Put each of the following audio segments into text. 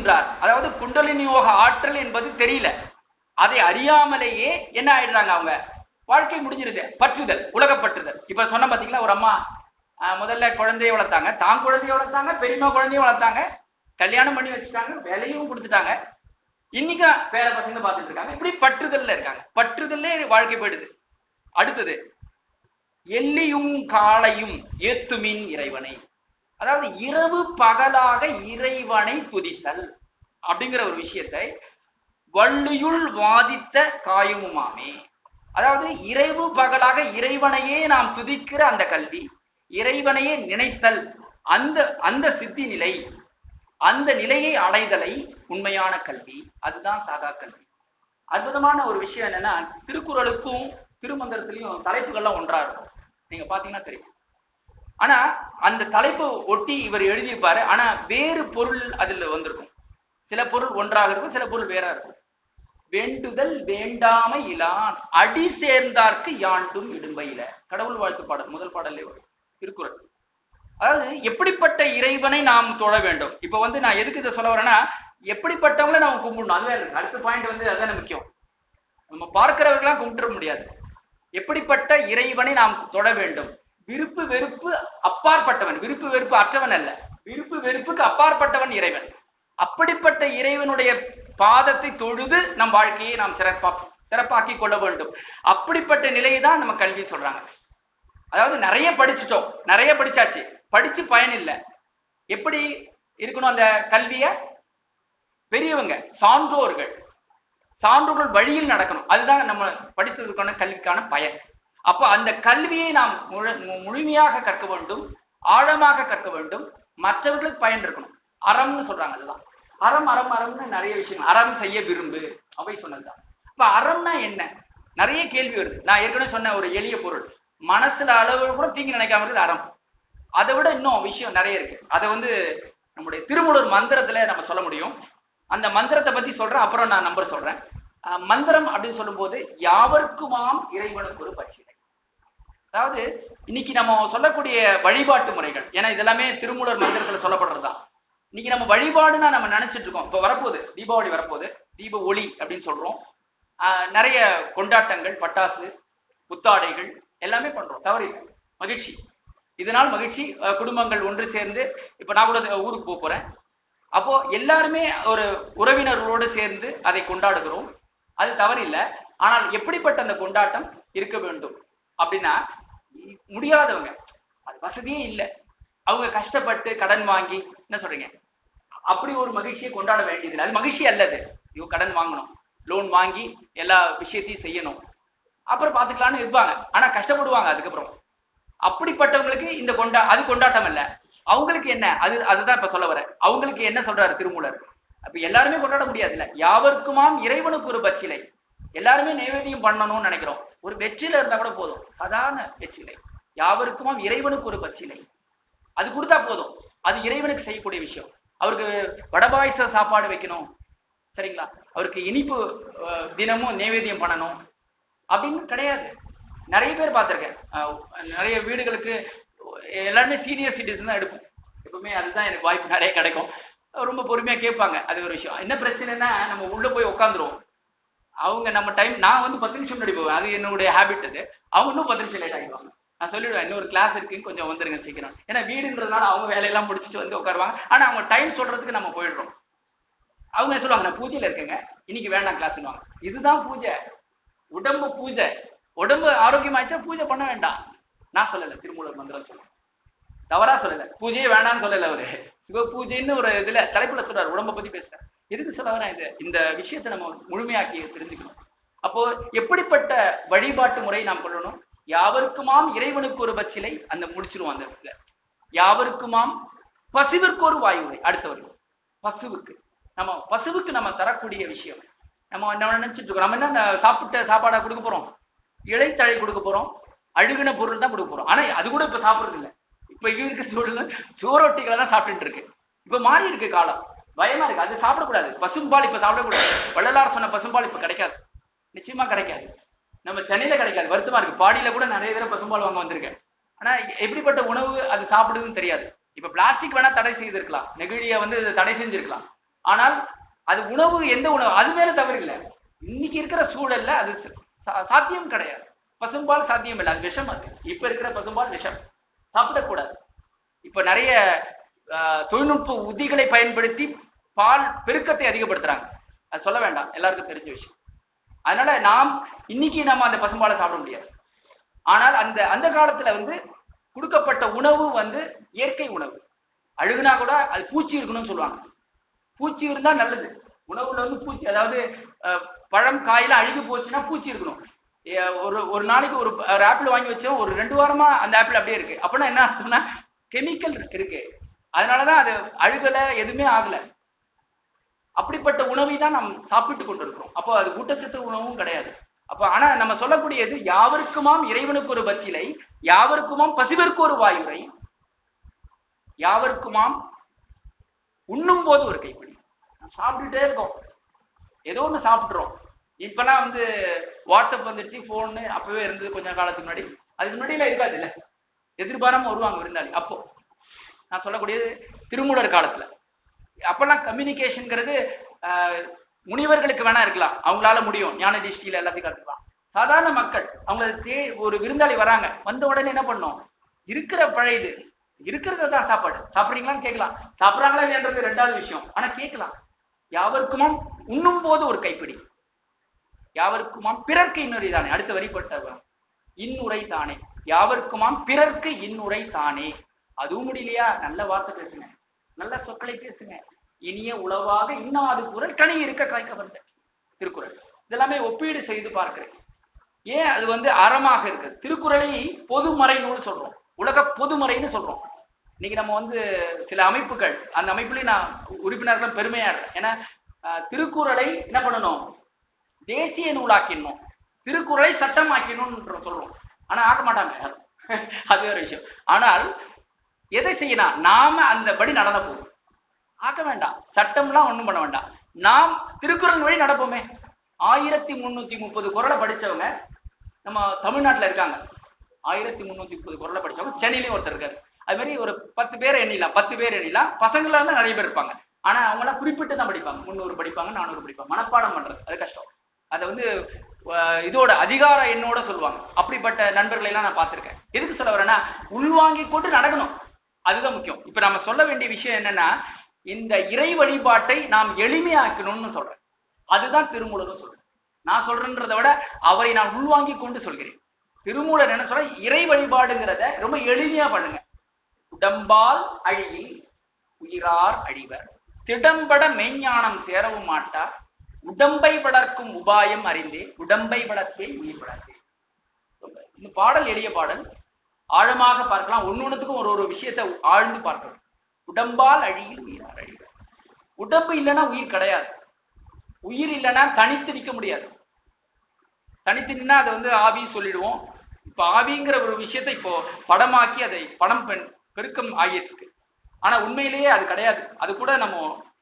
கொள்கின்றார் அதாவது குண்டலினி யோக ஆற்றல் என்பது தெரியல அதை அறியாமலேயே என்ன ஆயிடுறாங்க அவங்க வாழ்க்கை முடிஞ்சிருது பற்றுதல் உலக பற்றுதல் இப்ப சொன்ன பாத்தீங்களா ஒரு அம்மா ஆஹ், முதல்ல குழந்தைய வளர்த்தாங்க தான் குழந்தைய வளர்த்தாங்க பெரியம்மா குழந்தைய வளர்த்தாங்க கல்யாணம் பண்ணி வச்சுட்டாங்க வேலையும் கொடுத்துட்டாங்க இன்னைக்கு பேர பசங்க பார்த்துட்டு இருக்காங்க இப்படி பற்றுதல்ல இருக்காங்க பற்றுதல்லே வாழ்க்கை போயிடுது அடுத்தது எல்லியும் காளையும் ஏத்துமின் இறைவனை அதாவது இரவு பகலாக இறைவனை துதித்தல் அப்படிங்கிற ஒரு விஷயத்தை வள்ளியுள் வாதித்த காயமுமாமே அதாவது இரவு பகலாக இறைவனையே நாம் துதிக்கிற அந்த கல்வி இறைவனையே நினைத்தல் அந்த அந்த சித்தி நிலை அந்த நிலையை அடைதலை உண்மையான கல்வி அதுதான் சாகா கல்வி அற்புதமான ஒரு விஷயம் என்னன்னா திருக்குறளுக்கும் திருமந்திரத்திலையும் தலைப்புகள்லாம் ஒன்றா இருக்கும் நீங்க பாத்தீங்கன்னா தெரியும் ஆனா அந்த தலைப்பை ஒட்டி இவர் எழுதியிருப்பாரு ஆனா வேறு பொருள் அதுல வந்திருக்கும் சில பொருள் ஒன்றாக இருக்கும் சில பொருள் வேறா இருக்கும் வேண்டுதல் வேண்டாமை இலான் அடி சேர்ந்தார்க்கு யாண்டும் இடும்பையில கடவுள் வாழ்த்து பாடல் முதல் பாடல்லே வரும் திருக்குறள் அதாவது எப்படிப்பட்ட இறைவனை நாம் தொழ வேண்டும் இப்ப வந்து நான் எதுக்கு இதை சொல்ல வரேன்னா எப்படிப்பட்டவங்களை நம்ம கும்பிடணும் அதுதான் இருக்கு அடுத்த பாயிண்ட் வந்து அதுதானே முக்கியம் நம்ம பார்க்கிறவர்களாம் கும்பிட முடியாது எப்படிப்பட்ட இறைவனை நாம் தொழ வேண்டும் விருப்பு வெறுப்பு அப்பாற்பட்டவன் விருப்பு வெறுப்பு அற்றவன் அல்ல விருப்பு வெறுப்புக்கு அப்பாற்பட்டவன் இறைவன் அப்படிப்பட்ட இறைவனுடைய பாதத்தை தொழுது நம் வாழ்க்கையை நாம் சிறப்பா சிறப்பாக்கி கொள்ள வேண்டும் அப்படிப்பட்ட நிலையை தான் நம்ம கல்வி சொல்றாங்க அதாவது நிறைய படிச்சுட்டோம் நிறைய படிச்சாச்சு படிச்சு பயன் இல்லை எப்படி இருக்கணும் அந்த கல்விய பெரியவங்க சான்றோர்கள் சான்றோர்கள் வழியில் நடக்கணும் அதுதான் நம்ம படித்ததுக்கான கல்விக்கான பயன் அப்ப அந்த கல்வியை நாம் முழு- மு- முழுமையாக கற்க வேண்டும் ஆழமாக கற்க வேண்டும் மற்றவர்களுக்கு பயன் இருக்கணும் அறம்னு சொல்றாங்க அதுதான் அறம் அறம் அறம்னு நிறைய விஷயம் அறம் செய்ய விரும்பு அவை சொன்னதுதான் இப்ப அறம்னா என்ன நிறைய கேள்வி வருது நான் ஏற்கனவே சொன்ன ஒரு எளிய பொருள் மனசுல அளவு கூட தீங்கி நினைக்காம இருக்குது அறம் அதை விட இன்னும் விஷயம் நிறைய இருக்கு அதை வந்து நம்முடைய திருமூலர் மந்திரத்துல நம்ம சொல்ல முடியும் அந்த மந்திரத்தை பத்தி சொல்றேன் அப்புறம் நான் நம்பர் சொல்றேன் அஹ் மந்திரம் அப்படின்னு சொல்லும்போது யாவர்க்குமாம் இறைவனுக்கு ஒரு பச்சிலை அதாவது இன்னைக்கு நம்ம சொல்லக்கூடிய வழிபாட்டு முறைகள் ஏன்னா இதெல்லாமே திருமூலர் மந்திரத்துல சொல்லப்படுறதுதான் இன்னைக்கு நம்ம வழிபாடுன்னா நம்ம நினைச்சிட்டு இருக்கோம் இப்ப வரப்போகுது தீபாவளி வரப்போகுது தீப ஒளி அப்படின்னு சொல்றோம் ஆஹ் நிறைய கொண்டாட்டங்கள் பட்டாசு புத்தாடைகள் எல்லாமே பண்றோம் தவறு இல்லை. மகிழ்ச்சி இதனால் மகிழ்ச்சி அஹ் குடும்பங்கள் ஒன்று சேர்ந்து இப்ப நான் கூட இந்த ஊருக்கு போக போறேன் அப்போ எல்லாருமே ஒரு உறவினர்களோடு சேர்ந்து அதை கொண்டாடுகிறோம் அது தவறில்லை ஆனால் எப்படிப்பட்ட அந்த கொண்டாட்டம் இருக்க வேண்டும் அப்படின்னா இ- முடியாதவங்க அது வசதியே இல்லை அவங்க கஷ்டப்பட்டு கடன் வாங்கி என்ன சொல்றீங்க அப்படி ஒரு மகிழ்ச்சியை கொண்டாட வேண்டியதில்லை அது மகிழ்ச்சி அல்லது ஐயோ கடன் வாங்கணும் லோன் வாங்கி எல்லா விஷயத்தையும் செய்யணும் அப்புறம் பாத்துக்கலாம்னு இருப்பாங்க ஆனா கஷ்டப்படுவாங்க அதுக்கப்புறம் அப்படிப்பட்டவங்களுக்கு இந்த கொண்டா அது கொண்டாட்டம் இல்ல அவங்களுக்கு என்ன அது அதுதான் இப்ப சொல்ல வரேன் அவங்களுக்கு என்ன சொல்றாரு திருமூலர் அப்ப எல்லாருமே கொண்டாட முடியாதுல்ல யாவர்க்குமாம் இறைவனுக்கு ஒரு பச்சிலை எல்லாருமே நைவேத்தியம் பண்ணணும்னு நினைக்கிறோம் ஒரு வெற்றில இருந்தா கூட போதும் சாதாரண வெற்றிலை யாவருக்குமாம் இறைவனுக்கு ஒரு பச்சிலை அது கொடுத்தா போதும் அது இறைவனுக்கு செய்யக்கூடிய விஷயம் அவருக்கு வடபாயச சாப்பாடு வைக்கணும் சரிங்களா அவருக்கு இனிப்பு அஹ், தினமும் நைவேத்தியம் பண்ணணும் அப்படின்னு கிடையாது நிறைய பேர் பார்த்திருக்கேன் அஹ், நிறைய வீடுகளுக்கு எல்லாருமே சீனியர் சிட்டிசன் தான் எடுப்போம் எப்பவுமே அதுதான் எனக்கு வாய்ப்பு நிறைய கிடைக்கும் ரொம்ப பொறுமையா கேட்பாங்க அது ஒரு விஷயம் என்ன பிரச்சனைனா நம்ம உள்ள போய் உட்காந்துருவோம் அவங்க நம்ம டைம் நான் வந்து பத்து நிமிஷம் முன்னாடி போவேன் அது என்னுடைய ஹேபிட் அது அவங்க இன்னும் பத்து நிமிஷம் லேட் ஆகிடுவாங்க நான் சொல்லிடுவேன் இன்னொரு கிளாஸ் இருக்கு கொஞ்சம் வந்துருங்க சீக்கிரம் ஏன்னா வீடுன்றதுனால அவங்க வேலையெல்லாம் முடிச்சுட்டு வந்து உட்காருவாங்க ஆனா அவங்க டைம் சொல்றதுக்கு நம்ம போயிடுறோம் அவங்க என்ன சொல்லுவாங்க நான் பூஜையில இருக்கேங்க இன்னைக்கு வேண்டாம் கிளாஸ்னுவாங்க இதுதான் பூஜை உடம்பு பூஜை உடம்பு ஆரோக்கியமாச்சா பூஜை பண்ண வேண்டாம் நான் சொல்லல திருமூலர் மந்திரம் சொல்ல தவறா சொல்லல பூஜையே வேண்டாம்னு சொல்லல அவரு சிவ பூஜைன்னு ஒரு இதுல தலைப்புல சொல்றாரு உடம்ப பத்தி பேசுறாரு எதுக்கு சொல்ல வரேன் இது இந்த விஷயத்தை நம்ம முழுமையாக்கி தெரிஞ்சுக்கணும் அப்போ எப்படிப்பட்ட வழிபாட்டு முறை நாம் கொள்ளணும் யாவருக்குமாம் இறைவனுக்கு ஒரு பச்சிலை அந்த முடிச்சிருவோம் அந்த இடத்துல யாவருக்குமாம் பசுவிற்கு ஒரு வாயுவை அடுத்தவர் பசுவுக்கு நம்ம பசுவுக்கு நம்ம தரக்கூடிய விஷயம் நம்ம என்ன நினைச்சிட்டு இருக்கோம் நம்ம என்ன இந்த சாப்பிட்ட சாப்பாடா கொடுக்க போறோம் இலைத்தழை கொடுக்க போறோம் அழுகின பொருள் தான் கொடுக்க போறோம் ஆனா அது கூட இப்ப சாப்பிடுறது இல்ல இப்ப இருக்க சூழல்ல சோரொட்டிகளை தான் சாப்பிட்டுட்டு இருக்கு இப்ப மாறி இருக்கு காலம் பயமா இருக்கு அது சாப்பிடக்கூடாது பசும்பால் இப்ப சாப்பிடக்கூடாது வள்ளலார் சொன்ன பசும்பால் இப்ப கிடைக்காது நிச்சயமா கிடைக்காது நம்ம சென்னையில கிடைக்காது வருத்தமா இருக்கு பாடியில கூட நிறைய தடவை பசும்பால் வாங்க வந்திருக்கேன் ஆனா எப்படிப்பட்ட உணவு அது சாப்பிடுதுன்னு தெரியாது இப்ப பிளாஸ்டிக் வேணா தடை செய்திருக்கலாம் நெகிழிய வந்து தடை செஞ்சிருக்கலாம் ஆனால் அது உணவு எந்த உணவு அது மேல தவறு இல்லை இன்னைக்கு இருக்கிற சூழல்ல அது சா- சாத்தியம் கிடையாது பசும்பால் சாத்தியம் இல்லை அது விஷம் அது இப்ப இருக்கிற பசும்பால் விஷம் சாப்பிடக்கூடாது இப்ப நிறைய ஆஹ், தொழில்நுட்ப உத்திகளை பயன்படுத்தி பால் பெருக்கத்தை அதிகப்படுத்துறாங்க அது சொல்ல வேண்டாம் எல்லாருக்கும் தெரிஞ்ச விஷயம் அதனால நாம் இன்னைக்கு நம்ம அந்த பசும்பாலை சாப்பிட முடியாது ஆனால் அந்த அந்த காலத்துல வந்து கொடுக்கப்பட்ட உணவு வந்து இயற்கை உணவு அழுகுனா கூட அது பூச்சி இருக்கணும்னு சொல்லுவாங்க பூச்சி இருந்தா நல்லது உணவுல வந்து பூச்சி அதாவது அஹ், பழம் காயெல்லாம் அழுகி போச்சுன்னா பூச்சி இருக்கணும் ஏ, ஒரு ஒரு நாளைக்கு ஒரு ஒரு ஆப்பிள் வாங்கி வச்சோம் ஒரு ரெண்டு வாரமா அந்த ஆப்பிள் அப்படியே இருக்கு அப்படின்னா என்ன அர்த்தம்னா கெமிக்கல் இருக்கு அதனாலதான் அது அழுகல எதுவுமே ஆகல அப்படிப்பட்ட உணவை தான் நாம் சாப்பிட்டு கொண்டிருக்கிறோம் அப்போ அது ஊட்டச்சத்து உணவும் கிடையாது அப்ப ஆனா நம்ம சொல்லக்கூடியது யாவருக்குமாம் இறைவனுக்கு ஒரு பச்சிலை யாவருக்குமாம் பசிவருக்கு ஒரு வாயுரை யாவருக்குமாம் உண்ணும் போது ஒரு கைப்பிடி நாம் சாப்பிட்டுட்டே இருக்கோம் ஏதோ ஒண்ணு சாப்பிடுறோம் இப்பெல்லாம் வந்து வாட்ஸ்அப் வந்துருச்சு போன்னு அப்பவே இருந்தது கொஞ்ச காலத்துக்கு முன்னாடி அதுக்கு முன்னாடியில இருக்காது இல்ல எதிர்பாராம வருவாங்க விருந்தாளி அப்போ நான் சொல்லக்கூடியது திருமூலர் காலத்துல அப்பெல்லாம் கம்யூனிகேஷன்ங்கிறது முனிவர்களுக்கு வேணா இருக்கலாம் அவங்களால முடியும் ஞான திருஷ்டியில எல்லாத்தையும் கற்றுக்கலாம் சாதாரண மக்கள் அவங்க தே ஒரு விருந்தாளி வராங்க வந்த உடனே என்ன பண்ணோம் இருக்கிற பழையது இருக்கிறது தான் சாப்பாடு சாப்பிடுறீங்களான்னு கேட்கலாம் சாப்பிடுறாங்களா இல்லையன்றது ரெண்டாவது விஷயம் ஆனா கேட்கலாம் யாவருக்குமாம் உண்ணும் போது ஒரு கைப்பிடி யாவருக்குமாம் பிறர்க்கு இன்னொரு தானே அடுத்த வரிப்பட்ட இன்னுரை தானே யாவருக்குமாம் பிறர்க்கு இன்னுரை தானே அதுவும் முடியலையா நல்ல வார்த்தை பேசுங்க நல்ல சொற்களை பேசுங்க இனிய உளவாக இன்னாது குரல் கனி இருக்க காய்க்க வந்த திருக்குறள் இதெல்லாமே ஒப்பீடு செய்து பார்க்கிறேன் ஏன் அது வந்து அறமாக இருக்கு திருக்குறளை பொதுமறை நூல் சொல்றோம் உலக பொதுமறைன்னு சொல்றோம் இன்னைக்கு நம்ம வந்து சில அமைப்புகள் அந்த அமைப்புலயும் நான் உறுப்பினர்கள் பெருமையா இருக்கேன் ஏன்னா அஹ், திருக்குறளை என்ன பண்ணணும் தேசிய நூலாக்கிடணும் திருக்குறளை சட்டமாக்கணும்ன்ற சொல்றோம் ஆனா ஆக்க மாட்டாங்க யாரும். அது வேற விஷயம் ஆனால் எதை செய்யணும் நாம அந்த படி நடந்த போகும் ஆக்க வேண்டாம் சட்டம்லாம் ஒண்ணும் பண்ண வேண்டாம் நாம் திருக்குறள் வழி நடப்போமே ஆயிரத்தி முன்னூத்தி முப்பது குரலை படிச்சவங்க நம்ம தமிழ்நாட்டுல இருக்காங்க ஆயிரத்தி முன்னூத்தி முப்பது குரலை படிச்சவங்க சென்னையிலயும் ஒருத்தர் இருக்காரு அது மாதிரி ஒரு பத்து பேர் எண்ணிலாம் பத்து பேர் எண்ணிலாம் பசங்களா இருந்தா நிறைய பேர் இருப்பாங்க ஆனா அவங்க எல்லாம் குறிப்பிட்டு தான் படிப்பாங்க முந்நூறு படிப்பாங்க நானூறு படிப்பாங்க மனப்பாடம் பண்றது அது கஷ்டம் அதை வந்து அஹ், இதோட அதிகார எண்ணோட சொல்லுவாங்க அப்படிப்பட்ட நண்பர்களை எல்லாம் நான் பார்த்திருக்கேன் எதுக்கு சொல்ல வரேன்னா உள்வாங்கி கொண்டு நடக்கணும் அதுதான் முக்கியம் இப்ப நம்ம சொல்ல வேண்டிய விஷயம் என்னன்னா இந்த இறை வழிபாட்டை நாம் எளிமையாக்கணும்னு சொல்றேன் அதுதான் திருமூலரும் சொல்றேன் நான் சொல்றேன்றதை விட அவரை நான் உள்வாங்கி கொண்டு சொல்கிறேன் திருமூலர் என்ன சொல்ற இறை வழிபாடுங்கிறத ரொம்ப எளிமையா பண்ணுங்க உடம்பால் அழியில் உயிரார் அழிவர் திடம்பட மெய்ஞானம் சேரவும் மாட்டார் உடம்பை வளர்க்கும் உபாயம் அறிந்தே உடம்பை வளர்த்தே உயிர் வளர்த்தே இந்த பாடல் எளிய பாடல் ஆழமாக பார்க்கலாம் ஒன்னொன்னுத்துக்கும் ஒரு ஒரு விஷயத்தை ஆழ்ந்து பார்க்கணும் உடம்பால் அழியில் உயிரார் அழிவர் உடம்பு இல்லைன்னா உயிர் கிடையாது உயிர் இல்லைன்னா தனித்து நிற்க முடியாது தனித்து நின்னா அதை வந்து ஆவி சொல்லிடுவோம் இப்ப ஆவிங்கிற ஒரு விஷயத்தை இப்போ படமாக்கி அதை படம் பெண் பெருக்கம் ஆகியிருக்கு ஆனா உண்மையிலேயே அது கிடையாது அது கூட நம்ம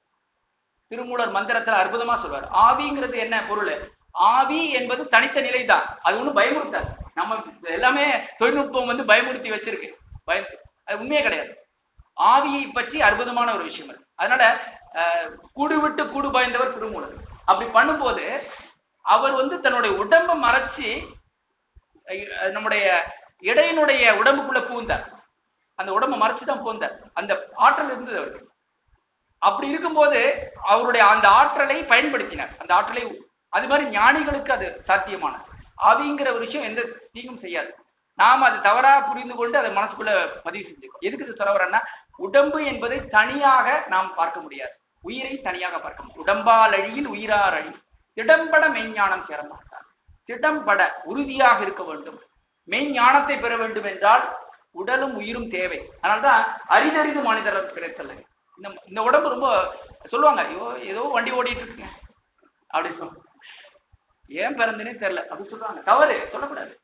திருமூலர் மந்திரத்துல அற்புதமா சொல்வார் ஆவிங்கிறது என்ன பொருள் ஆவி என்பது தனித்த நிலைதான் அது ஒண்ணும் பயமுறுத்தாது நம்ம எல்லாமே தொழில்நுட்பம் வந்து பயமுறுத்தி வச்சிருக்கு பயம் அது உண்மையே கிடையாது ஆவியை பற்றி அற்புதமான ஒரு விஷயம் அது அதனால அஹ், கூடு விட்டு கூடு பயந்தவர் திருமூலர் அப்படி பண்ணும்போது அவர் வந்து தன்னுடைய உடம்பை மறைச்சு அஹ், நம்முடைய இடையினுடைய உடம்புக்குள்ள பூந்தார் அந்த உடம்பை மறைச்சு தான் பூந்தார் அந்த ஆற்றல் இருந்தது அவருக்கு அப்படி இருக்கும்போது அவருடைய அந்த ஆற்றலை பயன்படுத்தினார் அந்த ஆற்றலை அது மாதிரி ஞானிகளுக்கு அது சாத்தியமான ஆவிங்கிற ஒரு விஷயம் எந்த தீங்கும் செய்யாது நாம் அது தவறா புரிந்து கொண்டு அதை மனசுக்குள்ள பதிவு செஞ்சுக்கோம் எதுக்கு இது சொல்ல வரேன்னா உடம்பு என்பதை தனியாக நாம் பார்க்க முடியாது உயிரை தனியாக பார்க்க முடியும் உடம்பால் அழியில் உயிரார் அழி திடம்பட மெய்ஞானம் சேர மாட்டார் திடம்பட உறுதியாக இருக்க வேண்டும் மெய்ஞானத்தை பெற வேண்டும் என்றால் உடலும் உயிரும் தேவை அதனால்தான் அரிதறிது மனிதர் கிடைத்தல இந்த இந்த உடம்பு ரொம்ப சொல்லுவாங்க ஐயோ ஏதோ வண்டி ஓடிட்டு இருக்குங்க அப்படின்னு ஏன் பிறந்தனே தெரியல அப்படி சொல்றாங்க தவறு சொல்லக்கூடாது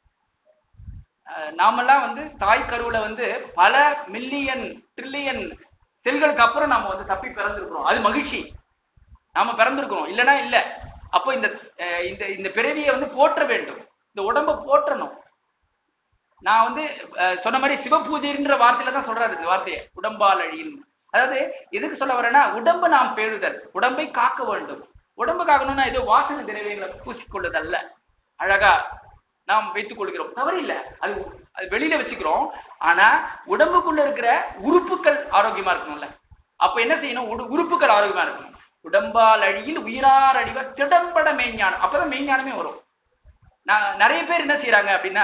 அஹ் நாமெல்லாம் வந்து தாய் கருவுல வந்து பல மில்லியன் ட்ரில்லியன் செல்களுக்கு அப்புறம் நாம வந்து தப்பி பிறந்திருக்கிறோம் அது மகிழ்ச்சி நாம பிறந்திருக்கிறோம் இல்லைன்னா இல்ல அப்போ இந்த அஹ் இந்த இந்த பிறவியை வந்து போற்ற வேண்டும் இந்த உடம்ப போற்றணும் நான் வந்து அஹ், சொன்ன மாதிரி சிவபூஜைன்ற வார்த்தையில தான் சொல்றாரு இந்த வார்த்தையை உடம்பால் அழியின் அதாவது எதுக்கு சொல்ல வரேன்னா உடம்பை நாம் பேணுதல் உடம்பை காக்க வேண்டும் உடம்பு காக்கணும்னா ஏதோ வாசனை திரவியங்களை பூசிக்கொள்ளுதல்ல அழகா நாம் வைத்துக் கொள்கிறோம் தவறில்லை அது அது வெளியில வச்சுக்கிறோம் ஆனா உடம்புக்குள்ள இருக்கிற உறுப்புகள் ஆரோக்கியமா இருக்கணும்ல அப்ப என்ன செய்யணும் உடு- உறுப்புகள் ஆரோக்கியமா இருக்கணும் உடம்பால் அழியில் உயிரார் அழிவர் திடம்பட மெய்ஞானம் அப்பதான் மெய்ஞானமே வரும் நான் நிறைய பேர் என்ன செய்யறாங்க அப்படின்னா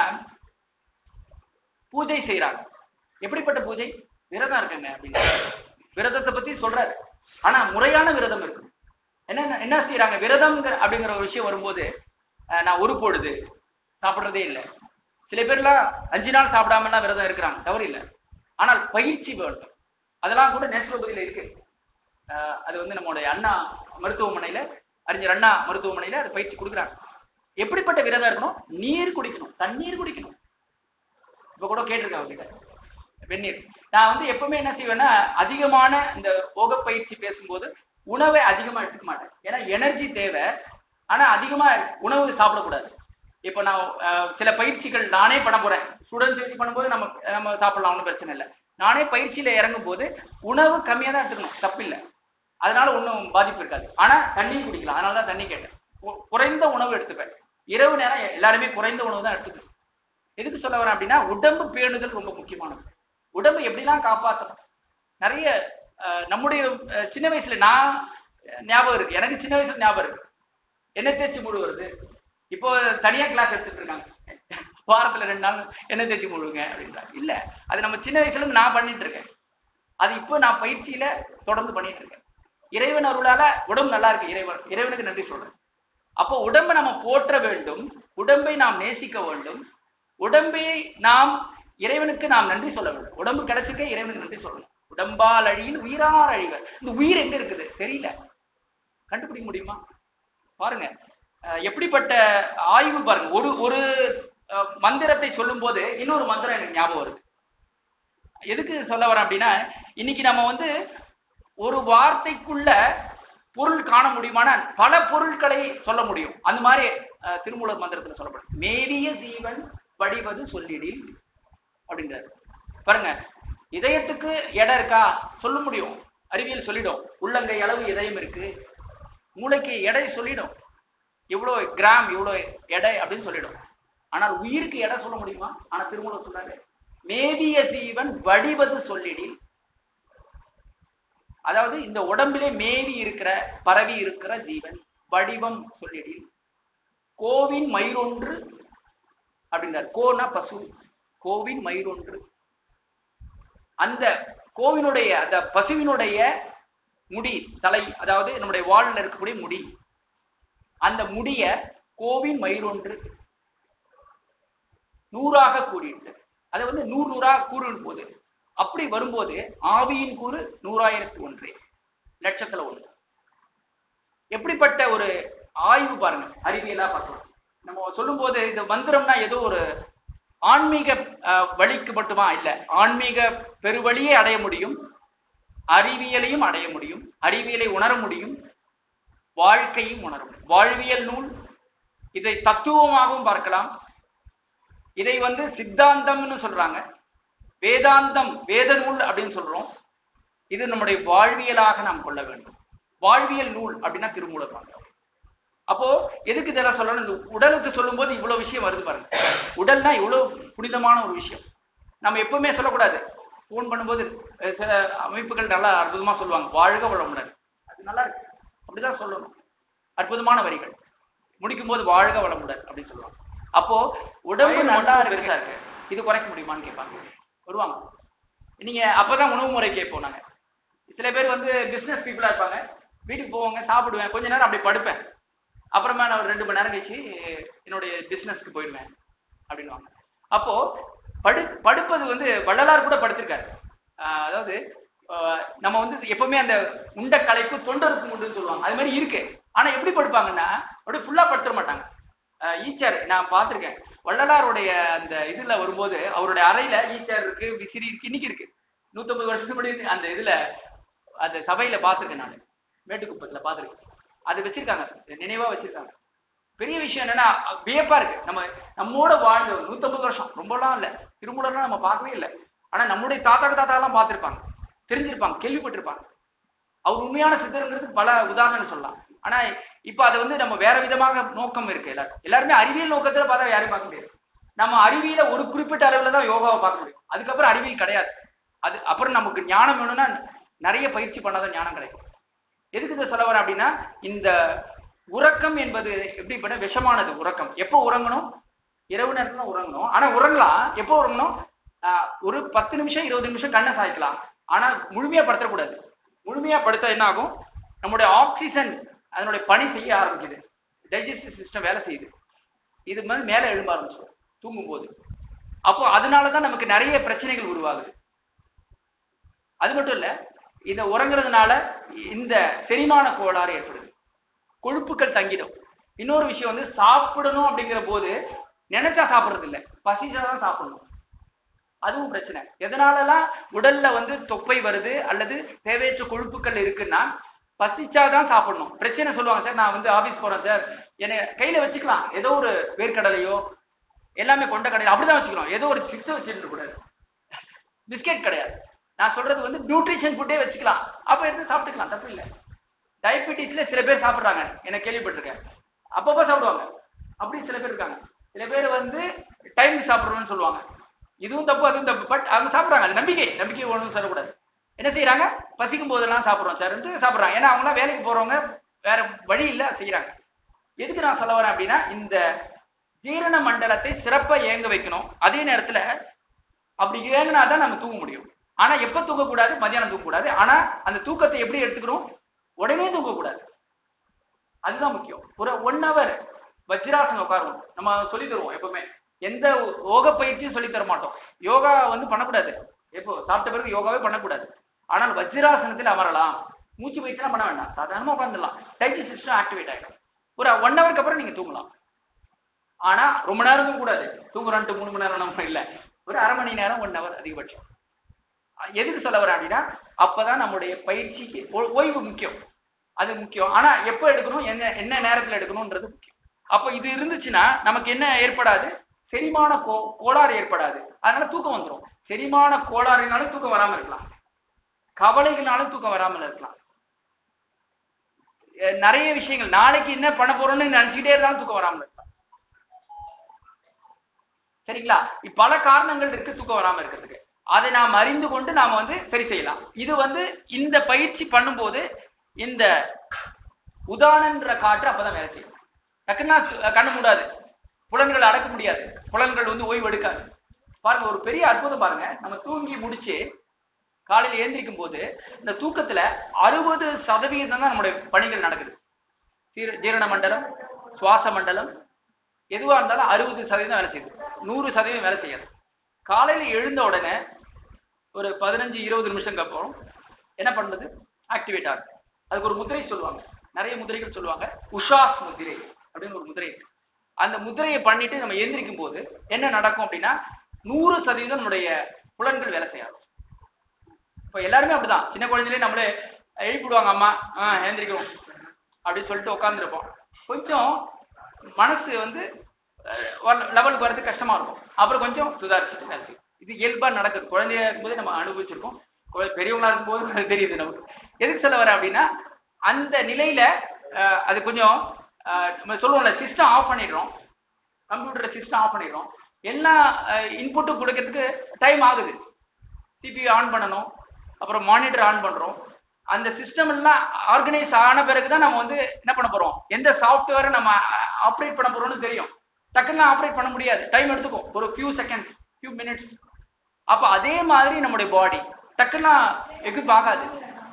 பூஜை செய்யறாங்க எப்படிப்பட்ட பூஜை விரதம் இருக்குங்க அப்படின்னு விரதத்தை பத்தி சொல்றாரு ஆனா முறையான விரதம் இருக்கு என்ன என்ன செய்யறாங்க விரதம்ங்கிற அப்படிங்கிற ஒரு விஷயம் வரும்போது அஹ், நான் ஒரு பொழுது சாப்பிடுறதே இல்லை சில பேர்லாம் அஞ்சு நாள் சாப்பிடாமலாம் விரதம் இருக்கிறாங்க தவறு இல்லை ஆனால் பயிற்சி வேண்டும் அதெல்லாம் கூட நேச்சுரோபதியில இருக்கு அஹ், அது வந்து நம்மளுடைய அண்ணா மருத்துவமனையில அறிஞர் அண்ணா மருத்துவமனையில அது பயிற்சி கொடுக்குறாங்க எப்படிப்பட்ட விரதம் இருக்கணும் நீர் குடிக்கணும் தண்ணீர் குடிக்கணும் இப்ப கூட கேட்டிருக்கேன் அவங்ககிட்ட வெந்நீர் நான் வந்து எப்பவுமே என்ன செய்வேன்னா அதிகமான இந்த யோக பயிற்சி பேசும்போது உணவை அதிகமா எடுத்துக்க மாட்டேன் ஏன்னா எனர்ஜி தேவை ஆனா அதிகமா உணவு சாப்பிடக்கூடாது இப்போ நான் அஹ், சில பயிற்சிகள் நானே பண்ண போறேன் ஸ்டூடெண்ட் பயிற்சி பண்ணும்போது நம்ம நம்ம சாப்பிடலாம் ஒன்றும் பிரச்சனை இல்லை நானே பயிற்சியில இறங்கும் போது உணவு கம்மியா தான் எடுத்துக்கணும் தப்பில்லை அதனால ஒன்றும் பாதிப்பு இருக்காது ஆனா தண்ணி குடிக்கலாம் அதனால தான் தண்ணி கேட்டேன் கு- குறைந்த உணவு எடுத்துப்பேன் இரவு நேரம் எல்லாருமே குறைந்த உணவு தான் எடுத்துக்கணும் எதுக்கு சொல்ல வரேன் அப்படின்னா உடம்பு பேணுதல் ரொம்ப முக்கியமானது உடம்பு எப்படிலாம் காப்பாற்றணும் நிறைய அஹ், நம்முடைய அஹ், சின்ன வயசுல நான் அஹ், ஞாபகம் இருக்கு எனக்கு சின்ன வயசுல ஞாபகம் இருக்கு என்ன தேய்ச்சி முழுவுறது இப்போ தனியா கிளாஸ் எடுத்துட்டு இருக்காங்க வாரத்துல ரெண்டு நாள் என்ன தேய்ச்சி முழுவுங்க அப்படின்றாங்க இல்ல அது நம்ம சின்ன வயசுல இருந்து நான் பண்ணிட்டு இருக்கேன் அது இப்போ நான் பயிற்சியில தொடர்ந்து பண்ணிட்டு இருக்கேன் இறைவன் அருளால உடம்பு நல்லா இருக்கு இறைவன் இறைவனுக்கு நன்றி சொல்றேன் அப்போ உடம்பை நம்ம போற்ற வேண்டும் உடம்பை நாம் நேசிக்க வேண்டும் உடம்பை நாம் இறைவனுக்கு நாம் நன்றி சொல்ல வேண்டும் உடம்பு கிடைச்சிக்க இறைவனுக்கு நன்றி சொல்லணும் உடம்பால் அழியில் உயிரார் அழிவர் இந்த உயிர் எங்க இருக்குது தெரியல கண்டுபிடிக்க முடியுமா பாருங்க அஹ் எப்படிப்பட்ட ஆய்வு பாருங்க ஒரு ஒரு அஹ், மந்திரத்தை சொல்லும் போது இன்னொரு மந்திரம் எனக்கு ஞாபகம் வருது எதுக்கு சொல்ல வரேன் அப்படின்னா இன்னைக்கு நம்ம வந்து ஒரு வார்த்தைக்குள்ள பொருள் காண முடியுமான பல பொருட்களை சொல்ல முடியும் அந்த மாதிரி அஹ், திருமூலர் மந்திரத்துல சொல்லப்படுது மேவிய ஜீவன் வடிவது சொல்லிடில் அப்படின்றாரு பாருங்க இதயத்துக்கு இடம் இருக்கா சொல்ல முடியும் அறிவியல் சொல்லிடும் உள்ளங்கை அளவு இதயம் இருக்கு மூளைக்கு எடை சொல்லிடும் இவ்வளவு கிராம் இவ்வளவு எடை அப்படின்னு சொல்லிடும் ஆனால் உயிருக்கு எடை சொல்ல முடியுமா ஆனா திருமூலர் சொல்றாரு மேவிய ஜீவன் வடிவது சொல்லிடில் அதாவது இந்த உடம்பிலே மேவி இருக்கிற பரவி இருக்கிற ஜீவன் வடிவம் சொல்லிடில் கோவின் மயிரொன்று அப்படின்றார் கோனா பசு கோவின் மயிரொன்று அந்த கோவினுடைய அந்த பசுவினுடைய முடி தலை அதாவது நம்முடைய வால்ல இருக்கக்கூடிய முடி அந்த முடிய கோவின் மயிரொன்று நூறாக கூறிட்டு அதை வந்து நூறு நூறாக கூறும் போது அப்படி வரும்போது ஆவியின் கூறு நூறாயிரத்து ஒன்று லட்சத்துல ஒன்று எப்படிப்பட்ட ஒரு ஆய்வு பாருங்க அறிவியலா பார்க்கலாம் நம்ம சொல்லும்போது இந்த மந்திரம்னா ஏதோ ஒரு ஆன்மீக அஹ், வழிக்கு மட்டுமா இல்ல ஆன்மீக பெருவழியை அடைய முடியும் அறிவியலையும் அடைய முடியும் அறிவியலை உணர முடியும் வாழ்க்கையும் உணர முடியும் வாழ்வியல் நூல் இதை தத்துவமாகவும் பார்க்கலாம் இதை வந்து சித்தாந்தம்னு சொல்றாங்க வேதாந்தம் வேத நூல் அப்படின்னு சொல்றோம் இது நம்முடைய வாழ்வியலாக நாம் கொள்ள வேண்டும் வாழ்வியல் நூல் அப்படின்னா திருமூலர் பார்க்கிறோம் அப்போ எதுக்கு இதெல்லாம் சொல்லணும் இந்த உடலுக்கு சொல்லும்போது இவ்வளவு விஷயம் வருது பாருங்க உடல்னா இவ்வளவு புனிதமான ஒரு விஷயம் நம்ம எப்பவுமே சொல்லக்கூடாது ஃபோன் பண்ணும்போது அஹ், சில அமைப்புகள் நல்லா அற்புதமா சொல்லுவாங்க வாழ்க வளமுடன் அது நல்லா இருக்கு அப்படிதான் சொல்லணும் அற்புதமான வரிகள் முடிக்கும் போது வாழ்க வளமுடன் அப்படின்னு சொல்லுவாங்க அப்போ உடம்பு நல்லா பெருசா இருக்கு இது குறைக்க முடியுமான்னு கேட்பாங்க வருவாங்க நீங்க அப்பதான் உணவு முறை கேட்போம் நாங்க சில பேர் வந்து பிசினஸ் பீப்புளா இருப்பாங்க வீட்டுக்கு போவாங்க சாப்பிடுவேன் கொஞ்ச நேரம் அப்படி படுப்பேன் அப்புறமா நான் ஒரு ரெண்டு மணி நேரம் கழிச்சு என்னுடைய பிசினஸ்க்கு போயிடுவேன் அப்படின்வாங்க அப்போ படு படுப்பது வந்து வள்ளலார் கூட படுத்திருக்காரு ஆஹ் அதாவது ஆஹ் நம்ம வந்து எப்பவுமே அந்த உண்ட களைப்பு தொண்டருக்கு உண்டுன்னு சொல்லுவாங்க அது மாதிரி இருக்கு ஆனா எப்படி படுப்பாங்கன்னா அப்படியே ஃபுல்லா படுத்துட மாட்டாங்க ஆஹ் ஈச்சர் நான் பார்த்திருக்கேன் வள்ளலாருடைய அந்த இதுல வரும்போது அவருடைய அறையில ஈச்சர் இருக்கு விசிறி இருக்கு இன்னைக்கு இருக்கு நூத்தம்பது வருஷத்துக்கு முன்னாடி அந்த இதுல அந்த சபையில பார்த்திருக்கேன் நான் மேட்டுக்குப்பத்துல பார்த்திருக்கேன் அது வச்சிருக்காங்க நினைவா வச்சிருக்காங்க பெரிய விஷயம் என்னன்னா வியப்பா இருக்கு நம்ம நம்மோட வாழ்ந்த ஒரு நூத்தம்பது வருஷம் ரொம்பலாம் இல்ல திருமூலர்லாம் நம்ம பார்க்கவே இல்லை ஆனா நம்முடைய தாத்தா தாத்தா எல்லாம் பார்த்திருப்பாங்க தெரிஞ்சிருப்பாங்க கேள்விப்பட்டிருப்பாங்க அவர் உண்மையான சித்தருங்கிறதுக்கு பல உதாரணம் சொல்லலாம் ஆனா இப்ப அதை வந்து நம்ம வேற விதமாக நோக்கம் இருக்கு எல்லாரும் எல்லாருமே அறிவியல் நோக்கத்துல பார்த்தா யாரையும் பார்க்க முடியாது நம்ம அறிவியல ஒரு குறிப்பிட்ட அளவுல தான் யோகாவை பார்க்க முடியும் அதுக்கப்புறம் அறிவியல் கிடையாது அது அப்புறம் நமக்கு ஞானம் வேணும்னா நிறைய பயிற்சி பண்ணாதான் ஞானம் கிடைக்கும் எதுக்கு இதை சொல்ல வரேன் அப்படின்னா இந்த உறக்கம் என்பது எப்படிப்பட்ட விஷமானது உறக்கம் எப்போ உறங்கணும் இரவு நேரத்துல தான் உறங்கணும் ஆனா உறங்கலாம் எப்போ உறங்கணும் ஆஹ் ஒரு பத்து நிமிஷம் இருபது நிமிஷம் கண்ணை சாய்க்கலாம் ஆனா முழுமையா படுத்தக்கூடாது முழுமையா படுத்தா என்ன ஆகும் நம்முடைய ஆக்சிஜன் அதனுடைய பணி செய்ய ஆரம்பிக்குது டைஜஸ்டிவ் சிஸ்டம் வேலை செய்யுது இது மாதிரி மேல எழும்ப ஆரம்பிச்சிடும் தூங்கும் போது அப்போ அதனாலதான் நமக்கு நிறைய பிரச்சனைகள் உருவாகுது அது மட்டும் இல்ல இந்த உறங்குறதுனால இந்த செரிமான கோளாறு ஏற்படுது கொழுப்புகள் தங்கிடும் இன்னொரு விஷயம் வந்து சாப்பிடணும் அப்படிங்கிற போது நினைச்சா சாப்பிடுறது இல்ல பசிச்சாதான் சாப்பிடணும் அதுவும் பிரச்சனை எதனாலலாம் உடல்ல வந்து தொப்பை வருது அல்லது தேவையற்ற கொழுப்புகள் இருக்குன்னா பசிச்சாதான் சாப்பிடணும் பிரச்சனை சொல்லுவாங்க சார் நான் வந்து ஆபீஸ் போறேன் சார் என்னை கையில வச்சுக்கலாம் ஏதோ ஒரு வேர்க்கடலையோ எல்லாமே கொண்ட கடையில் அப்படிதான் வச்சுக்கணும் ஏதோ ஒரு சிக்ஸ் வச்சுட்டு கூடாது பிஸ்கெட் கிடையாது நான் சொல்றது வந்து நியூட்ரிஷன் ஃபுட்டே வச்சுக்கலாம் அப்ப எடுத்து சாப்பிட்டுக்கலாம் தப்பு இல்லை டயபெட்டிஸ்ல சில பேர் சாப்பிடுறாங்க எனக்கு கேள்விப்பட்டிருக்கேன் அப்பப்போ சாப்பிடுவாங்க அப்படி சில பேர் இருக்காங்க சில பேர் வந்து டைம் சாப்பிடுறோம்னு சொல்லுவாங்க இதுவும் தப்பு அதுவும் தப்பு பட் அவங்க சாப்பிடுறாங்க அது நம்பிக்கை நம்பிக்கை ஒன்றும் சொல்லக்கூடாது என்ன செய்யறாங்க பசிக்கும் போதெல்லாம் சாப்பிடுறோம் சார்ன்ட்டு சாப்பிடுறாங்க ஏன்னா அவங்களாம் வேலைக்கு போறவங்க வேற வழி இல்ல செய்யறாங்க எதுக்கு நான் சொல்ல வரேன் அப்படின்னா இந்த ஜீரண மண்டலத்தை சிறப்பா இயங்க வைக்கணும் அதே நேரத்துல அப்படி இயங்கினா தான் நம்ம தூங்க முடியும் ஆனா எப்ப தூங்கக்கூடாது மதியானம் தூங்கக்கூடாது ஆனா அந்த தூக்கத்தை எப்படி எடுத்துக்கணும் உடனே தூங்கக்கூடாது அதுதான் முக்கியம் ஒரு ஒன் ஹவர் வஜ்ராசனம் உட்காரணும் நம்ம சொல்லி தருவோம் எப்பவுமே எந்த யோக பயிற்சியும் சொல்லி தர மாட்டோம் யோகா வந்து பண்ணக்கூடாது எப்போ சாப்பிட்ட பிறகு யோகாவே பண்ணக்கூடாது ஆனால் வஜ்ராசனத்தில் அமரலாம் மூச்சு பயிற்சிலாம் பண்ண வேண்டாம் சாதாரணமா உட்காந்துடலாம் டைஜஸ்ட் சிஸ்டம் ஆக்டிவேட் ஆகிடும் ஒரு ஒன் ஹவருக்கு அப்புறம் நீங்க தூங்கலாம் ஆனா ரொம்ப நேரம் தூங்க கூடாது தூங்குறான்ட்டு மூணு மணி நேரம் நம்ம இல்ல ஒரு அரை மணி நேரம் ஒன் ஹவர் அதிகபட்சம் எதுக்கு சொல்ல வரேன் அப்படின்னா அப்பதான் நம்முடைய பயிற்சிக்கு ஓ- ஓய்வு முக்கியம் அது முக்கியம் ஆனா எப்ப எடுக்கணும் என்ன என்ன நேரத்துல எடுக்கணும்ன்றது முக்கியம் அப்ப இது இருந்துச்சுன்னா நமக்கு என்ன ஏற்படாது செரிமான கோ கோளாறு ஏற்படாது அதனால தூக்கம் வந்துடும் செரிமான கோளாறுனாலும் தூக்கம் வராம இருக்கலாம் கவலைகளாலும் தூக்கம் வராமல் இருக்கலாம் அஹ் நிறைய விஷயங்கள் நாளைக்கு என்ன பண்ண போறோம்னு நினைச்சுக்கிட்டே இருந்தாலும் தூக்கம் வராமல் இருக்கலாம் சரிங்களா இப்ப பல காரணங்கள் இருக்கு தூக்கம் வராம இருக்கிறதுக்கு அதை நாம் அறிந்து கொண்டு நாம வந்து சரி செய்யலாம் இது வந்து இந்த பயிற்சி பண்ணும்போது இந்த உதானன்ற காற்று அப்பதான் வேலை செய்யும் டக்குன்னா து- கண்ணு மூடாது புலன்களை அடக்க முடியாது புலன்கள் வந்து ஓய்வு எடுக்காது பாருங்க ஒரு பெரிய அற்புதம் பாருங்க நம்ம தூங்கி முடிச்சு காலையில ஏந்திரிக்கும் போது இந்த தூக்கத்துல அறுபது சதவீதம் தான் நம்முடைய பணிகள் நடக்குது சீர- ஜீரண மண்டலம் சுவாச மண்டலம் எதுவா இருந்தாலும் அறுபது சதவீதம் வேலை செய்யுது நூறு சதவீதம் வேலை செய்யாது காலையில எழுந்த உடனே ஒரு பதினஞ்சு இருபது நிமிஷம் அப்புறம் என்ன பண்றது ஆக்டிவேட் ஆகுது அதுக்கு ஒரு முதிரை சொல்லுவாங்க நிறைய முதிரைகள் சொல்லுவாங்க உஷாஸ் முதிரை அப்படின்னு ஒரு முதிரை இருக்கு அந்த முதிரையை பண்ணிட்டு நம்ம எந்திரிக்கும் போது என்ன நடக்கும் அப்படின்னா நூறு சதவீதம் நம்முடைய புலன்கள் வேலை செய்யாது இப்ப எல்லாருமே அப்படிதான் சின்ன குழந்தையிலே நம்மளே எழுப்பிடுவாங்க அம்மா ஆஹ் எழுந்திரிக்கிறோம் அப்படின்னு சொல்லிட்டு உட்காந்துருப்போம் கொஞ்சம் மனசு வந்து லெவலுக்கு வர்றது கஷ்டமா இருக்கும் அப்புறம் கொஞ்சம் சுதாரிச்சுட்டு வேலை செய்யும் இது இயல்பா நடக்குது குழந்தையா இருக்கும்போது நம்ம அனுபவிச்சிருக்கோம் குழ- பெரியவங்களா இருக்கும்போது அது தெரியுது நமக்கு எதுக்கு சொல்ல வரேன் அப்படின்னா அந்த நிலையில அஹ், அது கொஞ்சம் அஹ், நம்ம சொல்லுவோம்ல சிஸ்டம் ஆஃப் பண்ணிடுறோம் கம்ப்யூட்டர் சிஸ்டம் ஆஃப் பண்ணிடுறோம் எல்லா இன்புட்டும் கொடுக்கறதுக்கு டைம் ஆகுது சிபியூ ஆன் பண்ணணும் அப்புறம் மானிட்டர் ஆன் பண்றோம் அந்த சிஸ்டம் எல்லாம் ஆர்கனைஸ் ஆன பிறகுதான் நம்ம வந்து என்ன பண்ண போறோம் எந்த சாஃப்ட்வேரை நம்ம ஆப்ரேட் பண்ண போறோம்னு தெரியும் டக்குன்னு ஆப்ரேட் பண்ண முடியாது டைம் எடுத்துக்கும் ஒரு ஃபியூ செகண்ட்ஸ் ஃபியூ மினிட்ஸ் அப்ப அதே மாதிரி நம்முடைய பாடி டக்குன்னா எக்யூப் ஆகாது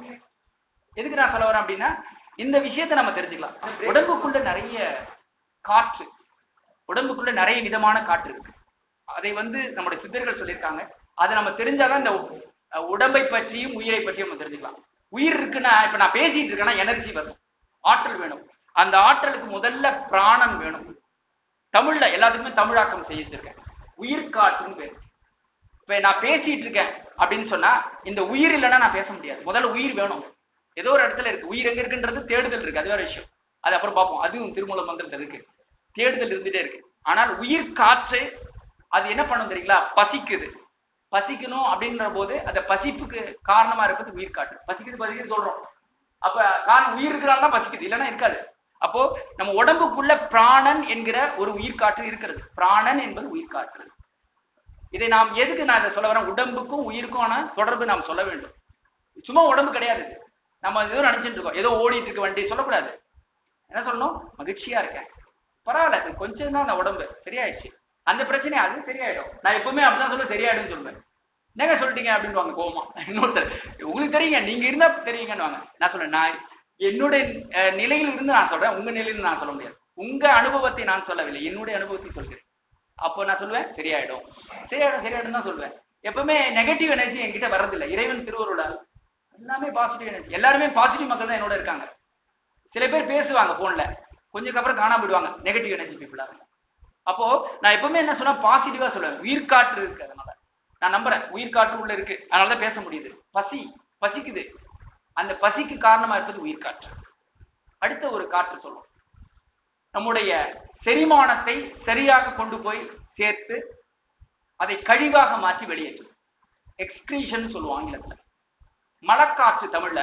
எதுக்கு நான் சொல்ல வரேன் அப்படின்னா இந்த விஷயத்தை நம்ம தெரிஞ்சுக்கலாம் உடம்புக்குள்ள நிறைய காற்று உடம்புக்குள்ள நிறைய விதமான காற்று இருக்கு அதை வந்து நம்முடைய சித்தர்கள் சொல்லியிருக்காங்க அதை நம்ம தெரிஞ்சாதான் இந்த அஹ், உடம்பை பற்றியும் உயிரை பற்றியும் நம்ம தெரிஞ்சுக்கலாம் உயிர் இருக்குன்னா இப்ப நான் பேசிட்டு இருக்கேன்னா எனர்ஜி வரும் ஆற்றல் வேணும் அந்த ஆற்றலுக்கு முதல்ல பிராணன் வேணும் தமிழ்ல எல்லாத்துக்குமே தமிழாக்கம் செய்திருக்கேன் உயிர் காற்றுன்னு பேர் இப்ப நான் பேசிட்டு இருக்கேன் அப்படின்னு சொன்னா இந்த உயிர் இல்லைன்னா நான் பேச முடியாது முதல்ல உயிர் வேணும் ஏதோ ஒரு இடத்துல இருக்கு உயிர் எங்க இருக்குன்றது தேடுதல் இருக்கு அது வேற விஷயம் அது அப்புறம் பார்ப்போம் அதுவும் திருமூல மந்திரத்துல இருக்கு தேடுதல் இருந்துட்டே இருக்கு ஆனால் உயிர் காற்று அது என்ன பண்ணும் தெரியுங்களா பசிக்குது பசிக்கணும் அப்படின்ற போது அந்த பசிப்புக்கு காரணமா இருப்பது உயிர் காற்று பசிக்குது பசிக்குது சொல்றோம் அப்ப காரணம் உயிர் இருக்கிறாங்க பசிக்குது இல்லைன்னா இருக்காது அப்போ நம்ம உடம்புக்குள்ள பிராணன் என்கிற ஒரு உயிர் காற்று இருக்கிறது பிராணன் என்பது உயிர் காற்று இதை நாம் எதுக்கு நான் இதை சொல்ல வரேன் உடம்புக்கும் உயிருக்குமான தொடர்பு நாம் சொல்ல வேண்டும் சும்மா உடம்பு கிடையாது இது. நம்ம ஏதோ நினைச்சிட்டு இருக்கோம் ஏதோ ஓடிட்டு இருக்க வண்டி சொல்லக்கூடாது என்ன சொல்லணும் மகிழ்ச்சியா இருக்கேன் பரவாயில்ல இது கொஞ்சம் தான் அந்த உடம்பு சரியாயிடுச்சு அந்த பிரச்சனை அது சரியாயிடும் நான் எப்பவுமே அப்படிதான் சொல்லுவேன் சரியாயிடும்னு சொல்லுவேன் என்னங்க சொல்லிட்டீங்க அப்படின்னு கோவமா இன்னொருத்தர் உங்களுக்கு தெரியுங்க நீங்க இருந்தா தெரியுங்கன்னு வாங்க நான் சொல்றேன் நான் என்னுடைய அஹ், நிலையில் இருந்து நான் சொல்றேன் உங்க நிலையில நான் சொல்ல முடியாது உங்க அனுபவத்தை நான் சொல்லவில்லை என்னுடைய அனுபவத்தை சொல்கிறேன் அப்போ நான் சொல்லுவேன் சரியாயிடும் சரியாயிடும் சரியாயிடும் தான் சொல்லுவேன் எப்பவுமே நெகட்டிவ் எனர்ஜி என்கிட்ட வர்றதில்லை இறைவன் திருவருளால் எல்லாமே பாசிட்டிவ் எனர்ஜி எல்லாருமே பாசிட்டிவ் மக்கள் தான் என்னோட இருக்காங்க சில பேர் பேசுவாங்க போன்ல கொஞ்சம் அப்புறம் காணாம போயிடுவாங்க நெகட்டிவ் எனர்ஜி பீப்புளா அப்போ நான் எப்பவுமே என்ன சொன்னா பாசிட்டிவா சொல்லுவேன் உயிர் காற்று இருக்கு அதனால நான் நம்புறேன் உயிர் காற்று உள்ள இருக்கு அதனாலதான் பேச முடியுது பசி பசிக்குது அந்த பசிக்கு காரணமா இருப்பது உயிர் காற்று அடுத்த ஒரு காற்று சொல்லுவோம் நம்முடைய செரிமானத்தை சரியாக கொண்டு போய் சேர்த்து அதை கழிவாக மாற்றி வெளியேற்றும் எக்ஸ்கிரீஷன் சொல்லுவோம் ஆங்கிலத்துல மலக்காற்று தமிழ்ல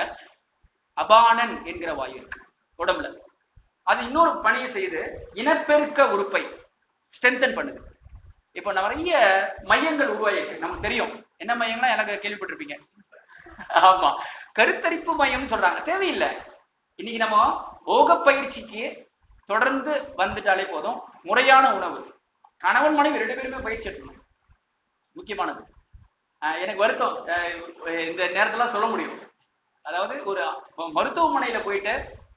அபானன் என்கிற வாயு இருக்கு உடம்புல அது இன்னொரு பணியை செய்து இனப்பெருக்க உறுப்பை ஸ்ட்ரென்தன் பண்ணுது இப்போ நிறைய மையங்கள் உருவாயிருக்கு நமக்கு தெரியும் என்ன மையம்லாம் எனக்கு கேள்விப்பட்டிருப்பீங்க ஆமா கருத்தரிப்பு மையம் சொல்றாங்க தேவையில்லை இன்னைக்கு நம்ம யோக பயிற்சிக்கு தொடர்ந்து வந்துட்டாலே போதும் முறையான உணவு கணவன் மனைவி ரெண்டு பேருமே பயிற்சி எடுக்கணும் முக்கியமானது ஆஹ் எனக்கு வருத்தம் ஆஹ் இந்த நேரத்துல சொல்ல முடியும் அதாவது ஒரு மருத்துவமனையில போயிட்டு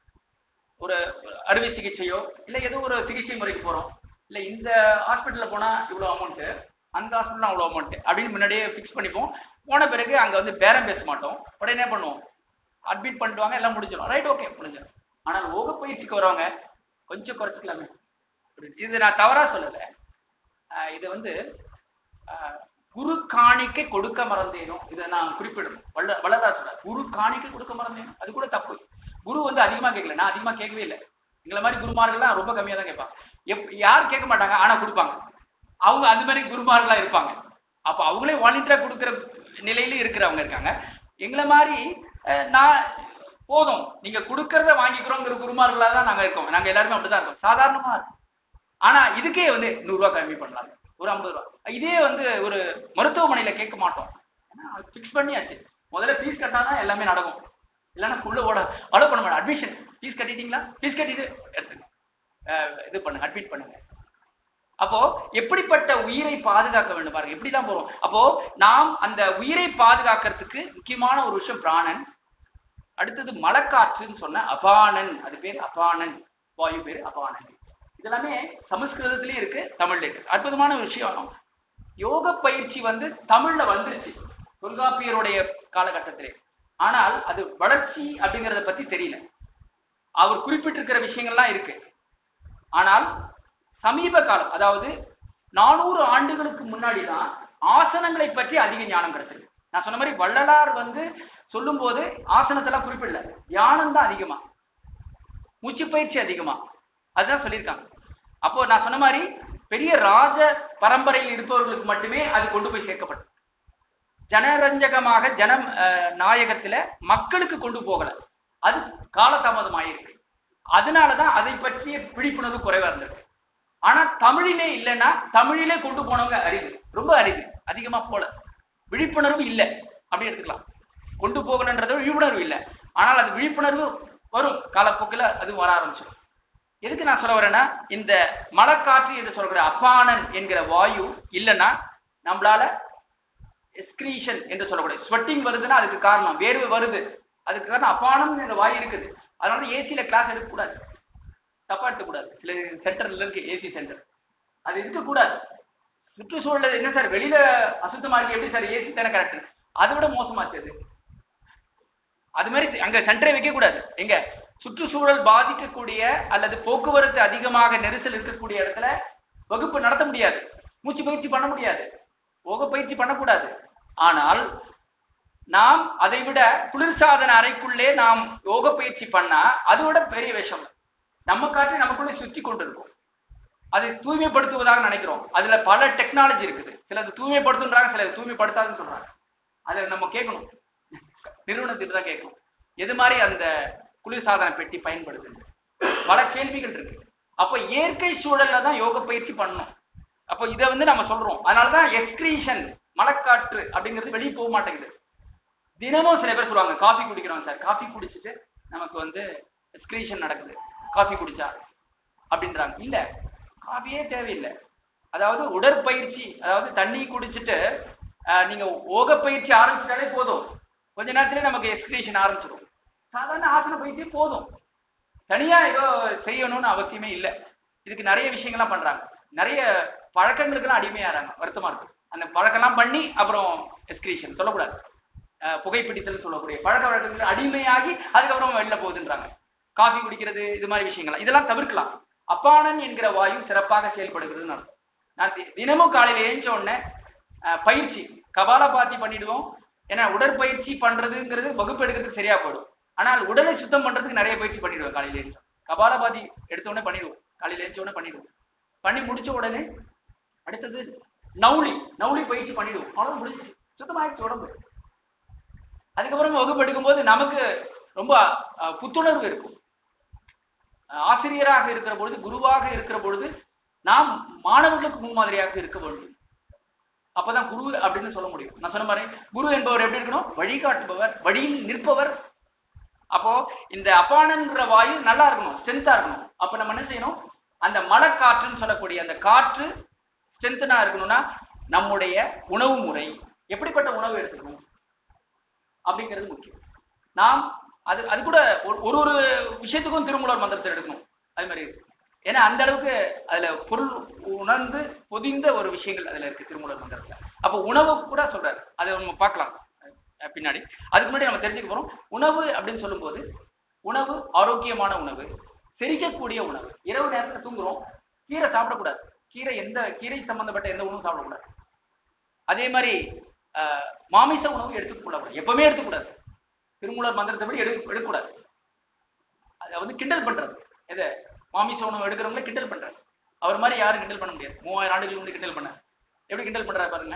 ஒரு அறுவை சிகிச்சையோ இல்ல ஏதோ ஒரு சிகிச்சை முறைக்கு போறோம் இல்ல இந்த ஹாஸ்பிட்டல்ல போனா இவ்வளவு அமௌண்ட் அந்த ஹாஸ்பிட்டல் அவ்வளவு அமௌண்ட் அப்படின்னு முன்னாடியே ஃபிக்ஸ் பண்ணிப்போம் போன பிறகு அங்க வந்து பேரம் பேச மாட்டோம் உடனே என்ன பண்ணுவோம் அட்மிட் பண்ணிடுவாங்க எல்லாம் முடிஞ்சிடும் ரைட் ஓகே முடிஞ்சிடும் ஆனால் யோக பயிற்சிக்கு வரவங்க கொஞ்சம் குறைச்சிக்கலாமே அப்படின்னு. இது நான் தவறா சொல்லல ஆஹ் இது வந்து ஆஹ் குரு காணிக்கை கொடுக்க மறந்தேனோ இதை நான் குறிப்பிடணும் வல்ல வல்லதா சொல்ற குரு காணிக்கை கொடுக்க மறந்தேனோ அது கூட தப்பு குரு வந்து அதிகமா கேட்கல நான் அதிகமா கேட்கவே இல்லை எங்களை மாதிரி குருமார்கள்லாம் ரொம்ப கம்மியா தான் கேட்பாங்க எப் யார் கேட்க மாட்டாங்க ஆனா கொடுப்பாங்க அவங்க அந்த மாதிரி குருமார்களா இருப்பாங்க அப்ப அவங்களே வாலண்டியரா கொடுக்குற நிலையில இருக்கிறவங்க இருக்காங்க எங்களை மாதிரி அஹ், நான் போதும் நீங்க கொடுக்கறத வாங்கிக்கிறோங்கிற குருமார்களா தான் நாங்க இருக்கோம் நாங்க எல்லாருமே அப்படிதான் இருக்கோம் சாதாரணமா இருக்கும் ஆனா இதுக்கே வந்து நூறு ரூபாய் கம்மி பண்ணலாம் ஒரு ஐம்பது ரூபாய் இதே வந்து ஒரு மருத்துவமனையில கேட்க மாட்டோம் ஃபிக்ஸ் பண்ணியாச்சு முதல்ல ஃபீஸ் கட்டினாதான் எல்லாமே நடக்கும் இல்லைன்னா உள்ள ஓட அலோ பண்ண மாட்டோம் அட்மிஷன் ஃபீஸ் கட்டிட்டீங்களா ஃபீஸ் கட்டிட்டு எடுத்துங்க அஹ் இது பண்ணுங்க அட்மிட் பண்ணுங்க அப்போ எப்படிப்பட்ட உயிரை பாதுகாக்க வேண்டும் பாருங்க எப்படிலாம் போறோம் அப்போ நாம் அந்த உயிரை பாதுகாக்கிறதுக்கு முக்கியமான ஒரு விஷயம் பிராணன் அடுத்தது மலக்காற்றுன்னு சொன்ன அபானன் அது பேர் அபானன் வாயு பேர் அபானன் இதெல்லாமே சமஸ்கிருதத்திலயும் இருக்கு தமிழ்ல இருக்கு அற்புதமான ஒரு விஷயம் யோக பயிற்சி வந்து தமிழ்ல வந்துருச்சு தொல்காப்பியருடைய காலகட்டத்திலே ஆனால் அது வளர்ச்சி அப்படிங்கறத பத்தி தெரியல அவர் குறிப்பிட்டிருக்கிற விஷயங்கள்லாம் இருக்கு ஆனால் சமீப காலம் அதாவது நானூறு ஆண்டுகளுக்கு முன்னாடி தான் ஆசனங்களை பற்றி அதிக ஞானம் கிடைச்சிருக்கு நான் சொன்ன மாதிரி வள்ளலார் வந்து சொல்லும்போது ஆசனத்தெல்லாம் குறிப்பிடல தியானம் தான் அதிகமா மூச்சு பயிற்சி அதிகமா அதுதான் சொல்லியிருக்காங்க அப்போ நான் சொன்ன மாதிரி பெரிய ராஜ பரம்பரையில் இருப்பவர்களுக்கு மட்டுமே அது கொண்டு போய் சேர்க்கப்பட்டது ஜனரஞ்சகமாக ஜனம் அஹ், நாயகத்துல மக்களுக்கு கொண்டு போகல அது காலதாமதம் ஆயிருக்கு அதனாலதான் அதை பற்றிய விழிப்புணர்வு குறைவா இருந்திருக்கு ஆனா தமிழிலே இல்லைன்னா தமிழிலே கொண்டு போனவங்க அரிது ரொம்ப அரிது அதிகமா போல விழிப்புணர்வு இல்லை அப்படி எடுத்துக்கலாம் கொண்டு போகணுன்றது விழிப்புணர்வு இல்லை ஆனால் அது விழிப்புணர்வு வரும் காலப்போக்கில் அது வர ஆரம்பிச்சிடும் எதுக்கு நான் சொல்ல வரேன்னா இந்த மலக்காற்று என்று சொல்லக்கூடிய அப்பானன் என்கிற வாயு இல்லைன்னா நம்மளால எஸ்கிரீஷன் என்று சொல்லக்கூடிய ஸ்வெட்டிங் வருதுன்னா அதுக்கு காரணம் வேர்வை வருது அதுக்கு காரணம் அப்பானம் என்ற வாயு இருக்குது அதனால ஏசியில கிளாஸ் எடுக்கக்கூடாது தப்பா எடுக்கக்கூடாது சில சென்டர்ல இருக்கு ஏசி சென்டர் அது இருக்கக்கூடாது சுற்றுச்சூழல் என்ன சார் வெளியில அசுத்தமா இருக்கு எப்படி சார் ஏசி தானே கரெக்ட் அதை விட மோசமாச்சு அது அது மாதிரி அங்க சென்டரை வைக்க கூடாது எங்க சுற்றுச்சூழல் பாதிக்கக்கூடிய அல்லது போக்குவரத்து அதிகமாக நெரிசல் இருக்கக்கூடிய இடத்துல வகுப்பு நடத்த முடியாது மூச்சு பயிற்சி பண்ண முடியாது யோக பயிற்சி பண்ணக்கூடாது ஆனால் நாம் அதை விட குளிர்சாதன அறைக்குள்ளே நாம் யோக பயிற்சி பண்ணா அதை விட பெரிய விஷயம் நம்ம காற்று நமக்குள்ளே சுற்றி கொண்டிருக்கும் அது தூய்மைப்படுத்துவதாக நினைக்கிறோம் அதுல பல டெக்னாலஜி இருக்குது சிலது தூய்மைப்படுத்துன்றாங்க சிலது தூய்மைப்படுத்தாதுன்னு சொல்றாங்க அதை நம்ம கேட்கணும் நிறுவனத்திட்டு தான் கேட்கணும் எது மாதிரி அந்த குளிர்சாதன பெட்டி பயன்படுது பல கேள்விகள் இருக்கு அப்ப இயற்கை சூழல்ல தான் யோக பயிற்சி பண்ணணும் அப்போ இதை வந்து நம்ம சொல்றோம் அதனாலதான் எஸ்கிரீஷன் மழைக்காற்று அப்படிங்கிறது வெளியே போக மாட்டேங்குது தினமும் சில பேர் சொல்லுவாங்க காஃபி குடிக்கிறோம் சார் காஃபி குடிச்சிட்டு நமக்கு வந்து எஸ்கிரீஷன் நடக்குது காஃபி குடிச்சா அப்படின்றாங்க இல்ல காஃபியே தேவையில்லை அதாவது உடற்பயிற்சி அதாவது தண்ணி குடிச்சிட்டு ஆஹ், நீங்க ஓக பயிற்சி ஆரம்பிச்சிட்டாலே போதும் கொஞ்ச நேரத்திலே நமக்கு எக்ஸ்கிரீஷன் ஆரம்பிச்சிடும் சாதாரண ஆசன பயிற்சி போதும் தனியா ஏதோ செய்யணும்னு அவசியமே இல்லை இதுக்கு நிறைய விஷயங்கள்லாம் பண்றாங்க நிறைய பழக்கங்களுக்கெல்லாம் அடிமையாறாங்க வருத்தமா இருக்கு அந்த பழக்கம்லாம் பண்ணி அப்புறம் எக்ஸ்கிரீஷன் சொல்லக்கூடாது அஹ், புகைப்பிடித்தல் சொல்லக்கூடிய பழக்க வழக்கங்கள் அடிமையாகி அதுக்கப்புறம் வெளில போகுதுன்றாங்க காஃபி குடிக்கிறது இது மாதிரி விஷயங்கள் இதெல்லாம் தவிர்க்கலாம் அப்பானன் என்கிற வாயு சிறப்பாக செயல்படுகிறதுன்னு அர்த்தம் நான் தி- தினமும் காலையில எழுந்த உடனே அஹ், பயிற்சி கபாலபாத்தி பண்ணிடுவோம் ஏன்னா உடற்பயிற்சி பண்றதுங்கிறது வகுப்பு எடுக்கிறதுக்கு சரியா போயிடும் ஆனால் உடலை சுத்தம் பண்றதுக்கு நிறைய பயிற்சி பண்ணிடுவேன் காலையில எழுந்து கபாலபாதி எடுத்த உடனே பண்ணிடுவோம் காலையில எழுந்த உடனே பண்ணிடுவோம் பண்ணி முடிச்ச உடனே அடுத்தது நவுளி நவுளி பயிற்சி பண்ணிடுவோம் அவ்வளவு முடிஞ்சிச்சு சுத்தமாயிடுச்சு உடம்பு அதுக்கப்புறம் வகுப்பு எடுக்கும்போது நமக்கு ரொம்ப அஹ், புத்துணர்வு இருக்கும் அஹ், ஆசிரியராக இருக்கிற பொழுது குருவாக இருக்கிற பொழுது நாம் மாணவர்களுக்கு முன்மாதிரியாக இருக்க வேண்டும் அப்பதான் குரு அப்படின்னு சொல்ல முடியும் நான் சொன்ன மாதிரி குரு என்பவர் எப்படி இருக்கணும் வழிகாட்டுபவர் வழியில் நிற்பவர் அப்போ இந்த அப்பானன்ற வாயு நல்லா இருக்கணும் ஸ்ட்ரென்த்தா இருக்கணும் அப்ப நம்ம என்ன செய்யணும் அந்த மழைக்காற்றுன்னு சொல்லக்கூடிய அந்த காற்று ஸ்ட்ரென்த்தனா இருக்கணும்னா நம்முடைய உணவு முறை எப்படிப்பட்ட உணவு எடுத்துக்கணும் அப்படிங்கிறது முக்கியம் நாம் அது அது கூட ஒரு ஒரு ஒரு விஷயத்துக்கும் திருமூலர் மந்திரத்தை எடுக்கணும் அது மாதிரி இருக்கு ஏன்னா அந்த அளவுக்கு அதுல பொருள் உணர்ந்து பொதிந்த ஒரு விஷயங்கள் அதுல இருக்கு திருமூலர் மந்திரத்துல அப்போ உணவு கூட சொல்றாரு அதை நம்ம பார்க்கலாம் அஹ் பின்னாடி அதுக்கு முன்னாடி நம்ம தெரிஞ்சுக்க போறோம் உணவு அப்படின்னு சொல்லும்போது உணவு ஆரோக்கியமான உணவு செரிக்கக்கூடிய உணவு இரவு நேரத்துல தூங்குறோம் கீரை சாப்பிடக்கூடாது கீரை எந்த கீரை சம்பந்தப்பட்ட எந்த உணவும் சாப்பிடக்கூடாது அதே மாதிரி ஆஹ், மாமிச உணவு எடுத்துக்கூடாது எப்பவுமே எடுத்துக்கூடாது திருமூலர் மந்திரத்தைப்படி எடு எடுக்கக்கூடாது அதை வந்து கிண்டல் பண்றது எது மாமிச உணவு எடுக்கிறவங்கள கிண்டல் பண்றாரு அவர் மாதிரி யாரும் கிண்டல் பண்ண முடியாது மூவாயிரம் ஆண்டுகளுக்கு முன்னாடி கிண்டல் பண்ணார் எப்படி கிண்டல் பண்றாரு பாருங்க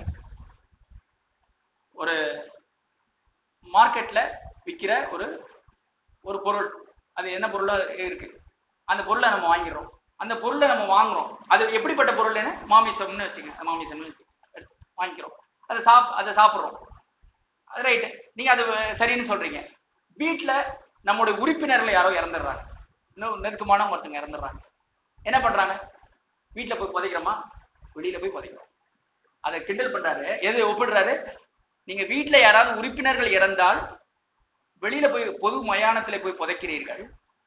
ஒரு மார்க்கெட்ல விற்கிற ஒரு ஒரு பொருள் அது என்ன பொருளா இருக்கு அந்த பொருளை நம்ம வாங்கிடுறோம் அந்த பொருளை நம்ம வாங்குறோம் அது எப்படிப்பட்ட பொருள்னு மாமிசம்னு வச்சுங்க மாமிசம்னு வச்சு வாங்கிக்கிறோம் அதை சாப் அதை சாப்பிட்றோம் அது ரைட்டு நீங்க அது சரின்னு சொல்றீங்க வீட்ல நம்முடைய உறுப்பினர்கள் யாரோ இறந்துடுறாங்க இன்னும் நெருக்கமான ஒருத்தங்க இறந்துடுறாங்க என்ன பண்றாங்க வீட்ல போய் புதைக்கிறோமா வெளியில போய் புதைக்கிறோம் அதை கிண்டல் பண்றாரு எது ஒப்பிடுறாரு நீங்க வீட்ல யாராவது உறுப்பினர்கள் இறந்தால் வெளியில போய் பொது மயானத்துல போய் புதைக்கிறீர்கள்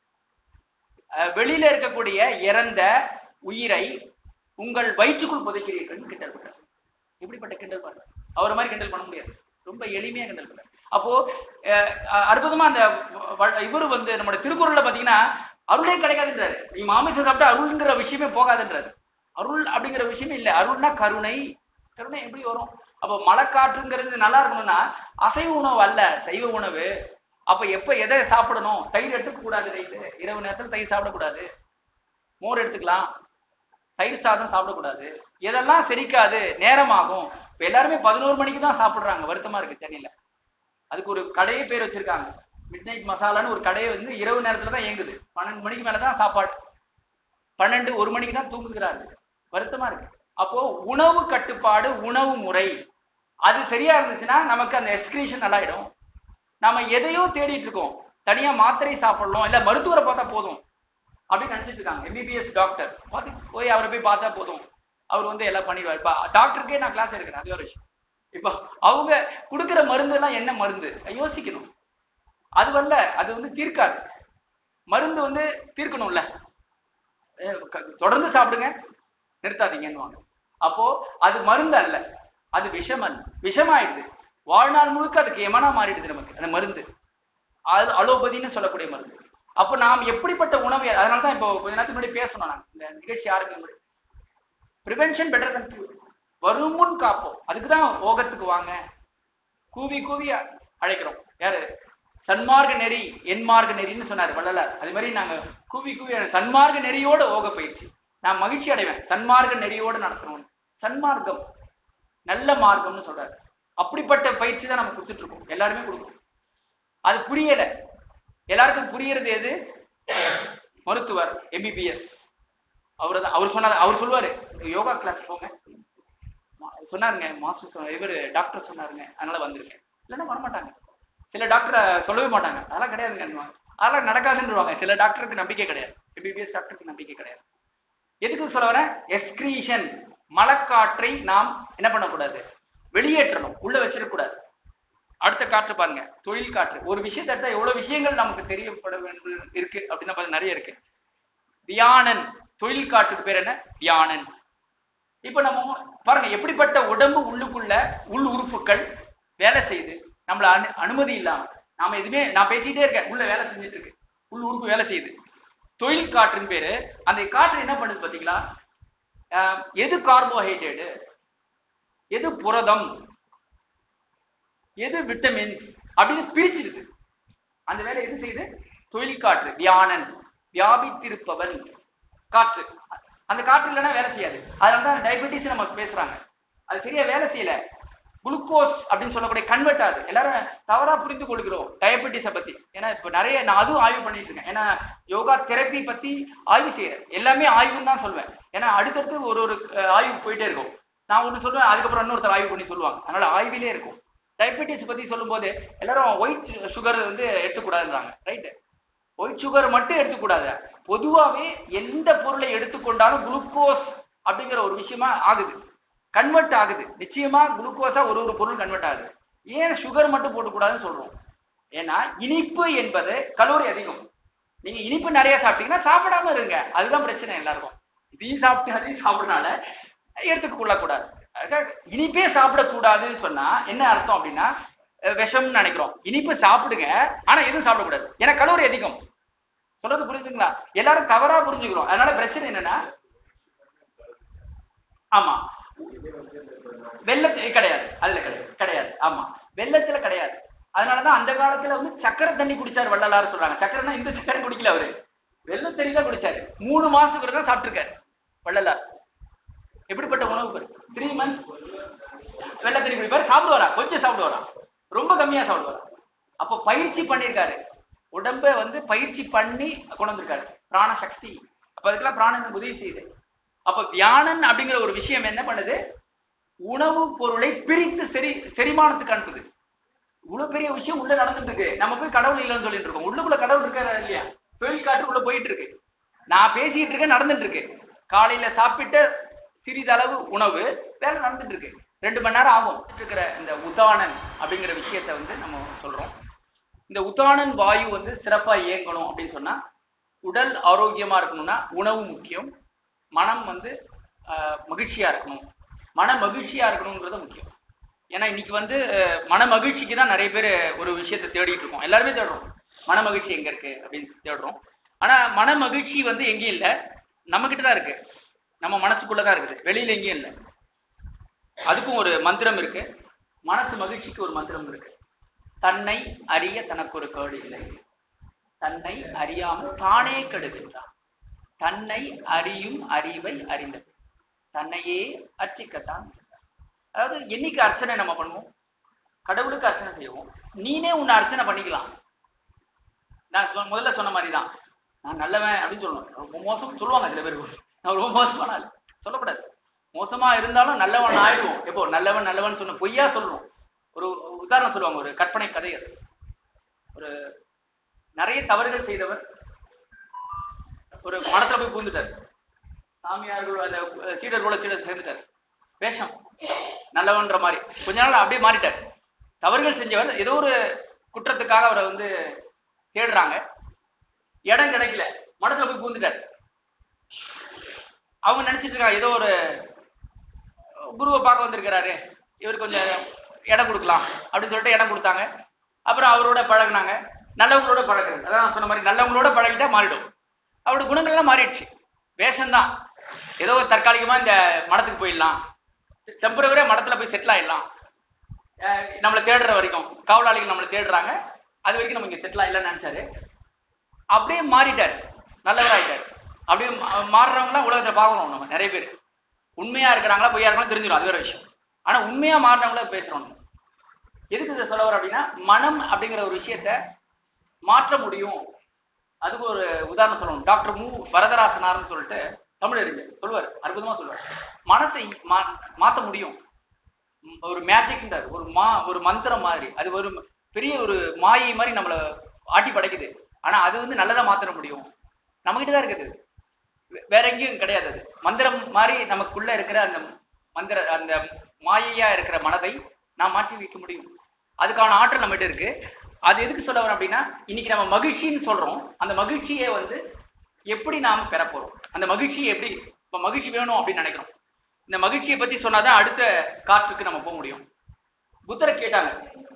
அஹ் வெளியில இருக்கக்கூடிய இறந்த உயிரை உங்கள் வயிற்றுக்குள் புதைக்கிறீர்கள் கிண்டல் பண்றாரு இப்படிப்பட்ட கிண்டல் பண்றாரு அவர் மாதிரி கிண்டல் பண்ண முடியாது ரொம்ப எளிமையா கிண்டல் பண்றாரு அப்போ அஹ் அஹ் அற்புதமா அந்த வ- இவரு வந்து நம்முடைய திருக்குறள்ல பாத்தீங்கன்னா அருளே கிடைக்காதுன்றாரு நீ மாமிசம் சாப்பிட்டா அருள்ங்கிற விஷயமே போகாதுன்றாரு அருள் அப்படிங்கிற விஷயமே இல்ல அருள்னா கருணை கருணை எப்படி வரும் அப்போ மழைக்காற்றுங்கிறது நல்லா இருக்கணும்னா அசைவ உணவு அல்ல சைவ உணவு அப்ப எப்ப எதை சாப்பிடணும் தயிர் எடுத்துக்க கூடாது நைட்டு இரவு நேரத்துல தயிர் சாப்பிடக்கூடாது மோர் எடுத்துக்கலாம் தயிர் சாதம் சாப்பிடக்கூடாது எதெல்லாம் செரிக்காது நேரமாகும் இப்ப எல்லாருமே பதினோரு மணிக்கு தான் சாப்பிடுறாங்க வருத்தமா இருக்கு சென்னையில அதுக்கு ஒரு கடையே பேர் வச்சிருக்காங்க மிட் நைட் மசாலான்னு ஒரு கடையை வந்து இரவு நேரத்துல தான் இயங்குது பன்னெண்டு மணிக்கு மேலதான் சாப்பாடு பன்னெண்டு ஒரு மணிக்கு தான் தூங்குகிறாரு வருத்தமா இருக்கு அப்போ உணவு கட்டுப்பாடு உணவு முறை அது சரியா இருந்துச்சுன்னா நமக்கு அந்த எக்ஸ்கிரீஷன் நல்லாயிடும் நாம எதையோ தேடிட்டு இருக்கோம் தனியா மாத்திரை சாப்பிடணும் இல்ல மருத்துவரை பார்த்தா போதும் அப்படின்னு நினைச்சிட்டு இருக்காங்க எம்பிபிஎஸ் டாக்டர் பார்த்து போய் அவரை போய் பார்த்தா போதும் அவர் வந்து எல்லாம் பண்ணிடுவார் இப்ப டாக்டருக்கே நான் கிளாஸ் எடுக்கிறேன் அது ஒரு விஷயம் இப்போ அவங்க கொடுக்குற மருந்து எல்லாம் என்ன மருந்து யோசிக்கணும் அது வரல அது வந்து தீர்க்காது மருந்து வந்து தீர்க்கணும்ல அஹ் க- தொடர்ந்து சாப்பிடுங்க நிறுத்தாதீங்கன்னு அப்போ அது மருந்து அல்ல அது விஷம் அல்ல விஷமாயிடுது வாழ்நாள் முழுக்க அதுக்கு எமனா மாறிடுது நமக்கு அந்த மருந்து அது அலோபதின்னு சொல்லக்கூடிய மருந்து அப்போ நாம் எப்படிப்பட்ட உணவு அதனால தான் இப்போ கொஞ்ச நேரத்துக்கு முன்னாடி பேசணும் நான் இந்த நிகழ்ச்சி ஆரம்பிக்கும் முன்னாடி ப்ரிவென்ஷன் பெட்டர் தன் கியூர் வரும் முன் காப்போம் அதுக்கு தான் ஓகத்துக்கு வாங்க கூவி கூவி அ- அழைக்கிறோம் யாரு சன்மார்க்க நெறி என்மார்க்க நெறின்னு சொன்னாரு வள்ளலார் அது மாதிரி நாங்க கூவி கூவி சன்மார்க்க நெறியோட ஓக பயிற்சி நான் மகிழ்ச்சி அடைவேன் சன்மார்க்க நெறியோடு நடத்தணும் சன்மார்க்கம் நல்ல மார்க்கம்னு சொல்றாரு அப்படிப்பட்ட பயிற்சி தான் நம்ம கொடுத்துட்டு இருக்கோம் எல்லாருமே கொடுக்கணும் அது புரியல எல்லாருக்கும் புரியறது எது மருத்துவர் எம்பிபிஎஸ் அவர் தான் அவர் சொன்னார் அவர் சொல்லுவாரு யோகா கிளாஸ் போங்க மா- சொன்னாருங்க மாஸ்டர் சொன்னார் இவர் டாக்டர் சொன்னாருங்க அதனால வந்திருக்கேன் இல்லைன்னா வரமாட்டாங்க சில டாக்டரை சொல்லவே மாட்டாங்க அதெல்லாம் கிடையாதுங்க அதெல்லாம் நடக்காதுன்றவாங்க சில டாக்டருக்கு நம்பிக்கை கிடையாது எம்பிபிஎஸ் டாக்டருக்கு நம்பிக்கை கிடையாது எதுக்கு சொல்ல வரேன் எஸ்கிரீஷன் மலக்காற்றை நாம் என்ன பண்ணக்கூடாது வெளியேற்றணும் உள்ள வச்சிடக்கூடாது அடுத்த காற்று பாருங்க தொழில் காற்று ஒரு விஷயத்தை எடுத்தா எவ்வளவு விஷயங்கள் நமக்கு தெரியப்பட வேண்டும் இருக்கு அப்படின்னா பாருங்க, நிறைய இருக்கு தியானன் தொழில் காற்றுக்கு பேர் என்ன தியானன் இப்ப நம்ம பாருங்க எப்படிப்பட்ட உடம்பு உள்ளுக்குள்ள உள் உறுப்புகள் வேலை செய்யுது நம்மள அனு அனுமதி இல்லாம நாம எதுவுமே நான் பேசிட்டே இருக்கேன் உள்ள வேலை செஞ்சுட்டு இருக்கு உள் உறுப்பு வேலை செய்யுது தொழில் காற்றுன்னு பேரு அந்த காற்று என்ன பண்ணுது பாத்தீங்களா ஆஹ் எது கார்போஹைட்ரேட்டு எது புரதம் எது விட்டமின்ஸ் அப்படின்னு பிரிச்சிருது அந்த வேலை எது செய்யுது தொழில் காற்று வியானன் வியாபித்திருப்பவன் காற்று அந்த காற்று இல்லைன்னா வேலை செய்யாது அதனால தான் டயபெட்டிஸ் நம்ம பேசுறாங்க அது சரியா வேலை செய்யல குளுக்கோஸ் அப்படின்னு சொல்லக்கூடிய கன்வெர்ட் ஆகுது எல்லாரும் தவறா புரிந்து கொள்கிறோம் டயபெட்டிஸை பத்தி ஏன்னா இப்ப நிறைய நான் அதுவும் ஆய்வு பண்ணிட்டு இருக்கேன் ஏன்னா யோகா தெரப்பி பத்தி ஆய்வு செய்யறேன் எல்லாமே ஆய்வுன்னு தான் சொல்வேன் ஏன்னா அடுத்தடுத்து ஒரு ஒரு அஹ், ஆய்வு போயிட்டே இருக்கும் நான் ஒண்ணு சொல்லுவேன் அதுக்கப்புறம் இன்னொருத்தர் ஆய்வு பண்ணி சொல்லுவாங்க அதனால ஆய்விலே இருக்கும் டயபெட்டிஸ் பத்தி சொல்லும்போது எல்லாரும் ஒயிட் சுகர் வந்து எடுத்துக்கூடாதுன்றாங்க ரைட்டு ஒயிட் சுகர் மட்டும் எடுத்துக்கூடாது பொதுவாவே எந்த பொருளை எடுத்துக்கொண்டாலும் குளுக்கோஸ் அப்படிங்கிற ஒரு விஷயமா ஆகுது கன்வெர்ட் ஆகுது நிச்சயமா குளுக்கோஸா ஒரு ஒரு பொருள் கன்வெர்ட் ஆகுது ஏன் சுகர் மட்டும் போடக்கூடாதுன்னு சொல்றோம் ஏன்னா இனிப்பு என்பது கலோரி அதிகம் நீங்க இனிப்பு நிறைய சாப்பிட்டீங்கன்னா சாப்பிடாம இருங்க அதுதான் பிரச்சனை எல்லாருக்கும் இதையும் சாப்பிட்டு அதையும் சாப்பிடனால எடுத்துக்க கொள்ளக்கூடாது அதாவது இனிப்பே சாப்பிடக்கூடாதுன்னு சொன்னா என்ன அர்த்தம் அப்படின்னா அஹ் விஷம்னு நினைக்கிறோம் இனிப்பு சாப்பிடுங்க ஆனா எதுவும் சாப்பிடக்கூடாது ஏன்னா கலோரி அதிகம் சொல்றது புரியுதுங்களா எல்லாரும் தவறா புரிஞ்சுக்கிறோம் அதனால பிரச்சனை என்னன்னா ஆமா வெள்ளத்துல கிடையாது அதுல கிடையாது கிடையாது ஆமா வெள்ளத்துல கிடையாது அதனாலதான் அந்த காலத்துல வந்து சக்கரை தண்ணி குடிச்சாரு வள்ளலார் சொல்றாங்க சக்கரைனா இந்த சக்கரை குடிக்கல அவரு வெள்ளை தண்ணி தான் குடிச்சாரு மூணு மாசத்துக்கு தான் சாப்பிட்டிருக்காரு வள்ளலார் எப்படிப்பட்ட உணவு த்ரீ மந்த்ஸ் வெள்ளை தண்ணி குடிப்பாரு சாப்பிடுவாரா கொஞ்சம் சாப்பிடுவாரா ரொம்ப கம்மியா சாப்பிடுவாரா அப்போ பயிற்சி பண்ணியிருக்காரு உடம்ப வந்து பயிற்சி பண்ணி கொண்டு வந்திருக்காரு பிராண சக்தி அப்ப அதுக்கெல்லாம் பிராணன் உதவி செய்யுது அப்ப தியானன் அப்படிங்கிற ஒரு விஷயம் என்ன பண்ணுது உணவுப் பொருளை பிரித்து செரி செரிமானத்துக்கு அனுப்புது இவ்வளவு பெரிய விஷயம் உள்ள நடந்துட்டு இருக்கு நம்ம போய் கடவுள் இல்லைன்னு சொல்லிட்டு இருக்கோம் உள்ளுக்குள்ள கடவுள் இருக்காரா இல்லையா தொழில் காற்றுக்குள்ள போயிட்டு இருக்கு நான் பேசிட்டு இருக்கேன் நடந்துட்டு இருக்கு காலையில சாப்பிட்ட சிறிதளவு உணவு வேலை நடந்துட்டு இருக்கு ரெண்டு மணி நேரம் ஆகும் இருக்கிற இந்த உதானன் அப்படிங்கிற விஷயத்த வந்து நம்ம சொல்றோம் இந்த உதானன் வாயு வந்து சிறப்பா இயங்கணும் அப்படின்னு சொன்னா உடல் ஆரோக்கியமா இருக்கணும்னா உணவு முக்கியம் மனம் வந்து ஆஹ், மகிழ்ச்சியா இருக்கணும் மன மகிழ்ச்சியா இருக்கணுங்கிறது முக்கியம் ஏன்னா இன்னைக்கு வந்து அஹ், மன மகிழ்ச்சிக்கு தான் நிறைய பேர் ஒரு விஷயத்தை தேடிட்டு இருக்கோம் எல்லாருமே தேடுறோம் மன மகிழ்ச்சி எங்க இருக்கு அப்படின்னு தேடுறோம் ஆனா மன மகிழ்ச்சி வந்து எங்கேயும் இல்லை நம்ம கிட்ட தான் இருக்கு நம்ம மனசுக்குள்ளதான் இருக்குது வெளியில எங்கேயும் இல்லை அதுக்கும் ஒரு மந்திரம் இருக்கு மனசு மகிழ்ச்சிக்கு ஒரு மந்திரம் இருக்கு தன்னை அறிய தனக்கு ஒரு கேடு இல்லை தன்னை அறியாமல் தானே கெடுகின்றான் தன்னை அறியும் அறிவை அறிந்தது தன்னையே அர்ச்சிக்கத்தான் இருக்கிறான். அதாவது என்னைக்கு அர்ச்சனை நம்ம பண்ணுவோம் கடவுளுக்கு அர்ச்சனை செய்வோம் நீனே உன்னை அர்ச்சனை பண்ணிக்கலாம் நான் சொ- முதல்ல சொன்ன மாதிரி தான் நான் நல்லவன் அப்படின்னு சொல்லணும் ரொம்ப மோசம் சொல்லுவாங்க சில பேர் நான் ரொம்ப மோசமான ஆள் சொல்லக்கூடாது மோசமா இருந்தாலும் நல்லவன் ஆயிடுவோம் எப்போ நல்லவன் நல்லவன் சொன்ன பொய்யா சொல்லணும் ஒரு உதாரணம் சொல்லுவாங்க ஒரு கற்பனை கதை அது ஒரு நிறைய தவறுகள் செய்தவர் ஒரு மடத்துல போய் பூந்துட்டார் சாமியார்கள் அந்த சீடர்களோட சீடர் சேர்ந்துட்டார் வேஷம் நல்லவன்ற மாதிரி கொஞ்ச நாள் அப்படியே மாறிட்டார் தவறுகள் செஞ்சவர் ஏதோ ஒரு குற்றத்துக்காக அவரை வந்து தேடுறாங்க இடம் கிடைக்கல மடத்துல போய் பூந்துட்டார் அவங்க நினைச்சிட்டு இருக்காங்க ஏதோ ஒரு குருவை பார்க்க வந்திருக்கிறாரு இவர் கொஞ்சம் இடம் கொடுக்கலாம் அப்படின்னு சொல்லிட்டு இடம் கொடுத்தாங்க அப்புறம் அவரோட பழகுனாங்க நல்லவங்களோட பழகுறது அதான் நான் சொன்ன மாதிரி நல்லவங்களோட பழகிட்டா மாறிடும் அவரோட குணங்கள் எல்லாம் மாறிடுச்சு வேஷம்தான் ஏதோ ஒரு தற்காலிகமா இந்த மடத்துக்கு போயிடலாம் டெம்பரவரியா மடத்துல போய் செட்டில் ஆயிடலாம் அஹ் நம்மளை தேடுற வரைக்கும் காவலாளிகள் நம்மளை தேடுறாங்க அது வரைக்கும் நம்ம இங்க செட்டில் ஆயிடலாம்னு நினைச்சாரு அப்படியே மாறிட்டார் நல்லவர் ஆயிட்டார் அப்படியே மா- மாறுறவங்கலாம் உலகத்துல பார்க்கணும் நம்ம நிறைய பேர் உண்மையா இருக்கிறாங்களா பொய்யா இருக்காங்களா தெரிஞ்சிடும் அது வேற விஷயம் ஆனா உண்மையா மாறினவங்கள பேசுறோம் நம்ம. எதுக்கு இதை சொல்ல வர அப்படின்னா மனம் அப்படிங்கிற ஒரு விஷயத்த மாற்ற முடியும் அதுக்கு ஒரு உதாரணம் சொல்லணும் டாக்டர் மு வரதராசனார்னு சொல்லிட்டு தமிழ் அறிஞர் சொல்லுவார் அற்புதமா சொல்லுவார் மனசை மா- மாத்த முடியும் ம், ஒரு மேஜிக்ன்றார் ஒரு மா ஒரு மந்திரம் மாதிரி அது ஒரு பெரிய ஒரு மாயை மாதிரி நம்மள ஆட்டி படைக்குது ஆனா அது வந்து நல்லதா மாத்திர முடியும் நம்மகிட்ட தான் இருக்குது வே- வேற எங்கேயும் கிடையாது அது மந்திரம் மாதிரி நமக்குள்ள இருக்கிற அந்த மந்திர அந்த மாயையா இருக்கிற மனதை நாம் மாற்றி வைக்க முடியும் அதுக்கான ஆற்றல் நம்மகிட்ட இருக்கு அது எதுக்கு சொல்ல வரேன் அப்படின்னா இன்னைக்கு நம்ம மகிழ்ச்சின்னு சொல்றோம் அந்த மகிழ்ச்சியை வந்து எப்படி நாம பெற போறோம் அந்த மகிழ்ச்சியை எப்படி இப்ப மகிழ்ச்சி வேணும் அப்படின்னு நினைக்கிறோம் இந்த மகிழ்ச்சியை பத்தி சொன்னாதான் அடுத்த காற்றுக்கு நம்ம போக முடியும் புத்தரை கேட்டாங்க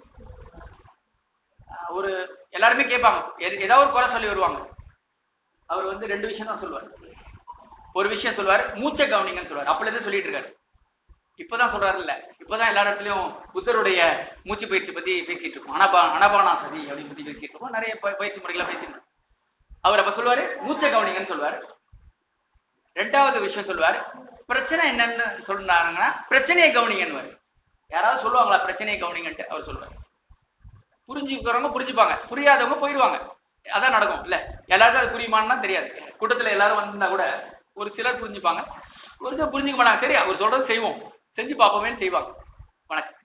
ஆஹ் ஒரு எல்லாருமே கேட்பாங்க எது- ஏதாவது ஒரு குறை சொல்லி வருவாங்க அவர் வந்து ரெண்டு விஷயம் தான் சொல்லுவார் ஒரு விஷயம் சொல்லுவார் மூச்சை கவனிங்கன்னு சொல்லுவார் அப்பல இருந்து சொல்லிட்டு இருக்காரு இப்பதான் சொல்றாரு இல்ல இப்பதான் எல்லா இடத்துலயும் புத்தருடைய மூச்சு பயிற்சி பத்தி பேசிட்டு இருக்கோம் அனபா அனபானா சதி அப்படின்னு பத்தி பேசிட்டு இருக்கோம் நிறைய ப- பயிற்சி முறைகளை பேசிட்டு இருக்கோம் அவர் அப்ப சொல்லுவாரு மூச்சை கவனிங்கன்னு சொல்லுவார் ரெண்டாவது விஷயம் சொல்லுவார் பிரச்சனை என்னன்னு சொன்னாங்கன்னா பிரச்சனையை கவனிங்கன்னு யாராவது சொல்லுவாங்களா பிரச்சனையை கவனிங்கன்ட்டு அவர் சொல்லுவார் புரிஞ்சுக்கிறவங்க புரிஞ்சுப்பாங்க புரியாதவங்க போயிடுவாங்க அதான் நடக்கும் இல்ல எல்லாருக்கும் அது புரியுமான்னா தெரியாது கூட்டத்துல எல்லாரும் வந்திருந்தா கூட ஒரு சிலர் புரிஞ்சுப்பாங்க ஒரு சிலர் புரிஞ்சுக்க மாட்டாங்க சரி அவர் சொல்றது செய்வோம் செஞ்சு பார்ப்போமேன்னு செய்வாங்க வணக்கம்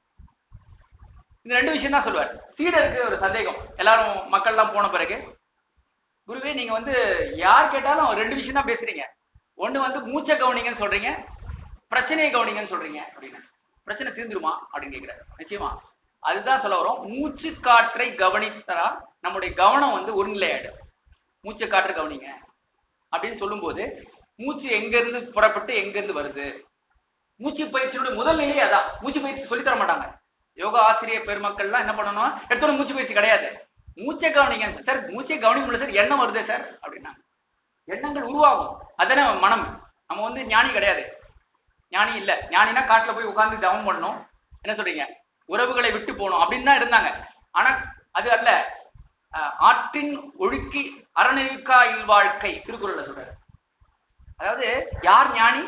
இந்த ரெண்டு விஷயம் தான் சொல்லுவார் சீடருக்கு ஒரு சந்தேகம் எல்லாரும் மக்கள்லாம் போன பிறகு குருவே நீங்க வந்து யார் கேட்டாலும் ரெண்டு விஷயம் தான் பேசுறீங்க ஒண்ணு வந்து மூச்சை கவனிங்கன்னு சொல்றீங்க பிரச்சனையை கவனிங்கன்னு சொல்றீங்க அப்படின்னு பிரச்சனை தீர்ந்துருமா அப்படின்னு கேக்குறாரு நிச்சயமா அதுதான் சொல்ல வரோம் மூச்சு காற்றை கவனித்தா நம்முடைய கவனம் வந்து ஒருநிலையாயிடும் மூச்சு காற்று கவனிங்க அப்படின்னு சொல்லும்போது மூச்சு எங்க இருந்து புறப்பட்டு எங்க இருந்து வருது மூச்சு பயிற்சியோட முதல் நிலையே அதான் மூச்சு பயிற்சி சொல்லி தர மாட்டாங்க யோகா ஆசிரியர் பெருமக்கள்லாம் என்ன பண்ணணும் எடுத்தோட மூச்சு பயிற்சி கிடையாது மூச்சை கவனிங்க சார் மூச்சை கவனிக்க முடியல சார் எண்ணம் வருது சார் அப்படின்னா எண்ணங்கள் உருவாகும் அதானே மனம் நம்ம வந்து ஞானி கிடையாது ஞானி இல்ல ஞானினா காட்டுல போய் உட்கார்ந்து தவம் பண்ணணும் என்ன சொல்றீங்க உறவுகளை விட்டு போகணும் அப்படின்னு தான் இருந்தாங்க ஆனா அது அல்ல அஹ், ஆற்றின் ஒழுக்கி அறநெறிக்கா இல்வாழ்க்கை திருக்குறள்ல சொல்றாரு அதாவது யார் ஞானி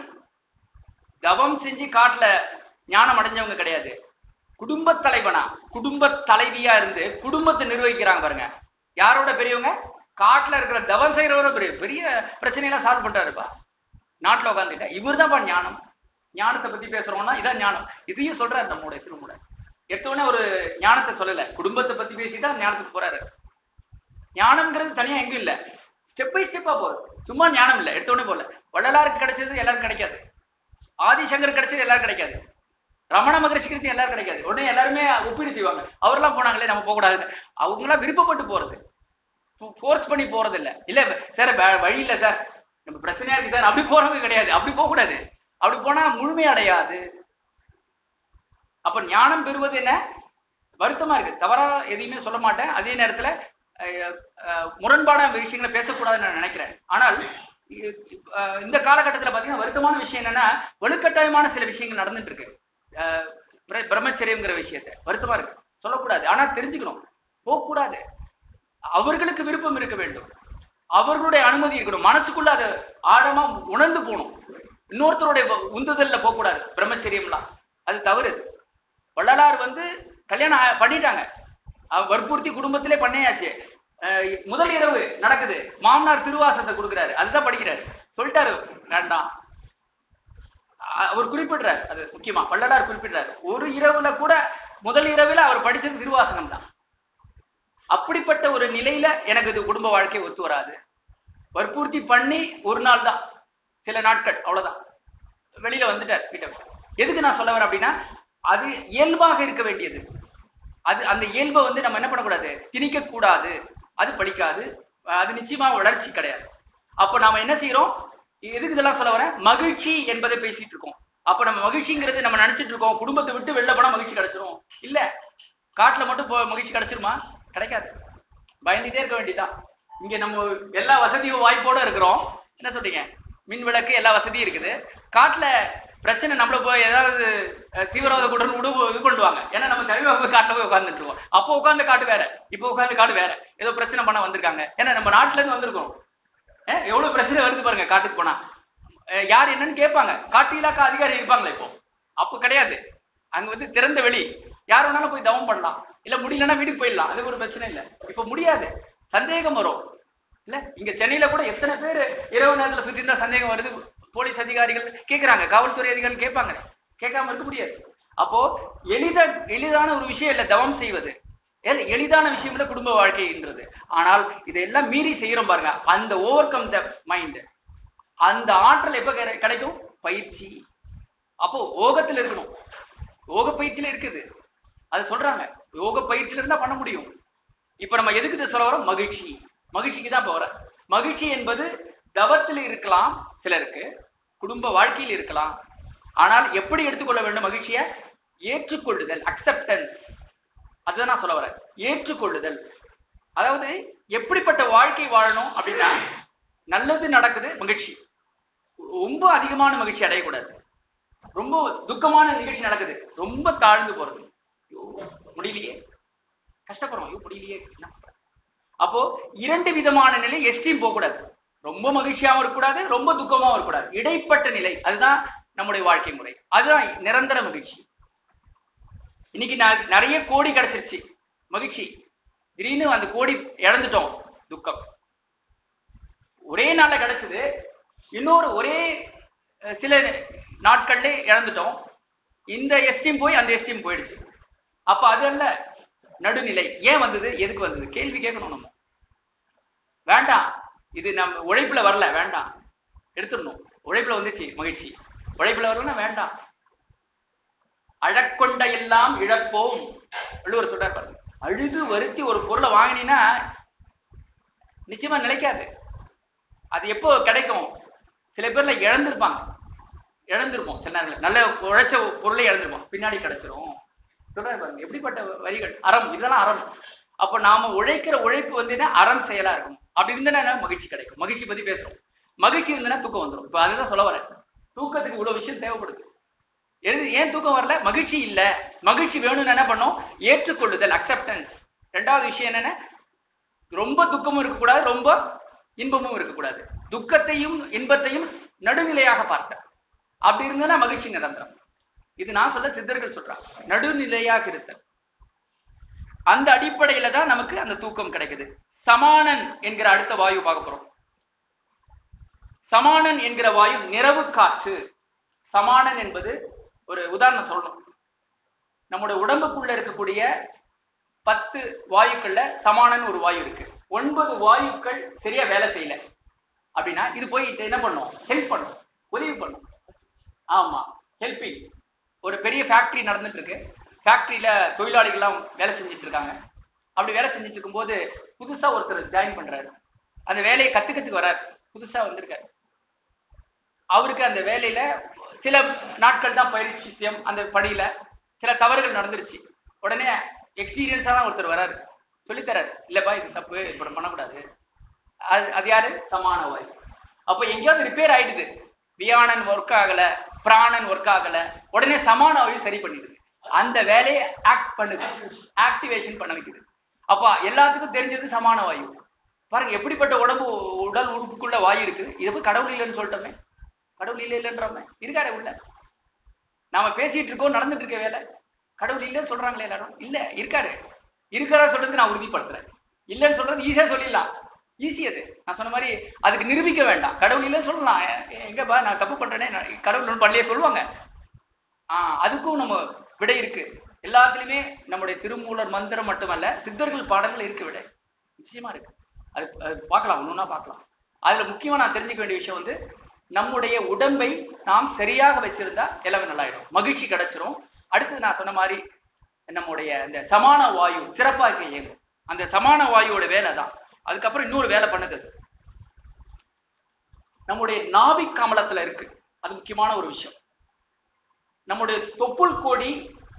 தவம் செஞ்சு காட்டுல ஞானம் அடைஞ்சவங்க கிடையாது குடும்ப தலைவனா குடும்ப தலைவியா இருந்து குடும்பத்தை நிர்வகிக்கிறாங்க பாருங்க யாரோட பெரியவங்க காட்டுல இருக்கிற தவம் செய்யறவரோட பெரிய பெரிய பிரச்சனையெல்லாம் சால்வ் பண்றாருப்பா நாட்டுல உட்காந்துட்ட இவர் தான்ப்பா ஞானம் ஞானத்தை பத்தி பேசுறோம்னா இதான் ஞானம் இதையும் சொல்றாரு நம்முடைய திருமுறை எடுத்தவொடனே ஒரு ஞானத்தை சொல்லல குடும்பத்தை பத்தி பேசிதான் ஞானத்துக்கு போறாரு ஞானம்ங்கிறது தனியா எங்கும் இல்ல ஸ்டெப் பை ஸ்டெப்பா போகுது சும்மா ஞானம் இல்ல எடுத்தோடனே போல வள்ளலாருக்கு கிடைச்சது எல்லாருக்கும் கிடைக்காது ஆதிசங்கர் கிடைச்சது எல்லாரும் கிடைக்காது ரமண மகரிஷி கிடைச்சது எல்லாரும் கிடைக்காது உடனே எல்லாருமே ஒப்பீடு செய்வாங்க அவர்லாம் போனாங்களே நம்ம போகக்கூடாது அவங்களாம் விருப்பப்பட்டு போறது ஃபோர்ஸ் பண்ணி போறது இல்ல இல்ல சார் வே- வழி இல்ல சார் நம்ம பிரச்சனையா இருக்கு சார் அப்படி போறவங்க கிடையாது அப்படி போக கூடாது அப்படி போனா முழுமை அடையாது அப்ப ஞானம் பெறுவது என்ன வருத்தமா இருக்கு தவறா எதையுமே சொல்ல மாட்டேன் அதே நேரத்துல அஹ், அஹ், முரண்பாடான விஷயங்களை பேசக்கூடாதுன்னு நான் நினைக்கிறேன் ஆனால் இ- அஹ், இந்த காலகட்டத்துல பாத்தீங்கன்னா வருத்தமான விஷயம் என்னன்னா வலுக்கட்டாயமான சில விஷயங்கள் நடந்துட்டு இருக்கு அஹ், பிர- பிரம்மச்சரியம்ங்கிற விஷயத்த வருத்தமா இருக்கு சொல்லக்கூடாது ஆனா தெரிஞ்சுக்கணும் போகக்கூடாது அவர்களுக்கு விருப்பம் இருக்க வேண்டும் அவர்களுடைய அனுமதி இருக்கணும் மனசுக்குள்ள அதை ஆழமா உணர்ந்து போகணும் இன்னொருத்தருடைய வ- உந்துதல்ல போகக்கூடாது பிரம்மச்சரியம்லாம் அது தவறு வள்ளலார் வந்து கல்யாணம் ஆ- பண்ணிட்டாங்க அவ வற்புறுத்தி குடும்பத்திலே பண்ணையாச்சு அஹ் முதல் இரவு நடக்குது மாமனார் திருவாசத்தை கொடுக்குறாரு அதுதான் படிக்கிறாரு சொல்லிட்டாரு வேண்டாம் அ- அவர் குறிப்பிடுறாரு அது முக்கியமா வள்ளலார் குறிப்பிடுறாரு ஒரு இரவுல கூட முதல் இரவுல அவர் படிச்சது திருவாசகம் தான் அப்படிப்பட்ட ஒரு நிலையில எனக்கு இது குடும்ப வாழ்க்கை ஒத்து வராது வற்புறுத்தி பண்ணி ஒரு நாள் தான் சில நாட்கள் அவ்வளவுதான் வெளியில வந்துட்டார் வீட்டை விட்டு. எதுக்கு நான் சொல்ல வரேன் அப்படின்னா அது இயல்பாக இருக்க வேண்டியது அது அந்த இயல்பை வந்து நம்ம என்ன பண்ணக்கூடாது திணிக்க கூடாது அது படிக்காது அது நிச்சயமா வளர்ச்சி கிடையாது அப்ப நாம என்ன செய்யறோம் எதுக்கு இதெல்லாம் சொல்ல வரேன் மகிழ்ச்சி என்பதை பேசிட்டு இருக்கோம் அப்ப நம்ம மகிழ்ச்சிங்கிறது நம்ம நினைச்சிட்டு இருக்கோம் குடும்பத்தை விட்டு வெளில போனா மகிழ்ச்சி கிடைச்சிரும் இல்ல காட்டுல மட்டும் போ மகிழ்ச்சி கிடைச்சிருமா கிடைக்காது பயந்துட்டே இருக்க வேண்டியதுதான் இங்க நம்ம எல்லா வசதியும் வாய்ப்போட இருக்கிறோம் என்ன சொல்றீங்க மின் விளக்கு எல்லா வசதியும் இருக்குது காட்டுல பிரச்சனை நம்மள போய் ஏதாவது அஹ், தீவிரவாத கூட்டம் விடு இது பண்ணுவாங்க ஏன்னா நம்ம தலைவா போய் காட்டுல போய் உட்கார்ந்துட்டு இருக்கோம் அப்போ உட்கார்ந்த காட்டு வேற இப்போ உட்கார்ந்து காடு வேற ஏதோ பிரச்சனை பண்ண வந்திருக்காங்க ஏன்னா நம்ம நாட்டுல இருந்து வந்திருக்கோம் அஹ் எவ்வளவு பிரச்சனை வருது பாருங்க காட்டுக்கு போனா அஹ் யார் என்னன்னு கேட்பாங்க காட்டு இலாக்கா அதிகாரி இருப்பாங்களே இப்போ அப்ப கிடையாது அங்க வந்து திறந்த வெளி யார் வேணாலும் போய் தவம் பண்ணலாம் இல்ல முடியலன்னா வீட்டுக்கு போயிடலாம் அது ஒரு பிரச்சனை இல்ல இப்ப முடியாது சந்தேகம் வரும் இல்ல இங்க சென்னையில கூட எத்தனை பேர் இரவு நேரத்துல சுத்தி இருந்தா சந்தேகம் வருது போலீஸ் அதிகாரிகள் கேக்குறாங்க காவல்துறை அதிகாரிகள் கேட்பாங்க கேட்காம இருக்க முடியாது அப்போ எளித எளிதான ஒரு விஷயம் இல்ல தவம் செய்வது ஏன் எளிதான விஷயம் இல்ல குடும்ப வாழ்க்கைன்றது ஆனால் இதெல்லாம் மீறி செய்யறோம் பாருங்க அந்த ஓவர் கம் த மைண்ட் அந்த ஆற்றல் எப்ப கிடை- கிடைக்கும் பயிற்சி அப்போ ஓகத்துல இருக்கணும் யோக பயிற்சியில இருக்குது அது சொல்றாங்க யோக பயிற்சியில இருந்தா பண்ண முடியும் இப்ப நம்ம எதுக்கு இதை சொல்ல வரோம் மகிழ்ச்சி மகிழ்ச்சிக்கு தான் போற மகிழ்ச்சி என்பது தவத்தில் இருக்கலாம் சிலருக்கு குடும்ப வாழ்க்கையில் இருக்கலாம் ஆனால் எப்படி எடுத்துக்கொள்ள வேண்டும் மகிழ்ச்சியை ஏற்றுக்கொள்ளுதல் அக்செப்டன்ஸ் அதுதான் நான் சொல்ல வரேன் ஏற்றுக்கொள்ளுதல் அதாவது எப்படிப்பட்ட வாழ்க்கை வாழணும் அப்படின்னா நல்லது நடக்குது மகிழ்ச்சி ரொம்ப அதிகமான மகிழ்ச்சி அடையக்கூடாது ரொம்ப துக்கமான நிகழ்ச்சி நடக்குது ரொம்ப தாழ்ந்து போறது ஐயோ முடியலையே கஷ்டப்படுறோம் ஐயோ முடியலையே கிருஷ்ணா. அப்போ இரண்டு விதமான நிலை எஸ்டீம் போகக்கூடாது ரொம்ப மகிழ்ச்சியாவும் இருக்கக்கூடாது ரொம்ப துக்கமாவும் இருக்கக்கூடாது இடைப்பட்ட நிலை அதுதான் நம்முடைய வாழ்க்கை முறை அதுதான் நிரந்தர மகிழ்ச்சி இன்னைக்கு நான் நிறைய கோடி கிடைச்சிருச்சு மகிழ்ச்சி திடீர்னு அந்த கோடி இழந்துட்டோம் துக்கம் ஒரே நாள்ல கிடைச்சது இன்னொரு ஒரே அஹ், சில நாட்கள்ல இழந்துட்டோம் இந்த எஸ்டீம் போய் அந்த எஸ்டீம் போயிடுச்சு அப்ப அது அல்ல நடுநிலை ஏன் வந்தது எதுக்கு வந்தது கேள்வி கேட்கணும் நம்ம வேண்டாம் இது நம்ம உழைப்புல வரல வேண்டாம் எடுத்துடணும் உழைப்புல வந்துச்சு மகிழ்ச்சி உழைப்புல வரலன்னா வேண்டாம் அழக்கொண்ட எல்லாம் இழப்போம் வள்ளுவர் சொல்றார் பாருங்க அழுது வருத்தி ஒரு பொருளை வாங்கினீன்னா நிச்சயமா நிலைக்காது அது எப்போ கிடைக்கும் சில பேர்ல இழந்திருப்பாங்க இழந்திருப்போம் சில நேரங்கள் நல்ல உழைச்ச பொருளை இழந்திருப்போம் பின்னாடி கிடைச்சிரும் சொல்றாரு பாருங்க எப்படிப்பட்ட வரிகள் அறம் இதெல்லாம் அறம் அப்ப நாம உழைக்கிற உழைப்பு வந்து என்ன அறம் செயலா இருக்கும் அப்படி இருந்தா மகிழ்ச்சி கிடைக்கும் மகிழ்ச்சி பத்தி பேசுறோம் மகிழ்ச்சி இருந்ததுன்னா தூக்கம் வந்துடும் இப்ப அதுதான் சொல்ல வரேன் தூக்கத்துக்கு இவ்வளவு விஷயம் தேவைப்படுது எது ஏன் தூக்கம் வரல மகிழ்ச்சி இல்ல மகிழ்ச்சி வேணும்னு என்ன பண்ணோம் ஏற்றுக்கொள்ளுதல் அக்செப்டன்ஸ் ரெண்டாவது விஷயம் என்னன்னா ரொம்ப துக்கமும் இருக்கக்கூடாது ரொம்ப இன்பமும் இருக்கக்கூடாது துக்கத்தையும் இன்பத்தையும் நடுநிலையாக பார்க்க அப்படி இருந்தா மகிழ்ச்சி நிரந்தரம் இது நான் சொல்ல சித்தர்கள் சொல்றாங்க நடுநிலையாக இருத்தல் அந்த அடிப்படையில தான் நமக்கு அந்த தூக்கம் கிடைக்குது சமானன் என்கிற அடுத்த வாயு பார்க்க போறோம் சமானன் என்கிற வாயு நிறவு காற்று சமானன் என்பது ஒரு உதாரணம் சொல்லணும் நம்முடைய உடம்புக்குள்ள இருக்கக்கூடிய பத்து வாயுக்கள்ல சமானன் ஒரு வாயு இருக்கு ஒன்பது வாயுக்கள் சரியா வேலை செய்யல அப்படின்னா இது போய் இது என்ன பண்ணும் ஹெல்ப் பண்ணும் உதவி பண்ணும் ஆமா ஹெல்பிங் ஒரு பெரிய ஃபேக்டரி நடந்துட்டு இருக்கு ஃபேக்டரியில தொழிலாளிகள்லாம் வேலை செஞ்சுட்டு இருக்காங்க அப்படி வேலை செஞ்சுட்டு இருக்கும்போது புதுசா ஒருத்தர் ஜாயின் பண்றாரு அந்த வேலையை கத்துக்கிறதுக்கு வர்றாரு புதுசா வந்திருக்காரு அவருக்கு அந்த வேலையில சில நாட்கள் தான் பயிற்சியம் அந்த பணியில சில தவறுகள் நடந்துருச்சு உடனே எக்ஸ்பீரியன்ஸா தான் ஒருத்தர் வராரு சொல்லித்தராரு இல்லப்பா இது தப்பு இப்படி பண்ணக்கூடாது அது அது யாரு சமான வாயு அப்ப எங்கேயாவது ரிப்பேர் ஆயிடுது வியானன் ஒர்க் ஆகல பிராணன் ஒர்க் ஆகல உடனே சமான வாயு சரி பண்ணிடுது அந்த வேலையை ஆக்ட் பண்ணுது ஆக்டிவேஷன் பண்ண வைக்குது அப்ப எல்லாத்துக்கும் தெரிஞ்சது சமான வாயு பாருங்க எப்படிப்பட்ட உடம்பு உடல் உறுப்புக்குள்ள வாயு இருக்கு இதை போய் கடவுள் இல்லைன்னு சொல்லிட்டோமே கடவுள் இல்லை இல்லைன்றோமே இருக்காரு உள்ள நாம பேசிட்டு இருக்கோம் நடந்துட்டு இருக்க வேலை கடவுள் இல்லைன்னு சொல்றாங்களே எல்லாரும் இல்ல இருக்காரு இருக்கிறா சொல்றது நான் உறுதிப்படுத்துறேன் இல்லைன்னு சொல்றது ஈஸியா சொல்லிடலாம் ஈஸி அது நான் சொன்ன மாதிரி அதுக்கு நிரூபிக்க வேண்டாம் கடவுள் இல்லைன்னு சொல்லலாம் எ- எங்கப்பா நான் தப்பு பண்றேனே நான் கடவுள் ஒண்ணும் பண்ணலையே சொல்லுவாங்க ஆஹ் அதுக்கும் நம்ம விடை இருக்கு எல்லாத்துலயுமே நம்முடைய திருமூலர் மந்திரம் மட்டுமல்ல சித்தர்கள் பாடல்கள் இருக்கு விடை நிச்சயமா இருக்கு அது அது பார்க்கலாம் ஒண்ணுன்னா பார்க்கலாம் அதுல முக்கியமா நான் தெரிஞ்சுக்க வேண்டிய விஷயம் வந்து நம்முடைய உடம்பை நாம் சரியாக வச்சிருந்தா எல்லாமே நல்லாயிடும் மகிழ்ச்சி கிடைச்சிரும் அடுத்து நான் சொன்ன மாதிரி நம்முடைய இந்த சமான வாயு சிறப்பாக இயங்கும் அந்த சமான வாயுவோட வேலை தான் அதுக்கப்புறம் இன்னொரு வேலை பண்ணுது அது. நம்முடைய நாபிக் கமலத்துல இருக்கு அது முக்கியமான ஒரு விஷயம் நம்முடைய தொப்புள் கொடி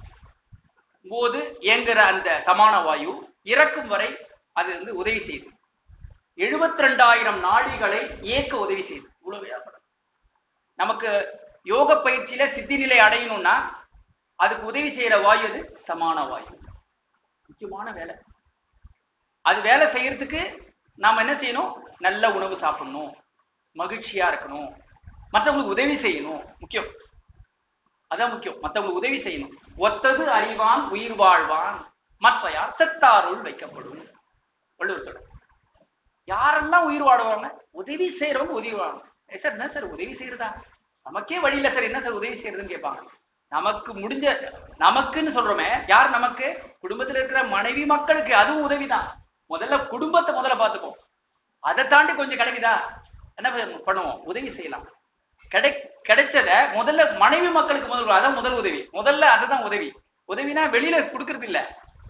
போது இயங்குற அந்த சமான வாயு இறக்கும் வரை அது வந்து உதவி செய்யுது எழுபத்தி ரெண்டாயிரம் நாடிகளை இயக்க உதவி செய்யுது இவ்வளவு வியாபாரம் நமக்கு யோக பயிற்சியில சித்தி நிலை அடையணும்னா அதுக்கு உதவி செய்யற வாயு அது சமான வாயு முக்கியமான வேலை அது வேலை செய்யறதுக்கு நாம என்ன செய்யணும் நல்ல உணவு சாப்பிடணும் மகிழ்ச்சியா இருக்கணும் மற்றவங்களுக்கு உதவி செய்யணும் முக்கியம் அதான் முக்கியம் மற்றவங்களுக்கு உதவி செய்யணும் ஒத்தது அறிவான் உயிர் வாழ்வான் மற்றையார் செத்தாருள் வைக்கப்படும் வள்ளுவர் சொல்ற யாரெல்லாம் உயிர் வாழுவாங்க உதவி செய்யறவங்க உதவி வாழணும் ஏ சார் என்ன சார் உதவி செய்யறதா நமக்கே வழி இல்ல சார் என்ன சார் உதவி செய்யறதுன்னு கேட்பாங்க நமக்கு முடிஞ்ச நமக்குன்னு சொல்றோமே யார் நமக்கு குடும்பத்துல இருக்கிற மனைவி மக்களுக்கு அதுவும் உதவிதான் முதல்ல குடும்பத்தை முதல்ல பார்த்துப்போம் அதை தாண்டி கொஞ்சம் கிடைக்குதா என்ன பண்ண- பண்ணுவோம் உதவி செய்யலாம் கிடை கிடைச்சத முதல்ல மனைவி மக்களுக்கு முதல் அதான் முதல் உதவி முதல்ல அதுதான் உதவி உதவினா வெளியில கொடுக்கறது இல்ல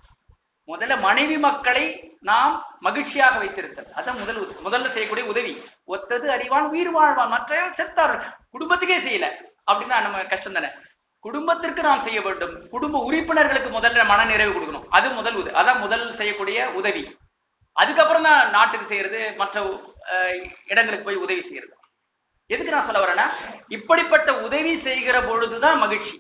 முதல்ல மனைவி மக்களை நாம் மகிழ்ச்சியாக வைத்திருத்தல் அதான் முதல் உத- முதல்ல செய்யக்கூடிய உதவி ஒத்தது அறிவான் உயிர் வாழ்வான் மற்ற செத்தார் குடும்பத்துக்கே செய்யல அப்படின்னா நம்ம கஷ்டம் தானே குடும்பத்திற்கு நாம் செய்ய வேண்டும் குடும்ப உறுப்பினர்களுக்கு முதல்ல மன நிறைவு கொடுக்கணும் அது முதல் உதவி அதான் முதல் செய்யக்கூடிய உதவி அதுக்கப்புறம் தான் நாட்டுக்கு செய்யறது மற்ற அஹ், இடங்களுக்கு போய் உதவி செய்யறது எதுக்கு நான் சொல்ல வரேன்னா இப்படிப்பட்ட உதவி செய்கிற பொழுதுதான் மகிழ்ச்சி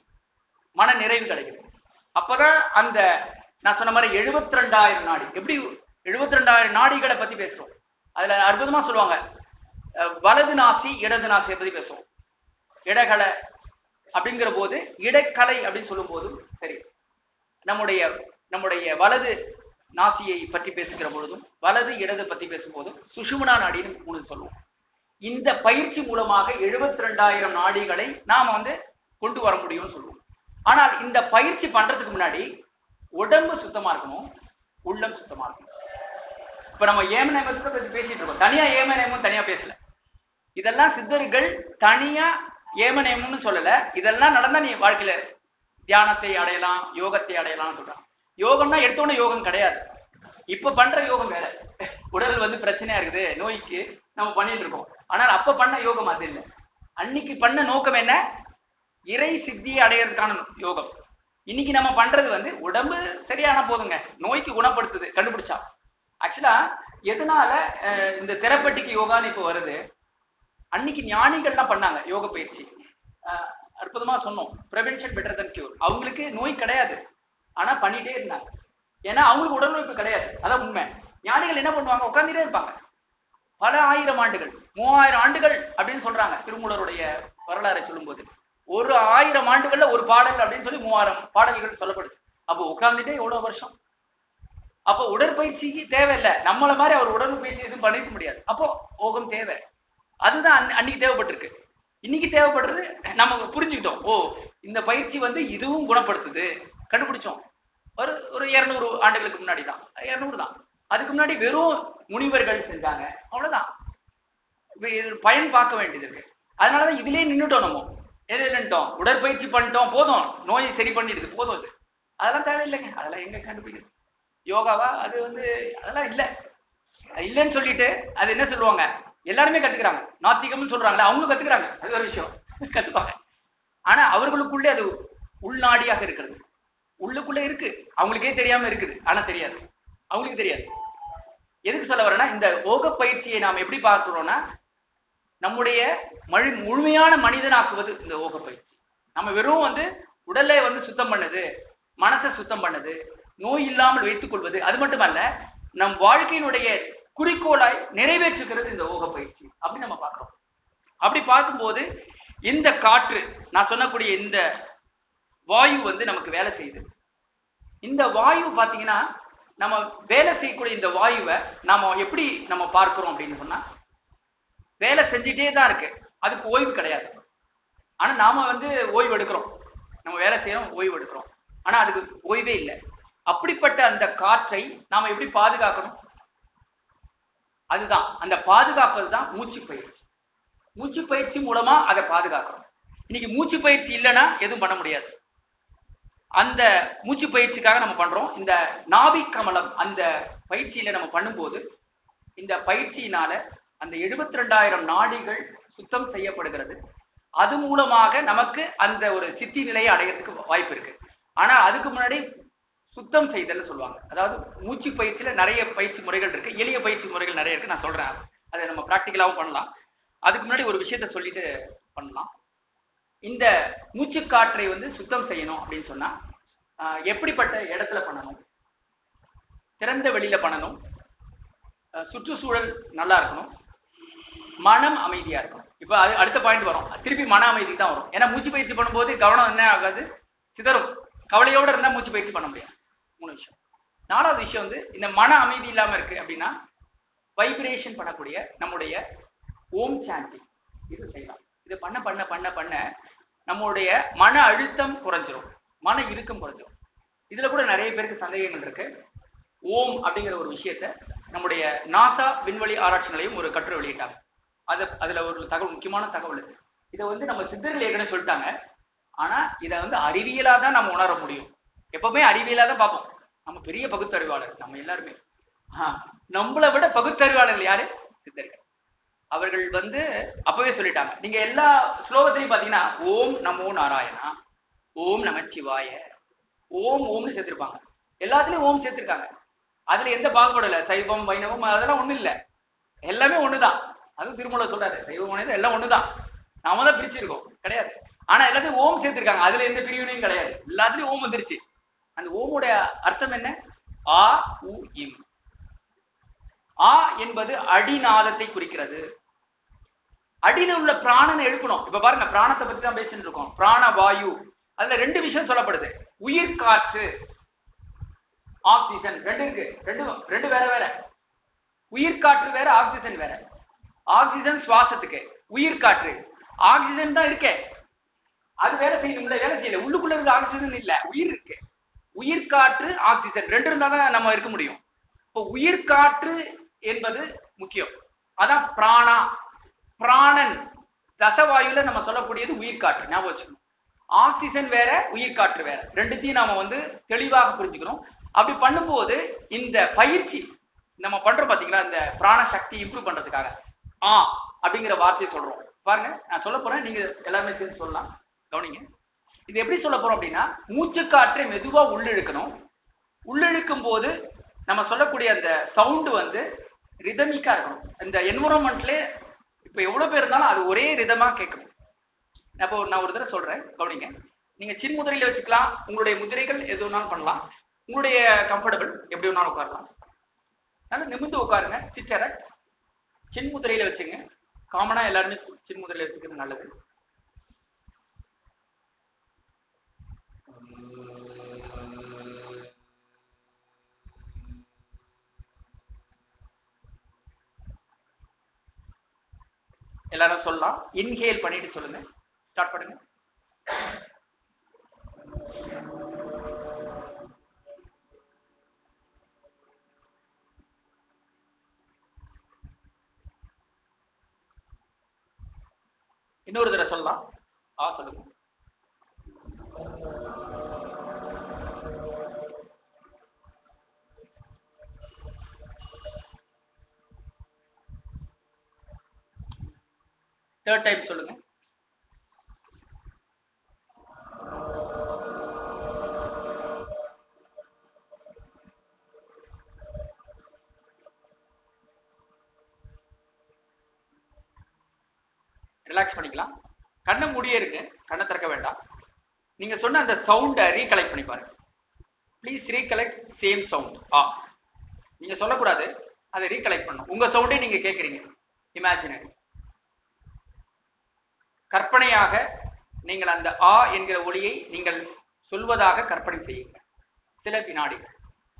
மன நிறைவு கிடைக்குது அப்பதான் அந்த நான் சொன்ன மாதிரி 72000 ரெண்டாயிரம் நாடி எப்படி 72000 ரெண்டாயிரம் நாடிகளை பத்தி பேசுறோம் அதுல அற்புதமா சொல்லுவாங்க அஹ், வலது நாசி இடது நாசியை பத்தி பேசுவோம் இடகலை அப்படிங்கிற போது இடக்கலை அப்படின்னு சொல்லும் போதும் சரி நம்முடைய நம்முடைய வலது நாசியை பற்றி பேசுகிற பொழுதும் வலது இடது பத்தி பேசும்போதும் சுஷுமனா நாடின்னு மூணு சொல்லுவோம் இந்த பயிற்சி மூலமாக 72000 ரெண்டாயிரம் நாடிகளை நாம வந்து கொண்டு வர முடியும்னு சொல்லுவோம் ஆனால் இந்த பயிற்சி பண்றதுக்கு முன்னாடி உடம்பு சுத்தமா இருக்கணும் உள்ளம் சுத்தமா இருக்கணும் இப்ப நம்ம ஏமநேமத்தை பத்தி பேசிட்டு இருக்கோம் தனியா ஏமநேமம் தனியா பேசல இதெல்லாம் சித்தர்கள் தனியா ஏமநேமம்னு சொல்லல இதெல்லாம் நடந்தா நீ வாழ்க்கையில தியானத்தை அடையலாம் யோகத்தை அடையலாம்னு சொல்றாங்க யோகம்னா எடுத்தோடனே யோகம் கிடையாது இப்ப பண்ற யோகம் வேற உடல் வந்து பிரச்சனையா இருக்குது நோய்க்கு நம்ம பண்ணிட்டு இருக்கோம் ஆனால் அப்ப பண்ண யோகம் அது இல்லை அன்னைக்கு பண்ண நோக்கம் என்ன இறை சித்தியை அடையறதுக்கான யோகம் இன்னைக்கு நம்ம பண்றது வந்து உடம்பு சரியான போதுங்க நோய்க்கு குணப்படுத்துது கண்டுபிடிச்சா ஆக்சுவலா எதனால அஹ், இந்த தெரப்பட்டிக்கு யோகான்னு இப்போ வருது அன்னைக்கு ஞானிகள்லாம் பண்ணாங்க யோக பயிற்சி அஹ், அற்புதமா சொன்னோம் ப்ரிவென்ஷன் பெட்டர் தன் கியூர் அவங்களுக்கு நோய் கிடையாது ஆனா பண்ணிட்டே இருந்தாங்க ஏன்னா அவங்களுக்கு உடல் நோய்ப்பு கிடையாது அதான் உண்மை ஞானிகள் என்ன பண்ணுவாங்க உட்கார்ந்துட்டே இருப்பாங்க பல ஆயிரம் ஆண்டுகள் மூவாயிரம் ஆண்டுகள் அப்படின்னு சொல்றாங்க திருமூலருடைய வரலாறை சொல்லும்போது ஒரு ஆயிரம் ஆண்டுகள்ல ஒரு பாடல் அப்படின்னு சொல்லி மூவாயிரம் பாடல்கள் சொல்லப்படுது அப்போ உட்கார்ந்துட்டே எவ்வளவு வருஷம் அப்போ உடற்பயிற்சிக்கு தேவையில்லை நம்மள மாதிரி அவர் உடற்பயிற்சி எதுவும் பண்ணிக்க முடியாது அப்போ ஓகம் தேவை அதுதான் அன்ன- அன்னைக்கு தேவைப்பட்டிருக்கு இன்னைக்கு தேவைப்படுறது நம்ம புரிஞ்சுக்கிட்டோம் ஓ இந்த பயிற்சி வந்து இதுவும் குணப்படுத்துது கண்டுபிடிச்சோம் ஒரு ஒரு இருநூறு ஆண்டுகளுக்கு முன்னாடி தான் இருநூறு தான் அதுக்கு முன்னாடி வெறும் முனிவர்கள் செஞ்சாங்க அவ்வளவுதான் இப்ப இது பயன் பார்க்க வேண்டியது இருக்கு அதனாலதான் இதுலயே நின்னுட்டோம் நம்ம எது நின்னுட்டோம் உடற்பயிற்சி பண்ணிட்டோம் போதும் நோயை சரி பண்ணிடுது போதும் அது அதெல்லாம் தேவையில்லைங்க அதெல்லாம் எங்க கண்டுபிடிக்குது யோகாவா அது வந்து அதெல்லாம் இல்ல அது இல்லைன்னு சொல்லிட்டு அது என்ன சொல்லுவாங்க எல்லாருமே கத்துக்கிறாங்க நாத்திகம்னு சொல்றாங்களே அவங்களும் கத்துக்கிறாங்க அது ஒரு விஷயம் கத்துப்பாங்க ஆனா அவர்களுக்குள்ளே அது உள்நாடியாக இருக்கிறது உள்ளுக்குள்ளே இருக்கு அவங்களுக்கே தெரியாம இருக்குது ஆனா தெரியாது அவங்களுக்கு தெரியாது எதுக்கு சொல்ல வரேன்னா இந்த யோக பயிற்சியை நாம் எப்படி பார்க்கிறோம்னா நம்முடைய மழு முழுமையான மனிதனாக்குவது இந்த யோக பயிற்சி நம்ம வெறும் வந்து உடலை வந்து சுத்தம் பண்ணுது மனசை சுத்தம் பண்ணுது நோய் இல்லாமல் வைத்துக் கொள்வது அது மட்டுமல்ல நம் வாழ்க்கையினுடைய குறிக்கோளாய் நிறைவேற்றுகிறது இந்த யோக பயிற்சி அப்படி நம்ம பார்க்கிறோம் அப்படி பார்க்கும்போது இந்த காற்று நான் சொல்லக்கூடிய இந்த வாயு வந்து நமக்கு வேலை செய்யுது இந்த வாயு பாத்தீங்கன்னா நம்ம வேலை செய்யக்கூடிய இந்த வாயுவை நாம எப்படி நம்ம பார்க்கிறோம் அப்படின்னு சொன்னா வேலை செஞ்சுட்டே தான் இருக்கு அதுக்கு ஓய்வு கிடையாது ஆனா நாம வந்து ஓய்வு எடுக்கிறோம் நம்ம வேலை செய்யறோம் ஓய்வு எடுக்கிறோம் ஆனா அதுக்கு ஓய்வே இல்லை அப்படிப்பட்ட அந்த காற்றை நாம எப்படி பாதுகாக்கணும் அதுதான் அந்த பாதுகாப்பது தான் மூச்சு பயிற்சி மூச்சு பயிற்சி மூலமா அதை பாதுகாக்கிறோம் இன்னைக்கு மூச்சு பயிற்சி இல்லைன்னா எதுவும் பண்ண முடியாது அந்த மூச்சு பயிற்சிக்காக நம்ம பண்றோம் இந்த நாபி கமலம் அந்த பயிற்சியில நம்ம பண்ணும்போது இந்த பயிற்சியினால அந்த 72000 ரெண்டாயிரம் நாடிகள் சுத்தம் செய்யப்படுகிறது அது மூலமாக நமக்கு அந்த ஒரு சித்தி நிலையை அடையறதுக்கு வாய்ப்பு இருக்கு ஆனா அதுக்கு முன்னாடி சுத்தம் செய்தல்னு சொல்லுவாங்க அதாவது மூச்சு பயிற்சியில நிறைய பயிற்சி முறைகள் இருக்கு எளிய பயிற்சி முறைகள் நிறைய இருக்கு நான் சொல்றேன் அதை நம்ம ப்ராக்டிக்கலாவும் பண்ணலாம் அதுக்கு முன்னாடி ஒரு விஷயத்த சொல்லிட்டு பண்ணலாம் இந்த மூச்சுக்காற்றை வந்து சுத்தம் செய்யணும் அப்படின்னு சொன்னா ஆஹ், எப்படிப்பட்ட இடத்துல பண்ணணும் திறந்த வெளியில பண்ணணும் ஆஹ், சுற்றுச்சூழல் நல்லா இருக்கணும் மனம் அமைதியா இருக்கணும் இப்ப அது அடுத்த பாயிண்ட் வரும் திருப்பி மன அமைதி தான் வரும் ஏன்னா மூச்சு பயிற்சி பண்ணும்போது கவனம் என்ன ஆகாது சிதறும் கவலையோட இருந்தா மூச்சு பயிற்சி பண்ண முடியாது மூணு விஷயம் நாலாவது விஷயம் வந்து இந்த மன அமைதி இல்லாம இருக்கு அப்படின்னா வைப்ரேஷன் பண்ணக்கூடிய நம்முடைய ஓம் சாண்டிங் இது செய்யலாம் இது பண்ண பண்ண பண்ண பண்ண நம்மளுடைய மன அழுத்தம் குறைஞ்சிரும் மன இறுக்கம் குறைஞ்சிரும் இதுல கூட நிறைய பேருக்கு சந்தேகங்கள் இருக்கு ஓம் அப்படிங்கிற ஒரு விஷயத்த நம்முடைய நாசா விண்வெளி ஆராய்ச்சி நிலையம் ஒரு கட்டுரை வெளியிட்டாங்க அது அதுல ஒரு தகவல் முக்கியமான தகவல் இது. இதை வந்து நம்ம சித்தர்கள் ஏற்கனவே சொல்லிட்டாங்க ஆனா இதை வந்து அறிவியலா தான் நம்ம உணர முடியும் எப்பவுமே அறிவியலா தான் பார்ப்போம் நம்ம பெரிய பகுத்தறிவாளர் நம்ம எல்லாருமே ஆஹ், நம்மளை விட பகுத்தறிவாளர்கள் யாரு சித்தர்கள் அவர்கள் வந்து அப்பவே சொல்லிட்டாங்க நீங்க எல்லா ஸ்லோகத்திலையும் பாத்தீங்கன்னா ஓம் நமோ நாராயணா ஓம் நமச்சிவாய ஓம் ஓம்னு சேர்த்திருப்பாங்க எல்லாத்துலயும் ஓம் சேர்த்திருக்காங்க அதுல எந்த பாகுபாடும் இல்ல சைவம் வைணவம் அதெல்லாம் ஒண்ணு இல்ல எல்லாமே ஒண்ணுதான் அதுவும் திருமூல சொல்றாரு சைவம் வைணவம் எல்லாம் ஒண்ணுதான் நாம தான் பிரிச்சிருக்கோம் கிடையாது ஆனா எல்லாத்தையும் ஓம் சேர்த்திருக்காங்க அதுல எந்த பிரிவினையும் கிடையாது எல்லாத்துலயும் ஓம் வந்துருச்சு அந்த ஓமுடைய அர்த்தம் என்ன ஆ உ இம் ஆ என்பது அடிநாதத்தை குறிக்கிறது அடியில உள்ள பிராணனை எழுப்பணும் இப்ப பாருங்க பிராணத்தை பத்தி தான் பேசிட்டு இருக்கோம் பிராண வாயு அதுல ரெண்டு விஷயம் சொல்லப்படுது உயிர் காற்று ஆக்சிஜன் ரெண்டு இருக்கு ரெண்டு ரெண்டு வேற வேற உயிர் காற்று வேற ஆக்சிஜன் வேற ஆக்சிஜன் சுவாசத்துக்கு உயிர் காற்று ஆக்சிஜன் தான் இருக்கே அது வேலை செய்யணும்ல வேலை செய்யல உள்ளுக்குள்ள இருக்க ஆக்சிஜன் இல்ல உயிர் இருக்கு உயிர் காற்று ஆக்சிஜன் ரெண்டு இருந்தா தான் நம்ம இருக்க முடியும் இப்போ உயிர் காற்று என்பது முக்கியம் அதான் பிராணா பிராணன் தசவாயுல நம்ம சொல்லக்கூடியது உயிர் காற்று ஞாபகம் வச்சுக்கணும் ஆக்சிஜன் வேற உயிர் காற்று வேற ரெண்டுத்தையும் நாம வந்து தெளிவாக புரிஞ்சுக்கணும் அப்படி பண்ணும்போது இந்த பயிற்சி நம்ம பண்றோம் பாத்தீங்களா இந்த பிராண சக்தி இம்ப்ரூவ் பண்றதுக்காக ஆ அப்படிங்கிற வார்த்தையை சொல்றோம் பாருங்க நான் சொல்ல போறேன் நீங்க எல்லாருமே சேர்ந்து சொல்லலாம் கவனிங்க இது எப்படி சொல்ல போறோம் அப்படின்னா மூச்சு காற்றை மெதுவா உள்ளிழுக்கணும் உள்ளிழுக்கும் போது நம்ம சொல்லக்கூடிய அந்த சவுண்ட் வந்து ரிதமிக்கா இருக்கணும் இந்த என்வரன்மெண்ட்ல இப்ப எவ்வளவு பேர் இருந்தாலும் அது ஒரே ரிதமா கேட்கணும் அப்போ நான் ஒரு தடவை சொல்றேன் கவனிங்க நீங்க சின் முதிரையில வச்சுக்கலாம் உங்களுடைய முதிரைகள் எது வேணாலும் பண்ணலாம் உங்களுடைய கம்ஃபர்டபுள் எப்படி வேணாலும் உட்காரலாம் நல்லா நிமிர்ந்து உட்காருங்க சிட்டரை சின் முதிரையில வச்சுங்க காமனா எல்லாருமே சின் முதிரையில வச்சுக்கிறது நல்லது எல்லாரும் சொல்லலாம் இன்ஹேல் பண்ணிட்டு சொல்லுங்க ஸ்டார்ட் பண்ணுங்க இன்னொரு தடவை சொல்லலாம் ஆ சொல்லுங்க தேர்ட் டைம் சொல்லுங்க ரிலாக்ஸ் பண்ணிக்கலாம் கண்ணை மூடியே இருக்கு கண்ணை திறக்க வேண்டாம் நீங்க சொன்ன அந்த சவுண்டை ரீகலெக்ட் பண்ணி பாருங்க ப்ளீஸ் ரீகலெக்ட் சேம் சவுண்ட் ஆ நீங்க சொல்லக்கூடாது அதை ரீகலெக்ட் பண்ணும் உங்க சவுண்டே நீங்க கேட்குறீங்க இமேஜினரி கற்பனையாக நீங்கள் அந்த ஆ என்கிற ஒளியை நீங்கள் சொல்வதாக கற்பனை செய்யுங்கள் சில வினாடிகள்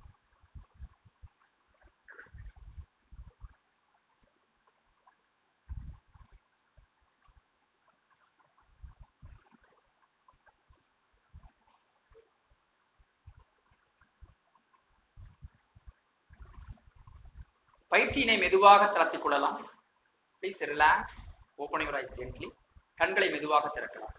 பயிற்சியினை மெதுவாக தளர்த்திக் கொள்ளலாம் please relax open your eyes gently கண்களை மெதுவாக திறக்கலாம்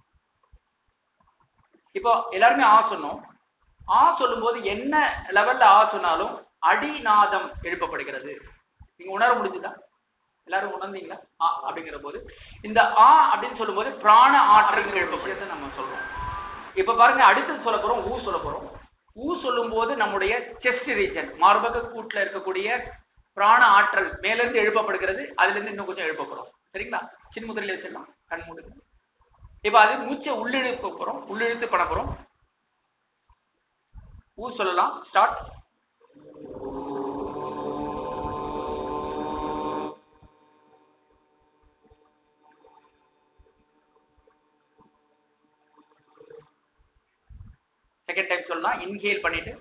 இப்போ எல்லாருமே ஆ சொன்னோம் ஆ சொல்லும்போது என்ன லெவல்ல ஆ சொன்னாலும் அடிநாதம் எழுப்பப்படுகிறது நீங்க உணர முடிஞ்சுதா எல்லாரும் உணர்ந்தீங்களா ஆ அப்படிங்கிற போது இந்த ஆ அப்படின்னு சொல்லும்போது பிராண ஆற்றல் எழுப்பப்படுகிறத நம்ம சொல்றோம் இப்ப பாருங்க அடுத்தது சொல்ல போறோம் ஊ சொல்ல போறோம் ஊ சொல்லும் போது நம்முடைய செஸ்ட் ரீஜன் மார்பக கூட்டுல இருக்கக்கூடிய பிராண ஆற்றல் மேல இருந்து எழுப்பப்படுகிறது அதுல இருந்து இன்னும் கொஞ்சம் எழுப்பப்படும் சரிங்களா சின்முதிரையில வச்சிடலாம் கண் மூடுங்க இப்ப அது மூச்சை உள்ளிழுக்க போறோம் உள்ளிழுத்து பண்ண போறோம் ஊ சொல்லலாம் ஸ்டார்ட் சொல்லலாம் இன்ஹேல் பண்ணிட்டு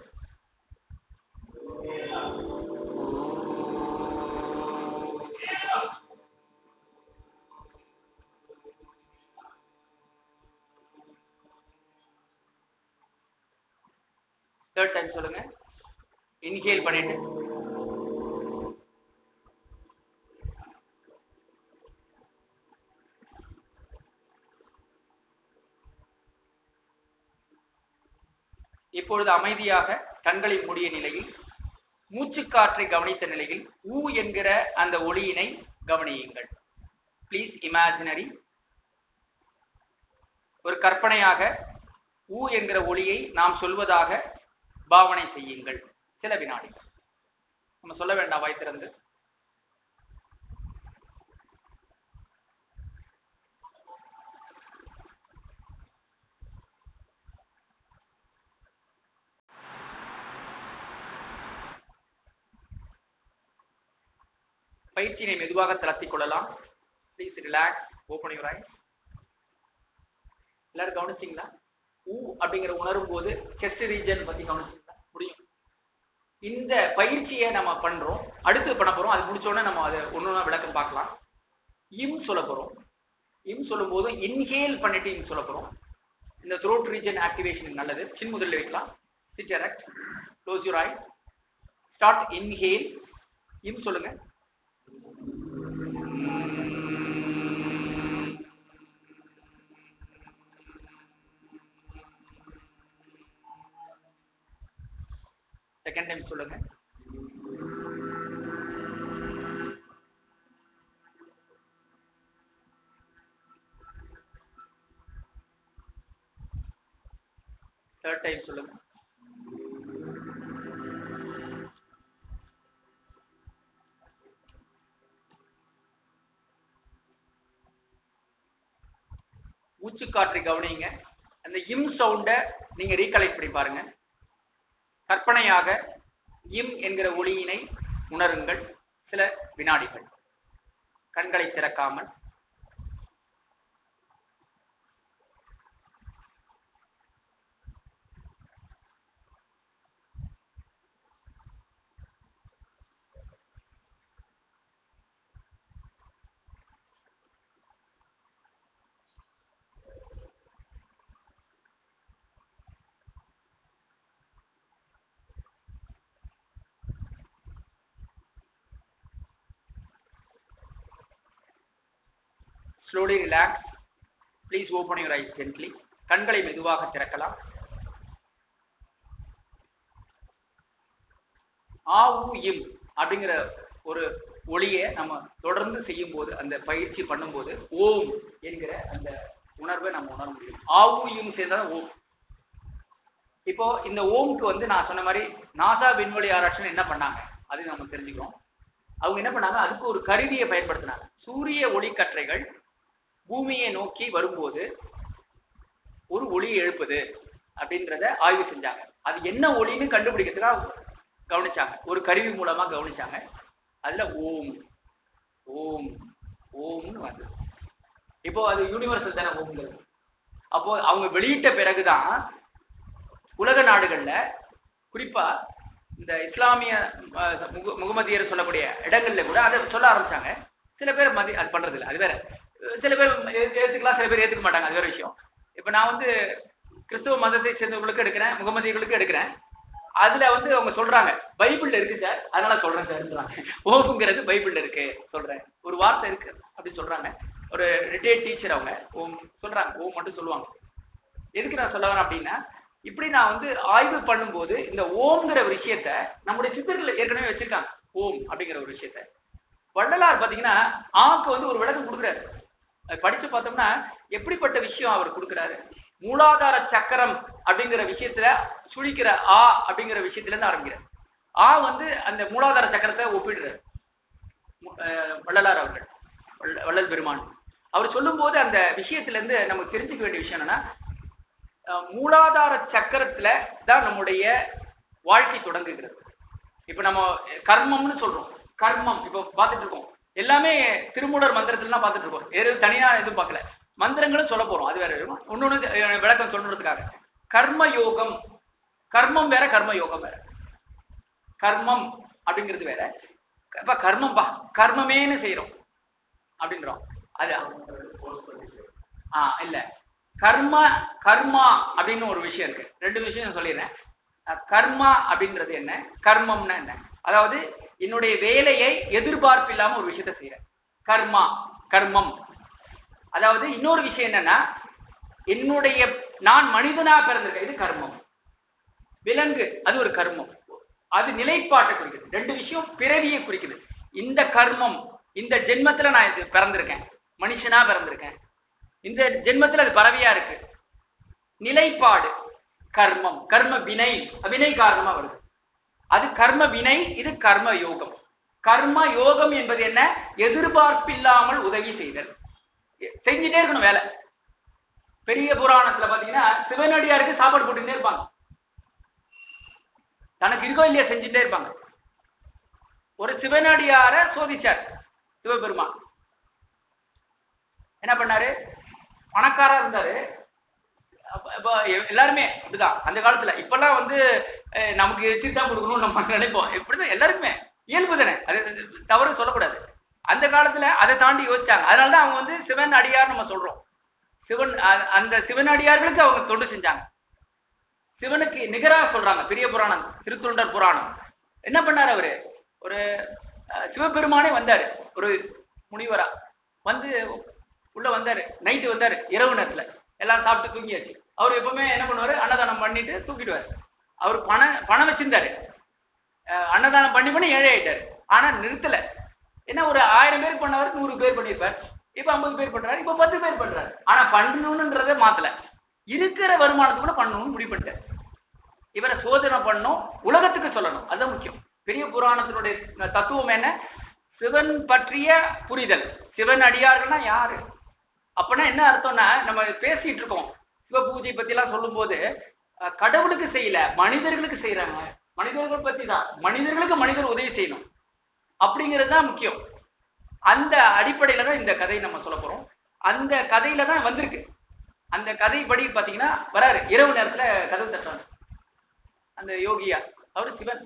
தேர்ட் டைம் சொல்லுங்க இன்ஹேல் பண்ணிட்டு இப்பொழுது அமைதியாக கண்களை மூடிய நிலையில் மூச்சுக்காற்றை கவனித்த நிலையில் ஊ என்கிற அந்த ஒளியினை கவனியுங்கள் ப்ளீஸ் இமேஜினரி ஒரு கற்பனையாக ஊ என்கிற ஒளியை நாம் சொல்வதாக பாவனை செய்யுங்கள் சில வினாடிகள் நம்ம சொல்ல வேண்டாம் வாய் திறந்து பயிற்சியினை மெதுவாக தளர்த்திக் கொள்ளலாம் please relax open your eyes எல்லாரும் கவனிச்சிங்களா ஊ அப்படிங்கிற உணரும் போது செஸ்ட் ரீஜன் பத்தி கவனிச்சிங்களா முடியும் இந்த பயிற்சியை நம்ம பண்றோம் அடுத்து பண்ண போறோம் அது முடிச்ச உடனே நம்ம அதை ஒன்னொன்னா விளக்கம் பார்க்கலாம் இம் சொல்ல போறோம் இம் சொல்லும் போது இன்ஹேல் பண்ணிட்டு இம் சொல்ல போறோம் இந்த த்ரோட் ரீஜன் ஆக்டிவேஷன் நல்லது சின் முதல்ல வைக்கலாம் sit erect close your eyes start inhale இம் சொல்லுங்க செகண்ட் டைம் சொல்லுங்க தேர்ட் டைம் சொல்லுங்க மூச்சுக்காற்றை கவனிங்க அந்த இம் சவுண்ட நீங்க ரீகலெக்ட் பண்ணி பாருங்க கற்பனையாக இம் என்கிற ஒளியினை உணருங்கள் சில வினாடிகள் கண்களை திறக்காமல் slowly relax please open your eyes gently கண்களை மெதுவாக திறக்கலாம் ஆ உ இம் அப்படிங்கிற ஒரு ஒளியை நம்ம தொடர்ந்து செய்யும் போது அந்த பயிற்சி பண்ணும்போது ஓம் என்கிற அந்த உணர்வை நம்ம உணர முடியும் ஆ உ இம் சேர்ந்தா ஓம் இப்போ இந்த ஓம்க்கு வந்து நான் சொன்ன மாதிரி நாசா விண்வெளி ஆராய்ச்சியில் என்ன பண்ணாங்க அது நம்ம தெரிஞ்சுக்கிறோம் அவங்க என்ன பண்ணாங்க அதுக்கு ஒரு கருவியை பயன்படுத்தினாங்க சூரிய ஒளிக்கற்றைகள் பூமியை நோக்கி வரும்போது ஒரு ஒளி எழுப்புது அப்படின்றத ஆய்வு செஞ்சாங்க அது என்ன ஒளின்னு கண்டுபிடிக்கிறதுக்காக கவனிச்சாங்க ஒரு கருவி மூலமா கவனிச்சாங்க அதுல ஓம் ஓம் ஓம்னு வந்து இப்போ அது யூனிவர்சல் தானே ஓம்ங்கிறது அப்போ அவங்க வெளியிட்ட பிறகுதான் உலக நாடுகள்ல குறிப்பா இந்த இஸ்லாமிய அஹ், முக- முகமதியர் சொல்லக்கூடிய இடங்கள்ல கூட அதை சொல்ல ஆரம்பிச்சாங்க சில பேர் மதி அது பண்றது இல்ல அது வேற சில பேர் ஏ- ஏத்துக்கலாம் சில பேர் ஏத்துக்க மாட்டாங்க அது வேற விஷயம் இப்ப நான் வந்து கிறிஸ்துவ மதத்தை சேர்ந்தவங்களுக்கு எடுக்கிறேன் முகமதியர்களுக்கு எடுக்கிறேன் அதுல வந்து அவங்க சொல்றாங்க பைபிள்ல இருக்கு சார் அதனால சொல்றேன் சார்ன்றாங்க ஓம்ங்கிறது பைபிள்ல இருக்கு சொல்றேன் ஒரு வார்த்தை இருக்கு அப்படி சொல்றாங்க ஒரு ரிட்டையர்ட் டீச்சர் அவங்க ஓம் சொல்றாங்க ஓம் மட்டும் சொல்லுவாங்க எதுக்கு நான் சொல்ல வரேன் அப்படின்னா இப்படி நான் வந்து ஆய்வு பண்ணும்போது இந்த ஓம்ங்கிற ஒரு விஷயத்த நம்முடைய சித்தர்கள் ஏற்கனவே வச்சிருக்காங்க ஓம் அப்படிங்கிற ஒரு விஷயத்த வள்ளலார் பாத்தீங்கன்னா ஆக்கு வந்து ஒரு விளக்கம் கொடுக்குறாரு அது படிச்சு பார்த்தோம்னா எப்படிப்பட்ட விஷயம் அவர் கொடுக்குறாரு மூலாதார சக்கரம் அப்படிங்கிற விஷயத்துல சுழிக்கிற ஆ அப்படிங்கிற விஷயத்துல இருந்து ஆரம்பிக்கிறார் ஆ வந்து அந்த மூலாதார சக்கரத்தை ஒப்பிடுறாரு மு- அஹ் வள்ளலார் அவர்கள் வள்ள- வள்ளல் பெருமான் அவர் சொல்லும்போது அந்த விஷயத்துல இருந்து நமக்கு தெரிஞ்சுக்க வேண்டிய விஷயம் என்னன்னா அஹ் மூலாதார சக்கரத்துல தான் நம்முடைய வாழ்க்கை தொடங்குகிறது இப்ப நம்ம கர்மம்னு சொல்றோம் கர்மம் இப்ப பார்த்துட்டு இருக்கோம் எல்லாமே திருமூலர் மந்திரத்துல பார்த்துட்டு இருக்கோம் வேறு தனியா எதுவும் பார்க்கல மந்திரங்களும் சொல்ல போறோம் அது வேற இன்னொன்னு விளக்கம் சொல்றதுக்காக கர்ம யோகம் கர்மம் வேற கர்ம யோகம் வேற கர்மம் அப்படிங்கிறது வேற இப்ப கர்மம் பா கர்மமேன்னு செய்யறோம் அப்படின்றோம் அது ஆ இல்ல கர்ம கர்மா அப்படின்னு ஒரு விஷயம் இருக்கு ரெண்டு விஷயம் சொல்லிடுறேன் அஹ் கர்மா அப்படின்றது என்ன கர்மம்னா என்ன அதாவது என்னுடைய வேலையை எதிர்பார்ப்பு இல்லாம ஒரு விஷயத்த செய்யறேன் கர்மா கர்மம் அதாவது இன்னொரு விஷயம் என்னன்னா என்னுடைய நான் மனிதனா பிறந்திருக்கேன் இது கர்மம் விலங்கு அது ஒரு கர்மம் அது நிலைப்பாட்டை குறிக்குது ரெண்டு விஷயம் பிறவியை குறிக்குது இந்த கர்மம் இந்த ஜென்மத்துல நான் இது பிறந்திருக்கேன் மனுஷனா பிறந்திருக்கேன் இந்த ஜென்மத்துல அது பறவையா இருக்கு நிலைப்பாடு கர்மம் கர்ம வினை வினை காரணமா வருது அது கர்ம வினை இது கர்ம யோகம் கர்ம யோகம் என்பது என்ன எதிர்பார்ப்பில்லாமல் உதவி செய்தல் செஞ்சுட்டே இருக்கணும் வேலை பெரிய புராணத்துல பாத்தீங்கன்னா சிவனடியாருக்கு சாப்பாடு போட்டுட்டே இருப்பாங்க தனக்கு இருக்கோ இல்லையா செஞ்சுட்டே இருப்பாங்க ஒரு சிவனடியார சோதிச்சார் சிவபெருமான் என்ன பண்ணாரு பணக்காரா இருந்தாரு அப்ப- அப்ப எ- எல்லாருமே அப்படிதான் அந்த காலத்துல இப்பெல்லாம் வந்து அஹ், நமக்கு வச்சுதான் கொடுக்கணும்னு நம்ம நினைப்போம் எப்படிதான் எல்லாருக்குமே இயல்பு தானே அது அது தவறு சொல்லக்கூடாது அந்த காலத்துல அதை தாண்டி யோசிச்சாங்க அதனாலதான் அவங்க வந்து சிவன் அடியார் நம்ம சொல்றோம் சிவன் அ- அந்த சிவன் அடியார்களுக்கு அவங்க தொண்டு செஞ்சாங்க சிவனுக்கு நிகரா சொல்றாங்க பெரிய புராணம் திருத்தொண்டர் புராணம் என்ன பண்ணாரு அவரு ஒரு அஹ், சிவபெருமானே வந்தாரு ஒரு முனிவரா வந்து உள்ள வந்தாரு நைட்டு வந்தாரு இரவு நேரத்துல எல்லாம் சாப்பிட்டு தூங்கியாச்சு அவர் எப்பவுமே என்ன பண்ணுவாரு அன்னதானம் பண்ணிட்டு தூக்கிடுவாரு அவர் பணம் பணம் வச்சிருந்தாரு அஹ், அன்னதானம் பண்ணி பண்ணி ஏழை ஆயிட்டாரு ஆனா நிறுத்தல என்ன ஒரு ஆயிரம் பேருக்கு பண்ணவர் நூறு பேர் பண்ணியிருப்பார் இப்ப ஐம்பது பேர் பண்றாரு இப்ப பத்து பேர் பண்றாரு ஆனா பண்ணணும்ன்றதை மாத்தல இருக்கிற வருமானத்துக்குள்ள பண்ணணும்னு முடிவு பண்ணிட்டாரு இவரை சோதனை பண்ணும் உலகத்துக்கு சொல்லணும் அதுதான் முக்கியம் பெரிய புராணத்தினுடைய தத்துவம் என்ன சிவன் பற்றிய புரிதல் சிவன் அடியார்கள்னா யாரு அப்பனா என்ன அர்த்தம்னா நம்ம பேசிட்டு இருக்கோம் சிவ பூஜை பத்தி எல்லாம் சொல்லும் போது அஹ், கடவுளுக்கு செய்யல மனிதர்களுக்கு செய்யறாங்க மனிதர்கள் பத்தி தான் மனிதர்களுக்கு மனிதர் உதவி செய்யணும் அப்படிங்கிறது தான் முக்கியம் அந்த அடிப்படையில தான் இந்த கதையை நம்ம சொல்ல போறோம் அந்த கதையில தான் வந்திருக்கு அந்த கதைப்படி பாத்தீங்கன்னா வராரு இரவு நேரத்துல கதவு தட்டுறாங்க அந்த யோகியா அவரு சிவன்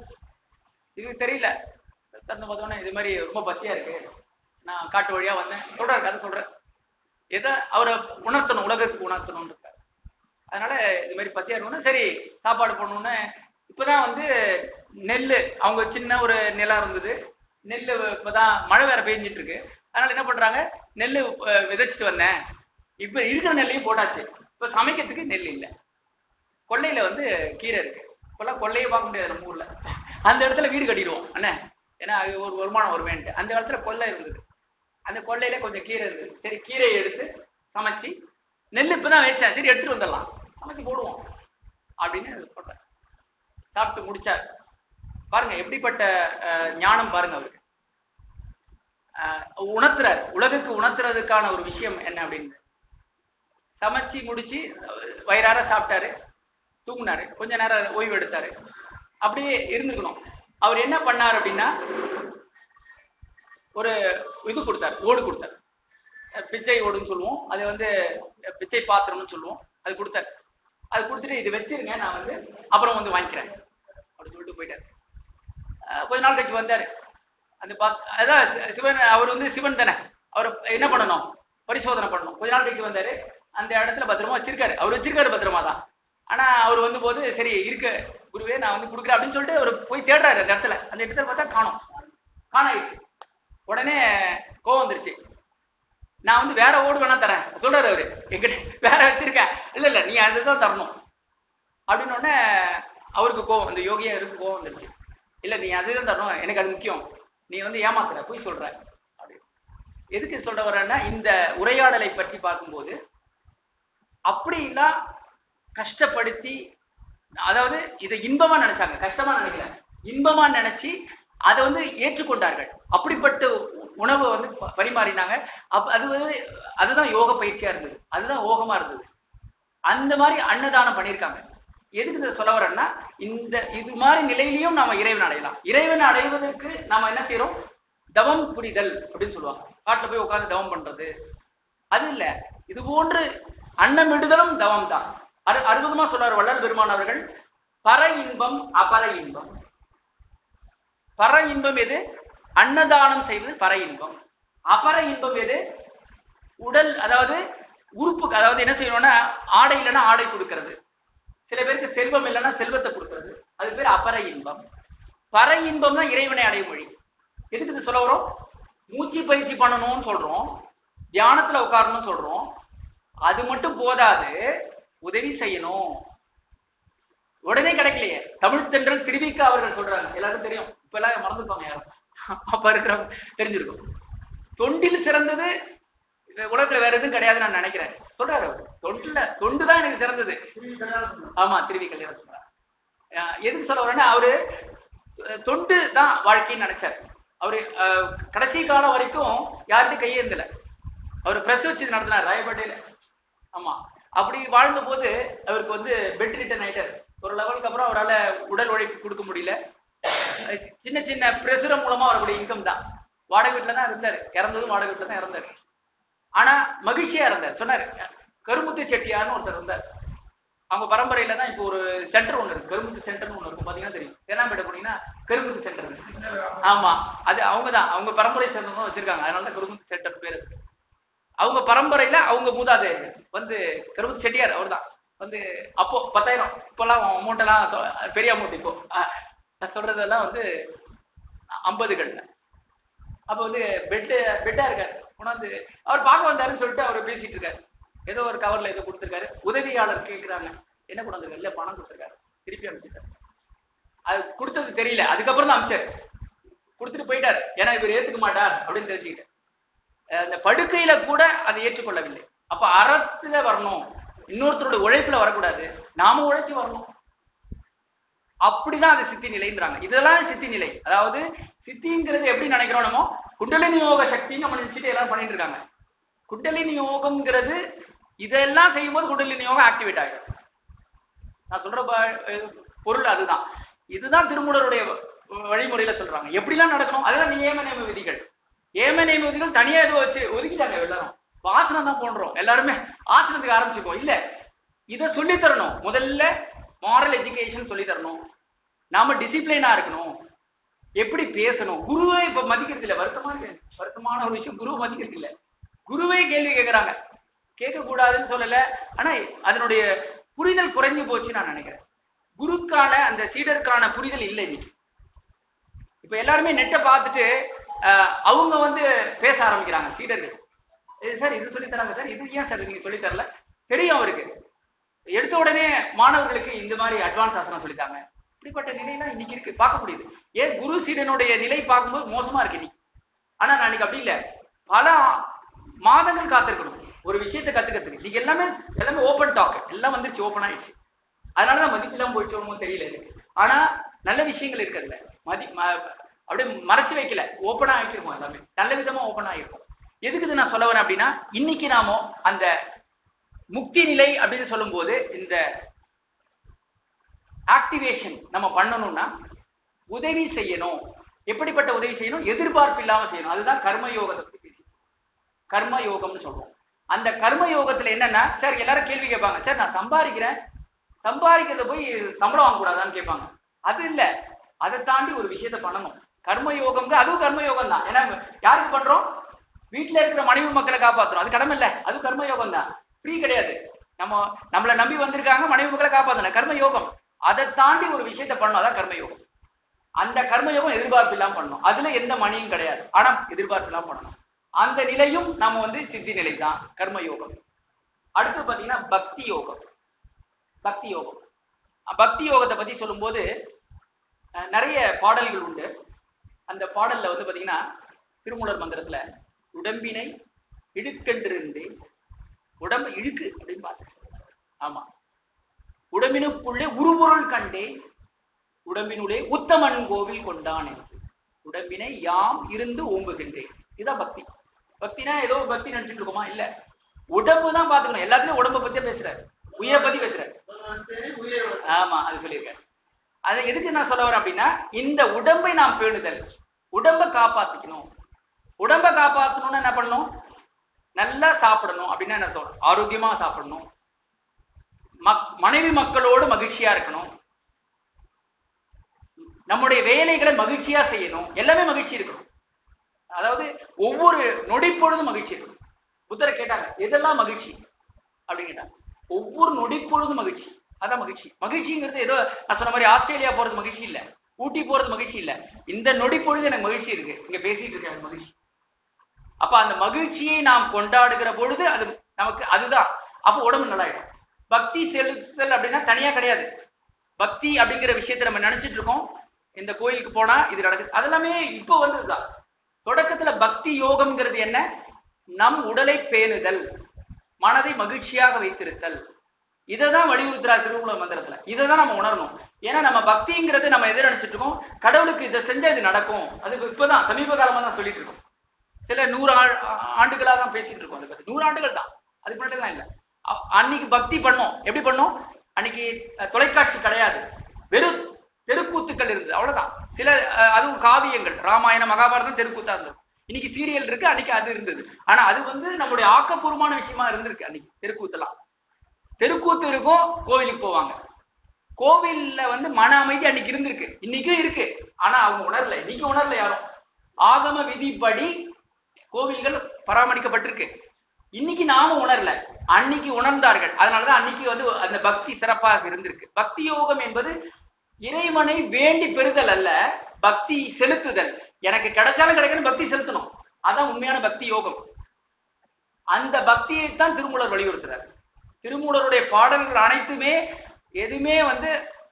இது தெரியல திறந்து பார்த்தோன்னே இது மாதிரி ரொம்ப பசியா இருக்கு நான் காட்டு வழியா வந்தேன் சொல்றாரு கதை சொல்றேன் எதை அவரை உணர்த்தணும் உலகத்துக்கு உணர்த்தணும்னு இருக்காரு அதனால இது மாதிரி பசியா இருக்கணும்னா சரி சாப்பாடு போடணும்னு இப்பதான் வந்து நெல் அவங்க சின்ன ஒரு நிலம் இருந்தது நெல் இப்பதான் மழை வேற பெஞ்சிட்டு இருக்கு அதனால என்ன பண்றாங்க நெல் விதைச்சிட்டு வந்தேன் இப்ப இருக்கிற நெல்லையும் போட்டாச்சு இப்ப சமைக்கிறதுக்கு நெல் இல்லை கொல்லையில வந்து கீரை இருக்கு இப்பெல்லாம் கொல்லையே பார்க்க முடியாது நம்ம ஊர்ல அந்த இடத்துல வீடு கட்டிடுவோம் அண்ணே ஏன்னா அது ஒரு வருமானம் வருவேன்ட்டு அந்த காலத்துல கொல்லை இருந்தது அந்த கொல்லையில கொஞ்சம் கீரை இருந்தது சரி கீரையை எடுத்து சமைச்சு நெல் இப்பதான் வச்சேன் சரி எடுத்துட்டு வந்துடலாம் சமைச்சு போடுவோம் அப்படின்னு போட்டேன் சாப்பிட்டு முடிச்சார் பாருங்க எப்படிப்பட்ட அஹ், ஞானம் பாருங்க அவருக்கு அஹ், உணர்த்துறார் உலகுக்கு உணர்த்துறதுக்கான ஒரு விஷயம் என்ன அப்படின்னு சமைச்சு முடிச்சு அஹ், வயிறார சாப்பிட்டாரு தூங்குனாரு கொஞ்ச நேரம் ஓய்வு எடுத்தாரு அப்படியே இருந்துக்கணும் அவர் என்ன பண்ணார் அப்படின்னா ஒரு இது கொடுத்தாரு ஓடு கொடுத்தாரு அஹ் பிச்சை ஓடுன்னு சொல்லுவோம் அது வந்து அஹ் பிச்சை பாத்திரம்னு சொல்லுவோம் அது கொடுத்தாரு அது கொடுத்துட்டு இது வச்சிருங்க நான் வந்து அப்புறம் வந்து வாங்கிக்கிறேன் அப்படின்னு சொல்லிட்டு போயிட்டாரு அஹ் கொஞ்ச நாள் கழிச்சு வந்தாரு அந்த பா அதான் சி- சிவன் அவர் வந்து சிவன் தானே அவர் என்ன பண்ணணும் பரிசோதனை பண்ணணும் கொஞ்ச நாள் கழிச்சு வந்தாரு அந்த இடத்துல பத்திரமா வச்சிருக்காரு அவர் வச்சிருக்காரு பத்திரமா தான் ஆனா அவர் வந்து போது சரி இருக்கு குருவே நான் வந்து கொடுக்குறேன் அப்படின்னு சொல்லிட்டு அவர் போய் தேடுறாரு அந்த இடத்துல அந்த இடத்துல பார்த்தா காணோம் காணாயிடுச்சு உடனே கோவம் வந்துருச்சு நான் வந்து வேற ஓடு வேணா தரேன் சொல்றாரு அவரு எங்கிட்ட வேற வச்சிருக்கேன் இல்ல இல்ல நீ அதுதான் தரணும் அப்படின்னு உடனே அவருக்கு கோவம் அந்த யோகியாருக்கு கோவம் வந்துருச்சு இல்ல நீ அதுதான் தரணும் எனக்கு அது முக்கியம் நீ வந்து ஏமாத்துற போய் சொல்ற அப்படி எதுக்கு சொல்ற வரேன்னா இந்த உரையாடலை பற்றி பார்க்கும்போது அப்படிலாம் கஷ்டப்படுத்தி அதாவது இதை இன்பமா நினைச்சாங்க கஷ்டமா நினைக்கல இன்பமா நினைச்சு அதை வந்து ஏற்றுக்கொண்டார்கள் அப்படிப்பட்ட உணவை வந்து ப- பரிமாறினாங்க அப்ப அது வந்து அதுதான் யோக பயிற்சியா இருந்தது அதுதான் ஓகமா இருந்தது அந்த மாதிரி அன்னதானம் பண்ணியிருக்காங்க எதுக்கு இதை சொல்ல வரேன்னா இந்த இது மாதிரி நிலையிலையும் நாம இறைவன் அடையலாம் இறைவன் அடைவதற்கு நாம என்ன செய்யறோம் தவம் புரிதல் அப்படின்னு சொல்லுவாங்க காட்டுல போய் உட்கார்ந்து தவம் பண்றது அது இல்ல இது போன்று அன்னமிடுதலும் தவம் தான் அறு அற்புதமா சொல்றாரு வள்ளல் பெருமான் அவர்கள் பர இன்பம் அபர இன்பம் பர இன்பம் எது அன்னதானம் செய்வது பர இன்பம் அபர இன்பம் எது உடல் அதாவது உறுப்பு அதாவது என்ன செய்யணும்னா ஆடை இல்லைன்னா ஆடை கொடுக்கிறது சில பேருக்கு செல்வம் இல்லைன்னா செல்வத்தை கொடுக்கிறது அது பேர் அபர இன்பம் பர இன்பம் தான் இறைவனை அடையும் வழி எதுக்கு இது சொல்ல வரோம் மூச்சு பயிற்சி பண்ணணும்னு சொல்றோம் தியானத்துல உட்காரணும்னு சொல்றோம் அது மட்டும் போதாது உதவி செய்யணும் உடனே கிடைக்கலையே தமிழ் தென்றல் திருவிக்கா அவர்கள் சொல்றாங்க எல்லாருக்கும் தெரியும் இப்ப எல்லாம் மறந்துருப்பாங்க யாரும் அப்ப இருக்கிறவங்க தெரிஞ்சிருக்கும் தொண்டில் சிறந்தது இந்த உலகத்துல வேற எதுவும் கிடையாதுன்னு நான் நினைக்கிறேன் சொல்றாரு அவர் தொண்டுல தொண்டு தான் எனக்கு சிறந்தது ஆமா திருவி கல்யாணம் சொல்றாரு அஹ் எதுக்கு சொல்ல வரேன்னா அவரு அஹ் தொண்டு தான் வாழ்க்கைன்னு நினைச்சாரு அவரு அஹ், கடைசி காலம் வரைக்கும் யார்கிட்டும் கையேந்தல அவர் பிரஸ் வச்சு நடத்தினார் ராயப்பேட்டையில ஆமா அப்படி வாழ்ந்த போது அவருக்கு வந்து பெட் ரிட்டன் ஆயிட்டாரு ஒரு லெவலுக்கு அப்புறம் அவரால உடல் உழைப்பு கொடுக்க முடியல அஹ் சின்ன சின்ன பிரசுரம் மூலமா அவருடைய இன்கம் தான் வாடகை வீட்டுல தான் இருந்தாரு இறந்ததும் வாடகை வீட்டுல தான் இறந்தாரு ஆனா மகிழ்ச்சியா இருந்தார் சொன்னாரு கருமுத்து செட்டியார்னு ஒருத்தர் இருந்தார் அவங்க பரம்பரையில தான் இப்போ ஒரு சென்டர் ஒண்ணு இருக்கு கருமுத்து சென்டர்னு ஒண்ணு இருக்கும் பாத்தீங்கன்னா தெரியும் தேனாம்பேட்டை போனீங்கன்னா கருமுத்து சென்டர் இருக்கு ஆமா அது அவங்க தான் அவங்க பரம்பரை சேர்ந்தவங்க வச்சிருக்காங்க அதனால தான் கருமுத்து சென்டர் பேர் இருக்கு அவங்க பரம்பரையில அவங்க மூதாதையர்கள் வந்து கருமுத்து செட்டியார் அவர்தான் வந்து அப்போ பத்தாயிரம் இப்பெல்லாம் அமௌண்ட் எல்லாம் சொ- பெரிய அமௌண்ட் இப்போ அஹ், நான் சொல்றதெல்லாம் வந்து ஐம்பதுகள்ல அப்ப வந்து பெட்டு பெட்டா இருக்காரு கொண்டாந்து அவர் பார்க்க வந்தாருன்னு சொல்லிட்டு அவர் பேசிட்டு இருக்காரு ஏதோ ஒரு கவர்ல ஏதோ கொடுத்துருக்காரு உதவியாளர் கேக்குறாங்க என்ன கொண்டு வந்திருக்காரு இல்ல பணம் கொடுத்துருக்காரு திருப்பி அனுப்பிச்சிட்டாரு அது கொடுத்தது தெரியல அதுக்கப்புறம் தான் அமிச்சாரு கொடுத்துட்டு போயிட்டாரு ஏன்னா இவர் ஏத்துக்க மாட்டார் அப்படின்னு தெரிஞ்சுக்கிட்டு அஹ் அந்த படுக்கையில கூட அதை ஏற்றுக்கொள்ளவில்லை அப்ப அறத்துல வரணும் இன்னொருத்தரோட உழைப்புல வரக்கூடாது நாம உழைச்சு வரணும் அப்படிதான் அது சித்தி நிலைன்றாங்க இதெல்லாம் சித்தி நிலை அதாவது சித்திங்கிறது எப்படி நினைக்கிறோம் நம்ம குண்டலினி யோக சக்தின்னு நம்ம நினைச்சிட்டு எல்லாம் பண்ணிட்டு இருக்காங்க குண்டலினி யோகம்ங்கிறது இதெல்லாம் செய்யும்போது குண்டலினி யோகம் ஆக்டிவேட் ஆகிடும் நான் சொல்ற ப- அஹ் பொருள் அதுதான் இதுதான் திருமூலருடைய வ- வழிமுறையில சொல்றாங்க எப்படிலாம் நடக்கணும் அதெல்லாம் நியம நியம விதிகள் ஏம நியம விதிகள் தனியா ஏதோ வச்சு ஒதுக்கிட்டாங்க எல்லாரும் ஆசனம் தான் போன்றோம் எல்லாருமே ஆசனத்துக்கு ஆரம்பிச்சுக்கோ இல்ல இத சொல்லி தரணும் முதல்ல மாரல் எஜுகேஷன் சொல்லி தரணும் நாம டிசிப்ளினா இருக்கணும் எப்படி பேசணும் குருவே இப்ப மதிக்கிறது இல்ல வருத்தமான விஷயம். வருத்தமான ஒரு விஷயம் குருவை மதிக்கிறது இல்ல குருவே கேள்வி கேக்குறாங்க கேட்க கூடாதுன்னு சொல்லல ஆனா அதனுடைய புரிதல் குறைஞ்சு போச்சு நான் நினைக்கிறேன் குருக்கான அந்த சீடருக்கான புரிதல் இல்லை இன்னைக்கு இப்ப எல்லாருமே நெட்டை பார்த்துட்டு அஹ், அவங்க வந்து பேச ஆரம்பிக்கிறாங்க சீடர்கள் "இது சார் இது சொல்லி தராங்க சார் இது ஏன் சார் நீங்க சொல்லி தரல தெரியும் அவருக்கு எடுத்த உடனே மாணவர்களுக்கு இந்த மாதிரி அட்வான்ஸ் ஆசனம் சொல்லித்தாங்க இப்படிப்பட்ட நிலையெல்லாம் இன்னைக்கு இருக்கு பார்க்க முடியுது ஏன் குரு சீடனுடைய நிலை பார்க்கும்போது மோசமா இருக்கு இன்னைக்கு ஆனா நான் இன்னைக்கு அப்படி இல்ல பல மாதங்கள் காத்திருக்கணும் ஒரு விஷயத்தை கத்துக்கிறதுக்கு இன்னைக்கு எல்லாமே எல்லாமே ஓப்பன் டாக் எல்லாம் வந்துருச்சு ஓப்பன் ஆயிடுச்சு அதனாலதான் மதிப்பெல்லாம் போயிடுச்சோமோ தெரியல எனக்கு ஆனா நல்ல விஷயங்கள் இருக்குல்ல மதி ம- அப்படியே மறைச்சு வைக்கல ஓப்பனா ஆகிருக்கும் எல்லாமே நல்ல விதமா ஓப்பன் ஆகிருக்கும் எதுக்கு இது நான் சொல்ல வரேன் அப்படின்னா இன்னைக்கு நாம அந்த முக்தி நிலை அப்படின்னு சொல்லும்போது இந்த ஆக்டிவேஷன் நம்ம பண்ணணும்னா உதவி செய்யணும் எப்படிப்பட்ட உதவி செய்யணும் எதிர்பார்ப்பு இல்லாம செய்யணும் அதுதான் கர்ம யோகத்தை பத்தி பேசி கர்ம யோகம்னு சொல்றோம் அந்த கர்ம யோகத்துல என்னன்னா சார் எல்லாரும் கேள்வி கேட்பாங்க சார் நான் சம்பாதிக்கிறேன் சம்பாதிக்கிறத போய் சம்பளம் வாங்க கூடாதான்னு கேட்பாங்க அது இல்ல அதை தாண்டி ஒரு விஷயத்த பண்ணணும் கர்ம யோகம் அதுவும் கர்ம யோகம் தான் ஏன்னா யாருக்கு பண்றோம் வீட்டுல இருக்கிற மனைவி மக்களை காப்பாத்துறோம் அது கடமை இல்ல அது கர்ம யோகம் தான் ஃப்ரீ கிடையாது நம்ம நம்மளை நம்பி வந்திருக்காங்க மனைவி மக்களை காப்பாத்தணும் கர்ம யோகம் அதை தாண்டி ஒரு விஷயத்த பண்ணணும் அதான் கர்ம யோகம் அந்த கர்மயோகம் எதிர்பார்ப்பு இல்லாம பண்ணணும் அதுல எந்த மணியும் கிடையாது ஆனா எதிர்பார்ப்பு இல்லாம பண்ணணும் அந்த நிலையும் நம்ம வந்து சித்தி நிலை தான் கர்மயோகம் அடுத்து பாத்தீங்கன்னா பக்தி யோகம் பக்தி யோகம் அஹ் பக்தி யோகத்தை பத்தி சொல்லும்போது அஹ், நிறைய பாடல்கள் உண்டு அந்த பாடல்ல வந்து பாத்தீங்கன்னா திருமூலர் மந்திரத்துல உடம்பினை இழுக்கென்றிருந்தே உடம்பு இழுக்கு அப்படின்னு பார்த்து ஆமா உடம்பினுக்குள்ளே உருபொருள் கண்டே உடம்பினுடைய உத்தமன் கோவில் கொண்டான் என்று. உடம்பினை யாம் இருந்து ஓம்புகின்றேன் இதுதான் பக்தி பக்தினா ஏதோ பக்தி நினைச்சிட்டு இருக்கோமா இல்ல உடம்பு தான் பாத்துக்கணும் எல்லாத்துலயும் உடம்ப பத்தியே பேசுறாரு உயிரை பத்தி பேசுறாரு ஆமா அது சொல்லியிருக்காரு அதை எதுக்கு நான் சொல்ல வரேன் அப்படின்னா இந்த உடம்பை நாம் பேணுதல் உடம்ப காப்பாத்திக்கணும் உடம்ப காப்பாத்தணும்னா என்ன பண்ணணும் நல்லா சாப்பிடணும் அப்படின்னா என்ன அர்த்தம் ஆரோக்கியமா சாப்பிடணும் மக் மனைவி மக்களோடு மகிழ்ச்சியா இருக்கணும் நம்முடைய வேலைகளை மகிழ்ச்சியா செய்யணும் எல்லாமே மகிழ்ச்சி இருக்கணும் அதாவது ஒவ்வொரு நொடிப்பொழுதும் மகிழ்ச்சி இருக்கணும் புத்தரை கேட்டாங்க எதெல்லாம் மகிழ்ச்சி அப்படின்னு கேட்டாங்க ஒவ்வொரு நொடிப்பொழுதும் மகிழ்ச்சி அதான் மகிழ்ச்சி மகிழ்ச்சிங்கிறது ஏதோ நான் சொன்ன மாதிரி ஆஸ்திரேலியா போறது மகிழ்ச்சி இல்ல ஊட்டி போறது மகிழ்ச்சி இல்ல இந்த நொடிப்பொழுது எனக்கு மகிழ்ச்சி இருக்கு இங்க பேசிட்டு இருக்கேன் எனக்கு மகிழ்ச்சி அப்ப அந்த மகிழ்ச்சியை நாம் கொண்டாடுகிற பொழுது அது நமக்கு அதுதான் அப்ப உடம்பு நல்லாயிடும் பக்தி செலுத்துதல் அப்படின்னா தனியா கிடையாது பக்தி அப்படிங்கிற விஷயத்தை நம்ம நினைச்சிட்டு இருக்கோம் இந்த கோயிலுக்கு போனா இது நடக்குது அதெல்லாமே இப்போ வந்ததுதான் தொடக்கத்துல பக்தி யோகம்ங்கிறது என்ன நம் உடலை பேணுதல் மனதை மகிழ்ச்சியாக வைத்திருத்தல் இதை தான் வலியுறுத்துறார் திருமூல மந்திரத்துல இதை தான் நம்ம உணரணும் ஏன்னா நம்ம பக்திங்கிறது நம்ம எதை நினைச்சிட்டு இருக்கோம் கடவுளுக்கு இதை செஞ்சா இது நடக்கும் அது இப்பதான் சமீப காலமா தான் சொல்லிட்டு இருக்கோம் சில நூறு ஆ- ஆண்டுகளா தான் பேசிட்டு இருக்கோம் அதை பத்தி நூறு ஆண்டுகள் தான் அதுக்கு முன்னாடிலாம் இல்ல அ- அன்னைக்கு பக்தி பண்ணோம் எப்படி பண்ணோம் அன்னைக்கு அஹ், தொலைக்காட்சி கிடையாது வெறும் தெருக்கூத்துக்கள் இருந்தது அவ்வளவுதான் சில அஹ், அதுவும் காவியங்கள் ராமாயணம் மகாபாரதம் தெருக்கூத்தா இருந்தது இன்னைக்கு சீரியல் இருக்கு அன்னைக்கு அது இருந்தது ஆனா அது வந்து நம்முடைய ஆக்கப்பூர்வமான விஷயமா இருந்திருக்கு அன்னைக்கு தெருக்கூத்தெல்லாம் தெருக்கூத்து இருக்கும் கோவிலுக்கு போவாங்க கோவில்ல வந்து மன அமைதி அன்னைக்கு இருந்திருக்கு இன்னைக்கும் இருக்கு ஆனா அவங்க உணரல இன்னைக்கு உணரல யாரும் ஆகம விதிப்படி கோவில்கள் பராமரிக்கப்பட்டிருக்கு இன்னைக்கு நாம உணரல அன்னைக்கு உணர்ந்தார்கள் அதனாலதான் அன்னைக்கு வந்து அந்த பக்தி சிறப்பாக இருந்திருக்கு பக்தி யோகம் என்பது இறைவனை வேண்டி பெறுதல் அல்ல பக்தி செலுத்துதல் எனக்கு கிடைச்சாலும் கிடைக்கணும் பக்தி செலுத்தணும் அதான் உண்மையான பக்தி யோகம் அந்த பக்தியை தான் திருமூலர் வலியுறுத்துறார் திருமூலருடைய பாடல்கள் அனைத்துமே எதுவுமே வந்து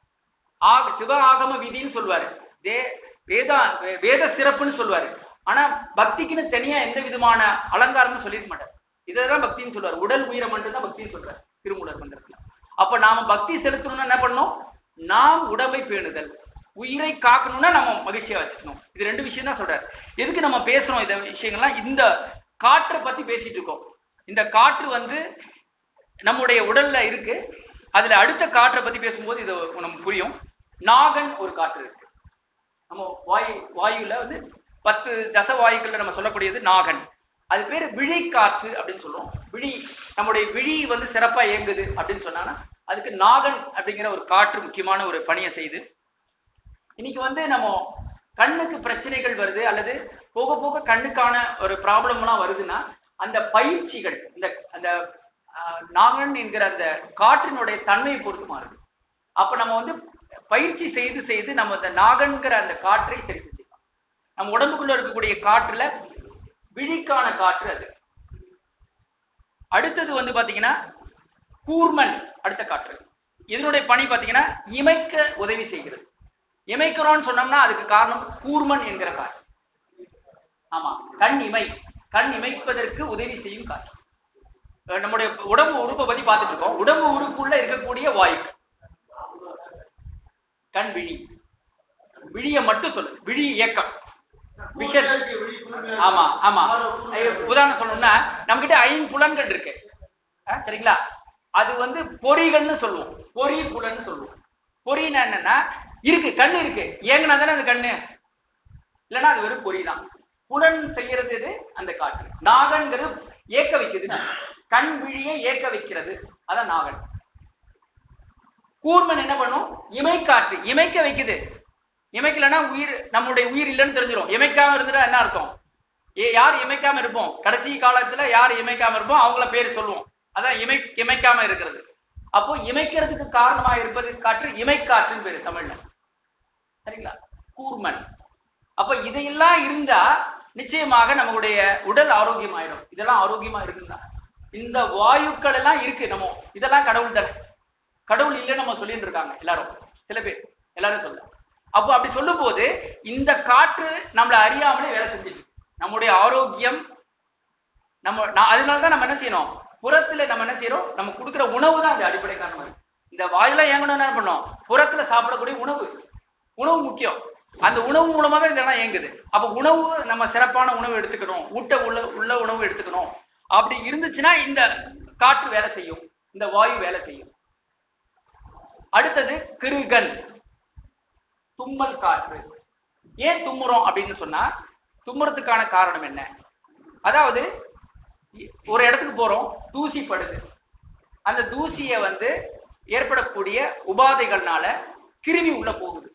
ஆக சிவ ஆகம விதின்னு சொல்லுவாரு தே வேதா வே- வேத சிறப்புன்னு சொல்லுவாரு ஆனா பக்திக்குன்னு தனியா எந்த விதமான அலங்காரம்னு சொல்லிருக்க மாட்டார் இதைதான் பக்தின்னு சொல்லுவார் உடல் உயிரை மட்டும் தான் பக்தின்னு சொல்றாரு திருமூலர் மந்திரத்துல அப்ப நாம பக்தி செலுத்தணும்னா என்ன பண்ணணும் நாம் உடம்பை பேணுதல் உயிரை காக்கணும்னா நம்ம மகிழ்ச்சியா வச்சுக்கணும் இது ரெண்டு விஷயம் தான் சொல்றாரு எதுக்கு நம்ம பேசுறோம் இந்த விஷயங்கள்லாம் இந்த காற்றை பத்தி பேசிட்டு இருக்கோம் இந்த காற்று வந்து நம்முடைய உடல்ல இருக்கு அதுல அடுத்த காற்றை பத்தி பேசும்போது இது நமக்கு புரியும் நாகன் ஒரு காற்று இருக்கு நம்ம வாயு வாயுல வந்து பத்து தச வாயுக்கள்ல நம்ம சொல்லக்கூடியது நாகன் அது பேரு விழி காற்று அப்படின்னு சொல்லுவோம் விழி நம்முடைய விழி வந்து சிறப்பா இயங்குது அப்படின்னு சொன்னாங்கன்னா அதுக்கு நாகன் அப்படிங்கிற ஒரு காற்று முக்கியமான ஒரு பணியை செய்யுது இன்னைக்கு வந்து நம்ம கண்ணுக்கு பிரச்சனைகள் வருது அல்லது போக போக கண்ணுக்கான ஒரு ப்ராப்ளம்லாம் வருதுன்னா அந்த பயிற்சிகள் இந்த அந்த ஆஹ், நாகன் என்கிற அந்த காற்றினுடைய தன்மையை பொறுத்து மாறுது அப்ப நம்ம வந்து பயிற்சி செய்து செய்து நம்ம அந்த நாகன்கிற அந்த காற்றை சரி செஞ்சுக்கலாம் நம்ம உடம்புக்குள்ள இருக்கக்கூடிய காற்றுல விழிக்கான காற்று அது அடுத்தது வந்து பாத்தீங்கன்னா கூர்மன் அடுத்த காற்று இதனுடைய பணி பாத்தீங்கன்னா இமைக்க உதவி செய்கிறது இமைக்கிறோம்னு சொன்னோம்னா அதுக்கு காரணம் கூர்மன் என்கிற காற்று ஆமா கண் இமை கண் இமைப்பதற்கு உதவி செய்யும் காற்று அஹ் நம்முடைய உடம்பு உறுப்பை பத்தி பார்த்துட்டு இருக்கோம் உடம்பு உறுப்புக்குள்ள இருக்கக்கூடிய வாயு கண் விழி விழிய மட்டும் சொல்லு விழி இயக்கம் விஷன் ஆமா ஆமா ஐயோ, உதாரணம் சொல்லணும்னா நம்ம கிட்ட ஐம்புலன்கள் இருக்கு அஹ், சரிங்களா அது வந்து பொறிகள்னு சொல்லுவோம் பொறி புலன்னு சொல்லுவோம் பொறின்னா என்னன்னா இருக்கு கண்ணு இருக்கு ஏங்குனா தானே அந்த கண்ணு இல்லைன்னா அது வெறும் பொறி தான் புலன் செய்யறது எது அந்த காற்று நாகன்கிறது ஏக்க வைக்குது கண் விழியை ஏக்க வைக்கிறது அதான் நாகன் கூர்மன் என்ன பண்ணும் இமைக்காற்று இமைக்க வைக்குது இமைக்கலன்னா உயிர் நம்முடைய உயிர் இல்லைன்னு தெரிஞ்சிடும் இமைக்காம இருந்துட்டா என்ன அர்த்தம் ஏ யார் இமைக்காம இருப்போம் கடைசி காலத்துல யார் இமைக்காம இருப்போம் அவங்கள பேர் சொல்லுவோம் அதான் இமை இமைக்காம இருக்கிறது அப்போ இமைக்கிறதுக்கு காரணமா இருப்பது காற்று இமைக்காற்றுன்னு பேரு தமிழ்ல சரிங்களா கூர்மன் அப்ப இதையெல்லாம் இருந்தா நிச்சயமாக நம்மளுடைய உடல் ஆரோக்கியம் ஆயிடும் இதெல்லாம் ஆரோக்கியமா இருக்குன்னா இந்த வாயுக்கள் எல்லாம் இருக்கு நம்ம இதெல்லாம் கடவுள் தானே கடவுள் இல்லைன்னு நம்ம சொல்லிட்டு இருக்காங்க எல்லாரும் சில பேர் எல்லாரும் சொல்ல அப்போ அப்படி சொல்லும் போது இந்த காற்று நம்மளை அறியாமலே வேலை செஞ்சுட்டு இருக்கு. நம்முடைய ஆரோக்கியம் நம்ம நான் அதனாலதான் நம்ம என்ன செய்யணும் புறத்துல நம்ம என்ன செய்யறோம் நம்ம கொடுக்குற உணவு தான் அது அடிப்படை காரணமா இருக்கு. இந்த வாயில இயங்கணும் என்ன பண்ணோம் புறத்துல சாப்பிடக்கூடிய உணவு உணவு முக்கியம் அந்த உணவு மூலமா தான் இதெல்லாம் இயங்குது அப்ப உணவு நம்ம சிறப்பான உணவு எடுத்துக்கணும் ஊட்ட உள்ள உள்ள உணவு எடுத்துக்கணும் அப்படி இருந்துச்சுன்னா இந்த காற்று வேலை செய்யும் இந்த வாயு வேலை செய்யும் அடுத்தது கிருகன் தும்மல் காற்று ஏன் தும்முறோம் அப்படின்னு சொன்னா தும்முறதுக்கான காரணம் என்ன அதாவது ஒரு இடத்துக்கு போறோம் தூசி படுது அந்த தூசியை வந்து ஏற்படக்கூடிய உபாதைகள்னால கிருமி உள்ள போகுது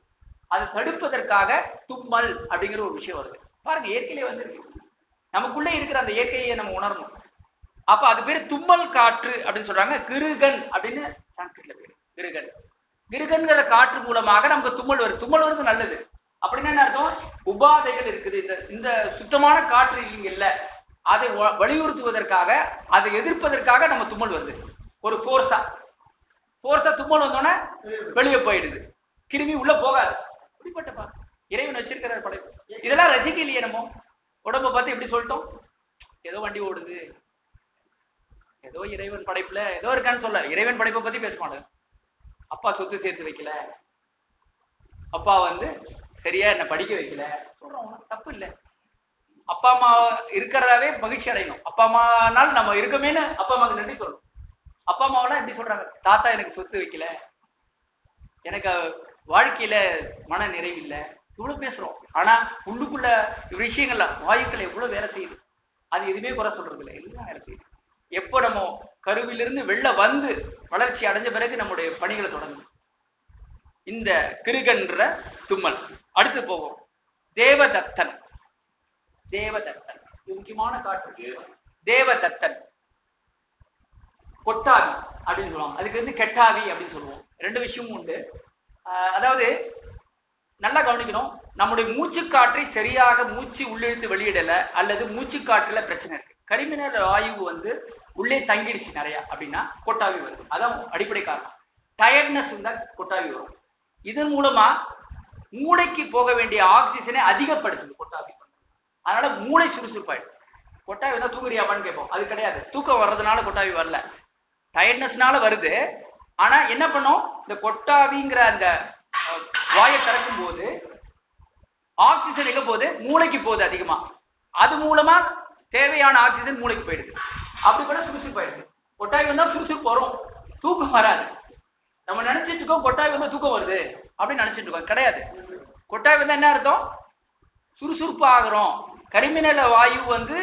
அதை தடுப்பதற்காக தும்மல் அப்படிங்கிற ஒரு விஷயம் வருது பாருங்க இயற்கையிலே வந்திருக்கு நமக்குள்ளே இருக்கிற அந்த இயற்கையை நம்ம உணரணும் அப்ப அது பேர் தும்மல் காற்று அப்படின்னு சொல்றாங்க கிருகன் அப்படின்னு சான்ஸ்கிரிட்ல பேரு கிருகன் கிருகன்கிற காற்று மூலமாக நமக்கு தும்மல் வருது தும்மல் வருது நல்லது அப்படின்னா என்ன அர்த்தம் உபாதைகள் இருக்குது இந்த இந்த சுத்தமான காற்று இங்க இல்ல அதை வ- வலியுறுத்துவதற்காக அதை எதிர்ப்பதற்காக நம்ம தும்மல் வருது ஒரு ஃபோர்ஸா ஃபோர்ஸா தும்மல் வந்தோடனே வெளியே போயிடுது கிருமி உள்ள போகாது இப்படிப்பட்ட பா இறைவன் வச்சிருக்கிற படைப்பு இதெல்லாம் ரசிக்கலையே நம்ம உடம்ப பார்த்து எப்படி சொல்லிட்டோம் ஏதோ வண்டி ஓடுது ஏதோ இறைவன் படைப்புல ஏதோ இருக்கான்னு சொல்ல இறைவன் படைப்பை பத்தி பேச மாட்டேன் அப்பா சொத்து சேர்த்து வைக்கல அப்பா வந்து சரியா என்ன படிக்க வைக்கல சொல்றோம் ஒண்ணும் தப்பு இல்ல அப்பா அம்மா இருக்கிறதாவே மகிழ்ச்சி அடையணும் அப்பா அம்மானால் நம்ம இருக்கமேன்னு அப்பா அம்மாவுக்கு நன்றி சொல்லணும் அப்பா அம்மாவெல்லாம் எப்படி சொல்றாங்க தாத்தா எனக்கு சொத்து வைக்கல எனக்கு வாழ்க்கையில மன நிறைவு இல்ல இவ்வளவு பேசுறோம் ஆனா உள்ளுக்குள்ள விஷயங்கள்ல வாயுக்கள் எவ்வளவு வேலை செய்யுது அது எதுவுமே குறை சொல்றது இல்லை எல்லாம் வேலை செய்யுது எப்போ நம்ம கருவிலிருந்து வெளில வந்து வளர்ச்சி அடைஞ்ச பிறகு நம்முடைய பணிகளை தொடங்கும் இந்த கிருகன்ற தும்மல் அடுத்து போவோம் தேவதத்தன் தேவதத்தன் இது முக்கியமான காட்டு தேவதத்தன் கொட்டாவி அப்படின்னு சொல்லுவாங்க அதுக்கு வந்து கெட்டாவி அப்படின்னு சொல்லுவோம் ரெண்டு விஷயமும் உண்டு ஆஹ் அதாவது நல்லா கவனிக்கணும் நம்முடைய மூச்சு காற்றை சரியாக மூச்சு உள்ளிழுத்து வெளியிடல அல்லது மூச்சு காற்றுல பிரச்சனை இருக்கு கரிமினல் வாயு வந்து உள்ளே தங்கிடுச்சு நிறைய அப்படின்னா கொட்டாவி வருது அதான் அடிப்படை காரணம் டயர்ட்னஸ் இருந்தா கொட்டாவி வரும் இதன் மூலமா மூளைக்கு போக வேண்டிய ஆக்சிஜனை அதிகப்படுத்துது கொட்டாவி அதனால மூளை சுறுசுறுப்பாயிடும் கொட்டாவி வந்தா தூங்குறியாப்பான்னு கேட்போம் அது கிடையாது தூக்கம் வர்றதுனால கொட்டாவி வரல டயர்ட்னஸ்னால வருது ஆனா என்ன பண்ணும் இந்த கொட்டாவிங்கிற அந்த அஹ், வாயை திறக்கும் போது ஆக்சிஜன் எங்க போகுது மூளைக்கு போகுது அதிகமா அது மூலமா தேவையான ஆக்சிஜன் மூளைக்கு போயிடுது அப்படி கூட சுறுசுறுப்பாயிடுது கொட்டாவி வந்தா சுறுசுறுப்பு வரும் தூக்கம் வராது நம்ம நினைச்சிட்டு இருக்கோம் கொட்டாவி வந்தா தூக்கம் வருது அப்படின்னு நினைச்சிட்டு இருக்கோம் கிடையாது கொட்டாவி வந்தா என்ன அர்த்தம் சுறுசுறுப்பு ஆகுறோம் கரிமினல வாயு வந்து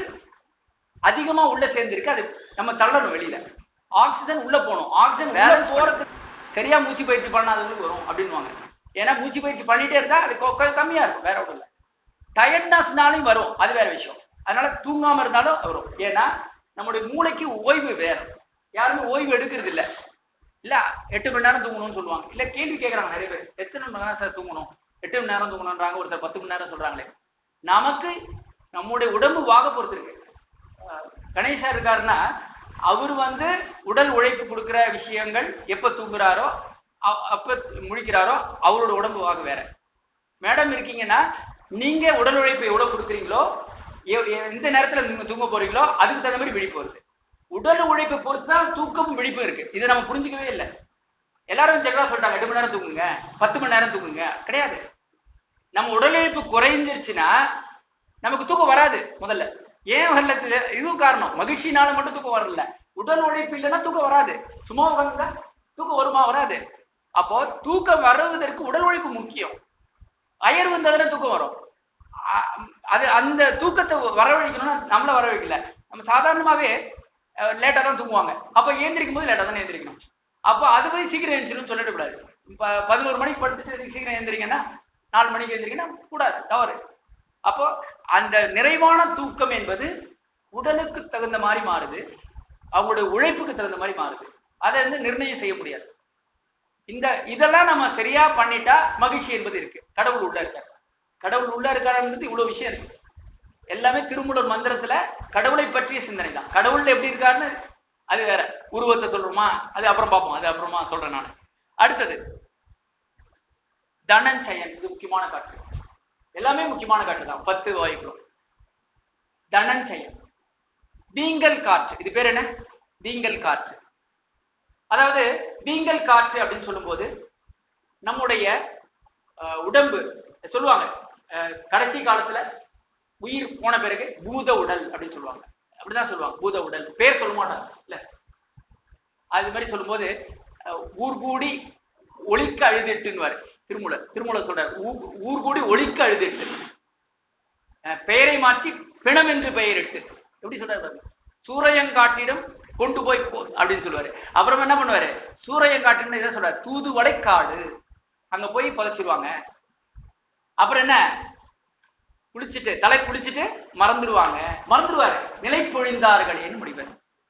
அதிகமா உள்ள சேர்ந்திருக்கு அது நம்ம தள்ளணும் வெளியில ஆக்சிஜன் உள்ள போகணும் ஆக்சிஜன் வேற போறது சரியா மூச்சு பயிற்சி பண்ணாதவங்களுக்கு வரும் அப்படின்னுவாங்க ஏன்னா மூச்சு பயிற்சி பண்ணிட்டே இருந்தா அது கொ- கொ- கம்மியா இருக்கும் வேற ஒன்றும் இல்லை டயர்ட்னஸ்னாலையும் வரும் அது வேற விஷயம் அதனால தூங்காம இருந்தாலும் வரும் ஏன்னா நம்முடைய மூளைக்கு ஓய்வு வேற யாருமே ஓய்வு எடுக்கிறது இல்ல இல்ல எட்டு மணி நேரம் தூங்கணும்னு சொல்லுவாங்க இல்ல கேள்வி கேட்கறாங்க நிறைய பேர் எத்தனை மணி நேரம் சார் தூங்கணும் எட்டு மணி நேரம் தூங்கணும்ன்றாங்க ஒருத்தர் பத்து மணி நேரம் சொல்றாங்களே நமக்கு நம்முடைய உடம்பு வாக பொறுத்து இருக்கு அஹ் கணேஷா இருக்காருன்னா அவர் வந்து உடல் உழைப்பு கொடுக்கிற விஷயங்கள் எப்ப தூங்குறாரோ அ- அப்ப முழிக்கிறாரோ அவரோட உடம்பு வாக வேற மேடம் இருக்கீங்கன்னா நீங்க உடல் உழைப்பு எவ்வளவு கொடுக்குறீங்களோ எ- எ- எந்த நேரத்துல நீங்க தூங்க போறீங்களோ அதுக்கு தகுந்த மாதிரி விழிப்பு வருது உடல் உழைப்பை பொறுத்து தான் தூக்கமும் விழிப்பும் இருக்கு இதை நம்ம புரிஞ்சுக்கவே இல்லை எல்லாரும் தெளிவா சொல்லிட்டாங்க எட்டு மணி நேரம் தூங்குங்க பத்து மணி நேரம் தூங்குங்க கிடையாது நம்ம உடல் உழைப்பு குறைஞ்சிருச்சுன்னா நமக்கு தூக்கம் வராது முதல்ல ஏன் வரல தெரி- இதுவும் காரணம் மகிழ்ச்சினால மட்டும் தூக்கம் வரல உடல் உழைப்பு இல்லைன்னா தூக்கம் வராது சும்மா உட்காந்துட்டா தூக்கம் வருமா வராது அப்போ தூக்கம் வருவதற்கு உடல் உழைப்பு முக்கியம் அயர் வந்ததுன்னா தூக்கம் வரும் அ- அது அந்த தூக்கத்தை வரவழைக்கணும்னா நம்மள வரவழைக்கல நம்ம சாதாரணமாவே லேட்டா தான் தூங்குவாங்க அப்ப ஏந்திரிக்கும் போது லேட்டா தான் ஏந்திரிக்கணும் அப்போ அது போய் சீக்கிரம் எழுந்திரின்னு சொல்லிட கூடாது இப்ப பதினோரு மணிக்கு படுத்துட்டு இதுக்கு சீக்கிரம் எழுந்திரிங்கன்னா நாலு மணிக்கு எழுந்திரிங்கன்னா கூடாது தவறு அப்போ அந்த நிறைவான தூக்கம் என்பது உடலுக்கு தகுந்த மாதிரி மாறுது அவங்களுடைய உழைப்புக்கு தகுந்த மாதிரி மாறுது அதை வந்து நிர்ணயம் செய்ய முடியாது இந்த இதெல்லாம் நம்ம சரியா பண்ணிட்டா மகிழ்ச்சி என்பது இருக்கு கடவுள் உள்ள இருக்கார் கடவுள் உள்ள இருக்காருன்றது இவ்வளவு விஷயம் இருக்கு எல்லாமே திருமூலர் மந்திரத்துல கடவுளை பற்றிய சிந்தனை தான் கடவுள் எப்படி இருக்காருன்னு அது வேற உருவத்தை சொல்றோமா அது அப்புறம் பார்ப்போம் அது அப்புறமா சொல்றேன் நான் அடுத்தது தனஞ்சயன் இது முக்கியமான காட்டு எல்லாமே முக்கியமான காட்டு தான் பத்து வாயுக்களும் தனஞ்சயன் வீங்கல் காற்று இது பேர் என்ன வீங்கல் காற்று அதாவது வீங்கல் காற்று அப்படின்னு சொல்லும்போது நம்முடைய அஹ், உடம்பு சொல்லுவாங்க அஹ், கடைசி காலத்துல உயிர் போன பிறகு பூத உடல் அப்படின்னு சொல்லுவாங்க அப்படிதான் சொல்லுவாங்க பூத உடல் பேர் சொல்ல மாட்டாங்க இல்ல அது மாதிரி சொல்லும்போது அஹ், ஊர் கூடி ஒளிக்க அழுதிட்டுன்னு திருமூலர் திருமூலர் சொல்றார் ஊ- ஊர் கூடி ஒளிக்க அழுதிட்டு அஹ், பெயரை மாற்றி பிணம் என்று பெயரிட்டு எப்படி சொல்றாரு பாருங்க சூரையங்காட்டிடம் கொண்டு போய் போ அப்படின்னு சொல்லுவாரு அப்புறம் என்ன பண்ணுவாரு சூரையங்காட்டுன்னு இதை சொல்றாரு தூதுவளை காடு அங்க போய் புதைச்சிருவாங்க அப்புறம் என்ன குளிச்சுட்டு தலை குளிச்சுட்டு மறந்துடுவாங்க மறந்துடுவாரு நிலை பொழிந்தார்களேன்னு முடிவர்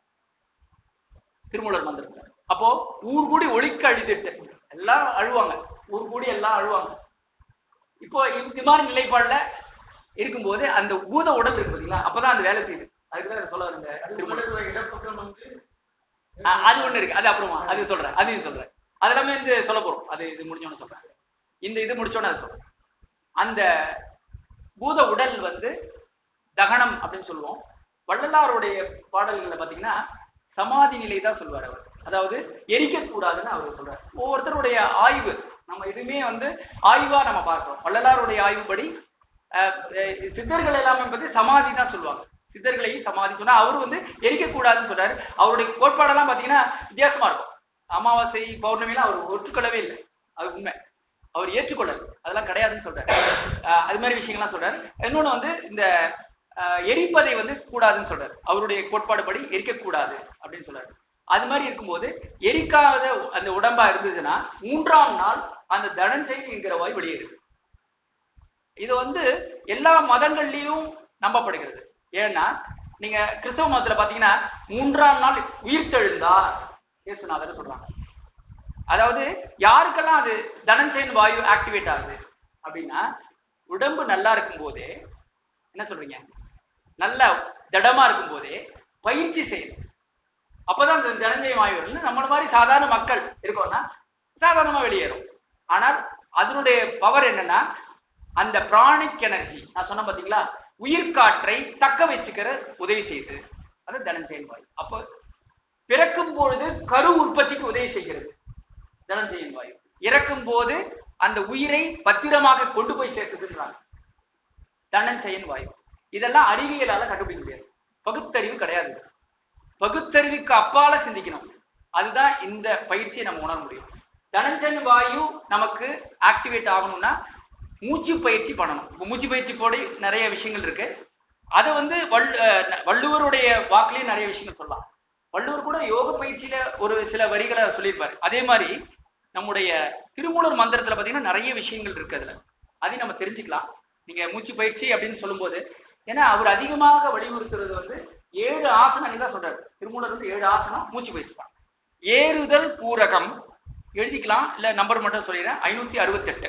திருமூலர் மந்திரம் அப்போ ஊர் கூடி ஒழிக்க அழுதுட்டு எல்லாம் அழுவாங்க ஊர் கூடி எல்லாம் அழுவாங்க இப்போ இந்த மாதிரி நிலைப்பாடுல இருக்கும்போது அந்த ஊத உடல் இருக்கு பாத்தீங்களா அப்பதான் அந்த வேலை செய்யுது அதுக்குதான் சொல்ல வந்த திருமூலர் திருமணத்துல இடப்பக்கம் வந்து ஆ, அது ஒண்ணு இருக்கு அது அப்புறமா அது சொல்றேன் அதையும் சொல்றேன் அது எல்லாமே இந்த சொல்ல போறோம் அது இது முடிஞ்சோன்னு சொல்றேன் இந்த இது முடிச்சோன்னு அது சொல்றேன் அந்த பூத உடல் வந்து தகனம் அப்படின்னு சொல்லுவோம் வள்ளலாருடைய பாடல்கள்ல பாத்தீங்கன்னா சமாதி நிலை தான் சொல்லுவார் அவர் அதாவது எரிக்க கூடாதுன்னு அவர் சொல்றாரு ஒவ்வொருத்தருடைய ஆய்வு நம்ம எதுவுமே வந்து ஆய்வா நம்ம பார்க்கிறோம் வள்ளலாருடைய ஆய்வுபடி அஹ், அஹ், சித்தர்கள் எல்லாமே பத்தி சமாதி தான் சொல்லுவாங்க சித்தர்களையும் சமாதி சொன்னா அவர் வந்து எரிக்க கூடாதுன்னு சொல்றாரு அவருடைய கோட்பாடெல்லாம் பாத்தீங்கன்னா வித்தியாசமா இருக்கும் அமாவாசை பௌர்ணமிலாம் அவர் ஒற்றுக்கொள்ளவே இல்லை அது உண்மை அவர் ஏற்றுக்கொள்ளல் அதெல்லாம் கிடையாதுன்னு சொல்றாரு அஹ், அது மாதிரி விஷயங்கள்லாம் சொல்றாரு இன்னொன்னு வந்து இந்த அஹ், எரிப்பதை வந்து கூடாதுன்னு சொல்றாரு அவருடைய கோட்பாடுபடி எரிக்கக்கூடாது அப்படின்னு சொல்றாரு அது மாதிரி இருக்கும்போது எரிக்காத அந்த உடம்பா இருந்ததுன்னா மூன்றாம் நாள் அந்த தனஞ்செய் என்கிற வாய் வெளியேறுது இது வந்து எல்லா மதங்கள்லயும் நம்பப்படுகிறது ஏன்னா நீங்க கிறிஸ்தவ மதத்துல பாத்தீங்கன்னா மூன்றாம் நாள் உயிர்த்தெழுந்தார் இயேசுநாதர் சொல்றாங்க அதாவது யாருக்கெல்லாம் அது தனஞ்சயன் வாயு ஆக்டிவேட் ஆகுது அப்படின்னா உடம்பு நல்லா இருக்கும் போதே என்ன சொல்றீங்க நல்ல திடமா இருக்கும் போதே பயிற்சி செய்யுது அப்பதான் இந்த தனஞ்சய வாயு வருது நம்மள மாதிரி சாதாரண மக்கள் இருக்கோம்னா சாதாரணமா வெளியேறும் ஆனால் அதனுடைய பவர் என்னன்னா அந்த பிராணிக் எனர்ஜி நான் சொன்ன பாத்தீங்களா உயிர்காற்றை தக்க வச்சுக்கிற உதவி செய்யுது அது தனஞ்சயன் வாயு அப்போ பிறக்கும் பொழுது கரு உற்பத்திக்கு உதவி செய்கிறது தனஞ்சயன் வாயு இறக்கும் போது அந்த உயிரை பத்திரமாக கொண்டு போய் சேர்க்குதுன்றாங்க தனஞ்சயன் வாயு இதெல்லாம் அறிவியலால கண்டுபிடிக்க முடியாது பகுத்தறிவு கிடையாது பகுத்தறிவுக்கு அப்பால சிந்திக்கணும் அதுதான் இந்த பயிற்சியை நம்ம உணர முடியும் தனஞ்சன் வாயு நமக்கு ஆக்டிவேட் ஆகணும்னா மூச்சு பயிற்சி பண்ணணும் இப்ப மூச்சு பயிற்சி போட நிறைய விஷயங்கள் இருக்கு அதை வந்து வள் அஹ் வள்ளுவருடைய வாக்குலயும் நிறைய விஷயங்கள் சொல்லலாம் வள்ளுவர் கூட யோக பயிற்சியில ஒரு சில வரிகளை சொல்லியிருப்பாரு அதே மாதிரி நம்முடைய திருமூலர் மந்திரத்துல பாத்தீங்கன்னா நிறைய விஷயங்கள் இருக்கு அதுல அதையும் நம்ம தெரிஞ்சுக்கலாம் நீங்க மூச்சு பயிற்சி அப்படின்னு சொல்லும்போது ஏன்னா அவர் அதிகமாக வலியுறுத்துறது வந்து ஏழு ஆசனங்கள் தான் சொல்றாரு திருமூலர் வந்து ஏழு ஆசனம் மூச்சு பயிற்சி தான் ஏறுதல் பூரகம் எழுதிக்கலாம் இல்ல நம்பர் மட்டும் சொல்லிடுறேன் ஐநூத்தி அறுபத்தெட்டு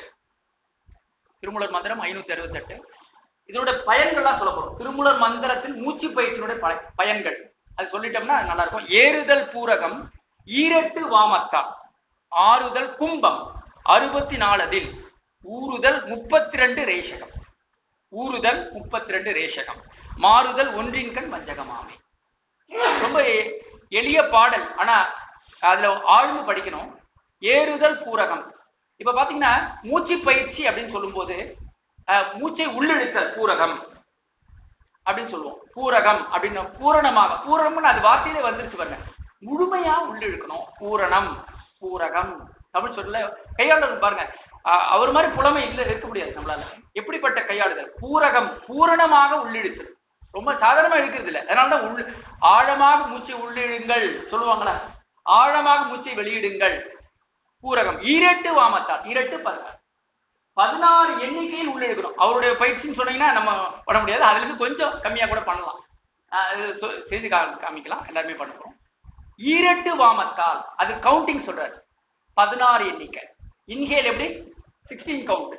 திருமூலர் மந்திரம் ஐநூத்தி அறுபத்தெட்டு இதோட பயன்கள்லாம் சொல்ல போறோம் திருமூலர் மந்திரத்தில் மூச்சு பயிற்சியினுடைய ப- பயன்கள் அது சொல்லிட்டோம்னா அது நல்லா இருக்கும் ஏறுதல் பூரகம் ஈரட்டு வாமத்தா ஆறுதல் கும்பம் அறுபத்தி நாலதில் ஊறுதல் முப்பத்தி ரெண்டு ரேஷகம் ஊறுதல் முப்பத்தி ரெண்டு ரேஷகம் மாறுதல் ஒன்றின்கண் வஞ்சகமாமே ரொம்ப எ- எளிய பாடல் ஆனா அதுல ஆழ்ந்து படிக்கணும் ஏறுதல் பூரகம் இப்ப பாத்தீங்கன்னா மூச்சு பயிற்சி அப்படின்னு சொல்லும்போது அஹ், மூச்சை உள்ளிழுத்தல் பூரகம் அப்படின்னு சொல்லுவோம் பூரகம் அப்படின்னு பூரணமாக பூரணம்னு அது வார்த்தையிலே வந்துருச்சு பாருங்க முழுமையா உள்ளிழுக்கணும் பூரணம் பூரகம் தமிழ் சொல்ல கையாளுதல் பாருங்க அஹ், அவர் மாதிரி புலமை இல்ல இருக்க முடியாது நம்மளால எப்படிப்பட்ட கையாளுதல் பூரகம் பூரணமாக உள்ளிழுத்தல் ரொம்ப சாதாரணமா இழுக்கிறது இல்ல அதனாலதான் உள் ஆழமாக மூச்சை உள்ளிழுங்கள் சொல்லுவாங்களா ஆழமாக மூச்சை வெளியிடுங்கள் பூரகம் ஈரெட்டு வாமத்தால் ஈரெட்டு பதினாறு பதினாறு எண்ணிக்கையில் உள்ளிழுக்கணும் அவருடைய பயிற்சின்னு சொன்னீங்கன்னா நம்ம பண்ண முடியாது அதுல இருந்து கொஞ்சம் கம்மியா கூட பண்ணலாம் ஆஹ் அது சொ- செய்து கா- காமிக்கலாம் எல்லாருமே பண்ண போறோம் ஈரெட்டு வாமத்தால் அது கவுண்டிங் சொல்றாரு பதினாறு எண்ணிக்கை இன்ஹேல் எப்படி சிக்ஸ்டீன் கவுண்ட்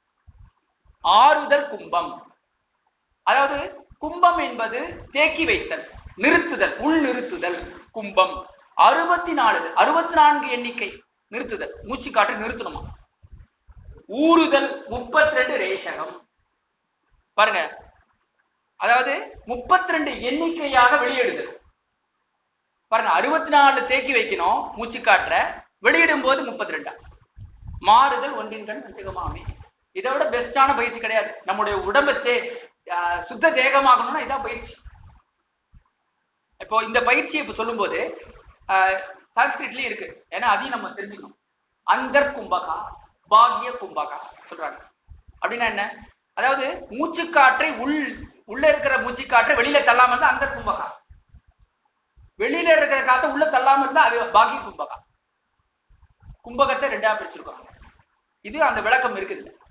ஆறுதல் கும்பம் அதாவது கும்பம் என்பது தேக்கி வைத்தல் நிறுத்துதல் உள் நிறுத்துதல் கும்பம் அறுபத்தி நாலு அறுபத்தி நான்கு எண்ணிக்கை நிறுத்துதல் மூச்சு காற்று நிறுத்தணுமா ஊறுதல் முப்பத்தி ரெண்டு ரேஷகம் பாருங்க அதாவது முப்பத்தி ரெண்டு எண்ணிக்கையாக வெளியிடுதல் பாருங்க அறுபத்தி நாலு தேக்கி வைக்கணும் மூச்சு காற்ற வெளியிடும் போது முப்பத்தி ரெண்டா மாறுதல் ஒன்றின் கண் பஞ்சகமாமே இதை விட பெஸ்டான பயிற்சி கிடையாது நம்முடைய உடம்பை தே ஆஹ் சுத்த தேகமாகணும்னா இதான் பயிற்சி இப்போ இந்த பயிற்சியை இப்ப சொல்லும்போது ஆஹ் சான்ஸ்கிரிட்லயும் இருக்கு ஏன்னா அதையும் நம்ம தெரிஞ்சுக்கணும் அந்தர் கும்பகா பாக்ய கும்பகா சொல்றாங்க அப்படின்னா என்ன அதாவது மூச்சுக்காற்றை உள் உள்ள இருக்கிற மூச்சுக்காற்றை வெளியில தள்ளாம இருந்தா அந்தர் கும்பகா வெளியில இருக்கிற காற்றை உள்ள தள்ளாம இருந்தா அது பாக்ய கும்பகா கும்பகத்தை ரெண்டா பிரிச்சிருக்காங்க இது அந்த விளக்கம் இருக்குது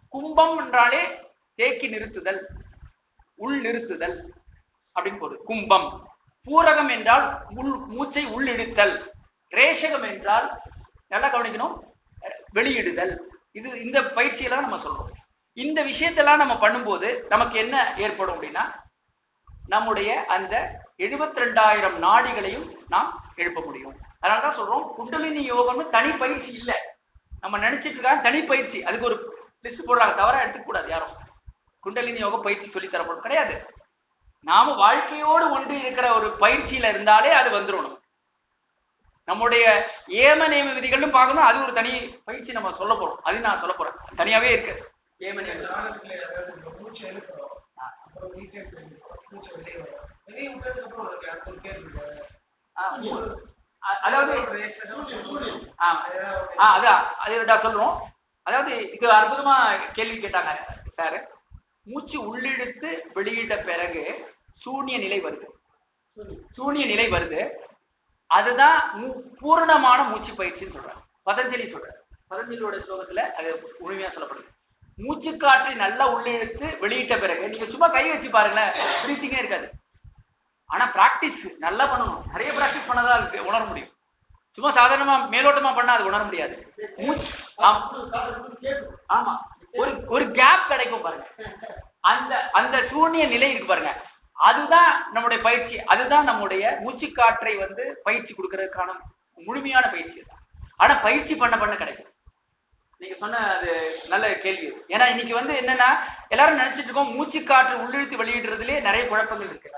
கும்பம் என்றாலே தேக்கி நிறுத்துதல் உள் நிறுத்துதல் அப்படின்னு பொருள் கும்பம் பூரகம் என்றால் உள் மூச்சை உள்ளிழுத்தல் ரேஷகம் என்றால் நல்லா கவனிக்கணும் அஹ் வெளியிடுதல் இது இந்த பயிற்சியெல்லாம் நம்ம சொல்றோம் இந்த விஷயத்தெல்லாம் நம்ம பண்ணும்போது நமக்கு என்ன ஏற்படும் அப்படின்னா நம்முடைய அந்த எழுபத்தி ரெண்டாயிரம் நாடிகளையும் நாம் எழுப்ப முடியும் அதனாலதான் சொல்றோம் குண்டலினி யோகம்னு தனி பயிற்சி இல்ல நம்ம நினைச்சிட்டு இருக்காங்க தனி பயிற்சி அதுக்கு ஒரு லிஸ்ட் போடுறாங்க தவறா எடுத்துக்க கூடாது யாரும் குண்டலினி யோக பயிற்சி சொல்லி தரப்படும் கிடையாது நாம வாழ்க்கையோடு ஒன்று இருக்கிற ஒரு பயிற்சியில இருந்தாலே அது வந்துடும் நம்முடைய ஏம நேம விதிகளும் பார்க்கணும் அது ஒரு தனி பயிற்சி நம்ம சொல்ல போறோம் அது நான் சொல்ல போறேன் தனியாவே இருக்கு ஏம நேம விதி. நாளத்துல அதாவது இப்ப மூச்சை இழுக்கிறோம் அப்புறம் நீட்டே தெரிஞ்சுக்கிறோம் மூச்சை வெளியே வரும் வெளியே விட்டதுக்கு அப்புறம் ஒரு அடுத்த ஒரு கேள்வி வரும். ஆ, அ- அதாவது ஒரு ரேஷன் சூரியன். ஆ, அதாவது ஆ, அதான் அது நான் சொல்றோம் அதாவது இது அற்புதமா கேள்வி கேட்டாங்க சார் மூச்சு உள்ளிழுத்து வெளியிட்ட பிறகு சூன்ய நிலை வருது சூன்ய நிலை வருது அதுதான் மூ- பூரணமான மூச்சு பயிற்சின்னு சொல்றாங்க பதஞ்சலி சொல்றாரு பதஞ்சலியோட ஸ்லோகத்துல அது முழுமையா சொல்லப்படுது மூச்சு காற்றை நல்லா உள்ளிழுத்து வெளியிட்ட பிறகு நீங்க சும்மா கை வச்சு பாருங்களேன் பிரீத்திங்கே இருக்காது ஆனா பிராக்டிஸ் நல்லா பண்ணணும் நிறைய பிராக்டிஸ் பண்ணதான் இருக்கு உணர முடியும் சும்மா சாதாரணமா மேலோட்டமா பண்ணா அது உணர முடியாது மூச்சு ஆமா. ஆமா ஒரு ஒரு கேப் கிடைக்கும் பாருங்க அந்த அந்த சூன்ய நிலை இருக்கு பாருங்க அதுதான் நம்முடைய பயிற்சி அதுதான் நம்முடைய மூச்சு காற்றை வந்து பயிற்சி கொடுக்கறதுக்கான முழுமையான பயிற்சி தான் ஆனா பயிற்சி பண்ண பண்ண கிடைக்கும் நீங்க சொன்ன அது நல்ல கேள்வி அது. ஏன்னா இன்னைக்கு வந்து என்னன்னா எல்லாரும் நினைச்சிட்டு இருக்கோம் மூச்சு காற்று உள்ளிழுத்து வெளியிடுறதுலயே நிறைய குழப்பங்கள் இருக்கு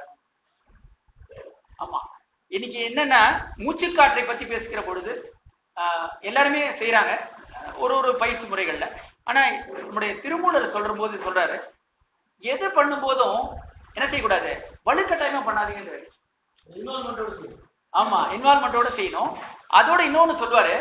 ஆமா இன்னைக்கு என்னன்னா மூச்சுக்காற்றை பத்தி பேசுகிற பொழுது ஆஹ், எல்லாருமே செய்யறாங்க ஒரு ஒரு பயிற்சி முறைகள்ல ஆனா நம்முடைய திருமூலர் சொல்ற போது சொல்றாரு எது பண்ணும் போதும் என்ன செய்யக்கூடாது வலுக்கட்டாயமா பண்ணாதீங்கன்றாரு இன்வால்மெண்டோட செய்யும் ஆமா இன்வால்மெண்டோட செய்யணும் அதோட இன்னொன்னு சொல்வாரு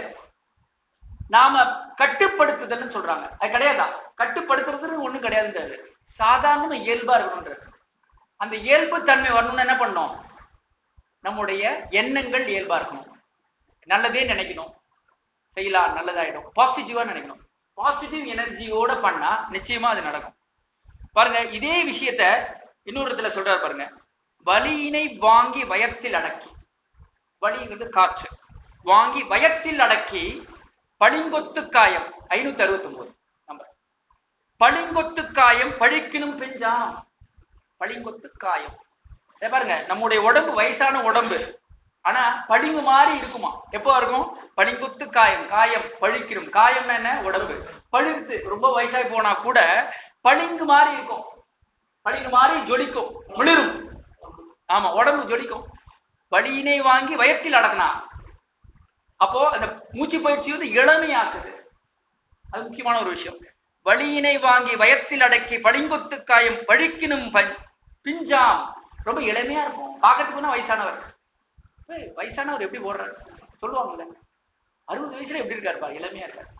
நாம கட்டுப்படுத்துதல்னு சொல்றாங்க அது கிடையாதா கட்டுப்படுத்துறதுன்னு ஒண்ணும் கிடையாதுன்றாரு சாதாரண இயல்பா இருக்கணும்ன்றாரு அந்த இயல்பு தன்மை வரணும்னு என்ன பண்ணணும் நம்முடைய எண்ணங்கள் இயல்பா இருக்கணும் நல்லதே நினைக்கணும் செய்யலாம் நல்லதாயிடும் பாசிட்டிவா நினைக்கணும் பாசிட்டிவ் எனர்ஜியோட பண்ணா நிச்சயமா அது நடக்கும் பாருங்க இதே விஷயத்த இன்னொரு இடத்துல சொல்றாரு பாருங்க வலியினை வாங்கி வயத்தில் அடக்கி வலிங்கிறது காற்று வாங்கி வயத்தில் அடக்கி பளிங்கொத்து காயம் ஐநூத்தி அறுபத்தி ஒன்பது நம்பர் பளிங்கொத்து காயம் பழிக்கினும் பெஞ்சாம் பளிங்கொத்து காயம் இதை பாருங்க நம்முடைய உடம்பு வயசான உடம்பு ஆனா பளிங்கு மாதிரி இருக்குமா எப்போ இருக்கும் பளிங்குத்து காயம் காயம் பழிக்கிறோம் காயம்னா என்ன உடம்பு பழுத்து ரொம்ப வயசாகி போனா கூட பளிங்கு மாதிரி இருக்கும் பளிங்கு மாதிரி ஜொலிக்கும் மிளிரும் ஆமா உடம்பு ஜொலிக்கும் வலியினை வாங்கி வயத்தில் அடக்கினா அப்போ அந்த மூச்சு பயிற்சி வந்து இளமையாக்குது அது முக்கியமான ஒரு விஷயம் வலியினை வாங்கி வயத்தில் அடக்கி பளிங்கொத்து காயம் பழிக்கினும் ப- பிஞ்சாம் ரொம்ப இளமையா இருக்கும் பார்க்கறதுக்கு வயசானவர் ஏய், வயசானவர் எப்படி ஓடுறாரு சொல்லுவாங்கல்ல அறுபது வயசுல எப்படி இருக்காரு பாரு இளமையா இருக்காரு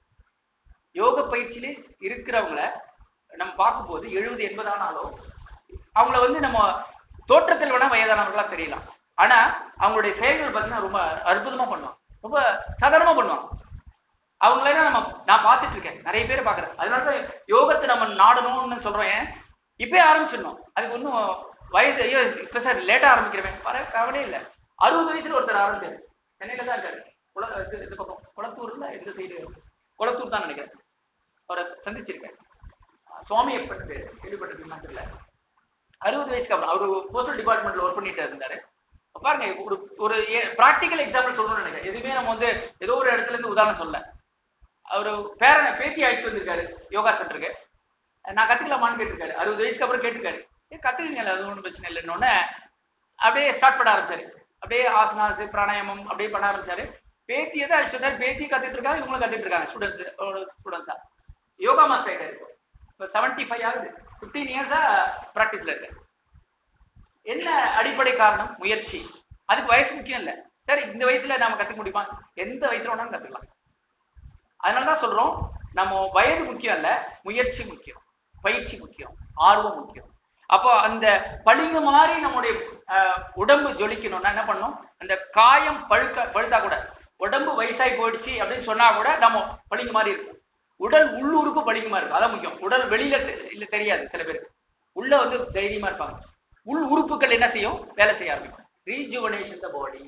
யோக பயிற்சியில இருக்கிறவங்கள நம்ம பார்க்கும்போது எழுபது எண்பது ஆனாலும் அவங்கள வந்து நம்ம தோற்றத்தில் வேணா வயதானவர்களா தெரியலாம் ஆனா அவங்களுடைய செயல்கள் பார்த்தீங்கன்னா ரொம்ப அற்புதமா பண்ணுவாங்க ரொம்ப சாதாரணமா பண்ணுவாங்க அவங்களெல்லாம் நம்ம நான் பார்த்துட்டு இருக்கேன் நிறைய பேர் பார்க்கறேன் அதனாலதான் யோகத்தை நம்ம நாடணும்னு சொல்றோம் ஏன் இப்பயே ஆரம்பிச்சிடணும் அதுக்கு ஒன்றும் வயது ஐயோ இப்ப சார் லேட்டா ஆரம்பிக்கிறவன் வர கவலையே இல்லை அறுபது வயசுல ஒருத்தர் ஆரம்பிச்சாரு சென்னையில தான் இருக்காரு குள இது- இந்த பக்கம் குளத்தூர்ல இந்த சைடு குளத்தூர் தான் நினைக்கிறேன் அவரை சந்திச்சிருக்கேன் சுவாமி எப்பன் பேர் கேள்விப்பட்டிருக்கீங்களா தெரியல அறுபது வயசுக்கு அப்புறம் அவரு போஸ்டல் டிபார்ட்மெண்ட்ல ஒர்க் பண்ணிட்டு இருந்தாரு பாருங்க ஒரு ஒரு ப்ராக்டிக்கல் எக்ஸாம்பிள் சொல்லணும்னு நினைக்கிறேன் எதுவுமே நம்ம வந்து ஏதோ ஒரு இடத்துல இருந்து உதாரணம் சொல்ல அவரு பேரனை பேத்தி அழைச்சிட்டு வந்திருக்காரு யோகா சென்டருக்கு நான் கத்துக்கலாமான்னு கேட்டிருக்காரு அறுபது வயசுக்கு அப்புறம் கேட்டிருக்காரு ஏ கத்துக்கீங்கல்ல அது ஒன்றும் பிரச்சனை இல்லைன்னு அப்படியே ஸ்டார்ட் பண்ண ஆரம்பிச்சாரு அப்படியே ஆசனாஸ் பிராணாயாமம் அப்படியே பண்ண ஆரம்பிச்சாரு பேத்தியை தான் அழைச்சிட்டு வந்தாரு பேத்தி கத்துட்டு இருக்காங்க இவங்களும் கத்துட்டு இருக்காங்க ஸ்டூடெண்ட்ஸ் ஸ்டூடெண்ட்ஸ் தான் யோகா மாஸ்டர் ஆயிட்டாரு இப்போ செவன்டி ஃபைவ் ஆகுது ஃபிஃப்டீன் இயர்ஸா ப்ராக்டிஸ்ல இருக்கு என்ன அடிப்படை காரணம் முயற்சி அதுக்கு வயசு முக்கியம் இல்ல சரி இந்த வயசுல நாம கத்துக்க முடியுமா எந்த வயசுல வேணாலும் கத்துக்கலாம் அதனாலதான் சொல்றோம் நம்ம வயது முக்கியம் இல்ல முயற்சி முக்கியம் பயிற்சி முக்கியம் ஆர்வம் முக்கியம் அப்போ அந்த பளிங்கு மாதிரி நம்முடைய அஹ், உடம்பு ஜொலிக்கணும்னா என்ன பண்ணணும் அந்த காயம் பழுக்க பழுத்தா கூட உடம்பு வயசாகி போயிடுச்சு அப்படின்னு சொன்னா கூட நம்ம பளிங்கு மாதிரி இருக்கும் உடல் உள்ளுறுப்பு பலிகமா இருக்கும் அதான் முக்கியம் உடல் வெளியில தெ- இல்ல தெரியாது சில பேருக்கு உள்ள வந்து தைரியமா இருப்பாங்க உள் உறுப்புகள் என்ன செய்யும் வேலை செய்ய ஆரம்பிக்கும் ரீஜுவனேஷன் த பாடி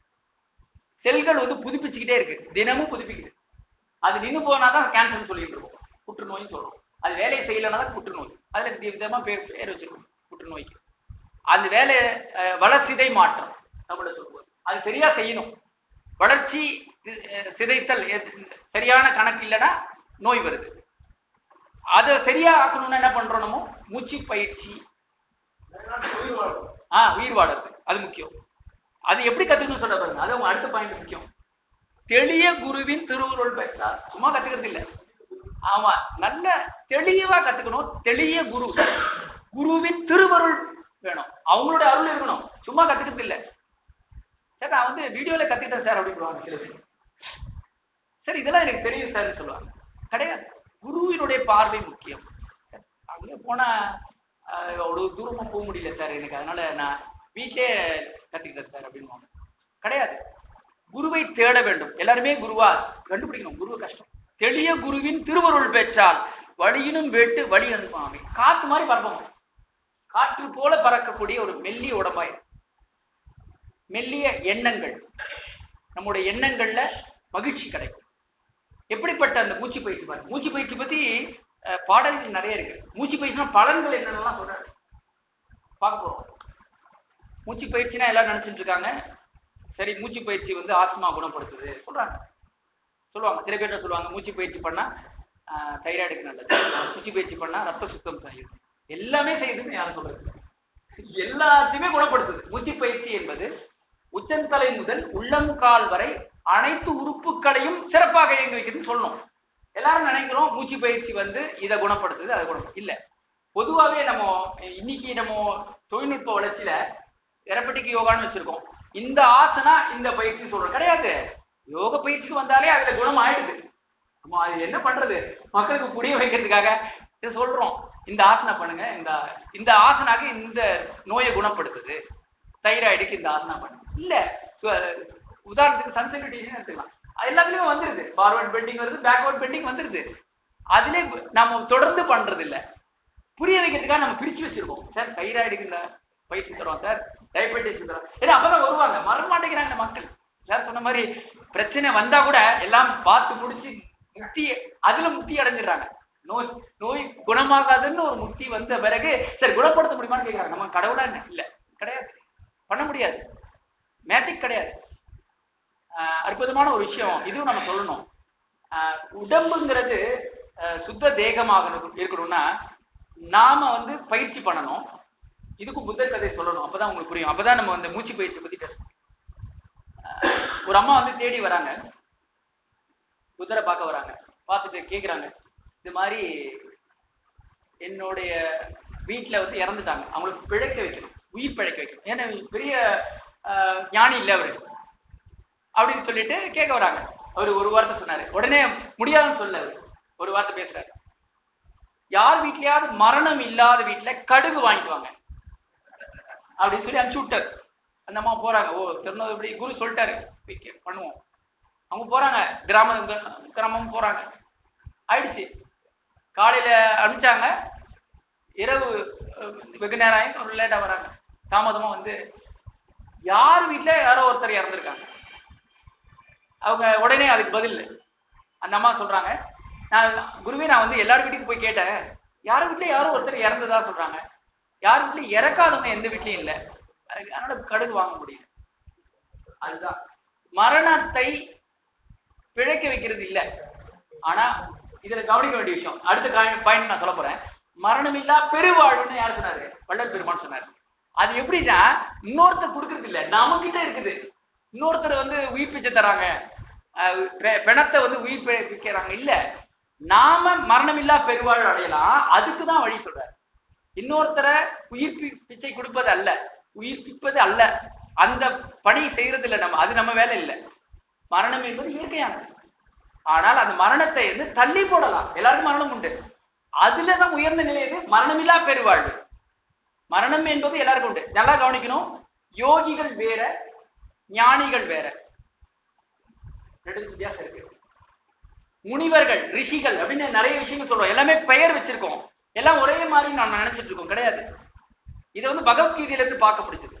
செல்கள் வந்து புதுப்பிச்சுக்கிட்டே இருக்கு தினமும் புதுப்பிக்குது அது நின்னு போனாதான் கேன்சர் சொல்லிட்டு இருக்கோம் புற்றுநோய்னு சொல்றோம் அது வேலையை செய்யலைன்னா தான் புற்றுநோய் அதுல வித விதமா பேர் பேர் வச்சிருக்கோம் புற்றுநோய்க்கு அந்த வேலை அஹ், வளர்சிதை மாற்றம் நம்மள சொல்லுவோம் அது சரியா செய்யணும் வளர்ச்சி அஹ், சிதைத்தல் எது- சரியான கணக்கு இல்லைன்னா நோய் வருது அதை சரியா ஆக்கணும்னா என்ன பண்றோம் நம்ம மூச்சு பயிற்சி உயிர் வாழும் ஆ உயிர் வாழறது அது முக்கியம் அது எப்படி கத்துக்கணும்னு சொல்ல பாருங்க அது உங்க அடுத்த பாயிண்ட் முக்கியம் தெளிய குருவின் திருவுருள் பெற்றார் சும்மா கத்துக்கிறது இல்ல ஆமா நல்ல தெளிவா கத்துக்கணும் தெளிய குரு குருவின் திருவருள் வேணும் அவங்களோட அருள் இருக்கணும் சும்மா கத்துக்கிறது இல்ல சார் நான் வந்து வீடியோல கத்துக்கிட்டேன் சார் அப்படின்னு சில பேர் சார் இதெல்லாம் எனக்கு தெரியும் சார் சொல்லுவாங்க கிடையாது குருவினுடைய பார்வை முக்கியம் சார் அங்கே போனா ஆஹ், அவ்வளவு தூரமா போக முடியல சார் எனக்கு அதனால நான் வீட்டிலே கத்துக்கிட்டேன் சார் அப்படின்னு கிடையாது குருவை தேட வேண்டும் எல்லாருமே குருவா கண்டுபிடிக்கணும் குருவை கஷ்டம் தெளிய குருவின் திருவருள் பெற்றால் வழியினும் வெட்டு வழி அனுப்பாமே காத்து மாதிரி பறப்போம் காற்று போல பறக்கக்கூடிய ஒரு மெல்லிய உடம்பாய் மெல்லிய எண்ணங்கள் நம்முடைய எண்ணங்கள்ல மகிழ்ச்சி கிடைக்கும் எப்படிப்பட்ட அந்த மூச்சு பயிற்சி பாருங்க மூச்சு பயிற்சி பத்தி அஹ், பாடல்கள் நிறைய இருக்கு மூச்சு பயிற்சினா பலன்கள் என்னென்னலாம் சொல்றாரு பார்க்க போறோம் மூச்சு பயிற்சினா எல்லாரும் நினைச்சிட்டு இருக்காங்க சரி மூச்சு பயிற்சி வந்து ஆஸ்மா குணப்படுத்துது சொல்றாங்க சொல்லுவாங்க சில பேர் சொல்லுவாங்க மூச்சு பயிற்சி பண்ணா தைராய்டுக்கு நல்லது மூச்சு பயிற்சி பண்ணா ரத்த சுத்தம் செய்யுது எல்லாமே செய்யுதுன்னு யாரும் சொல்றது எல்லாத்தையுமே குணப்படுத்துது மூச்சு பயிற்சி என்பது உச்சந்தலை முதல் உள்ளங்கால் வரை அனைத்து உறுப்புகளையும் சிறப்பாக இயங்க வைக்குதுன்னு சொல்லணும் எல்லாரும் நினைக்கிறோம் மூச்சு பயிற்சி வந்து இதை குணப்படுத்துது அதை குணம் இல்ல பொதுவாவே நம்ம இன்னைக்கு நம்ம தொழில்நுட்ப வளர்ச்சியில தெரப்பட்டிக் யோகான்னு வச்சிருக்கோம் இந்த ஆசனா இந்த பயிற்சி சொல்றோம் கிடையாது யோக பயிற்சிக்கு வந்தாலே அதுல குணம் ஆயிடுது நம்ம அது என்ன பண்றது மக்களுக்கு புரிய வைக்கிறதுக்காக இதை சொல்றோம் இந்த ஆசனா பண்ணுங்க இந்த இந்த ஆசனாக்கு இந்த நோயை குணப்படுத்துது தைராய்டுக்கு இந்த ஆசனா பண்ணுங்க இல்ல சு- உதாரணத்துக்கு சன்சென்சிட்டிவிட்டி எடுத்துக்கலாம் அது எல்லாத்துலயும் வந்துருது ஃபார்வர்ட் பெண்டிங் வருது பேக்வர்ட் பெண்டிங் வந்துருது அதுல நம்ம தொடர்ந்து பண்றது இல்ல புரிய வைக்கிறதுக்காக நம்ம பிரிச்சு வச்சிருக்கோம் சார் தைராய்டுக்கு இந்த பயிற்சி தரோம் சார் டயபெட்டிஸ் தரோம் ஏன்னா அப்பதான் வருவாங்க மற மாட்டேங்கிறாங்க இந்த மக்கள் சார் சொன்ன மாதிரி பிரச்சனை வந்தா கூட எல்லாம் பார்த்து முடிச்சு முக்தி அதுல முக்தி அடைஞ்சிடுறாங்க நோய் நோய் குணமாகாதுன்னு ஒரு முக்தி வந்த பிறகு சரி குணப்படுத்த முடியுமான்னு கேட்கறாங்க நம்ம கடவுளா என்ன இல்ல கிடையாது பண்ண முடியாது மேஜிக் கிடையாது ஆஹ் அற்புதமான ஒரு விஷயம் இதுவும் நம்ம சொல்லணும் ஆஹ் உடம்புங்கிறது ஆஹ் சுத்த தேகமாக இருக்கணும்னா நாம வந்து பயிற்சி பண்ணணும் இதுக்கும் புத்தர் கதை சொல்லணும் அப்பதான் உங்களுக்கு புரியும் அப்பதான் நம்ம அந்த மூச்சு பயிற்சி பத்தி பேசணும் ஆஹ் ஒரு அம்மா வந்து தேடி வராங்க புத்தரை பார்க்க வராங்க பார்த்துட்டு கேக்குறாங்க இது மாதிரி என்னுடைய வீட்டுல வந்து இறந்துட்டாங்க அவங்களுக்கு பிழைக்க வைக்கணும் உயிர் பிழைக்க வைக்கணும் ஏன்னா பெரிய ஆஹ், ஞானி இல்லை அவரு அப்படின்னு சொல்லிட்டு கேட்க வராங்க அவர் ஒரு வார்த்தை சொன்னாரு உடனே முடியாதுன்னு சொல்லல அவரு ஒரு வார்த்தை பேசுறாரு யார் வீட்லயாவது மரணம் இல்லாத வீட்டுல கடுகு வாங்கிட்டு வாங்க அப்படின்னு சொல்லி அனுப்பிச்சு விட்டாரு அந்த அம்மா போறாங்க ஓ சொன்னது இப்படி குரு சொல்லிட்டாரு போய் கே- பண்ணுவோம் அவங்க போறாங்க கிராமம் கிராமம் போறாங்க ஆயிடுச்சு காலையில அனுப்பிச்சாங்க இரவு அஹ், வெகு நேரம் ஆகி ஒரு லேட்டா வராங்க தாமதமா வந்து யார் வீட்ல யாரோ ஒருத்தர் இறந்துருக்காங்க அவங்க உடனே அதுக்கு பதில் அந்த அம்மா சொல்றாங்க நான் குருவே நான் வந்து எல்லார் வீட்டுக்கும் போய் கேட்டேன் யார் வீட்லயும் யாரோ ஒருத்தர் இறந்ததா சொல்றாங்க யார் வீட்லயும் இறக்காதவங்க எந்த வீட்லயும் இல்ல அதுக்கு- அதனால கடுகு வாங்க முடியல அதுதான் மரணத்தை பிழைக்க வைக்கிறது இல்ல ஆனா இதுல கவனிக்க வேண்டிய விஷயம் அடுத்த பாயிண்ட் நான் சொல்ல போறேன் மரணமில்லா பெருவாழ்வுன்னு யார் சொன்னாரு வள்ளல் பெருமான் சொன்னாரு அது எப்படின்னா இன்னொருத்தர் கொடுக்கறது இல்ல நம்ம கிட்ட இருக்குது இன்னொருத்தர் வந்து உயிர் பிச்சை தராங்க அஹ் பெ- பிணத்தை வந்து உயிர் பி- பிக்கிறாங்க இல்ல நாம மரணமில்லா பெருவாழ்வு அடையலாம் அதுக்கு தான் வழி சொல்றாரு இன்னொருத்தரை உயிர் பி- பிச்சை கொடுப்பது அல்ல உயிர்ப்பிப்பது அல்ல அந்த பணி செய்யறது இல்ல நம்ம அது நம்ம வேலை இல்லை மரணம் என்பது இயற்கையானது ஆனால் அந்த மரணத்தை வந்து தள்ளி போடலாம் எல்லாருக்கும் மரணம் உண்டு அதுலதான் உயர்ந்த நிலை எது மரணமில்லா பெருவாழ்வு மரணம் என்பது எல்லாருக்கும் உண்டு நல்லா கவனிக்கணும் யோகிகள் வேற ஞானிகள் வேற ரெண்டு வித்தியாசம் இருக்கு முனிவர்கள் ரிஷிகள் அப்படின்னு நிறைய விஷயங்கள் சொல்றோம் எல்லாமே பெயர் வச்சிருக்கோம் எல்லாம் ஒரே மாதிரி நம்ம நினைச்சிட்டு இருக்கோம் கிடையாது இதை வந்து பகவத்கீதையில இருந்து பார்க்க முடிஞ்சது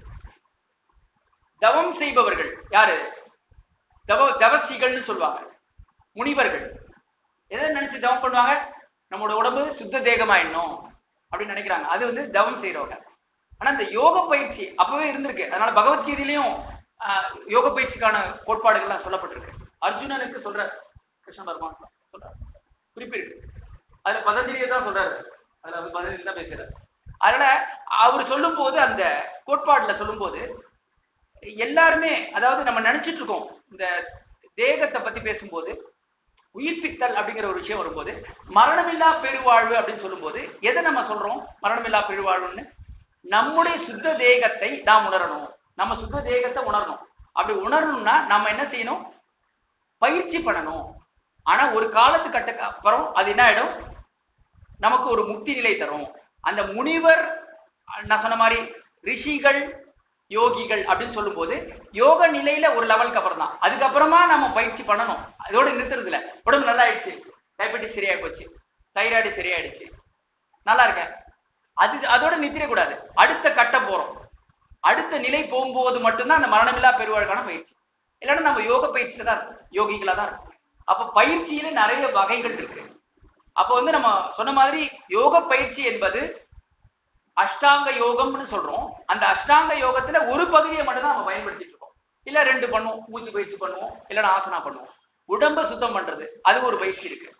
தவம் செய்பவர்கள் யாரு தவ தவசிகள்னு சொல்லுவாங்க முனிவர்கள் எதை நினைச்சு தவம் பண்ணுவாங்க நம்மளோட உடம்பு சுத்த தேகமாயிடணும் அப்படின்னு நினைக்கிறாங்க அது வந்து தவம் செய்யறவங்க ஆனா இந்த யோக பயிற்சி அப்பவே இருந்திருக்கு அதனால பகவத்கீதையிலையும் ஆஹ், யோக பயிற்சிக்கான கோட்பாடுகள்லாம் சொல்லப்பட்டிருக்கு அர்ஜுனனுக்கு சொல்ற கிருஷ்ண பரமாத்மா சொல்றாரு குறிப்பிருக்கு அதுல பதஞ்சலியை தான் சொல்றாரு அதுல அவர் பதஞ்சலி தான் பேசுறாரு அதனால அவர் சொல்லும் போது அந்த கோட்பாடுல சொல்லும் போது எல்லாருமே அதாவது நம்ம நினைச்சிட்டு இருக்கோம் இந்த தேகத்தை பத்தி பேசும்போது உயிர்ப்பித்தல் அப்படிங்கிற ஒரு விஷயம் வரும்போது மரணமில்லா பெருவாழ்வு அப்படின்னு சொல்லும்போது எதை நம்ம சொல்றோம் மரணமில்லா பெருவாழ்வுன்னு நம்முடைய சுத்த தேகத்தை நாம் உணரணும் நம்ம சுத்த தேகத்தை உணரணும் அப்படி உணரணும்னா நம்ம என்ன செய்யணும் பயிற்சி பண்ணணும் ஆனா ஒரு காலத்து கட்டக்கு அப்புறம் அது என்ன ஆயிடும் நமக்கு ஒரு முக்தி நிலை தரும் அந்த முனிவர் நான் சொன்ன மாதிரி ரிஷிகள் யோகிகள் அப்படின்னு சொல்லும்போது யோக நிலையில ஒரு லெவலுக்கு அப்புறம் தான் அதுக்கப்புறமா நம்ம பயிற்சி பண்ணணும் அதோட நிறுத்துறது இல்ல உடம்பு நல்லா ஆயிடுச்சு டயபெட்டிஸ் சரியாயி போச்சு தைராய்டு சரியாயிடுச்சு நல்லா இருக்கேன் அது அதோட நித்திர கூடாது அடுத்த கட்டம் போறோம் அடுத்த நிலை போகும்போது மட்டும்தான் அந்த மரணமில்லா பெருவாழ்க்கான பயிற்சி இல்லைன்னா நம்ம யோக பயிற்சியில தான் இருக்கும் யோகிகளா தான் இருக்கும் அப்ப பயிற்சியில நிறைய வகைகள் இருக்கு அப்ப வந்து நம்ம சொன்ன மாதிரி யோக பயிற்சி என்பது அஷ்டாங்க யோகம்னு சொல்றோம் அந்த அஷ்டாங்க யோகத்துல ஒரு பகுதியை மட்டும் தான் நம்ம பயன்படுத்திட்டு இருக்கோம் இல்ல ரெண்டு பண்ணுவோம் மூச்சு பயிற்சி பண்ணுவோம் இல்லைன்னா ஆசனா பண்ணுவோம் உடம்ப சுத்தம் பண்றது அது ஒரு பயிற்சி இருக்கு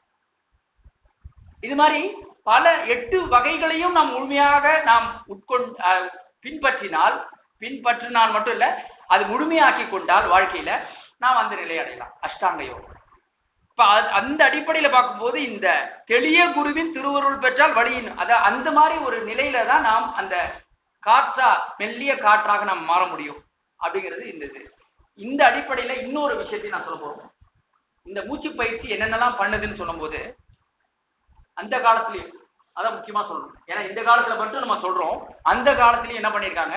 இது மாதிரி பல எட்டு வகைகளையும் நாம் முழுமையாக நாம் உட்கொண்டு அஹ், பின்பற்றினால் பின்பற்றினால் மட்டும் இல்ல அது முழுமையாக்கி கொண்டால் வாழ்க்கையில நாம் அந்த நிலை அடையலாம் அஷ்டாங்க யோகம் இப்ப அ- அந்த அடிப்படையில பார்க்கும்போது இந்த தெளிய குருவின் திருவருள் பெற்றால் வழியின் அத அந்த மாதிரி ஒரு நிலையில தான் நாம் அந்த காற்றா மெல்லிய காற்றாக நாம் மாற முடியும் அப்படிங்கிறது இந்த இது இந்த அடிப்படையில இன்னொரு விஷயத்தையும் நான் சொல்ல போறோம் இந்த மூச்சு பயிற்சி என்னென்னலாம் பண்ணுதுன்னு சொல்லும்போது அந்த காலத்திலயும் அதான் முக்கியமா சொல்லணும் ஏன்னா இந்த காலத்துல மட்டும் நம்ம சொல்றோம் அந்த காலத்திலயும் என்ன பண்ணிருக்காங்க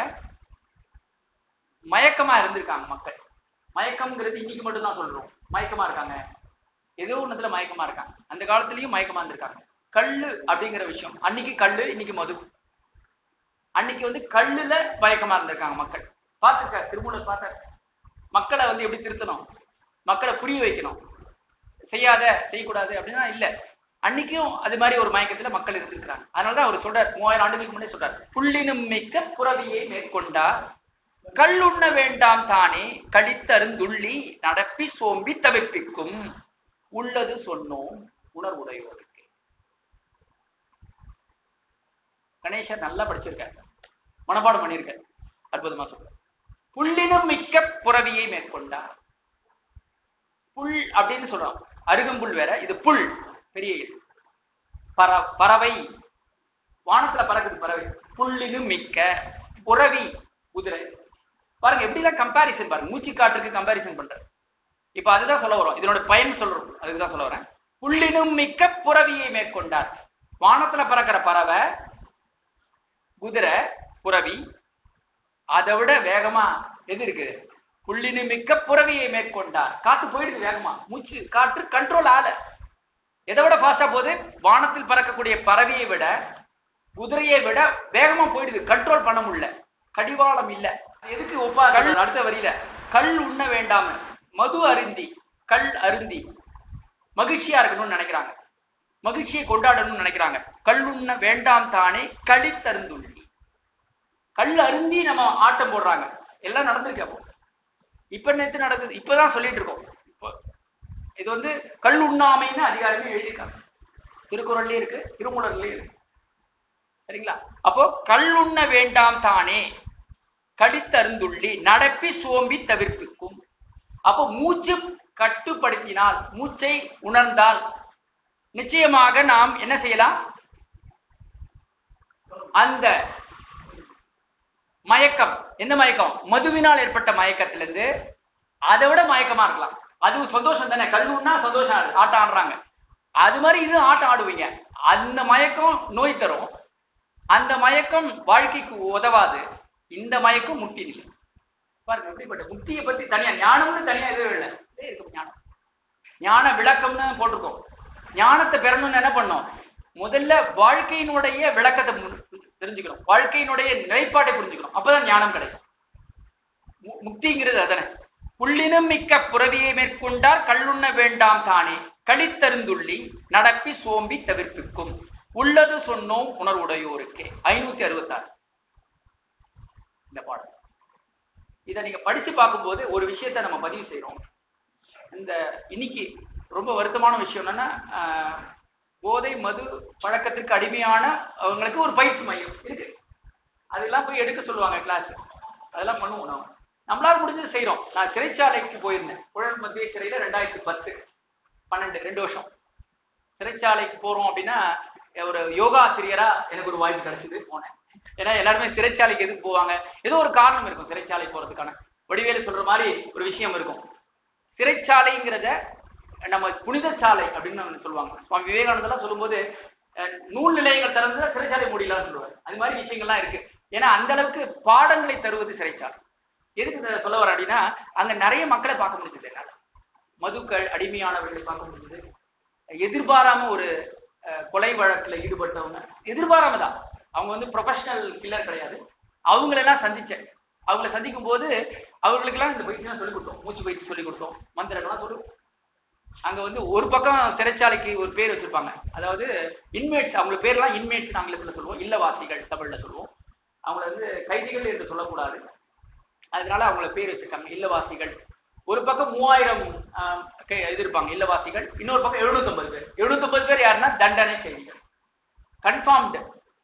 மயக்கமா இருந்திருக்காங்க மக்கள் மயக்கம்ங்கிறது இன்னைக்கு மட்டும் தான் சொல்றோம் மயக்கமா இருக்காங்க ஏதோ ஒண்ணுத்துல மயக்கமா இருக்காங்க அந்த காலத்திலயும் மயக்கமா இருந்திருக்காங்க கல்லு அப்படிங்கிற விஷயம் அன்னைக்கு கல்லு இன்னைக்கு மது அன்னைக்கு வந்து கல்லுல மயக்கமா இருந்திருக்காங்க மக்கள் பார்த்துக்க திருமூலர் பார்த்த மக்களை வந்து எப்படி திருத்தணும் மக்களை புரிய வைக்கணும் செய்யாத செய்யக்கூடாது அப்படின்னா இல்ல அன்னைக்கும் அது மாதிரி ஒரு மயக்கத்துல மக்கள் இருந்திருக்கிறாங்க அதனாலதான் அவர் சொல்றார் மூவாயிரம் ஆண்டுகளுக்கு முன்னே சொல்றார் புள்ளினும் மிக்க புறவியை மேற்கொண்டார் கல்லுண்ண வேண்டாம் தானே கடித்தருந்துள்ளி நடப்பி சோம்பி தவிர்ப்பிக்கும் உள்ளது சொன்னோம் உணர்வுடையோருக்கு கணேசர் நல்லா படிச்சிருக்காரு மனப்பாடம் பண்ணியிருக்காரு அற்புதமா சொல்ற புள்ளினும் மிக்க புறவியை மேற்கொண்டார் புல் அப்படின்னு சொல்றோம் அருகம்புல் வேற இது புல் பெரிய இது பற பறவை வானத்துல பறக்குது பறவை புல்லினும் மிக்க புறவி குதிரை பாருங்க எப்படிலாம் கம்பாரிசன் பாருங்க மூச்சு காற்றுக்கு கம்பாரிசன் பண்றது இப்ப அதுதான் சொல்ல வரோம் இதனோட பயன் சொல்றோம் அதுக்கு தான் சொல்ல வரேன் புள்ளினும் மிக்க புறவியை மேற்கொண்டார் வானத்துல பறக்கிற பறவை குதிரை புறவி அதை விட வேகமா எது இருக்கு புள்ளினு மிக்க புறவியை மேற்கொண்டார் காத்து போயிடுது வேகமா மூச்சு காற்று கண்ட்ரோல் ஆல எதை விட ஃபாஸ்டா போகுது வானத்தில் பறக்கக்கூடிய பறவையை விட குதிரையை விட வேகமா போயிடுது கண்ட்ரோல் பண்ண முடியல கடிவாளம் இல்ல எதுக்கு ஒப்பா கல் அடுத்த வரியில கல் உண்ண வேண்டாம மது அருந்தி கல் அருந்தி மகிழ்ச்சியா இருக்கணும்னு நினைக்கிறாங்க மகிழ்ச்சியை கொண்டாடணும்னு நினைக்கிறாங்க கல் உண்ண வேண்டாம் தானே களித்தருந்துள்ளி கல் அருந்தி நம்ம ஆட்டம் போடுறாங்க எல்லாம் நடந்திருக்கு அப்போ இப்ப நேத்து நடக்குது இப்பதான் சொல்லிட்டு இருக்கோம் இப்போ இது வந்து கல் உண்ணாமைன்னு அதிகாரமே எழுதியிருக்காங்க திருக்குறள்லயே இருக்கு திருமூலர்லயும் இருக்கு சரிங்களா அப்போ கல் உண்ண வேண்டாம் தானே கடித்தருந்துள்ளி நடப்பி சோம்பி தவிர்ப்பிக்கும் அப்போ மூச்சு கட்டுப்படுத்தினால் மூச்சை உணர்ந்தால் நிச்சயமாக நாம் என்ன செய்யலாம் அந்த மயக்கம் எந்த மயக்கம் மதுவினால் ஏற்பட்ட மயக்கத்திலிருந்து அதை விட மயக்கமா இருக்கலாம் அது சந்தோஷம் தானே கல்லுன்னா சந்தோஷம் ஆடு- ஆட்டம் ஆடுறாங்க அது மாதிரி இது ஆட்டம் ஆடுவீங்க அந்த மயக்கம் நோய் தரும் அந்த மயக்கம் வாழ்க்கைக்கு உதவாது இந்த மயக்கம் முக்தி நிலை பாருங்க எப்படிப்பட்ட முக்தியை பத்தி தனியா ஞானம்னு தனியா எதுவும் இல்லை இதே இருக்கும் ஞானம் ஞான விளக்கம்னு போட்டிருக்கோம் ஞானத்தை பெறணும்னு என்ன பண்ணோம் முதல்ல வாழ்க்கையினுடைய விளக்கத்தை மு- தெரிஞ்சுக்கணும் வாழ்க்கையினுடைய நிலைப்பாட்டை புரிஞ்சுக்கணும் அப்பதான் ஞானம் கிடைக்கும் மு- முக்திங்கிறது அதனை புள்ளினும் மிக்க புறவியை மேற்கொண்டார் கள்ளுண்ண வேண்டாம் தானே களித்தருந்துள்ளி நடப்பி சோம்பி தவிர்ப்பிக்கும் உள்ளது சொன்னோம் உணர்வுடையோருக்கு ஐநூத்தி அறுபத்தாறு இந்த பாடம் இதை நீங்க படிச்சு பார்க்கும்போது ஒரு விஷயத்த நம்ம பதிவு செய்றோம் இந்த இன்னைக்கு ரொம்ப வருத்தமான விஷயம் என்னன்னா ஆஹ், போதை மது பழக்கத்திற்கு அடிமையான அவங்களுக்கு ஒரு பயிற்சி மையம் இருக்கு அதெல்லாம் போய் எடுக்க சொல்லுவாங்க கிளாஸ் அதெல்லாம் பண்ணுவோம் நாம நம்மளால முடிஞ்சது செய்றோம் நான் சிறைச்சாலைக்கு போயிருந்தேன் குழல் மத்திய சிறையில ரெண்டாயிரத்தி பத்து பன்னெண்டு ரெண்டு வருஷம் சிறைச்சாலைக்கு போறோம் அப்படின்னா ஒரு யோகா ஆசிரியரா எனக்கு ஒரு வாய்ப்பு கிடைச்சது போனேன் ஏன்னா எல்லாருமே சிறைச்சாலைக்கு எதுக்கு போவாங்க ஏதோ ஒரு காரணம் இருக்கும் சிறைச்சாலை போறதுக்கான வடிவேலு சொல்ற மாதிரி ஒரு விஷயம் இருக்கும் சிறைச்சாலைங்கிறத நம்ம புனித சாலை அப்படின்னு நம்ம சொல்லுவாங்க சுவாமி விவேகானந்தெல்லாம் சொல்லும்போது அஹ், நூல் நிலையங்கள் திறந்து சிறைச்சாலை மூடிலாம் சொல்லுவாங்க அது மாதிரி விஷயங்கள்லாம் இருக்கு ஏன்னா அந்த அளவுக்கு பாடங்களை தருவது சிறைச்சாலை எதுக்கு இதை சொல்ல வரேன் அப்படின்னா அங்க நிறைய மக்களை பார்க்க முடிஞ்சது என்னால மதுக்கள் அடிமையானவர்களை பார்க்க முடிஞ்சது எதிர்பாராம ஒரு அஹ், கொலை வழக்குல ஈடுபட்டவங்க எதிர்பாராம தான் அவங்க வந்து ப்ரொஃபஷனல் கில்லர் கிடையாது அவங்களெல்லாம் சந்திச்சேன் அவங்கள சந்திக்கும் போது அவர்களுக்கெல்லாம் இந்த பயிற்சிலாம் சொல்லிக் கொடுத்தோம் மூச்சு பயிற்சி சொல்லிக் கொடுத்தோம் மந்திரங்கள்லாம் சொல்லி அங்க வந்து ஒரு பக்கம் சிறைச்சாலைக்கு ஒரு பேர் வச்சிருப்பாங்க அதாவது இன்மேட்ஸ் அவங்க பேர்லாம் இன்மேட்ஸ் ஆங்கிலத்துல சொல்லுவோம் இல்லவாசிகள் தமிழ்ல சொல்லுவோம் அவங்கள வந்து கைதிகள் என்று சொல்லக்கூடாது அதனால அவங்கள பேர் வச்சிருக்காங்க இல்லவாசிகள் ஒரு பக்கம் மூவாயிரம் ஆஹ், கை- இது இருப்பாங்க இல்லவாசிகள் இன்னொரு பக்கம் 750 பேர் 750 பேர் யாருன்னா தண்டனை கைதிகள் கன்ஃபார்ம்டு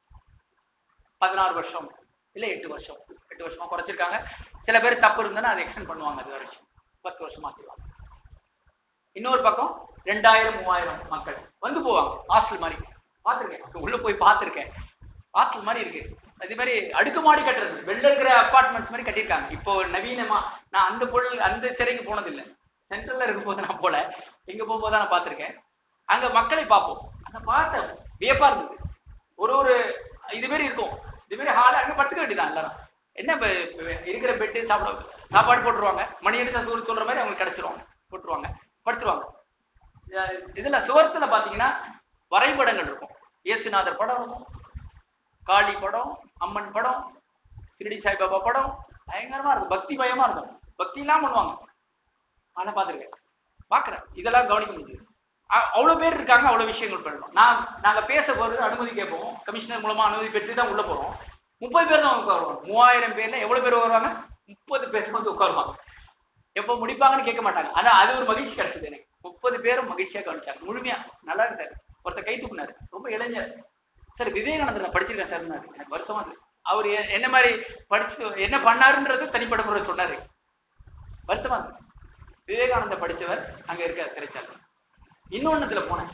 பதினாறு வருஷம் இல்ல எட்டு வருஷம் எட்டு வருஷமா குறைச்சிருக்காங்க சில பேர் தப்பு இருந்ததுன்னா அதை எக்ஸ்டெண்ட் பண்ணுவாங்க அது வருஷம் பத்து வருஷம் ஆக்கிடுவாங்க இன்னொரு பக்கம் ரெண்டாயிரம் மூவாயிரம் மக்கள் வந்து போவாங்க ஹாஸ்டல் மாதிரி பார்த்திருக்கேன் உள்ள போய் பார்த்திருக்கேன் ஹாஸ்டல் மாதிரி இருக்கு அதே மாதிரி அடுக்குமாடி கட்டுறது வெளில இருக்கிற அப்பார்ட்மெண்ட்ஸ் மாதிரி கட்டியிருக்காங்க இப்போ நவீனமா நான் அந்த பொருள் அந்த சிறைக்கு போனதில்லை சென்ட்ரல்ல இருக்கும்போது நான் போல இங்க போகும்போது தான் நான் பார்த்திருக்கேன் அங்க மக்களை பார்ப்போம் அந்த பார்த்த வியப்பா இருந்தது ஒரு ஒரு இது மாதிரி இருக்கும் இது மாதிரி ஹால் அங்க படுத்துக்க வேண்டியதான் எல்லாரும் என்ன இப்ப இப்ப இருக்கிற பெட்டு சாப்பிட சாப்பாடு போட்டுருவாங்க மணி எடுத்த சூறு சொல்ற மாதிரி அவங்களுக்கு கிடைச்சிருவாங்க போட்டுருவாங்க படுத்துருவாங்க இத- இதுல சுவர்த்துல பாத்தீங்கன்னா வரைபடங்கள் இருக்கும் இயேசுநாதர் படம் இருக்கும் காளி படம் அம்மன் படம் சிறுடி சாய்பாபா படம் பயங்கரமா இருக்கும் பக்தி பயமா இருக்கும் பக்தி எல்லாம் பண்ணுவாங்க ஆனா பாத்திருக்கேன் பாக்குறேன் இதெல்லாம் கவனிக்க முடியுது அ- அவ்வளவு பேர் இருக்காங்க அவ்வளவு விஷயங்கள் பண்ணணும் நான் நாங்க பேச போறது அனுமதி கேட்போம் கமிஷனர் மூலமா அனுமதி பெற்று தான் உள்ள போறோம் முப்பது பேர் தான் உட்காருவாங்க மூவாயிரம் பேர்ல எவ்வளவு பேர் வருவாங்க முப்பது பேர் வந்து உட்காருவாங்க எப்போ முடிப்பாங்கன்னு கேட்க மாட்டாங்க ஆனா அது ஒரு மகிழ்ச்சி கிடைச்சது எனக்கு முப்பது பேரும் மகிழ்ச்சியா கவனிச்சாங்க முழுமையா நல்லா இருக்கு சார் ஒருத்தர் கை தூக்குனாரு ரொம்ப இளைஞர் சார் விவேகானந்தர் நான் படிச்சிருக்கேன் சார் எனக்கு வருத்தமா இருக்கு அவர் எ- என்ன மாதிரி படிச்சு என்ன பண்ணாருன்றது தனிப்பட்ட முறை சொன்னாரு வருத்தமா இருக்கு விவேகானந்த படிச்சவர் அங்க இருக்க சிறைச்சாலை இன்னொன்னுத்துல போனேன்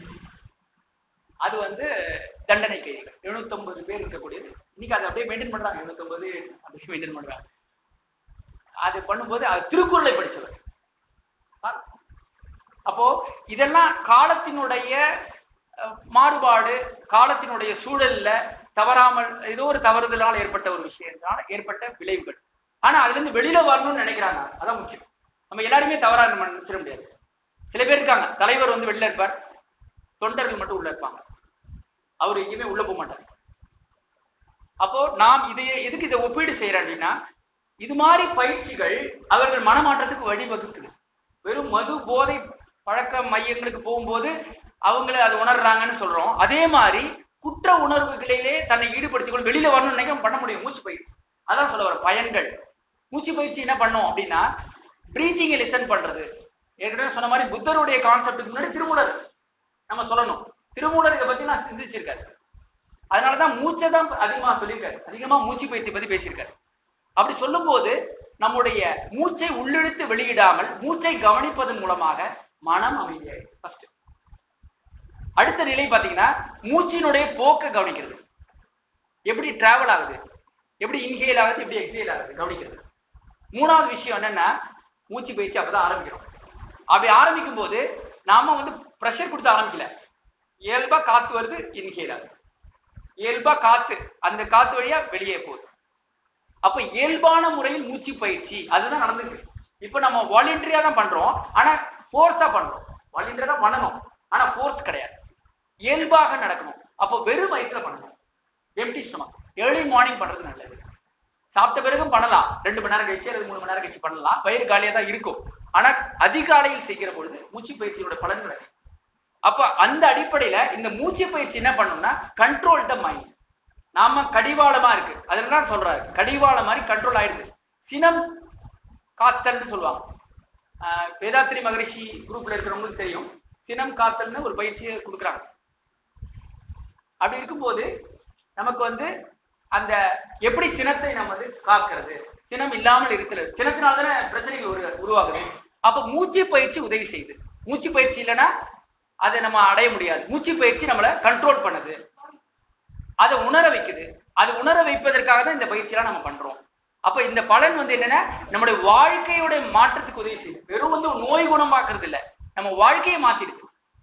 அது வந்து தண்டனை கைதிகள் 750 பேர் இருக்கக்கூடியது இன்னைக்கு அதை அப்படியே மெயின்டைன் பண்றாங்க 750 அப்படியே மெயின்டைன் பண்றாங்க அது பண்ணும்போது அது திருக்குறளை படிச்சவர் ஆ? அப்போ இதெல்லாம் காலத்தினுடைய அஹ், மாறுபாடு காலத்தினுடைய சூழல்ல தவறாமல் ஏதோ ஒரு தவறுதலால் ஏற்பட்ட ஒரு விஷயம் தான் ஏற்பட்ட விளைவுகள் ஆனா அதுல இருந்து வெளியில வரணும்னு நினைக்கிறாங்க அதான் முக்கியம் நம்ம எல்லாருமே தவறா நம்ம நினைச்சிட முடியாது சில பேர் இருக்காங்க தலைவர் வந்து வெளில இருப்பார் தொண்டர்கள் மட்டும் உள்ள இருப்பாங்க அவர் எங்கேயுமே உள்ள போக மாட்டார் அப்போ நாம் இதையே எதுக்கு இதை ஒப்பீடு செய்யறோம் அப்படின்னா இது மாதிரி பயிற்சிகள் அவர்கள் மனமாற்றத்துக்கு வழிவகுக்குது வெறும் மது போதை பழக்க மையங்களுக்கு போகும்போது அவங்கள அதை உணர்றாங்கன்னு சொல்றோம் அதே மாதிரி குற்ற உணர்வுகளிலே தன்னை ஈடுபடுத்திக் கொண்டு வெளியில வரணும்னு நினைக்க பண்ண முடியும் மூச்சு பயிற்சி அதான் சொல்ல வர பயன்கள் மூச்சு பயிற்சி என்ன பண்ணும் அப்படின்னா பிரீத்திங்கை லிசன் பண்றது ஏற்கனவே சொன்ன மாதிரி புத்தருடைய கான்செப்டுக்கு முன்னாடி திருமூலர் நம்ம சொல்லணும் திருமூலர் இதை பத்தி நான் சிந்திச்சிருக்காரு அதனாலதான் மூச்சை தான் அதிகமா சொல்லியிருக்காரு அதிகமா மூச்சு பயிற்சி பத்தி பேசியிருக்காரு அப்படி சொல்லும்போது நம்முடைய மூச்சை உள்ளிழுத்து வெளியிடாமல் மூச்சை கவனிப்பதன் மூலமாக மனம் அமைதியாயிடும் ஃபர்ஸ்ட் அடுத்த நிலை பாத்தீங்கன்னா மூச்சினுடைய போக்கை கவனிக்கிறது எப்படி டிராவல் ஆகுது எப்படி இன்ஹேல் ஆகுது எப்படி எக்ஸேல் ஆகுது கவனிக்கிறது மூணாவது விஷயம் என்னன்னா மூச்சு பயிற்சி அப்பதான் ஆரம்பிக்கிறோம் அப்படி ஆரம்பிக்கும் போது நாம வந்து ப்ரெஷர் கொடுத்து ஆரம்பிக்கல இயல்பா காத்து வருது இன்ஹேல் ஆகுது இயல்பா காத்து அந்த காத்து வழியா வெளியே போகுது அப்ப இயல்பான முறையில் மூச்சு பயிற்சி அதுதான் நடந்துருக்கு இப்ப நம்ம வாலண்டரியா தான் பண்றோம் ஆனா ஃபோர்ஸா பண்றோம் வழின்றதா பண்ணணும் ஆனா ஃபோர்ஸ் கிடையாது இயல்பாக நடக்கணும் அப்போ வெறும் வயிற்றுல பண்ணணும் எம்டி ஸ்டமக் ஏர்லி மார்னிங் பண்றது நல்லது சாப்பிட்ட பிறகும் பண்ணலாம் ரெண்டு மணி நேரம் கழிச்சு அல்லது மூணு மணி நேரம் கழிச்சு பண்ணலாம் வயிறு காலியா தான் இருக்கும் ஆனா அதிகாலையில் செய்கிற பொழுது மூச்சு பயிற்சியோட பலன்கள் அதிகம். அப்ப அந்த அடிப்படையில இந்த மூச்சு பயிற்சி என்ன பண்ணும்னா கண்ட்ரோல் த மைண்ட் நாம கடிவாளமா இருக்கு அதுல தான் சொல்றாரு கடிவாளம் மாதிரி கண்ட்ரோல் ஆயிடுது சினம் காத்தல்னு சொல்லுவாங்க ஆஹ் வேதாத்திரி மகரிஷி குரூப்ல இருக்கிறவங்களுக்கு தெரியும் சினம் காத்தல்னு ஒரு பயிற்சியை கொடுக்குறாங்க அப்படி இருக்கும்போது நமக்கு வந்து அந்த எப்படி சினத்தை நம்ம வந்து காக்கிறது சினம் இல்லாமல் இருக்கிறது சினத்தினால தானே பிரச்சனைகள் உரு உருவாகுது அப்ப மூச்சு பயிற்சி உதவி செய்யுது மூச்சு பயிற்சி இல்லைன்னா அதை நம்ம அடைய முடியாது மூச்சு பயிற்சி நம்மளை கண்ட்ரோல் பண்ணுது அதை உணர வைக்குது அது உணர வைப்பதற்காக தான் இந்த பயிற்சியெல்லாம் நம்ம பண்றோம் அப்ப இந்த பலன் வந்து என்னன்னா நம்முடைய வாழ்க்கையோட மாற்றத்துக்கு உதவி செய்யுது வெறும் வந்து ஒரு நோய் குணமாக்குறது இல்ல நம்ம வாழ்க்கையை மாத்திடுது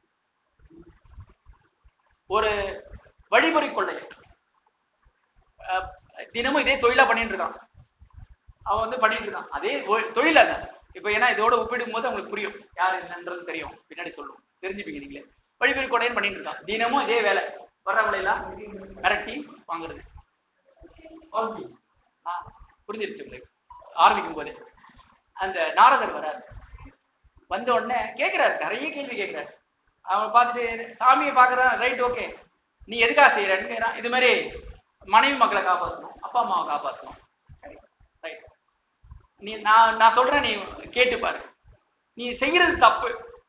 ஒரு வழிமுறை கொள்ளையன் அஹ் தினமும் இதே தொழிலா பண்ணிட்டு இருக்கான் அவன் வந்து பண்ணிட்டு இருக்கான் அதே ஒ- தொழில் அதான் இப்ப ஏன்னா இதோட ஒப்பிடும் போது அவங்களுக்கு புரியும் யார் என்னன்றது தெரியும் பின்னாடி சொல்லும் தெரிஞ்சுப்பீங்க நீங்களே வழிமுறை கொள்ளையன் பண்ணிட்டு இருக்கான் தினமும் இதே வேலை வர்றவங்களை எல்லாம் மிரட்டி வாங்குறது ஆ, புரிஞ்சிருச்சு உங்களுக்கு ஆரம்பிக்கும் போதே அந்த நாரதர் வராரு வந்த உடனே கேக்குறாரு நிறைய கேள்வி கேக்குறாரு அவன் பார்த்துட்டு சாமியை பார்க்கறான் ரைட் ஓகே நீ எதுக்காக செய்யறன்னு கேக்குறான் இது மாதிரி மனைவி மக்களை காப்பாற்றணும் அப்பா அம்மாவை காப்பாற்றணும் சரி ரைட் நீ நான் நான் சொல்றேன் நீ கேட்டு பாரு நீ செய்யறது தப்பு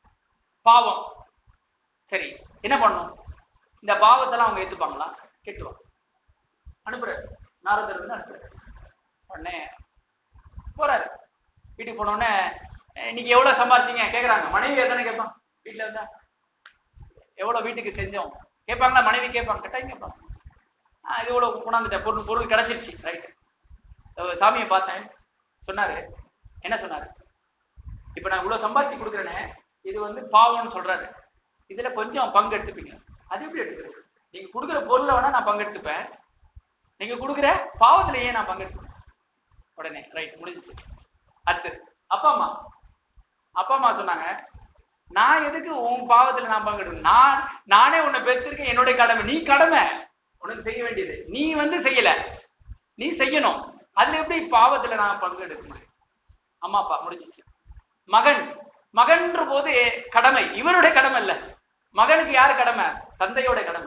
பாவம் சரி என்ன பண்ணணும் இந்த பாவத்தெல்லாம் அவங்க ஏத்துப்பாங்களா கேட்டுவாங்க அனுப்புறாரு நாரதர் வந்து அனுப்புறாரு உடனே போறாரு வீட்டுக்கு போன உடனே "அஹ், இன்னைக்கு எவ்வளவு சம்பாரிச்சீங்க கேக்குறாங்க மனைவி எத்தனை கேட்பான் வீட்டுல இருந்தா எவ்வளவு வீட்டுக்கு செஞ்சோம் கேட்பாங்களா மனைவி கேட்பாங்க கட்டாயம் கேட்பாங்க ஆஹ் இது இவ்வளவு கொண்டாந்துட்டேன் பொருள் பொருள் கிடைச்சிருச்சு ரைட் சாமியை பார்த்தேன் சொன்னாரு என்ன சொன்னாரு இப்ப நான் இவ்வளவு சம்பாதிச்சு கொடுக்குறேனே இது வந்து பாவம்னு சொல்றாரு இதுல கொஞ்சம் பங்கு எடுத்துப்பீங்க அது எப்படி எடுத்துக்கிறது நீங்க கொடுக்குற பொருளை வேணா நான் பங்கு எடுத்துப்பேன் நீங்க கொடுக்குற பாவத்துல ஏன் நான் பங்கு எடுத்துப்பேன் உடனே ரைட் முடிஞ்சுச்சு அடுத்து அப்பா அம்மா அப்பா அம்மா சொன்னாங்க நான் எதுக்கு உன் பாவத்துல நான் பங்கெடுக்கணும் நான் நானே உன்னை பெற்றிருக்கேன் என்னுடைய கடமை நீ கடமை உனக்கு செய்ய வேண்டியது நீ வந்து செய்யல நீ செய்யணும் அதுல எப்படி பாவத்துல நான் பங்கெடுக்க முடியும் அம்மா அப்பா முடிஞ்சிச்சு மகன் மகன்ற போது கடமை இவருடைய கடமை இல்ல மகனுக்கு யாரு கடமை தந்தையோட கடமை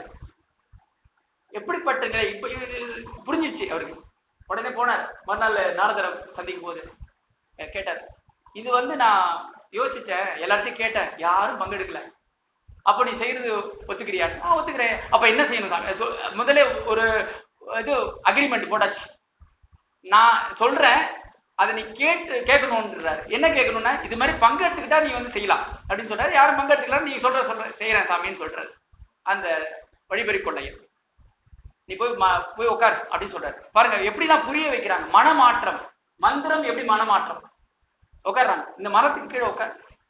எப்படிப்பட்ட நிலை இப்ப இது இது புரிஞ்சிருச்சு அவருக்கு உடனே போனார் மறுநாள் நாரதரை சந்திக்கும் போது அஹ் கேட்டார் இது வந்து நான் யோசிச்சேன் எல்லார்ட்டையும் கேட்டேன் யாரும் பங்கெடுக்கல அப்ப நீ செய்யறது ஒத்துக்கிறியா நான் ஒத்துக்கிறேன் அப்ப என்ன செய்யணும் சாமி சொ- முதல்ல ஒரு இது அக்ரிமெண்ட் போட்டாச்சு நான் சொல்றேன் அதை நீ கேட்டு கேட்கணும்ன்றாரு என்ன கேட்கணும்னா இது மாதிரி பங்கெடுத்துக்கிட்டா நீ வந்து செய்யலாம் அப்படின்னு சொல்றாரு யாரும் பங்கெடுத்துக்கலாம் நீ சொல்ற சொல்ற செய்யறேன் சாமின்னு சொல்றாரு அந்த வழிபறி கொள்ளையர் நீ போய் ம- போய் உட்கார் அப்படின்னு சொல்றாரு பாருங்க எப்படிலாம் புரிய வைக்கிறாங்க மனமாற்றம் மந்திரம் எப்படி மனமாற்றம் உட்கார்றாங்க இந்த மரத்துக்கு கீழே உட்கார்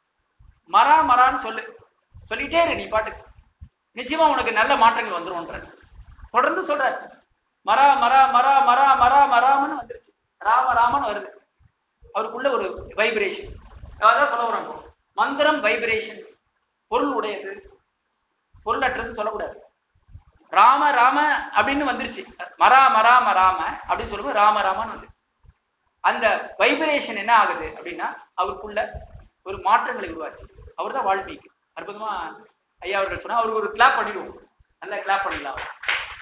மரா மரான்னு சொல்லு சொல்லிட்டே இரு நீ பாட்டுக்கு நிச்சயமா உனக்கு நல்ல மாற்றங்கள் வந்துரும்ன்ற தொடர்ந்து சொல்றாரு மரா மரா மரா மரா மரா மராமன்னு வந்துருச்சு ராம ராமன்னு வருது அவருக்குள்ள ஒரு வைப்ரேஷன் அதான் சொல்ல வராங்க மந்திரம் வைப்ரேஷன்ஸ் பொருள் உடையது பொருளற்றது சொல்லக்கூடாது ராம ராம அப்படின்னு வந்துருச்சு மரா மரா மராம அப்படின்னு சொல்லும்போது ராம ராமன்னு வந்துருச்சு அந்த வைப்ரேஷன் என்ன ஆகுது அப்படின்னா அவருக்குள்ள ஒரு மாற்றங்களை உருவாச்சு அவர் தான் வால்மீகி அற்புதமா ஐயா அவர்கள் சொன்னா அவருக்கு ஒரு கிளாப் பண்ணிடுவோம் நல்லா கிளாப் பண்ணிடலாம் அவர்.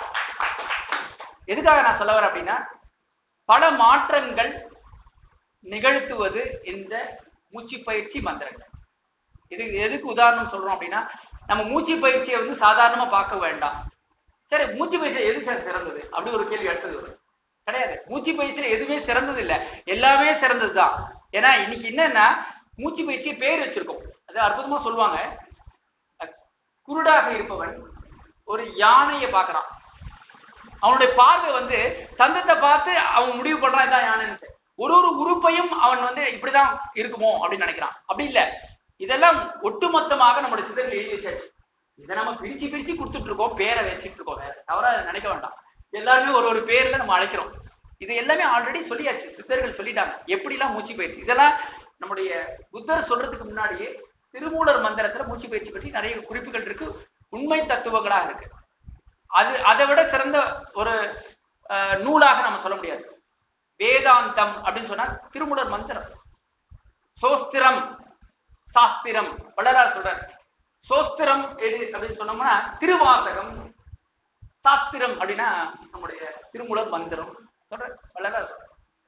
எதுக்காக நான் சொல்ல வரேன் அப்படின்னா பல மாற்றங்கள் நிகழ்த்துவது இந்த மூச்சு பயிற்சி மந்திரங்கள் இது எதுக்கு உதாரணம் சொல்றோம் அப்படின்னா நம்ம மூச்சு பயிற்சியை வந்து சாதாரணமா பார்க்க வேண்டாம் சரி மூச்சு பயிற்சி எது சார் சிறந்தது அப்படி ஒரு கேள்வி அடுத்தது வரும் கிடையாது மூச்சு பயிற்சியில எதுவுமே சிறந்தது இல்ல எல்லாமே சிறந்ததுதான் ஏன்னா இன்னைக்கு என்னன்னா மூச்சு பயிற்சி பேர் வச்சிருக்கோம் அது அற்புதமா சொல்லுவாங்க அஹ் குருடாக இருப்பவன் ஒரு யானையை பார்க்கறான் அவனுடைய பார்வை வந்து தந்தத்தை பார்த்து அவன் முடிவு பண்றான் இதான் யானைன்னு ஒரு ஒரு உறுப்பையும் அவன் வந்து இப்படிதான் இருக்குமோ அப்படின்னு நினைக்கிறான் அப்படி இல்ல இதெல்லாம் ஒட்டுமொத்தமாக நம்முடைய சிதறில் எழுதி வச்சாச்சு இதை நம்ம பிரிச்சு பிரிச்சு கொடுத்துட்டு இருக்கோம் பேரை வச்சுட்டு இருக்கோம் வேற தவறா நினைக்க வேண்டாம் எல்லாருமே ஒரு ஒரு பேர்ல நம்ம அழைக்கிறோம் இது எல்லாமே ஆல்ரெடி சொல்லியாச்சு சித்தர்கள் சொல்லிட்டாங்க எப்படிலாம் மூச்சு பயிற்சி இதெல்லாம் நம்முடைய புத்தர் சொல்றதுக்கு முன்னாடியே திருமூலர் மந்திரத்துல மூச்சு பயிற்சி பற்றி நிறைய குறிப்புகள் இருக்கு உண்மை தத்துவங்களா இருக்கு அது அதை விட சிறந்த ஒரு அஹ், நூலாக நம்ம சொல்ல முடியாது வேதாந்தம் அப்படின்னு சொன்னா திருமூலர் மந்திரம் சோஸ்திரம் சாஸ்திரம் வள்ளலார் சொல்றார் சோஸ்திரம் எது அப்படின்னு சொன்னோம்னா திருவாசகம் சாஸ்திரம் அப்படின்னா நம்முடைய திருமூலர் மந்திரம் சொல்ற வள்ளலார் சொல்ற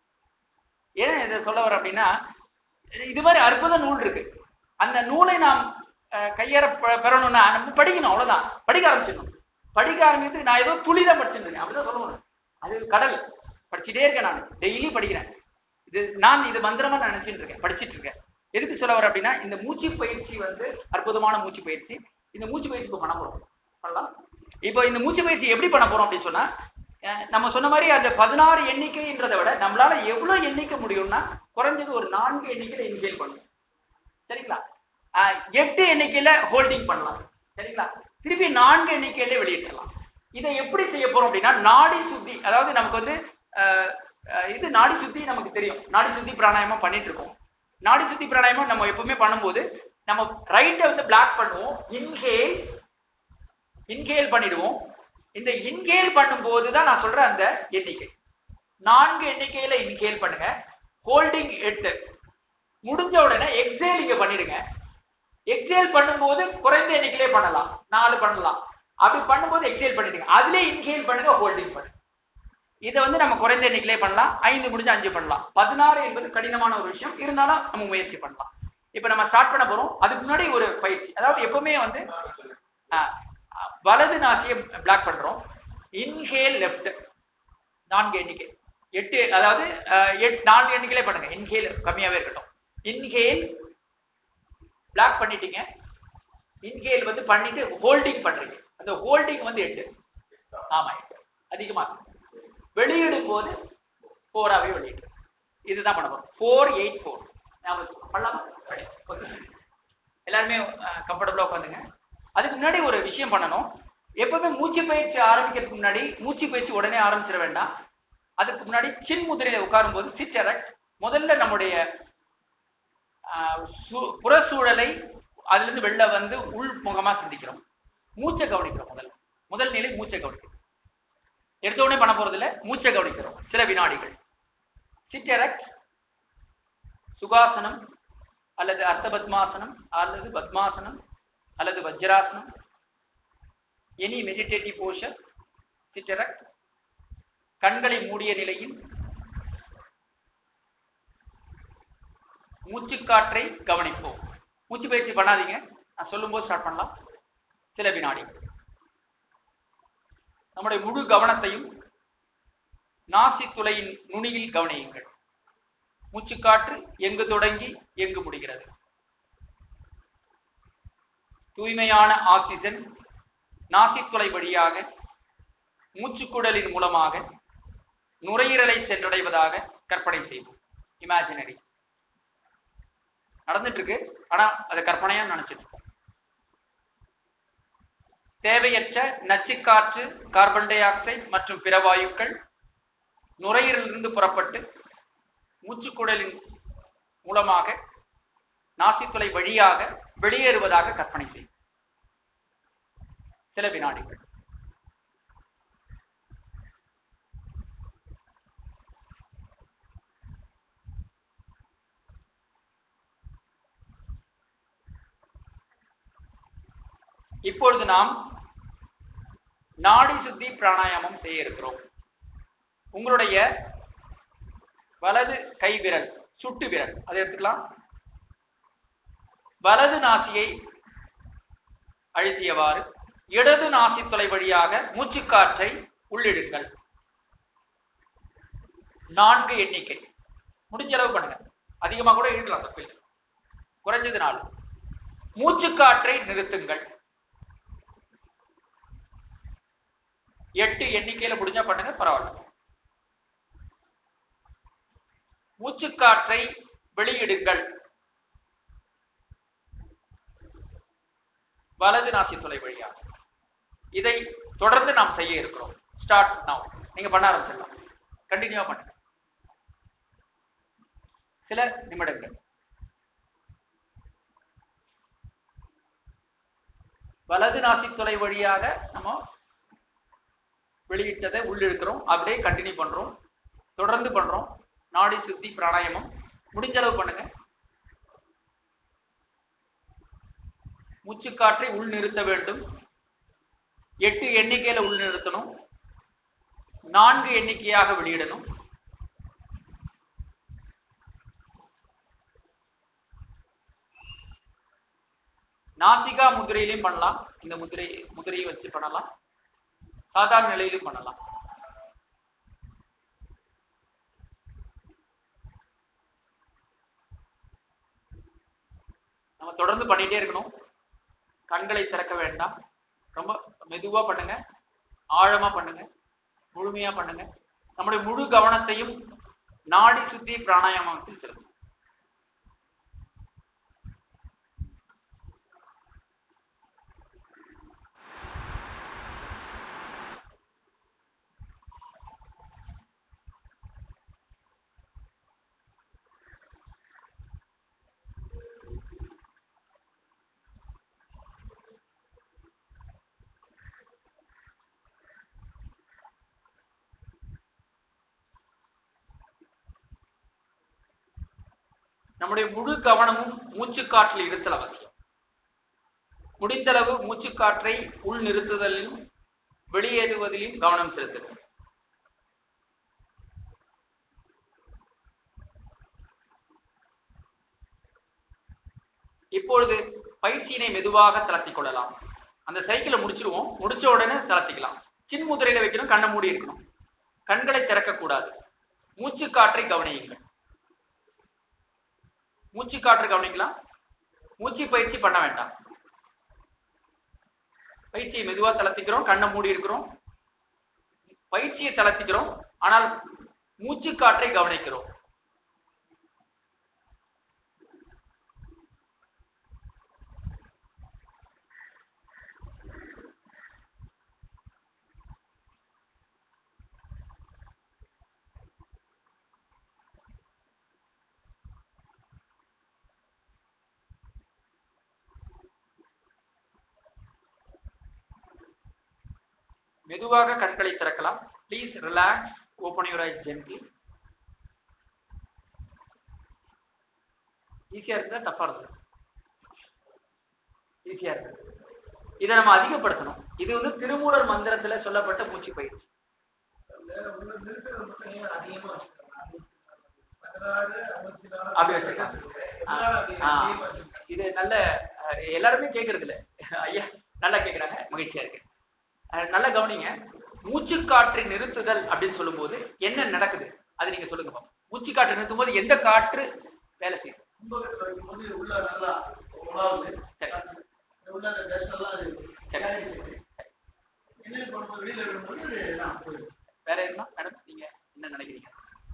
ஏன் இதை சொல்ல வர அப்படின்னா இது மாதிரி அற்புத நூல் இருக்கு அந்த நூலை நாம் அஹ், கையேற பெ- பெறணும்னா நம்ம படிக்கணும் அவ்வளவுதான் படிக்க ஆரம்பிச்சிடணும் படிக்க ஆரம்பித்து நான் ஏதோ துளிதான் படிச்சுட்டு இருக்கேன் அப்படிதான் சொல்லணும் அது கடல் படிச்சுட்டே இருக்கேன் நான் டெய்லி படிக்கிறேன் இது நான் இது மந்திரமா நான் நினைச்சிட்டு இருக்கேன் படிச்சிட்டு இருக்கேன் எதுக்கு சொல்ல வர அப்படின்னா இந்த மூச்சு பயிற்சி வந்து அற்புதமான மூச்சு பயிற்சி இந்த மூச்சு பயிற்சி இப்போ பண்ண போறோம் பண்ணலாம் இப்போ இந்த மூச்சு பயிற்சி எப்படி பண்ண போறோம் அப்படின்னு சொன்னா அஹ், நம்ம சொன்ன மாதிரி அந்த பதினாறு எண்ணிக்கைன்றதை விட நம்மளால எவ்வளவு எண்ணிக்கை முடியும்னா குறைஞ்சது ஒரு நான்கு எண்ணிக்கையில இன்ஹேல் பண்ணணும் சரிங்களா ஆஹ் எட்டு எண்ணிக்கையில ஹோல்டிங் பண்ணலாம் சரிங்களா திருப்பி நான்கு எண்ணிக்கையில வெளியிடலாம் இதை எப்படி செய்ய போறோம் அப்படின்னா நாடி சுத்தி அதாவது நமக்கு வந்து ஆஹ் ஆஹ் இது நாடி சுத்தி நமக்கு தெரியும் நாடி சுத்தி பிராணாயாமம் பண்ணிட்டு இருக்கோம் நாடி சுத்தி பிராணாயாமம் நம்ம எப்பவுமே பண்ணும்போது நம்ம ரைட்டை வந்து பிளாக் பண்ணுவோம் இன்ஹேல் இன்ஹேல் பண்ணிடுவோம் இந்த இன்ஹேல் பண்ணும்போது தான் நான் சொல்ற அந்த எண்ணிக்கை நான்கு எண்ணிக்கையில இன்ஹேல் பண்ணுங்க ஹோல்டிங் எட்டு முடிஞ்ச உடனே எக்ஸேல் இங்க பண்ணிடுங்க எக்ஸேல் பண்ணும்போது குறைந்த எண்ணிக்கையிலே பண்ணலாம் நாலு பண்ணலாம் அப்படி பண்ணும்போது எக்ஸேல் பண்ணிடுங்க அதுலயே இன்ஹேல் பண்ணுங்க ஹோல்டிங் பண்ணுங்க இதை வந்து நம்ம குறைந்த எண்ணிக்கையிலே பண்ணலாம் ஐந்து முடிஞ்சு அஞ்சு பண்ணலாம் பதினாறு என்பது கடினமான ஒரு விஷயம் இருந்தாலும் நம்ம முயற்சி பண்ணலாம் இப்ப நம்ம ஸ்டார்ட் பண்ண போறோம் அதுக்கு முன்னாடி ஒரு பயிற்சி அதாவது எப்பவுமே வந்து ஆஹ், ஆஹ், வலது நாசியை பிளாக் பண்றோம் இன்ஹேல் லெஃப்ட் நான்கு எண்ணிக்கை எட்டு அதாவது ஆஹ், எட் நான்கு எண்ணிக்கையிலே பண்ணுங்க இன்ஹேல் கம்மியாவே இருக்கட்டும் இன்ஹேல் பிளாக் பண்ணிட்டீங்க இன்ஹேல் வந்து பண்ணிட்டு ஹோல்டிங் பண்றீங்க அந்த ஹோல்டிங் வந்து எட்டு ஆமா எட்டு அதிகமா இருக்கு. வெளியிடும் போது ஃபோராவே வெளியிட்டு இதுதான் பண்ண போறோம் ஃபோர் எயிட் ஃபோர் பண்ணலாமா Ready. Position. எல்லாருமே கம்ஃபர்டபுளா உட்காந்துங்க அதுக்கு முன்னாடி ஒரு விஷயம் பண்ணணும் எப்பவுமே மூச்சு பயிற்சி ஆரம்பிக்கிறதுக்கு முன்னாடி மூச்சு பயிற்சி உடனே ஆரம்பிச்சிட வேண்டாம் அதுக்கு முன்னாடி சின் முதிரையில உட்காரும் போது சிட் erect. முதல்ல நம்முடைய ஆஹ், சு- புறச்சூழலை அதுல இருந்து வெளில வந்து உள் முகமா சிந்திக்கிறோம் மூச்சை கவனிக்கிறோம் முதல்ல முதல் நிலை மூச்சை கவனிக்கிறோம் எடுத்த உடனே பண்ண போறது இல்ல மூச்சை கவனிக்கிறோம் சில வினாடிகள் சிட் erect. சுகாசனம் அல்லது அர்த்த பத்மாசனம் அல்லது பத்மாசனம் அல்லது வஜ்ராசனம் any meditative posture sit erect. கண்களை மூடிய நிலையில் மூச்சுக்காற்றை கவனிப்போம் மூச்சு பயிற்சி பண்ணாதீங்க நான் சொல்லும்போது ஸ்டார்ட் பண்ணலாம் சில வினாடி நம்முடைய முழு கவனத்தையும் நாசித்துளையின் நுனியில் கவனியுங்கள் மூச்சுக்காற்று எங்கு தொடங்கி எங்கு முடிகிறது தூய்மையான ஆக்சிஜன் நாசித்துளை வழியாக மூச்சுக்குடலின் மூலமாக நுரையீரலை சென்றடைவதாக கற்பனை செய்வோம் இமேஜினரி நடந்துட்டு இருக்கு ஆனா அதை கற்பனையா நினைச்சிட்டு இருக்கோம் தேவையற்ற நச்சுக்காற்று கார்பன் டை ஆக்சைடு மற்றும் பிற வாயுக்கள் நுரையீரலிருந்து புறப்பட்டு மூச்சுக்குடலின் மூலமாக நாசித்துளை வழியாக வெளியேறுவதாக கற்பனை செய்யும் சில வினாடிகள் இப்பொழுது நாம் நாடி சுத்தி பிராணாயாமம் செய்ய இருக்கிறோம் உங்களுடைய வலது கை விரல் சுட்டு விரல் அதை எடுத்துக்கலாம் வலது நாசியை அழுத்தியவாறு இடது நாசித்துளை வழியாக மூச்சுக்காற்றை உள்ளிடுங்கள் நான்கு எண்ணிக்கை முடிஞ்ச அளவு பண்ணுங்க அதிகமா கூட இழுக்கலாம் தப்பில்லை குறைஞ்சது நாலு மூச்சுக்காற்றை நிறுத்துங்கள் எட்டு எண்ணிக்கையில முடிஞ்சா பண்ணுங்க பரவாயில்ல மூச்சுக்காற்றை வெளியிடுங்கள் வலது நாசித்துளை வழியாக இதை தொடர்ந்து நாம் செய்ய இருக்கிறோம் ஸ்டார்ட் now நீங்க பண்ண ஆரம்பிச்சிடலாம் கண்டினியூவா பண்ணுங்க சில நிமிடங்கள் வலது நாசித்துளை வழியாக நம்ம வெளியிட்டதை உள்ளிழுக்கிறோம் அப்படியே கண்டினியூ பண்றோம் தொடர்ந்து பண்றோம் நாடி சுத்தி பிராணாயாமம் முடிஞ்ச அளவு பண்ணுங்க மூச்சுக்காற்றை உள் நிறுத்த வேண்டும் எட்டு எண்ணிக்கையில உள் நிறுத்தணும் நான்கு எண்ணிக்கையாக வெளியிடணும் நாசிகா முதிரையிலையும் பண்ணலாம் இந்த முதிரை முதிரையை வச்சு பண்ணலாம் சாதாரண நிலையிலும் பண்ணலாம் நம்ம தொடர்ந்து பண்ணிட்டே இருக்கணும் கண்களை திறக்க வேண்டாம் ரொம்ப மெதுவா பண்ணுங்க ஆழமா பண்ணுங்க முழுமையா பண்ணுங்க நம்முடைய முழு கவனத்தையும் நாடி சுத்தி பிராணாயாமத்தில் செலுத்தணும் நம்முடைய முழு கவனமும் மூச்சுக்காற்றில் இருத்தல் அவசியம் முடிந்தளவு மூச்சுக்காற்றை உள் நிறுத்துதலிலும் வெளியேறுவதிலும் கவனம் செலுத்துங்கள் இப்பொழுது பயிற்சியினை மெதுவாக தளர்த்திக் கொள்ளலாம் அந்த சைக்கிளை முடிச்சிருவோம் முடிச்ச உடனே தளர்த்திக்கலாம் சின் முதிரையில வைக்கணும் கண்ணை மூடி இருக்கணும் கண்களை திறக்க கூடாது மூச்சுக்காற்றை கவனியுங்கள் மூச்சு காற்று கவனிக்கலாம் மூச்சு பயிற்சி பண்ண வேண்டாம் பயிற்சியை மெதுவா தளர்த்திக்கிறோம் கண்ணை மூடி இருக்கிறோம் பயிற்சியை தளர்த்திக்கிறோம் ஆனால் மூச்சு காற்றை கவனிக்கிறோம் மெதுவாக கண்களை திறக்கலாம் please relax open your eye gently ஈஸியா இருக்குதா டஃபா இருக்கு ஈஸியா இருக்கு இதை நம்ம அதிகப்படுத்தணும் இது வந்து திருமூலர் மந்திரத்துல சொல்லப்பட்ட மூச்சு பயிற்சி வேற உள்ள நிறுத்துறது மட்டும் ஏன் அதிகமா வச்சிருக்காங்க பதினாறு ஐம்பத்தி நாலு அப்படி வச்சிருக்காங்க. எதனால அப்படி ஆ. அதிகமா வச்சிருக்காங்க? இது நல்ல அஹ், எல்லாருமே கேக்குறது இல்ல ஐயா நல்லா கேக்குறாங்க மகிழ்ச்சியா இருக்கு அஹ், நல்லா கவனிங்க மூச்சுக்காற்றை நிறுத்துதல் அப்படின்னு சொல்லும்போது என்ன நடக்குது அது நீங்க சொல்லுங்க பாப்போம். மூச்சுக்காற்றை நிறுத்தும் போது எந்த காற்று வேலை செய்யும் கும்பகத்துல வைக்கும்போது உள்ள நல்லா உலாவுது. சரி. உள்ள அந்த dust எல்லாம் அது சரி. சேகரிச்சுக்குது. என்ன பண்ணும்போது வெளியில விடும்போது எல்லாம் போயிடும். வேற என்ன மேடம் நீங்க என்ன நினைக்கிறீங்க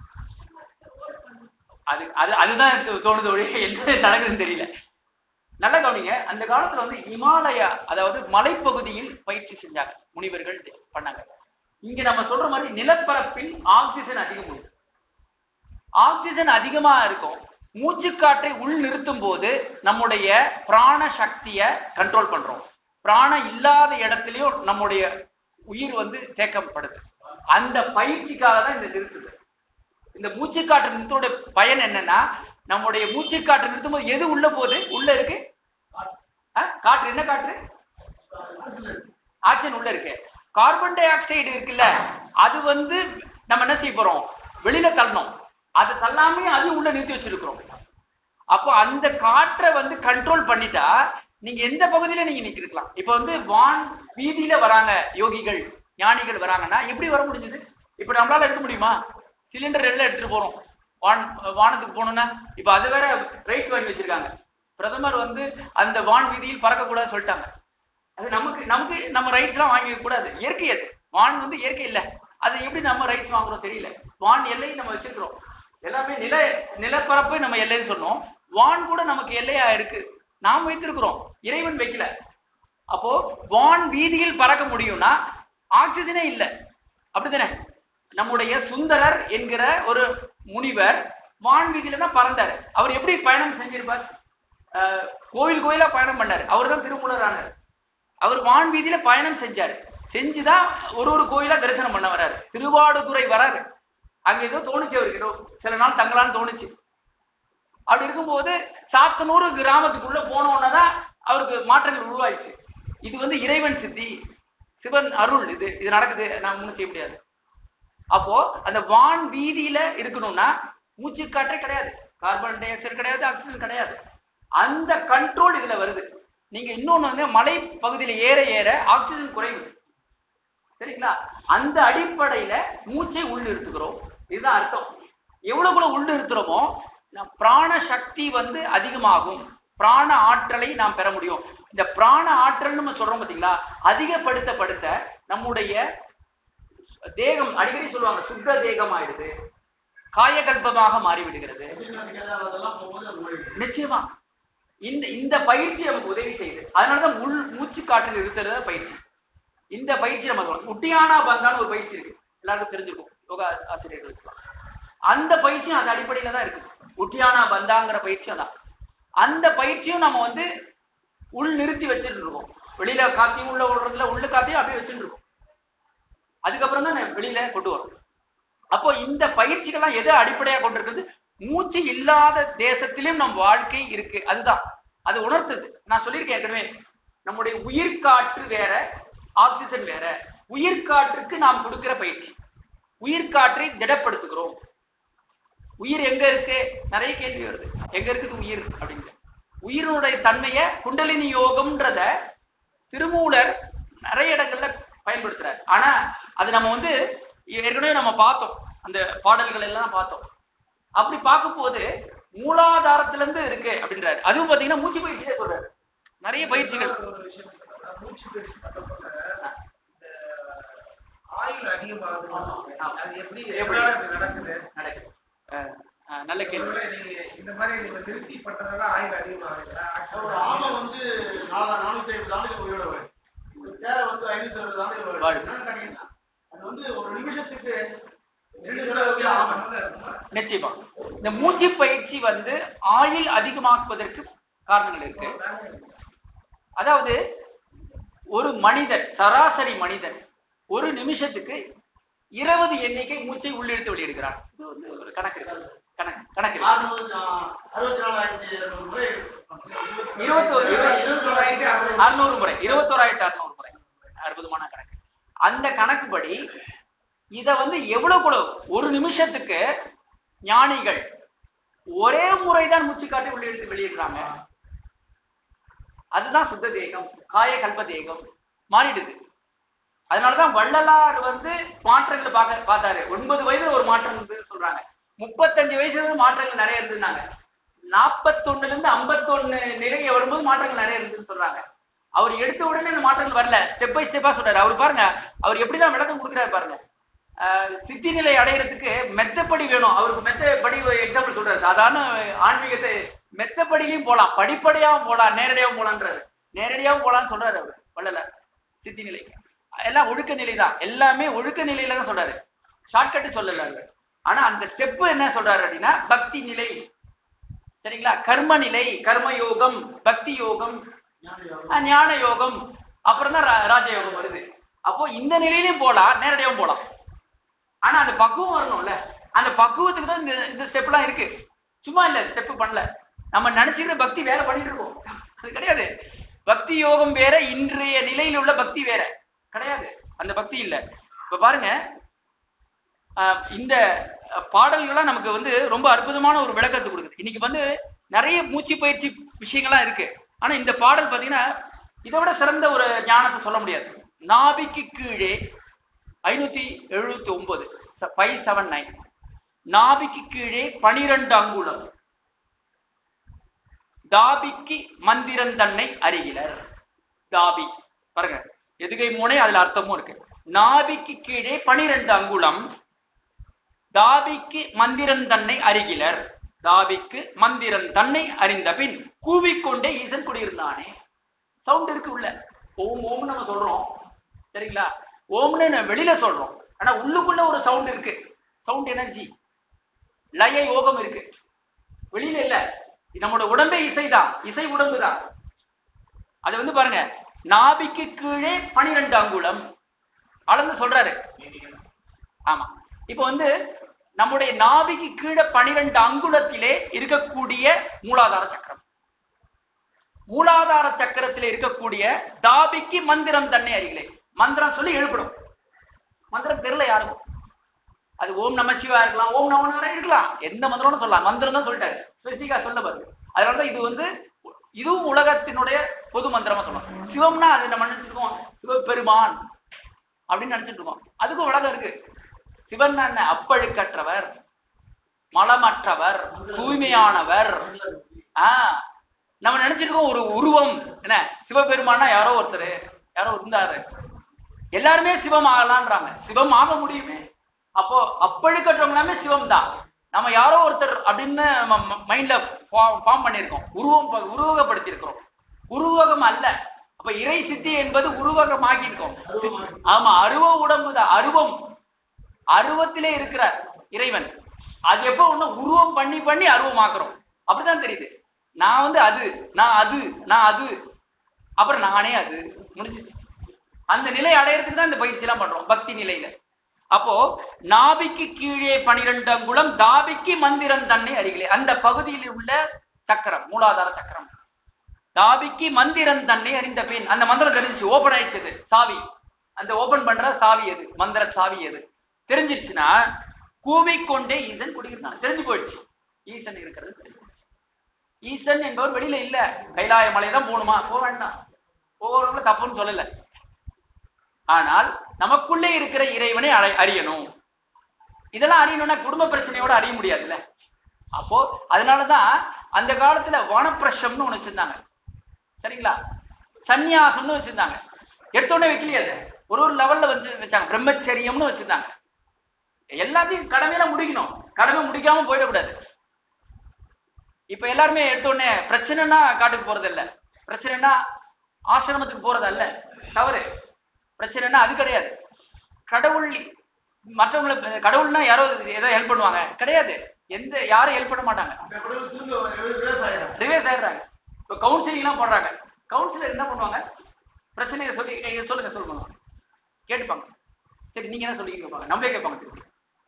அது அது அதுதான் எனக்கு தோணுது ஒழிய என்ன நடக்குதுன்னு தெரியல நல்லா கவனிங்க அந்த காலத்துல வந்து இமாலயா அதாவது மலைப்பகுதியில் பயிற்சி செஞ்சாங்க முனிவர்கள் பண்ணாங்க இங்க நம்ம சொல்ற மாதிரி நிலப்பரப்பில் ஆக்சிஜன் அதிகம் உண்டு ஆக்சிஜன் அதிகமா இருக்கும் மூச்சுக்காற்றை உள் நிறுத்தும் போது நம்முடைய பிராண சக்தியை கண்ட்ரோல் பண்றோம் பிராணம் இல்லாத இடத்துலயும் நம்முடைய உயிர் வந்து தேக்கப்படுது அந்த பயிற்சிக்காக தான் இந்த நிறுத்துது இந்த மூச்சுக்காற்று நிறுத்தோட பயன் என்னன்னா நம்முடைய மூச்சுக்காற்று நிறுத்தும் போது எது உள்ள போகுது உள்ள இருக்கு ஆ? காற்று என்ன காற்று ஆக்சிஜன் உள்ள இருக்கு கார்பன் டை ஆக்சைடு இருக்குல்ல அது வந்து நம்ம என்ன செய்ய போறோம் வெளியில தள்ளணும் அது தள்ளாமே அது உள்ள நிறுத்தி வச்சிருக்கிறோம் அப்போ அந்த காற்றை வந்து கண்ட்ரோல் பண்ணிட்டா நீங்க எந்த பகுதியில நீங்க நிக்கலாம் இப்ப வந்து வான் வீதியில வராங்க யோகிகள் ஞானிகள் வராங்கன்னா எப்படி வர முடிஞ்சது இப்ப நம்மளால எடுக்க முடியுமா சிலிண்டர் எல்லாம் எடுத்துட்டு போறோம் வான் வானத்துக்கு போகணும்னா இப்ப அது வேற ரைட்ஸ் வாங்கி வச்சிருக்காங்க பிரதமர் வந்து அந்த வான் வீதியில் பறக்கக்கூடாது சொல்லிட்டாங்க அது நமக்கு நமக்கு நம்ம ரைட்ஸ் எல்லாம் வாங்கி கூடாது இயற்கை அது வான் வந்து இயற்கை இல்ல அது எப்படி நம்ம ரைட்ஸ் வாங்குறோம் தெரியல வான் எல்லையை நம்ம வச்சிருக்கிறோம் எல்லாமே நில நிலப்பரப்பு நம்ம எல்லைன்னு சொன்னோம் வான் கூட நமக்கு எல்லையா இருக்கு நாம் வைத்திருக்கிறோம் இறைவன் வைக்கல அப்போ வான் வீதியில் பறக்க முடியும்னா ஆக்சிஜனே இல்ல அப்படிதானே நம்முடைய சுந்தரர் என்கிற ஒரு முனிவர் வான் வீதியில தான் பறந்தாரு அவர் எப்படி பயணம் செஞ்சிருப்பார் அஹ், கோயில் கோயிலா பயணம் பண்ணாரு அவர் தான் திருமூலர் ஆனார் அவர் வான் வீதியில பயணம் செஞ்சாரு செஞ்சுதான் ஒரு ஒரு கோயிலா தரிசனம் பண்ண வராரு திருவாடுதுறை வராரு அங்க ஏதோ தோணுச்சு அவருக்கு ஏதோ சில நாள் தங்கலான்னு தோணுச்சு அப்படி இருக்கும்போது சாத்தனூறு கிராமத்துக்குள்ள போன தான் அவருக்கு மாற்றங்கள் உருவாயிடுச்சு இது வந்து இறைவன் சித்தி சிவன் அருள் இது இது நடக்குது நான் ஒண்ணும் செய்ய முடியாது அப்போ அந்த வான் வீதியில இருக்கணும்னா மூச்சு காற்றே கிடையாது கார்பன் டை ஆக்சைடு கிடையாது ஆக்சிஜன் கிடையாது அந்த கண்ட்ரோல் இதுல வருது நீங்க இன்னொன்னு வந்து மலை பகுதியில ஏற ஏற ஆக்சிஜன் குறைவு சரிங்களா அந்த அடிப்படையில மூச்சை உள்நிறுத்துகிறோம் இதுதான் அர்த்தம் எவ்வளவுக்குள்ள உள்நிறுத்துறோமோ நம் பிராண சக்தி வந்து அதிகமாகும் பிராண ஆற்றலை நாம் பெற முடியும் இந்த பிராண ஆற்றல் நம்ம சொல்றோம் பாத்தீங்களா அதிகப்படுத்தப்படுத்த நம்முடைய தேகம் அடிக்கடி சொல்லுவாங்க சுத்த தேகம் ஆயிடுது காயகல்பமாக மாறிவிடுகிறது அதெல்லாம் போகும்போது அது ஓடிடுது. நிச்சயமா இந்த இந்த பயிற்சி நமக்கு உதவி செய்யுது அதனாலதான் உள் மூச்சு காற்றில் இருக்கிறத பயிற்சி இந்த பயிற்சி நமக்கு வரும். உட்டியானா பந்தான்னு ஒரு பயிற்சி இருக்கு எல்லாருக்கும் தெரிஞ்சிருக்கும் யோகா ஆசிரியர்களுக்கு அந்த பயிற்சியும் அது அடிப்படையில தான் இருக்கு உட்டியானா பந்தாங்கிற பயிற்சி அதான் அந்த பயிற்சியும் நம்ம வந்து உள் நிறுத்தி வச்சுட்டு இருக்கோம் வெளியில காத்தியும் உள்ள விடுறதுல உள்ள காத்தையும் அப்படியே வச்சுட்டு இருக்கோம் அதுக்கப்புறம் தான் நான் வெளியில கொண்டு வரும் அப்போ இந்த பயிற்சிகள்லாம் எதை அடிப்படையா கொண்டிருக்கிறது மூச்சு இல்லாத தேசத்திலும் நம் வாழ்க்கை இருக்கு அதுதான் அது உணர்த்துது நான் சொல்லியிருக்கேன் ஏற்கனவே நம்முடைய உயிர்காற்று வேற ஆக்சிஜன் வேற உயிர்காற்றுக்கு நாம் கொடுக்கிற பயிற்சி உயிர்காற்றை திடப்படுத்துகிறோம் உயிர் எங்க இருக்கு நிறைய கேள்வி வருது எங்க இருக்குது உயிர் அப்படின்னு உயிரினுடைய தன்மையை குண்டலினி யோகம்ன்றத திருமூலர் நிறைய இடங்கள்ல பயன்படுத்துறாரு ஆனா அது நம்ம வந்து ஏற்கனவே நம்ம பார்த்தோம் அந்த பாடல்கள் எல்லாம் பார்த்தோம் அப்படி பார்க்கும்போது மூலாதாரத்துல இருந்து இருக்கு அப்படின்றாரு அதுவும் பாத்தீங்கன்னா மூச்சு பயிற்சியே சொல்றாரு நிறைய பயிற்சிகள் ஒரு விஷயம் சொல்றேன். மூச்சு பயிற்சி பண்ணப்பட்ட இந்த ஆயுள் அதிகமாகுது அது எப்படி எப்படி? எப்படி இப்படி நடக்குது நடக்குது அஹ் அஹ் நல்ல கேள்வி ஒருவேளை நீங்க இந்த மாதிரி நீங்க நிறுத்தி பண்றதால ஆயுள் அதிகமாகுதுங்களா ஒரு ஆமை வந்து நாலு நானூத்தி ஐம்பது ஆண்டுகள் உயிரோட வரும் ஒரு தேரை வந்து ஐநூத்தி அறுபது ஆண்டுகள் வரும் வாழும். என்னன்னு கேட்டீங்கன்னா, அது வந்து ஒரு நிமிஷத்துக்கு ரெண்டு ரெண்டு தடவை வந்து ஆமை சம்மந்தம் இருக்குமா? நிச்சயமா இந்த மூச்சு பயிற்சி வந்து ஆயுள் அதிகமாக்குவதற்கு காரணங்கள் இருக்கு அதாவது ஒரு மனிதன் சராசரி மனிதன் ஒரு நிமிஷத்துக்கு இருபது எண்ணிக்கை மூச்சை உள்ளிழுத்து வெளியிடுகிறான் இது வந்து ஒரு கணக்கு இருக்கு. கணக்கு கணக்கு இருக்கு. அறுநூறு, ஆஹ், அறுபத்தி நாலாயிரத்தி இருநூறு முறை இருபத்தோரு இருபத்தி நாலாயிரத்தி அறுநூறு அறுநூறு முறை இருபத்தோராயிரத்தி அறுநூறு முறை அற்புதமான கணக்கு அந்த கணக்குப்படி இத வந்து எவ்வளவு கூட ஒரு நிமிஷத்துக்கு ஞானிகள் ஒரே முறைதான் மூச்சு காட்டி உள்ள எடுத்து வெளியிடுறாங்க அதுதான் சுத்த தேகம் காய கல்ப தேகம் மாறிடுது அதனாலதான் வள்ளலார் வந்து மாற்றங்களை பார்க்க பார்த்தாரு ஒன்பது வயதுல ஒரு மாற்றம் வந்து சொல்றாங்க முப்பத்தஞ்சு வயசுல இருந்து மாற்றங்கள் நிறைய இருந்திருந்தாங்க நாற்பத்தொன்னுல இருந்து ஐம்பத்தொன்னு நிலைய வரும்போது மாற்றங்கள் நிறைய இருந்துன்னு சொல்றாங்க அவர் எடுத்த உடனே இந்த மாற்றங்கள் வரல ஸ்டெப் பை ஸ்டெப்பா சொல்றாரு அவர் பாருங்க அவர் எப்படிதான் விளக்கம் கொடுக்குறாரு பாருங்க ஆஹ் சித்தி நிலை அடையிறதுக்கு மெத்தப்படி வேணும் அவருக்கு மெத்தப்படி எக்ஸாம்பிள் சொல்றாரு சாதாரண ஆன்மீகத்தை மெத்தப்படியிலையும் போலாம் படிப்படியாவும் போலாம் நேரடியாவும் போலான்றாரு நேரடியாவும் போலாம்னு சொல்றாரு அவர் வள்ளல சித்தி நிலை எல்லாம் ஒழுக்க நிலை தான் எல்லாமே ஒழுக்க நிலையில தான் சொல்றாரு ஷார்ட்கட் சொல்லல அவர் ஆனா அந்த ஸ்டெப் என்ன சொல்றாரு அப்படின்னா பக்தி நிலை சரிங்களா கர்ம நிலை கர்ம யோகம் பக்தி யோகம் அஹ் ஞான யோகம் அப்புறம் தான் ராஜயோகம் வருது அப்போ இந்த நிலையிலையும் போலாம் நேரடியாவும் போலாம் ஆனா அந்த பக்குவம் வரணும்ல அந்த பக்குவத்துக்கு தான் இந்த இந்த ஸ்டெப் எல்லாம் இருக்கு சும்மா இல்ல ஸ்டெப் பண்ணல நம்ம நினைச்சுக்கிற பக்தி வேற பண்ணிட்டு இருக்கோம் அது கிடையாது பக்தி யோகம் வேற இன்றைய நிலையில் உள்ள பக்தி வேற கிடையாது அந்த பக்தி இல்ல இப்ப பாருங்க ஆஹ் இந்த அஹ், பாடல்கள்லாம் நமக்கு வந்து ரொம்ப அற்புதமான ஒரு விளக்கத்தை கொடுக்குது இன்னைக்கு வந்து நிறைய மூச்சு பயிற்சி விஷயங்கள்லாம் இருக்கு ஆனா இந்த பாடல் பாத்தீங்கன்னா இதை விட சிறந்த ஒரு ஞானத்தை சொல்ல முடியாது நாபிக்கு கீழே ஐநூத்தி எழுபத்தி ஒன்பது ஃபைவ் செவன் நைன் நாபிக்கு கீழே பனிரெண்டு அங்குலம் தாபிக்கு மந்திரன் தன்னை அறிகிலர் தாபி பாருங்க எதுகை மூனை அதுல அர்த்தமும் இருக்கு நாபிக்கு கீழே பனிரெண்டு அங்குலம் தாபிக்கு மந்திரன் தன்னை அறிகிலர் தாபிக்கு மந்திரன் தன்னை அறிந்த பின் கூவிக்கொண்டே ஈசன் குடியிருந்தானே சவுண்ட் இருக்கு உள்ள ஓம் ஓம் நம்ம சொல்றோம் சரிங்களா ஓம்னு நம்ம வெளியில சொல்றோம் ஆனா உள்ளுக்குள்ள ஒரு சவுண்ட் இருக்கு சவுண்ட் எனர்ஜி லய யோகம் இருக்கு வெளியில இல்ல நம்மளோட உடம்பே இசைதான் இசை உடம்பு தான் அது வந்து பாருங்க நாபிக்கு கீழே பனிரெண்டு அங்குலம் அளந்து சொல்றாரு ஆமா இப்போ வந்து நம்முடைய நாபிக்கு கீழே பனிரெண்டு அங்குலத்திலே இருக்கக்கூடிய மூலாதார சக்கரம் மூலாதார சக்கரத்திலே இருக்கக்கூடிய தாபிக்கு மந்திரம் தன்னை அறிகளே மந்திரம் சொல்லி எழுப்படும் மந்திரம் தெரியல யாருக்கும் அது ஓம் நம சிவா இருக்கலாம் ஓம் நம நாராயண இருக்கலாம் எந்த மந்திரம்னு சொல்லலாம் மந்திரம் தான் சொல்லிட்டாரு ஸ்பெசிபிக்கா சொல்ல பாருங்க அதனாலதான் இது வந்து இதுவும் உலகத்தினுடைய பொது மந்திரமா சொல்லலாம் சிவம்னா அது நம்ம நினைச்சிருக்கோம் சிவபெருமான் அப்படின்னு நினைச்சிட்டு இருக்கோம் அதுக்கும் உலகம் இருக்கு சிவன் என்ன அப்பழுக்கற்றவர் மலமற்றவர் தூய்மையானவர் ஆஹ் நம்ம நினைச்சிருக்கோம் ஒரு உருவம் என்ன சிவபெருமானா யாரோ ஒருத்தர் யாரோ இருந்தாரு எல்லாருமே சிவம் ஆகலான்றாங்க சிவம் ஆக முடியுமே அப்போ அப்பழுக்கற்றவங்க எல்லாமே சிவம் தான் நம்ம யாரோ ஒருத்தர் அப்படின்னு மைண்ட்ல ஃபார்ம் பண்ணியிருக்கோம் உருவம் ப- உருவகப்படுத்தியிருக்கிறோம் உருவகம் அல்ல அப்ப இறை சித்தி என்பது உருவகமாகி இருக்கோம் ஆமா அருவ உடம்பு தான் அருவம் அருவத்திலே இருக்கிறார் இறைவன் அது எப்போ ஒண்ணு உருவம் பண்ணி பண்ணி அருவமாக்குறோம் அப்படிதான் தெரியுது நான் வந்து அது நான் அது நான் அது அப்புறம் நானே அது முடிஞ்சிச்சு அந்த நிலை அடையறதுக்கு தான் இந்த பயிற்சி எல்லாம் பண்றோம் பக்தி நிலையில அப்போ நாபிக்கு கீழே பனிரெண்டு அங்குலம் தாபிக்கு மந்திரம் தன்னை அருகிலே அந்த பகுதியில் உள்ள சக்கரம் மூலாதார சக்கரம் தாபிக்கு மந்திரம் தன்னை அறிந்த பின் அந்த மந்திரம் தெரிஞ்சு ஓபன் ஆயிடுச்சு சாவி அந்த ஓபன் பண்ற சாவி எது மந்திர சாவி எது தெரிஞ்சிருச்சுன்னா கூவிக்கொண்டே ஈசன் குடியிருந்தான் தெரிஞ்சு போயிடுச்சு ஈசன் இருக்கிறது தெரிஞ்சு போயிடுச்சு. ஈசன் என்பவர் வெளியில இல்ல கைலாய மலைதான் போகணுமா போக வேண்டாம் போகிறவங்கள தப்புன்னு சொல்லல ஆனால் நமக்குள்ளே இருக்கிற இறைவனை அறை- அறியணும் இதெல்லாம் அறியணும்னா குடும்ப பிரச்சனையோட அறிய முடியாதுல்ல அப்போ அதனாலதான் அந்த காலத்துல வானப்பிரஷம்னு ஒண்ணு வச்சிருந்தாங்க சரிங்களா சந்நியாசம்னு வச்சிருந்தாங்க எடுத்தோடனே வைக்கலையே அது ஒரு ஒரு லெவல்ல வச்சு வச்சாங்க பிரம்மச்சரியம்னு வச்சிருந்தாங்க எல்லாத்தையும் கடமையெல்லாம் முடிக்கணும் கடமை முடிக்காம போயிடக்கூடாது இப்ப எல்லாருமே எடுத்தோடனே பிரச்சனைனா காட்டுக்கு போறது இல்ல பிரச்சனைனா ஆசிரமத்துக்கு போறது அல்ல தவறு பிரச்சனைனா அது கிடையாது கடவுள் மற்றவங்களை கடவுள்னா யாரோ ஏதோ ஹெல்ப் பண்ணுவாங்க கிடையாது எந்த யாரும் ஹெல்ப் பண்ண மாட்டாங்க அந்த கடவுள் திரும்ப ரிவர்ஸ் ஆயிடும் ரிவேஸ் ஆயிடுறாங்க இப்போ கவுன்சிலிங் எல்லாம் போடுறாங்க கவுன்சிலர் என்ன பண்ணுவாங்க பிரச்சனையை சொல்லி ஏய், சொல்லுங்க சொல்லுங்க கேட்டுப்பாங்க சரி நீங்க என்ன சொல்லி கேட்பாங்க நம்மளே கேட்பாங்க திருப்பி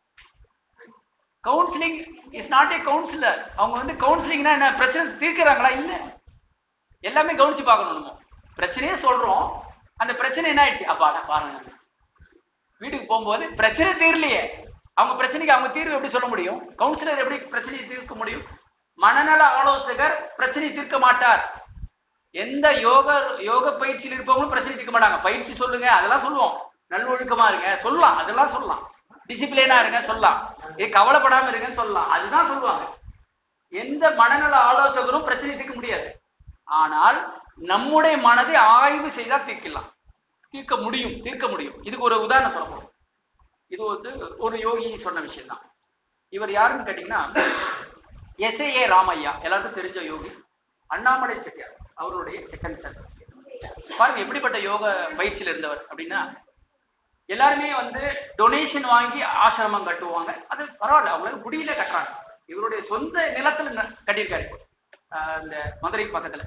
counselling is not a counsellor அவங்க வந்து கவுன்சிலிங்னா என்ன பிரச்சனை தீர்க்கிறாங்களா இல்ல எல்லாமே கவனிச்சு பார்க்கணும் நம்ம பிரச்சனையே சொல்றோம் அந்த பிரச்சனை என்ன ஆயிடுச்சு அப்பாடா பாருங்க வீட்டுக்கு போகும்போது பிரச்சனை தீரலையே அவங்க பிரச்சனைக்கு அவங்க தீர்வு எப்படி சொல்ல முடியும் கவுன்சிலர் எப்படி பிரச்சனையை தீர்க்க முடியும் மனநல ஆலோசகர் பிரச்சனையை தீர்க்க மாட்டார் எந்த யோக யோக பயிற்சியில் இருப்பவங்களும் பிரச்சனை தீர்க்க மாட்டாங்க பயிற்சி சொல்லுங்க அதெல்லாம் சொல்லுவோம் நல்லொழுக்கமா இருங்க சொல்லலாம் அதெல்லாம் சொல்லலாம் டிசிப்ளினா இருங்க சொல்லலாம் ஏ கவலைப்படாம இருங்கன்னு சொல்லலாம் அதுதான் சொல்லுவாங்க எந்த மனநல ஆலோசகரும் பிரச்சனை தீர்க்க முடியாது ஆனால் நம்முடைய மனதை ஆய்வு செய்தா தீர்க்கலாம் தீர்க்க முடியும் தீர்க்க முடியும் இதுக்கு ஒரு உதாரணம் சொல்ல போறோம் இது வந்து ஒரு யோகி சொன்ன விஷயம் தான் இவர் யாருன்னு கேட்டீங்கன்னா எஸ்ஏஏ ராமையா எல்லாருக்கும் தெரிஞ்ச யோகி அண்ணாமலை செட்டியார் அவருடைய செகண்ட் சன் பாருங்க எப்படிப்பட்ட யோக பயிற்சியில் இருந்தவர் அப்படின்னா எல்லாருமே வந்து டொனேஷன் வாங்கி ஆசிரமம் கட்டுவாங்க அது பரவாயில்ல அவங்களுக்கு முடியல கட்டுறாங்க இவருடைய சொந்த நிலத்துல ந- கட்டியிருக்காரு இப்போ. ஆஹ் இந்த மதுரை பக்கத்துல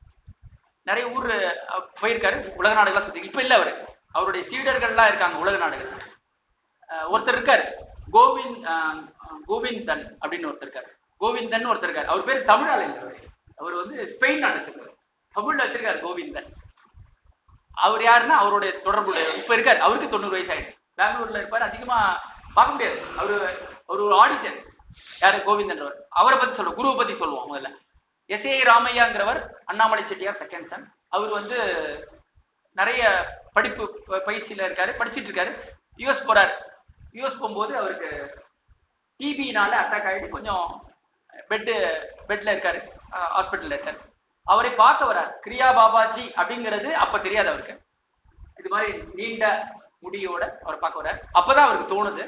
நிறைய ஊர் அஹ், போயிருக்காரு உலக நாடுகள்லாம் சுத்தி இப்ப இல்ல அவரு அவருடைய சீடர்கள்லாம் இருக்காங்க உலக நாடுகள் ஒருத்தர் இருக்காரு கோவிந்த் ஆஹ், கோவிந்தன் அப்படின்னு ஒருத்தர் இருக்காரு கோவிந்தன் ஒருத்தர் இருக்காரு அவர் பேர் தமிழ் ஆள் இல்லை அவரு. அவர் வந்து ஸ்பெயின் நாடு வச்சிருக்காரு தமிழ்ல வச்சிருக்காரு கோவிந்தன் அவர் யாருன்னா அவருடைய தொடர்புடைய இப்ப இருக்காரு அவருக்கு தொண்ணூறு வயசு ஆயிடுச்சு பெங்களூர்ல இருப்பாரு அதிகமா பார்க்க முடியாது அவரு அவர் ஒரு ஆடிட்டர் யாரு கோவிந்தன்றவர் அவரை பத்தி சொல்றோம் குருவை பத்தி சொல்லுவோம் முதல்ல எஸ் ஏ ராமையாங்கிறவர் அண்ணாமலை செட்டியார் செகண்ட் சன் அவர் வந்து நிறைய படிப்பு ப- பயிற்சியில இருக்காரு படிச்சிட்டு இருக்காரு யூஎஸ் போறாரு யூஎஸ் போகும்போது அவருக்கு டிபினால அட்டாக் ஆயிட்டு கொஞ்சம் பெட்டு பெட்ல இருக்காரு ஹாஸ்பிட்டல்ல இருக்காரு அவரை பார்க்க வரார் கிரியா பாபாஜி அப்படிங்கிறது அப்ப தெரியாது அவருக்கு இது மாதிரி நீண்ட முடியோட அவர் பார்க்க வரார் அப்பதான் அவருக்கு தோணுது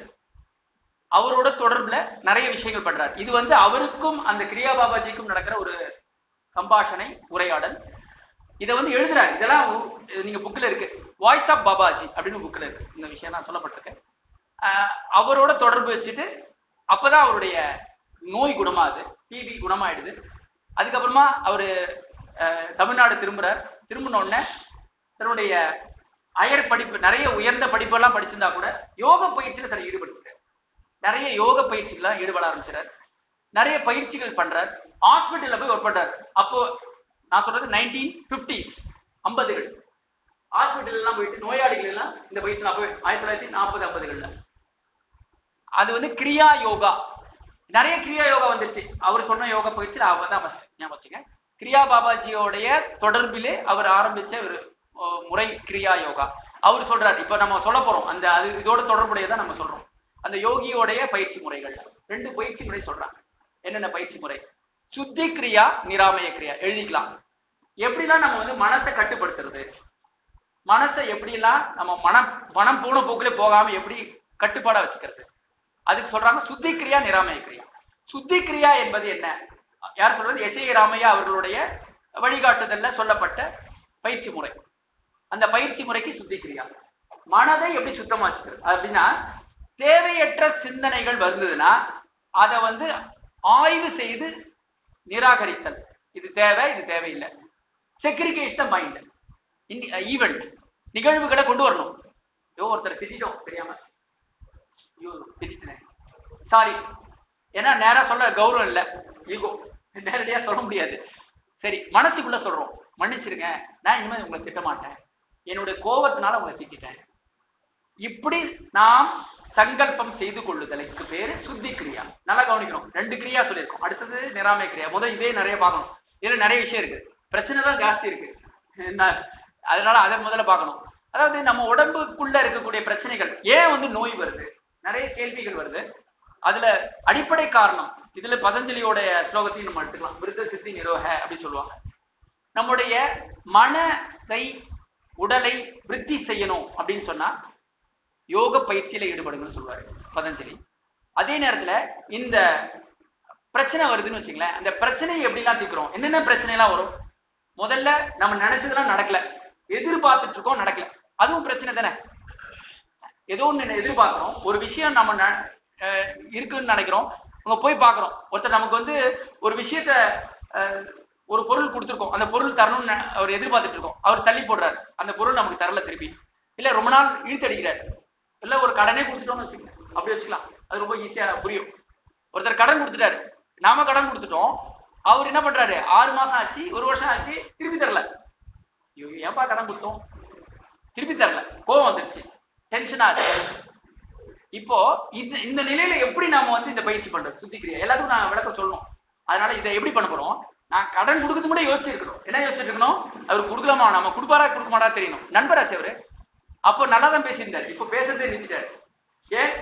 அவரோட தொடர்புல நிறைய விஷயங்கள் பண்றாரு இது வந்து அவருக்கும் அந்த கிரியா பாபாஜிக்கும் நடக்கிற ஒரு சம்பாஷணை உரையாடல் இதை வந்து எழுதுறாரு இதெல்லாம் உ- இது நீங்க புக்ல இருக்கு வாய்ஸ் ஆஃப் பாபாஜி அப்படின்னு புக்ல இருக்கு இந்த விஷயம் நான் சொல்லப்பட்டிருக்கேன் ஆஹ் அவரோட தொடர்பு வச்சுட்டு அப்பதான் அவருடைய நோய் குணமாகுது டிபி குணமாயிடுது அதுக்கப்புறமா அவரு ஆஹ் தமிழ்நாடு திரும்புறார் திரும்பின உடனே தன்னுடைய அயர் படிப்பு நிறைய உயர்ந்த படிப்பெல்லாம் படிச்சிருந்தா கூட யோக பயிற்சியில தன்னை ஈடுபடுத்துறாரு நிறைய யோக பயிற்சிகள்லாம் ஈடுபட ஆரம்பிச்சார் நிறைய பயிற்சிகள் பண்றார் ஹாஸ்பிட்டல்ல போய் ஒர்க் பண்றாரு அப்போ நான் சொல்றது நைன்டீன் பிப்டிஸ் ஐம்பதுகள் ஹாஸ்பிட்டல் எல்லாம் போயிட்டு நோயாளிகள் எல்லாம் இந்த பயிற்சி நான் போய் ஆயிரத்தி தொள்ளாயிரத்தி நாற்பது ஐம்பதுகள்ல அது வந்து கிரியா யோகா நிறைய கிரியா யோகா வந்துருச்சு அவர் சொன்ன யோகா பயிற்சியில் அவர் தான் ஃபர்ஸ்ட் ஞாபகம் வச்சுங்க கிரியா பாபாஜியோடைய தொடர்பிலே அவர் ஆரம்பிச்ச ஒரு ஓ, முறை கிரியா யோகா அவர் சொல்றாரு இப்ப நம்ம சொல்ல போறோம் அந்த அது இதோட தொடர்புடையதான் நம்ம சொல்றோம் அந்த யோகியோடைய பயிற்சி முறைகள் ரெண்டு பயிற்சி முறை சொல்றாங்க என்னென்ன பயிற்சி முறை சுத்தி கிரியா நிராமய கிரியா எழுதிக்கலாம் எப்படிலாம் நம்ம வந்து மனசை கட்டுப்படுத்துறது மனசை எப்படிலாம் நம்ம மனம் மனம் போன போக்குல போகாம எப்படி கட்டுப்பாடா வச்சுக்கிறது அதுக்கு சொல்றாங்க சுத்தி கிரியா நிராமய கிரியா சுத்தி கிரியா என்பது என்ன யார் சொல்றது எஸ் ஏ ராமையா அவர்களுடைய வழிகாட்டுதல்ல சொல்லப்பட்ட பயிற்சி முறை அந்த பயிற்சி முறைக்கு சுத்தி கிரியா மனதை எப்படி சுத்தமா வச்சுக்கிறது அப்படின்னா தேவையற்ற சிந்தனைகள் வந்ததுன்னா அதை வந்து ஆய்வு செய்து நிராகரித்தல் இது தேவை இது தேவையில்லை செக்ரிகேஷன் மைண்ட் ஈவெண்ட் நிகழ்வுகளை கொண்டு வரணும் ஐயோ ஒருத்தர் திட்டிட்டோம் தெரியாம ஐயோ திட்டிட்டேன் சாரி ஏன்னா நேரா சொல்ல கௌரவம் இல்ல ஈகோ நேரடியா சொல்ல முடியாது சரி மனசுக்குள்ள சொல்றோம் மன்னிச்சிருங்க நான் இனிமேல் உங்களை திட்ட மாட்டேன் என்னுடைய கோபத்தினால உங்களை திட்டிட்டேன் இப்படி நாம் சங்கல்பம் செய்து கொள்ளுதலுக்கு பேரு சுத்தி கிரியா நல்லா கவனிக்கணும் ரெண்டு கிரியா சொல்லியிருக்கோம் அடுத்தது நிராமய கிரியா முதல் இதே நிறைய பார்க்கணும் இதுல நிறைய விஷயம் இருக்கு பிரச்சனை தான் ஜாஸ்தி இருக்கு என்ன, அதனால அதை முதல்ல பார்க்கணும் அதாவது நம்ம உடம்புக்குள்ள இருக்கக்கூடிய பிரச்சனைகள் ஏன் வந்து நோய் வருது நிறைய கேள்விகள் வருது அதுல அடிப்படை காரணம் இதுல பதஞ்சலியோட ஸ்லோகத்தையும் நம்ம எடுத்துக்கலாம் விருத்த சித்தி நிரோக அப்படி சொல்லுவாங்க நம்முடைய மனதை உடலை விருத்தி செய்யணும் அப்படின்னு சொன்னா யோக பயிற்சியில ஈடுபடுங்கன்னு சொல்லுவாரு பதஞ்சலி அதே நேரத்துல இந்த பிரச்சனை வருதுன்னு வச்சுங்களேன் அந்த பிரச்சனையை எப்படிலாம் தீர்க்கிறோம் என்னென்ன பிரச்சனை எல்லாம் வரும் முதல்ல நம்ம நினைச்சதெல்லாம் நடக்கல எதிர்பார்த்துட்டு இருக்கோம் நடக்கல அதுவும் பிரச்சனை தானே ஏதோ ஒண்ணு எதிர்பார்க்கிறோம் ஒரு விஷயம் நம்ம ந- அஹ் இருக்குன்னு நினைக்கிறோம் நம்ம போய் பார்க்கிறோம் ஒருத்தர் நமக்கு வந்து ஒரு விஷயத்த அஹ், ஒரு பொருள் கொடுத்துருக்கோம் அந்த பொருள் தரணும்னு நெ- அவர் எதிர்பார்த்துட்டு இருக்கோம் அவர் தள்ளி போடுறாரு அந்த பொருள் நமக்கு தரல திருப்பி இல்ல ரொம்ப நாள் இழுத்தடிக்கிறார் இல்ல ஒரு கடனே கொடுத்துட்டோம்னு வச்சுக்கோங்க அப்படி வச்சுக்கலாம் அது ரொம்ப ஈஸியா புரியும் ஒருத்தர் கடன் கொடுத்துட்டாரு நாம கடன் கொடுத்துட்டோம் அவர் என்ன பண்றாரு ஆறு மாசம் ஆச்சு ஒரு வருஷம் ஆச்சு திருப்பி தரல ஐயோ ஏன்பா கடன் கொடுத்தோம் திருப்பி தரல கோவம் வந்துருச்சு டென்ஷன் ஆச்சு இப்போ இந்த இந்த நிலையில எப்படி நாம வந்து இந்த பயிற்சி பண்றது சுத்திக்கிரியா எல்லாத்துக்கும் நான் விளக்கம் சொல்லணும் அதனால இதை எப்படி பண்ண போறோம் நான் கடன் கொடுக்கறது கூட யோசிச்சிருக்கணும் என்ன யோசிச்சுட்டு இருக்கணும் அவர் கொடுக்கலாமா நம்ம கொடுப்பாரா கொடுக்க மாட்டா தெரியணும் நண்பராச்சு அவரு அப்போ நல்லா தான் பேசியிருந்தாரு இப்போ பேசுறதே நிறுத்திட்டாரு ஏன்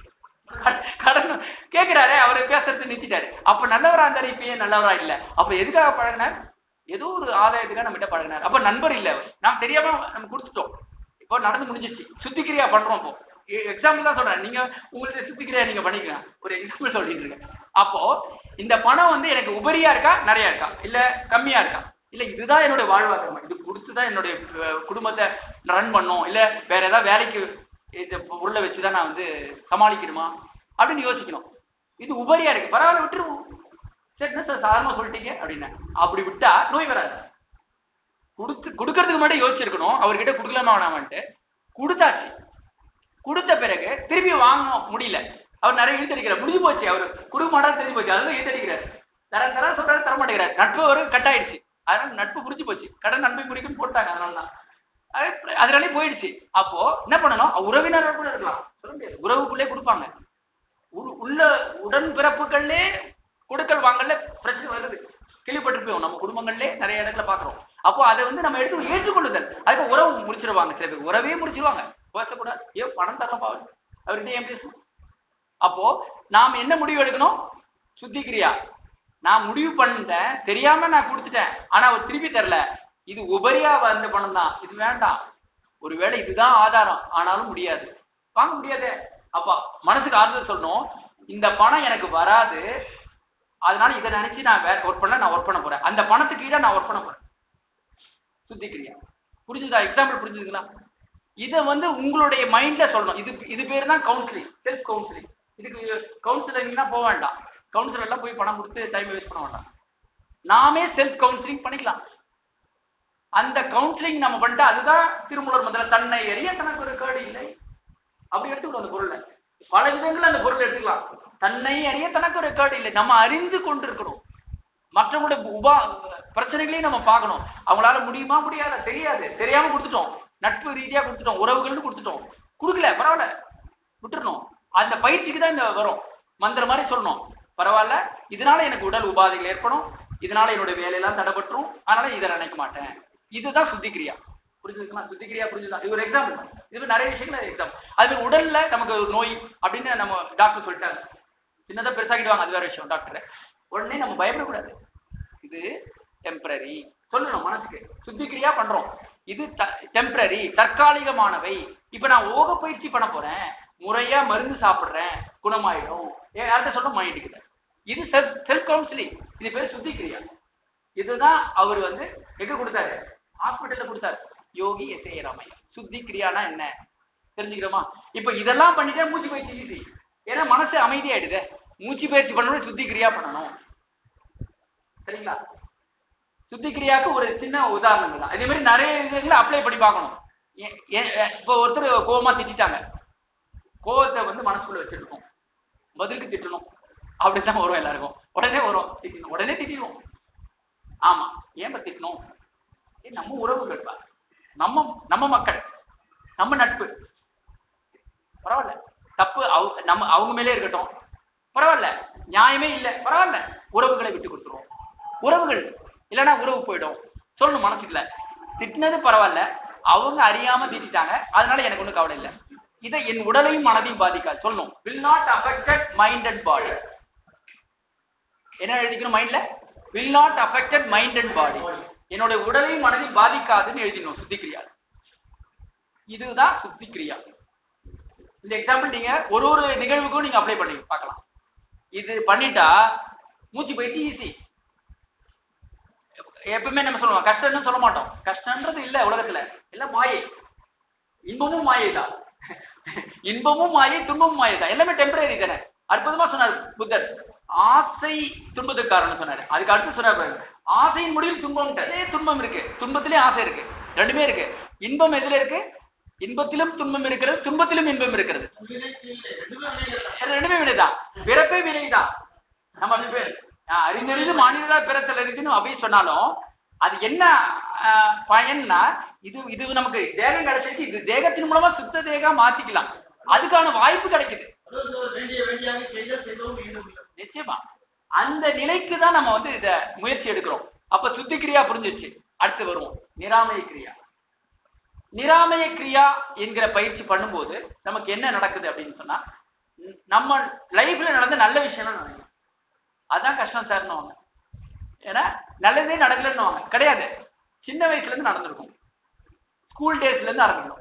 கடன் கடன் கேக்குறாரு அவரு பேசுறது நிறுத்திட்டாரு அப்ப நல்லவரா இருந்தாரு இப்ப ஏன் நல்லவரா இல்ல அப்ப எதுக்காக பழகினார் ஏதோ ஒரு ஆதாயத்துக்காக நம்ம கிட்ட பழகினார் அப்ப நண்பர் இல்ல அவர் நாம் தெரியாம நம்ம கொடுத்துட்டோம் இப்போ நடந்து முடிஞ்சிருச்சு சுத்திக்கிரியா பண்றோம் இப்போ எக்ஸாம்பிள் தான் சொல்றேன் நீங்க உங்களுக்கு சுத்திக்கிரியா நீங்க பண்ணிக்கலாம் ஒரு எக்ஸாம்பிள் சொல்லிட்டு இருக்கேன் அப்போ இந்த பணம் வந்து எனக்கு உபரியா இருக்கா நிறைய இருக்கா இல்ல கம்மியா இருக்கா இல்ல இதுதான் என்னுடைய வாழ்வாதாரம் இது கொடுத்துதான் என்னுடைய அஹ், குடும்பத்தை ரன் பண்ணும் இல்ல வேற ஏதாவது வேலைக்கு இந்த பொருளை வச்சுதான் நான் வந்து சமாளிக்கணுமா அப்படின்னு யோசிக்கணும் இது உபரியா இருக்கு பரவாயில்ல விட்டுருவோம் சரி என்ன சார் சாதாரணமா சொல்லிட்டீங்க அப்படின்னு அப்படி விட்டா நோய் வராது கொடுத்து கொடுக்கறதுக்கு முன்னாடி யோசிச்சிருக்கணும் அவர்கிட்ட கொடுக்கலாமா வேணாமான்ட்டு கொடுத்தாச்சு கொடுத்த பிறகு திருப்பி வாங்கணும் முடியல அவர் நிறைய இழுத்தடிக்கிறார் முடிஞ்சு போச்சு அவர் கொடுக்க மாட்டாரு தெரிஞ்சு போச்சு அதுதான் இழுத்தடிக்கிறார் தர தர சொல்றாரு தர மாட்டேங்கிறார் நட்பு ஒரு கட் ஆயிடுச்சு அதனால நட்பு புரிஞ்சு போச்சு கடன் நன்மை முறிக்கும் போட்டாங்க அதனால தான் அது- அதனாலே போயிடுச்சு அப்போ என்ன பண்ணணும் உறவினர்கள் கூட இருக்கலாம் சொல்ல முடியாது உறவுக்குள்ளே கொடுப்பாங்க உ- உள்ள உடன் பிறப்புகள்லே கொடுக்கல் வாங்கல பிரச்சனை வருது கேள்விப்பட்டிருப்போம் நம்ம குடும்பங்கள்லே நிறைய இடத்துல பாக்குறோம் அப்போ அதை வந்து நம்ம எடுத்து ஏற்றுக்கொள்ளுதல் அதுக்கு உறவு முடிச்சிருவாங்க சில பேர் உறவே முடிச்சிருவாங்க பேசக்கூடாது ஏன் பணம் தரலப்பா அவர் அவர்கிட்ட ஏன் பேசணும் அப்போ நாம் என்ன முடிவு எடுக்கணும் சுத்திக்கிரியா நான் முடிவு பண்ணிட்டேன் தெரியாம நான் கொடுத்துட்டேன் ஆனா அவர் திருப்பி தரல இது உபரியா வந்த பணம் தான் இது வேண்டாம் ஒருவேளை இதுதான் ஆதாரம் ஆனாலும் முடியாது வாங்க முடியாதே அப்பா மனசுக்கு ஆறுதல் சொல்லணும் இந்த பணம் எனக்கு வராது அதனால இதை நினைச்சு நான் வேற ஒர்க் பண்ணல நான் ஒர்க் பண்ண போறேன் அந்த பணத்துக்கு ஈடா நான் ஒர்க் பண்ண போறேன் சுத்திக்கிரியா புரிஞ்சுதா எக்ஸாம்பிள் புரிஞ்சுதுங்களா இதை வந்து உங்களுடைய மைண்ட்ல சொல்லணும் இது இது பேர் தான் கவுன்சிலிங் செல்ஃப் கவுன்சிலிங் இதுக்கு கவுன்சிலிங்னா போக வேண்டாம் கவுன்சிலர் எல்லாம் போய் பணம் கொடுத்து டைம் வேஸ்ட் பண்ண வேண்டாம் நாமே செல்ஃப் கவுன்சிலிங் பண்ணிக்கலாம் அந்த கவுன்சிலிங் நம்ம பண்ணிட்டா அதுதான் திருமூலர் முதல்ல தன்னை எறிய தனக்கு ஒரு கேடு இல்லை அப்படி எடுத்துக்கணும் அந்த பொருளை பல விதங்கள்ல அந்த பொருளை எடுத்துக்கலாம் தன்னை அறிய தனக்கு ஒரு கேடு இல்லை நம்ம அறிந்து கொண்டிருக்கணும் மற்றவங்களுடைய உபா பிரச்சனைகளையும் நம்ம பார்க்கணும் அவங்களால முடியுமா முடியாத தெரியாது தெரியாம கொடுத்துட்டோம் நட்பு ரீதியா கொடுத்துட்டோம் உறவுகள்னு கொடுத்துட்டோம் கொடுக்கல பரவாயில்ல விட்டுறணும் அந்த பயிற்சிக்கு தான் இந்த வரும் மந்திர மாதிரி சொல்லணும் பரவாயில்ல இதனால எனக்கு உடல் உபாதைகள் ஏற்படும் இதனால என்னுடைய வேலையெல்லாம் தடைபட்டுரும் அதனால இதை நினைக்க மாட்டேன் இதுதான் சுத்திக்கிரியா புரிஞ்சுதுங்களா சுத்திக்கிரியா புரிஞ்சுதா இது ஒரு எக்ஸாம்பிள் இது நிறைய விஷயங்கள் எக்ஸாம் அது உடல்ல நமக்கு ஒரு நோய் அப்படின்னு நம்ம டாக்டர் சொல்லிட்டாங்க சின்னதா பெருசாக்கிடுவாங்க அது வேற விஷயம் டாக்டர் உடனே நம்ம பயப்படக்கூடாது இது டெம்பரரி சொல்லணும் மனசுக்கு சுத்திக்கிரியா பண்றோம் இது டெம்பரரி தற்காலிகமானவை இப்ப நான் ஓக பயிற்சி பண்ண போறேன் முறையா மருந்து சாப்பிடுறேன் குணமாயிடும் ஏன் யார்கிட்ட சொல்ல மைண்டுக்கிட்ட இது செல்ஃப் செல்ஃப் கவுன்சிலிங் இது பேர் சுத்திக்கிரியா இதுதான் அவர் வந்து எங்க கொடுத்தாரு ஹாஸ்பிட்டல்ல கொடுத்தாரு யோகி எஸ் ஏ ராமையா சுத்தி கிரியானா என்ன தெரிஞ்சுக்கிறோமா இப்ப இதெல்லாம் பண்ணிட்டா மூச்சு பயிற்சி ஈஸி ஏன்னா மனசு அமைதியாயிடுது மூச்சு பயிற்சி பண்ணணும் சுத்தி கிரியா பண்ணணும் சரிங்களா சுத்தி கிரியாக்கு ஒரு சின்ன உதாரணம் தான் இதே மாதிரி நிறைய இதுகளை அப்ளை பண்ணி பார்க்கணும் ஏ- ஏ- இப்போ ஒருத்தர் கோவமா திட்டிட்டாங்க கோவத்தை வந்து மனசுக்குள்ள வச்சிருக்கோம் பதிலுக்கு திட்டணும் அப்படித்தான் வரும் எல்லாருக்கும் உடனே வரும் திட்டணும் உடனே திட்டிடுவோம் ஆமா ஏன் திட்டணும் ஏ, நம்ம உறவுகள் பா. நம்ம நம்ம மக்கள் நம்ம நட்பு பரவாயில்ல தப்பு அவ- நம்ம அவங்க மேலே இருக்கட்டும் பரவாயில்ல நியாயமே இல்லை பரவாயில்ல உறவுகளை விட்டு கொடுத்துருவோம் உறவுகள் இல்லைன்னா உறவு போயிடும் சொல்லணும் மனசுக்குள்ள திட்டினது பரவாயில்ல அவங்க அறியாம திட்டிட்டாங்க அதனால எனக்கு ஒண்ணும் கவலை இல்லை இதை என் உடலையும் மனதையும் பாதிக்காது சொல்லணும் will not affected mind and body என்ன எழுதிக்கணும் மைண்ட்ல will not affected mind and body என்னோட உடலையும் மனதையும் பாதிக்காதுன்னு எழுதிடணும் சுத்திக்கிரியா இதுதான் சுத்திக்கிரியா இந்த எக்ஸாம்பிள் நீங்க ஒரு ஒரு நிகழ்வுக்கும் நீங்க அப்ளை பண்ணி பார்க்கலாம் இது பண்ணிட்டா மூச்சு பயிற்சி ஈஸி எப்பவுமே நம்ம சொல்லுவோம் கஷ்டம்னு சொல்ல மாட்டோம் கஷ்டம்ன்றது இல்ல உலகத்துல எல்லாம் மாயை இன்பமும் மாயை தான் இன்பமும் மாயை துன்பமும் மாயை தான் எல்லாமே டெம்பரரி தானே அற்புதமா சொன்னார் புத்தர் ஆசை துன்பத்துக்கு காரணம் சொன்னாரு அதுக்கு அடுத்து சொன்னார் பாருங்க ஆசையின் முடிவில் துன்பம் அதே துன்பம் இருக்கு துன்பத்திலே ஆசை இருக்கு ரெண்டுமே இருக்கு இன்பம் எதுல இருக்கு இன்பத்திலும் துன்பம் இருக்கிறது துன்பத்திலும் இன்பம் இருக்கிறது வினைக்கு இல்லை. ரெண்டுமே வினைகள். ரெண்டுமே வினைதான் பிறப்பே வினைதான் நம்ம அப்படி பே- ஆஹ் அறிந்தறிந்து மாநில பிறத்தல் இருக்குன்னு அப்படி சொன்னாலும் அது என்ன ஆஹ், பயன்னா இது இது நமக்கு தேகம் கிடைச்சிருக்கு இது தேகத்தின் மூலமா சுத்த தேகம் மாத்திக்கலாம் அதுக்கான வாய்ப்பு கிடைக்குது அதாவது சார், வேண்டிய வேண்டியாக செய்த செய்தவும் மீண்டும் இல்லை. நிச்சயமா அந்த நிலைக்கு தான் நம்ம வந்து இத முயற்சி எடுக்கிறோம் அப்ப சுத்தி கிரியா புரிஞ்சிருச்சு அடுத்து வருவோம் நிராமய கிரியா நிராமய கிரியா என்கிற பயிற்சி பண்ணும்போது நமக்கு என்ன நடக்குது அப்படின்னு சொன்னா ந- நம்ம லைஃப்ல நடந்த நல்ல விஷயம்லாம் நடக்கும் அதான் கஷ்டம் சார்னுவாங்க ஏன்னா நல்லதே நடக்கலன்னுவாங்க கிடையாது சின்ன வயசுல இருந்து நடந்திருக்கும் ஸ்கூல் டேஸ்ல இருந்து ஆரம்பிக்கும்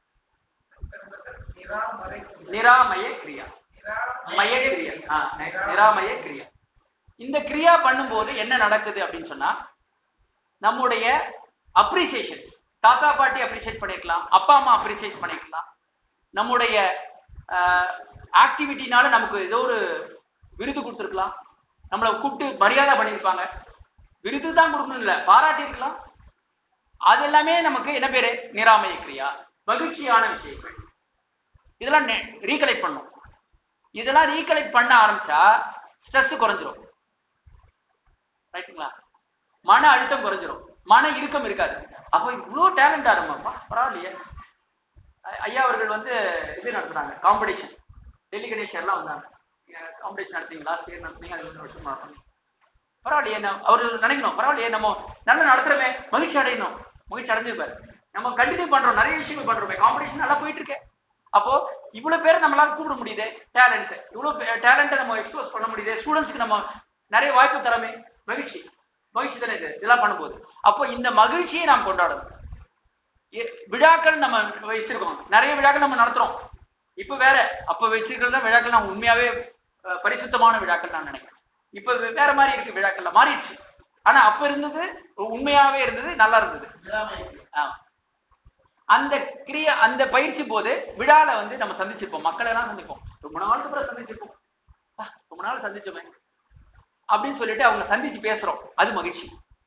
நிராமரை நிராமய கிரியா மய கிரியா ஆ, நிராமய கிரியா இந்த கிரியா பண்ணும்போது என்ன நடக்குது அப்படின்னு சொன்னா நம்முடைய அப்ரிசியேஷன்ஸ் தாத்தா பாட்டி அப்ரிசியேட் பண்ணிருக்கலாம் அப்பா அம்மா அப்ரிசியேட் பண்ணிருக்கலாம் நம்முடைய ஆக்டிவிட்டினால நமக்கு ஏதோ ஒரு விருது கொடுத்துருக்கலாம் நம்மளை கூப்பிட்டு மரியாதை பண்ணியிருப்பாங்க விருது தான் கொடுக்கணும் இல்ல பாராட்டி இருக்கலாம் அது எல்லாமே நமக்கு என்ன பேரு நிராமய கிரியா மகிழ்ச்சியான விஷயங்கள் இதெல்லாம் ரீகலெக்ட் பண்ணும் இதெல்லாம் ரீகலெக்ட் பண்ண ஆரம்பிச்சா ஸ்ட்ரெஸ் குறைஞ்சிரும் ரைட்டுங்களா மன அழுத்தம் குறைஞ்சிரும் மன இறுக்கம் இருக்காது அப்போ இவ்வளோ டேலண்டா இருமாப்பா பரவாயில்லையே ஐ- ஐயா அவர்கள் வந்து இது நடத்துனாங்க காம்படிஷன் டெல்லி கணேஷ் எல்லாம் வந்தாங்க காம்படிஷன் நடத்தீங்க லாஸ்ட் இயர் நடத்தீங்க அது ஒரு வருஷம் நடத்தீங்க பரவாயில்லையே நம்ம அவர் நினைக்கணும் பரவாயில்லையே நம்ம நல்லா நடத்துறமே மகிழ்ச்சி அடையணும் மகிழ்ச்சி அடைஞ்சிருப்பாரு நம்ம கண்டினியூ பண்றோம் நிறைய விஷயங்கள் பண்றோமே காம்படிஷன் நல்லா போயிட்டு இருக்கு அப்போ இவ்வளவு பேர் நம்மளால கூப்பிட முடியுது டேலண்ட் இவ்வளவு டேலண்ட்டை நம்ம எக்ஸ்போஸ் பண்ண முடியுது ஸ்டூடெண்ட்ஸ்க்கு நம்ம நிறைய வாய்ப்பு தரமே மகிழ்ச்சி மகிழ்ச்சி தானே இது இதெல்லாம் பண்ணும்போது அப்போ இந்த மகிழ்ச்சியை நாம் கொண்டாடணும் ஏ- விழாக்கள் நம்ம வச்சிருக்கோம் நிறைய விழாக்கள் நம்ம நடத்துறோம் இப்ப வேற அப்ப வச்சிருக்கிறது தான் விழாக்கள் நான் உண்மையாவே அஹ், பரிசுத்தமான விழாக்கள் நான் நினைக்கிறேன் இப்ப வே- வேற மாதிரி இருக்கு விழாக்கள்ல மாறிடுச்சு ஆனா அப்ப இருந்தது உண்மையாவே இருந்தது நல்லா இருந்தது நிராமை. ஆமா. அந்த கிரியா அந்த பயிற்சி போது விழால வந்து நம்ம சந்திச்சிருப்போம் மக்களை எல்லாம் சந்திப்போம் ரொம்ப நாளுக்கு அப்புறம் சந்திச்சிருப்போம் அப்பா, ரொம்ப நாள் சந்திச்சோமே அப்படின்னு சொல்லிட்டு அவங்க சந்திச்சு பேசுறோம் அது மகிழ்ச்சி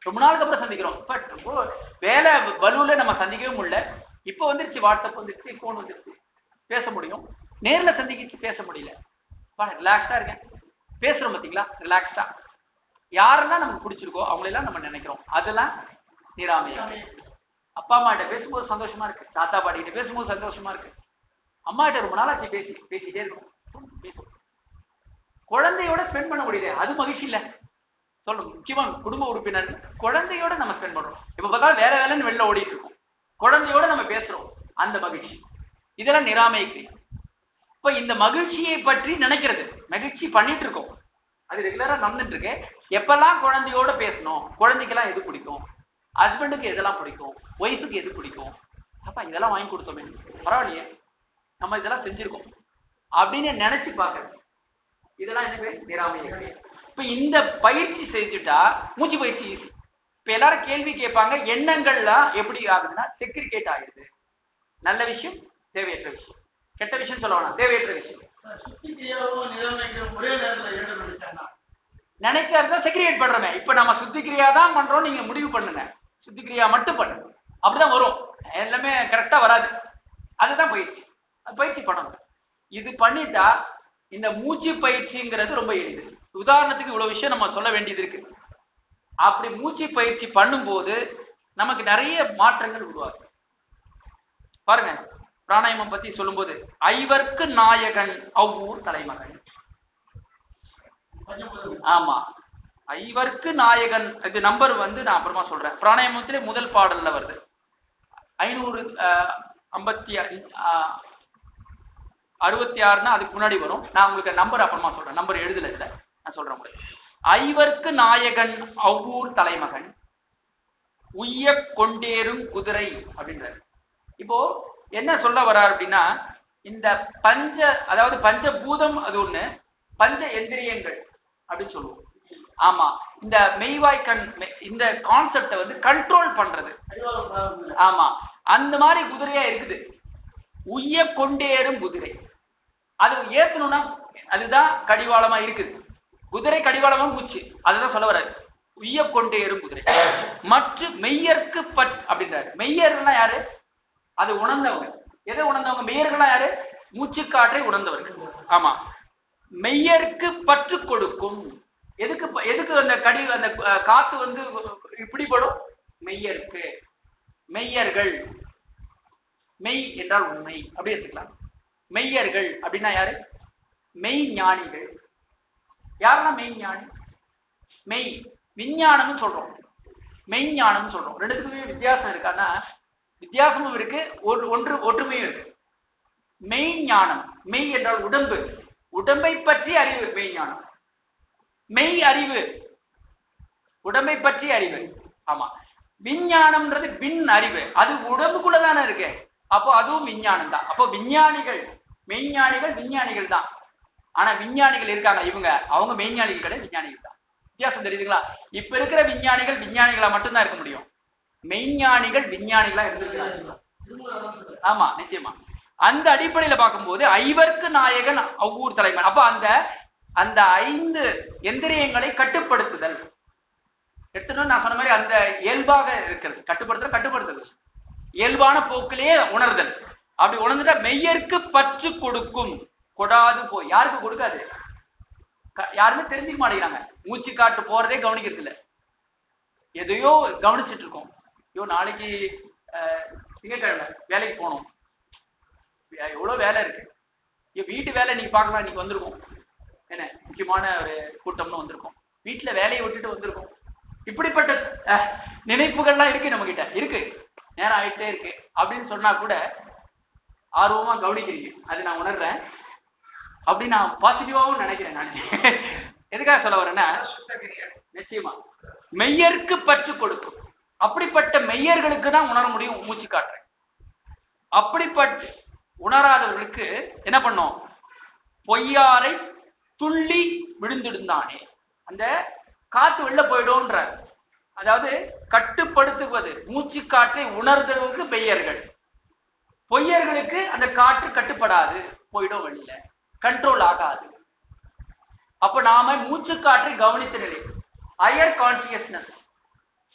ரொம்ப நாளுக்கு அப்புறம் சந்திக்கிறோம் பட் வேலை வலுவுல நம்ம சந்திக்கவே முடியல இப்போ வந்துருச்சு வாட்ஸ்அப் வந்துருச்சு ஃபோன் வந்துருச்சு பேச முடியும் நேர்ல சந்திக்கிச்சு பேச முடியல ரிலாக்ஸ்டா இருக்கேன் பேசுறோம் பாத்தீங்களா ரிலாக்ஸ்டா யாரெல்லாம் நமக்கு பிடிச்சிருக்கோ அவங்களெல்லாம் நம்ம நினைக்கிறோம் அதெல்லாம் நிராமையா அப்பா அம்மா கிட்ட பேசும்போது சந்தோஷமா இருக்கு தாத்தா பாட்டி கிட்ட பேசும்போது சந்தோஷமா இருக்கு அம்மா கிட்ட ரொம்ப நாளாச்சு பேசி பேசிட்டே இருக்கணும் சொல்லு, பேசும் குழந்தையோட ஸ்பெண்ட் பண்ண முடியல அது மகிழ்ச்சி இல்ல சொல்லுங்க முக்கியமா குடும்ப உறுப்பினர் குழந்தையோட நம்ம ஸ்பெண்ட் பண்றோம் இப்ப பார்த்தாலும் வேற வேலைன்னு வெளில ஓடிட்டு இருக்கோம் குழந்தையோட நம்ம பேசுறோம் அந்த மகிழ்ச்சி இதெல்லாம் நிராமைக்கு இப்ப இந்த மகிழ்ச்சியை பற்றி நினைக்கிறது மகிழ்ச்சி பண்ணிட்டு இருக்கோம் அது ரெகுலரா நடந்துட்டு இருக்கு எப்பெல்லாம் குழந்தையோட பேசணும் குழந்தைக்கெல்லாம் எது பிடிக்கும் ஹஸ்பண்டுக்கு எதெல்லாம் பிடிக்கும் ஒய்ஃபுக்கு எது பிடிக்கும் அப்பா இதெல்லாம் வாங்கி கொடுத்தோமே பரவாயில்லையே நம்ம இதெல்லாம் செஞ்சிருக்கோம் அப்படின்னு நினைச்சு பாக்குறது இதெல்லாம் என்ன பேர் நிராமையை இப்ப இந்த பயிற்சி செஞ்சுட்டா மூச்சு பயிற்சி ஈஸி இப்ப எல்லாரும் கேள்வி கேட்பாங்க எண்ணங்கள்லாம் எப்படி ஆகுதுன்னா செக்ரிகேட் ஆகிடுது நல்ல விஷயம் தேவையற்ற விஷயம் கெட்ட விஷயம் சொல்ல வேணாம் தேவையற்ற விஷயம் சுத்தி கிரியாவும் நிலைமைக்கும் ஒரே நேரத்துல இரண்டு நினைச்சாங்கன்னா நினைக்கிறத செக்ரிகேட் பண்றோமே இப்ப நம்ம சுத்திக்கிரியா தான் பண்றோம் நீங்க முடிவு பண்ணுங்க சுத்திக்கிரியா மட்டும் பண்ணுங்க அப்படிதான் வரும் எல்லாமே கரெக்டா வராது அதுதான் பயிற்சி அது பயிற்சி பண்ணணும் இது பண்ணிட்டா இந்த மூச்சு பயிற்சிங்கிறது ரொம்ப எளிது உதாரணத்துக்கு இவ்வளவு விஷயம் நம்ம சொல்ல வேண்டியது இருக்கு அப்படி மூச்சு பயிற்சி பண்ணும்போது நமக்கு நிறைய மாற்றங்கள் உருவாகும் பாருங்க பிராணாயாமம் பத்தி சொல்லும்போது ஐவர்க்கு நாயகன் அவ்வூர் தலைமகன் பஞ்சபூதம் ஆமா ஐவர்க்கு நாயகன் இது நம்பர் வந்து நான் அப்புறமா சொல்றேன் பிராணாயாமத்திலே முதல் பாடல்ல வருது ஐநூறு அஹ், ஐம்பத்தி அ- அஹ், அறுபத்தி ஆறுனா அதுக்கு முன்னாடி வரும் நான் உங்களுக்கு நம்பர் அப்புறமா சொல்றேன் நம்பர் எழுதல இல்ல நான் சொல்றேன் உங்களுக்கு ஐவர்க்கு நாயகன் அவ்வூர் தலைமகன் உய்ய கொண்டேறும் குதிரை அப்படின்றாரு இப்போ என்ன சொல்ல வர்றார் அப்படின்னா இந்த பஞ்ச அதாவது பஞ்சபூதம் அது ஒண்ணு பஞ்ச எந்திரியங்கள் அப்படின்னு சொல்லுவோம் ஆமா இந்த மெய்வாய் கண் மெ- இந்த கான்செப்டை வந்து கண்ட்ரோல் பண்றது அறிவாளர் பிரார்த்தனை. ஆமா அந்த மாதிரி குதிரையா இருக்குது உய்ய கொண்டேறும் குதிரை அது ஏத்தணும்னா அதுதான் கடிவாளமா இருக்குது குதிரை கடிவாளமா மூச்சு அதுதான் சொல்ல வர்றாரு உய்ய கொண்டேறும் குதிரை மற்ற மெய்யர்க்கு பட் அப்படின்றாரு மெய்யர்னா யாரு அது உணர்ந்தவங்க எதை உணர்ந்தவங்க மெய்யர்கள்லாம் யாரு மூச்சுக்காற்றை உணர்ந்தவர்கள் ஆமா மெய்யருக்கு பற்று கொடுக்கும் எதுக்கு ப- எதுக்கு அந்த கடி அந்த அஹ், காத்து வந்து இப்படிப்படும் மெய்யருக்கு மெய்யர்கள் மெய் என்றால் உண்மை அப்படி எடுத்துக்கலாம் மெய்யர்கள் அப்படின்னா யாரு மெய் ஞானிகள் யாரெல்லாம் மெய் ஞானி மெய் விஞ்ஞானம்னு சொல்றோம் மெய்ஞானம்னு சொல்றோம் ரெண்டுத்துக்குமே வித்தியாசம் இருக்கான்னா வித்தியாசமும் இருக்கு ஒரு- ஒன்று ஒற்றுமையும் இருக்கு மெய் ஞானம் மெய் என்றால் உடம்பு உடம்பை பற்றி அறிவு மெய்ஞானம் மெய் அறிவு உடம்பை பற்றி அறிவு ஆமா விஞ்ஞானம்ன்றது விண் அறிவு அது உடம்புக்குள்ள தானே இருக்கு அப்போ அதுவும் விஞ்ஞானம் தான் அப்போ விஞ்ஞானிகள் மெய்ஞானிகள் விஞ்ஞானிகள் தான் ஆனா விஞ்ஞானிகள் இருக்காங்க இவங்க அவங்க மெய்ஞானிகள் கிடையாது விஞ்ஞானிகள் தான் வித்தியாசம் தெரியுதுங்களா இப்ப இருக்கிற விஞ்ஞானிகள் விஞ்ஞானிகளா மட்டும்தான் இருக்க முடியும் மெய்ஞானிகள் விஞ்ஞானிகளா இருந்திருக்கிறாங்க திருமூலர் அதான் சொல்றாரு. ஆமா நிச்சயமா அந்த அடிப்படையில பார்க்கும்போது ஐவர்க்கு நாயகன் அவ்வூர் தலைவன் அப்ப அந்த அந்த ஐந்து எந்திரியங்களை கட்டுப்படுத்துதல் எடுத்துன்னு நான் சொன்ன மாதிரி அந்த இயல்பாக இருக்கிறது கட்டுப்படுத்துதல் கட்டுப்படுத்துதல் இயல்பான போக்கிலேயே உணர்தல் அப்படி உணர்ந்துட்டா மெய்யருக்கு பற்று கொடுக்கும் கொடாது போய் யாருக்கு கொடுக்காது க- யாருமே தெரிஞ்சுக்க மாட்டேங்கிறாங்க மூச்சு காட்டு போறதே கவனிக்கிறது இல்ல எதையோ கவனிச்சிட்டு இருக்கோம் ஐயோ நாளைக்கு அஹ், திங்கட்கிழமை வேலைக்கு போகணும் வே- எவ்வளவு வேலை இருக்கு ஐயோ வீட்டு வேலை நீங்க பார்க்கலாம் இன்னைக்கு வந்திருக்கோம் என்ன முக்கியமான ஒரு கூட்டம்னு வந்திருக்கோம் வீட்டுல வேலையை விட்டுட்டு வந்திருக்கோம் இப்படிப்பட்ட அஹ், நினைப்புகள்லாம் இருக்கு நம்ம கிட்ட இருக்கு நேரம் ஆயிட்டே இருக்கு அப்படின்னு சொன்னா கூட ஆர்வமா கவனிக்கிறீங்க அது நான் உணர்றேன் அப்படி நான் பாசிட்டிவாவும் நினைக்கிறேன் நான் எதுக்காக சொல்ல வரேன்னா சுத்தகிரியா நிச்சயமா மெய்யருக்கு பற்று கொடுக்கும் அப்படிப்பட்ட மெய்யர்களுக்கு தான் உணர முடியும் மூச்சு காற்று அப்படிப்பட்ட உணராதவர்களுக்கு என்ன பண்ணோம் பொய்யாரை துள்ளி விழுந்திடுந்தானே அந்த காத்து வெளில போயிடும்ன்ற அதாவது கட்டுப்படுத்துவது மூச்சு காற்றை உணர்ந்தவர்களுக்கு பெய்யர்கள் பொய்யர்களுக்கு அந்த காற்று கட்டுப்படாது போயிடும் வெளியில கண்ட்ரோல் ஆகாது அப்ப நாம மூச்சு காற்றை கவனித்த நிலை ஹையர் கான்சியஸ்னஸ்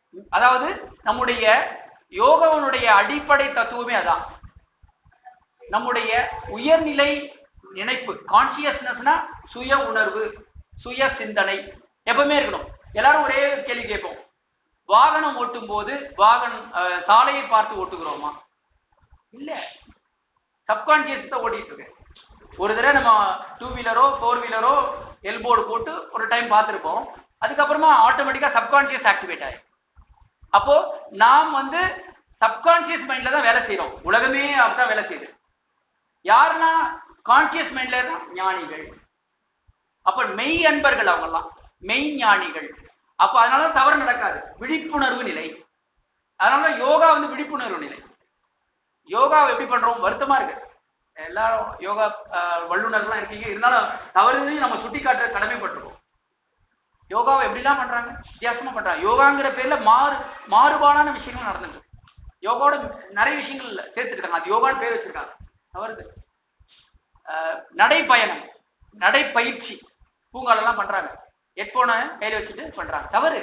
அதாவது நம்முடைய யோகாவுடைய அடிப்படை தத்துவமே அதான் நம்முடைய உயர்நிலை நினைப்பு கான்சியஸ்னஸ்னா சுய உணர்வு சுய சிந்தனை எப்பவுமே இருக்கணும் எல்லாரும் ஒரே கேள்வி கேட்போம் வாகனம் ஓட்டும் போது வாகனம் அஹ், சாலையை பார்த்து ஓட்டுகிறோமா இல்ல சப்கான்சியஸ் தான் ஓட்டிட்டு இருக்கேன் ஒரு தடவை நம்ம டூ வீலரோ ஃபோர் வீலரோ எல்போர்டு போட்டு ஒரு டைம் பார்த்துருப்போம் அதுக்கப்புறமா ஆட்டோமேட்டிக்கா சப்கான்சியஸ் ஆக்டிவேட் ஆயிடும் அப்போ நாம் வந்து சப்கான்சியஸ் மைண்ட்ல தான் வேலை செய்றோம் உலகமே அப்படிதான் வேலை செய்யுது யாருன்னா கான்சியஸ் மைண்ட்ல தான் ஞானிகள் அப்ப மெய் அன்பர்கள் அவங்கெல்லாம் மெய் ஞானிகள் அப்ப அதனால தவறு நடக்காது விழிப்புணர்வு நிலை அதனால யோகா வந்து விழிப்புணர்வு நிலை யோகா எப்படி பண்றோம் வருத்தமா இருக்கு எல்லாரும் யோகா அஹ், வல்லுநர்கள்லாம் இருக்கீங்க இருந்தாலும் தவறுதையும் நம்ம சுட்டி காட்டுற கடமைப்பட்டிருக்கோம் யோகாவை எப்படிலாம் பண்றாங்க வித்தியாசமா பண்றாங்க யோகாங்கிற பேர்ல மாறு மாறுபாடான விஷயங்கள் நடந்துட்டு இருக்கு. யோகாவோட நிறைய விஷயங்கள் சேர்த்துருக்காங்க அது யோகான்னு பேர் வச்சிருக்காங்க தவறுது அஹ், நடைப்பயணம் நடைப்பயிற்சி பூங்கால எல்லாம் பண்றாங்க ஹெட்போனை கையில வச்சுட்டு பண்றாங்க தவறு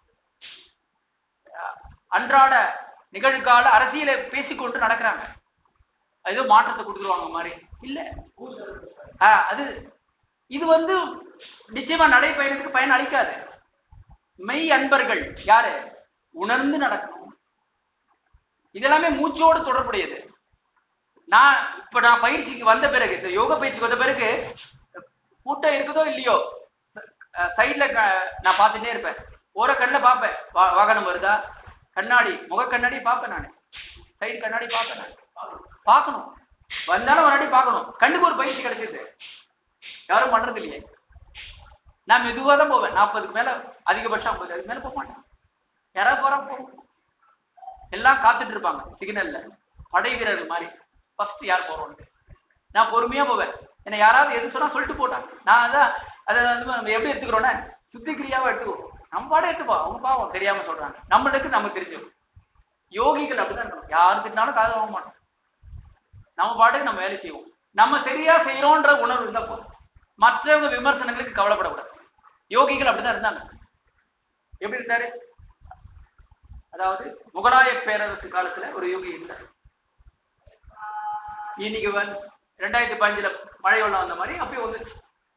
அஹ், அன்றாட நிகழ்கால அரசியலை பேசிக்கொண்டு நடக்கிறாங்க ஏதோ மாற்றத்தை கொடுத்துருவாங்க மாதிரி இல்ல ஆஹ் அது இது வந்து நிச்சயமா நடைபயணத்துக்கு பயன் அளிக்காது மெய் அன்பர்கள் யாரு உணர்ந்து நடக்கணும் இதெல்லாமே மூச்சோடு தொடர்புடையது நான் இப்ப நான் பயிற்சிக்கு வந்த பிறகு இந்த யோக பயிற்சிக்கு வந்த பிறகு கூட்டம் இருக்குதோ இல்லையோ சைட்ல நான் பார்த்துட்டே இருப்பேன் ஓர கண்ணில் பார்ப்பேன் வா- வாகனம் வருதா கண்ணாடி முக கண்ணாடி பார்ப்பேன் நான் சைடு கண்ணாடி பார்ப்பேன் நான் பார்க்கணும் வந்தாலும் ஒரு வாட்டி பார்க்கணும் கண்ணுக்கு ஒரு பயிற்சி கிடைச்சிருது யாரும் பண்றது இல்லையே நான் மெதுவா தான் போவேன் நாற்பதுக்கு மேல அதிகபட்சம் ஐம்பது அதுக்கு மேல போக மாட்டேன் யாராவது போறா போகும் எல்லாம் காத்துட்டு இருப்பாங்க சிக்னல்ல படை வீரர்கள் மாதிரி ஃபர்ஸ்ட் யார் போறோம்னு நான் பொறுமையா போவேன் என்ன யாராவது எது சொன்னா சொல்லிட்டு போட்டாங்க நான் அதான் அதை வந்து நம்ம எப்படி எடுத்துக்கிறோம்னா சுத்திகிரியாவை எடுத்துக்குவோம் நம்ம பாடம் எடுத்துப்போம் அவங்க பாவம் தெரியாம சொல்றாங்க நம்மளுக்கு நமக்கு தெரிஞ்சிடும் யோகிகள் அப்படிதான் இருக்கணும் யாரு திட்டினாலும் காது வாங்க மாட்டோம் நம்ம பாட்டுக்கு நம்ம வேலை செய்வோம் நம்ம சரியா செய்யறோன்ற உணர்வு இருந்தா போதும் மற்றவங்க விமர்சனங்களுக்கு கவலைப்படக்கூடாது யோகிகள் அப்படிதான் இருந்தாங்க எப்படி இருந்தாரு அதாவது முகலாய பேரரசு காலத்துல ஒரு யோகி இருந்தார் இன்னைக்கு வந்து ரெண்டாயிரத்தி பதினஞ்சுல மழை வெள்ளம் வந்த மாதிரி அப்படியே வந்துச்சு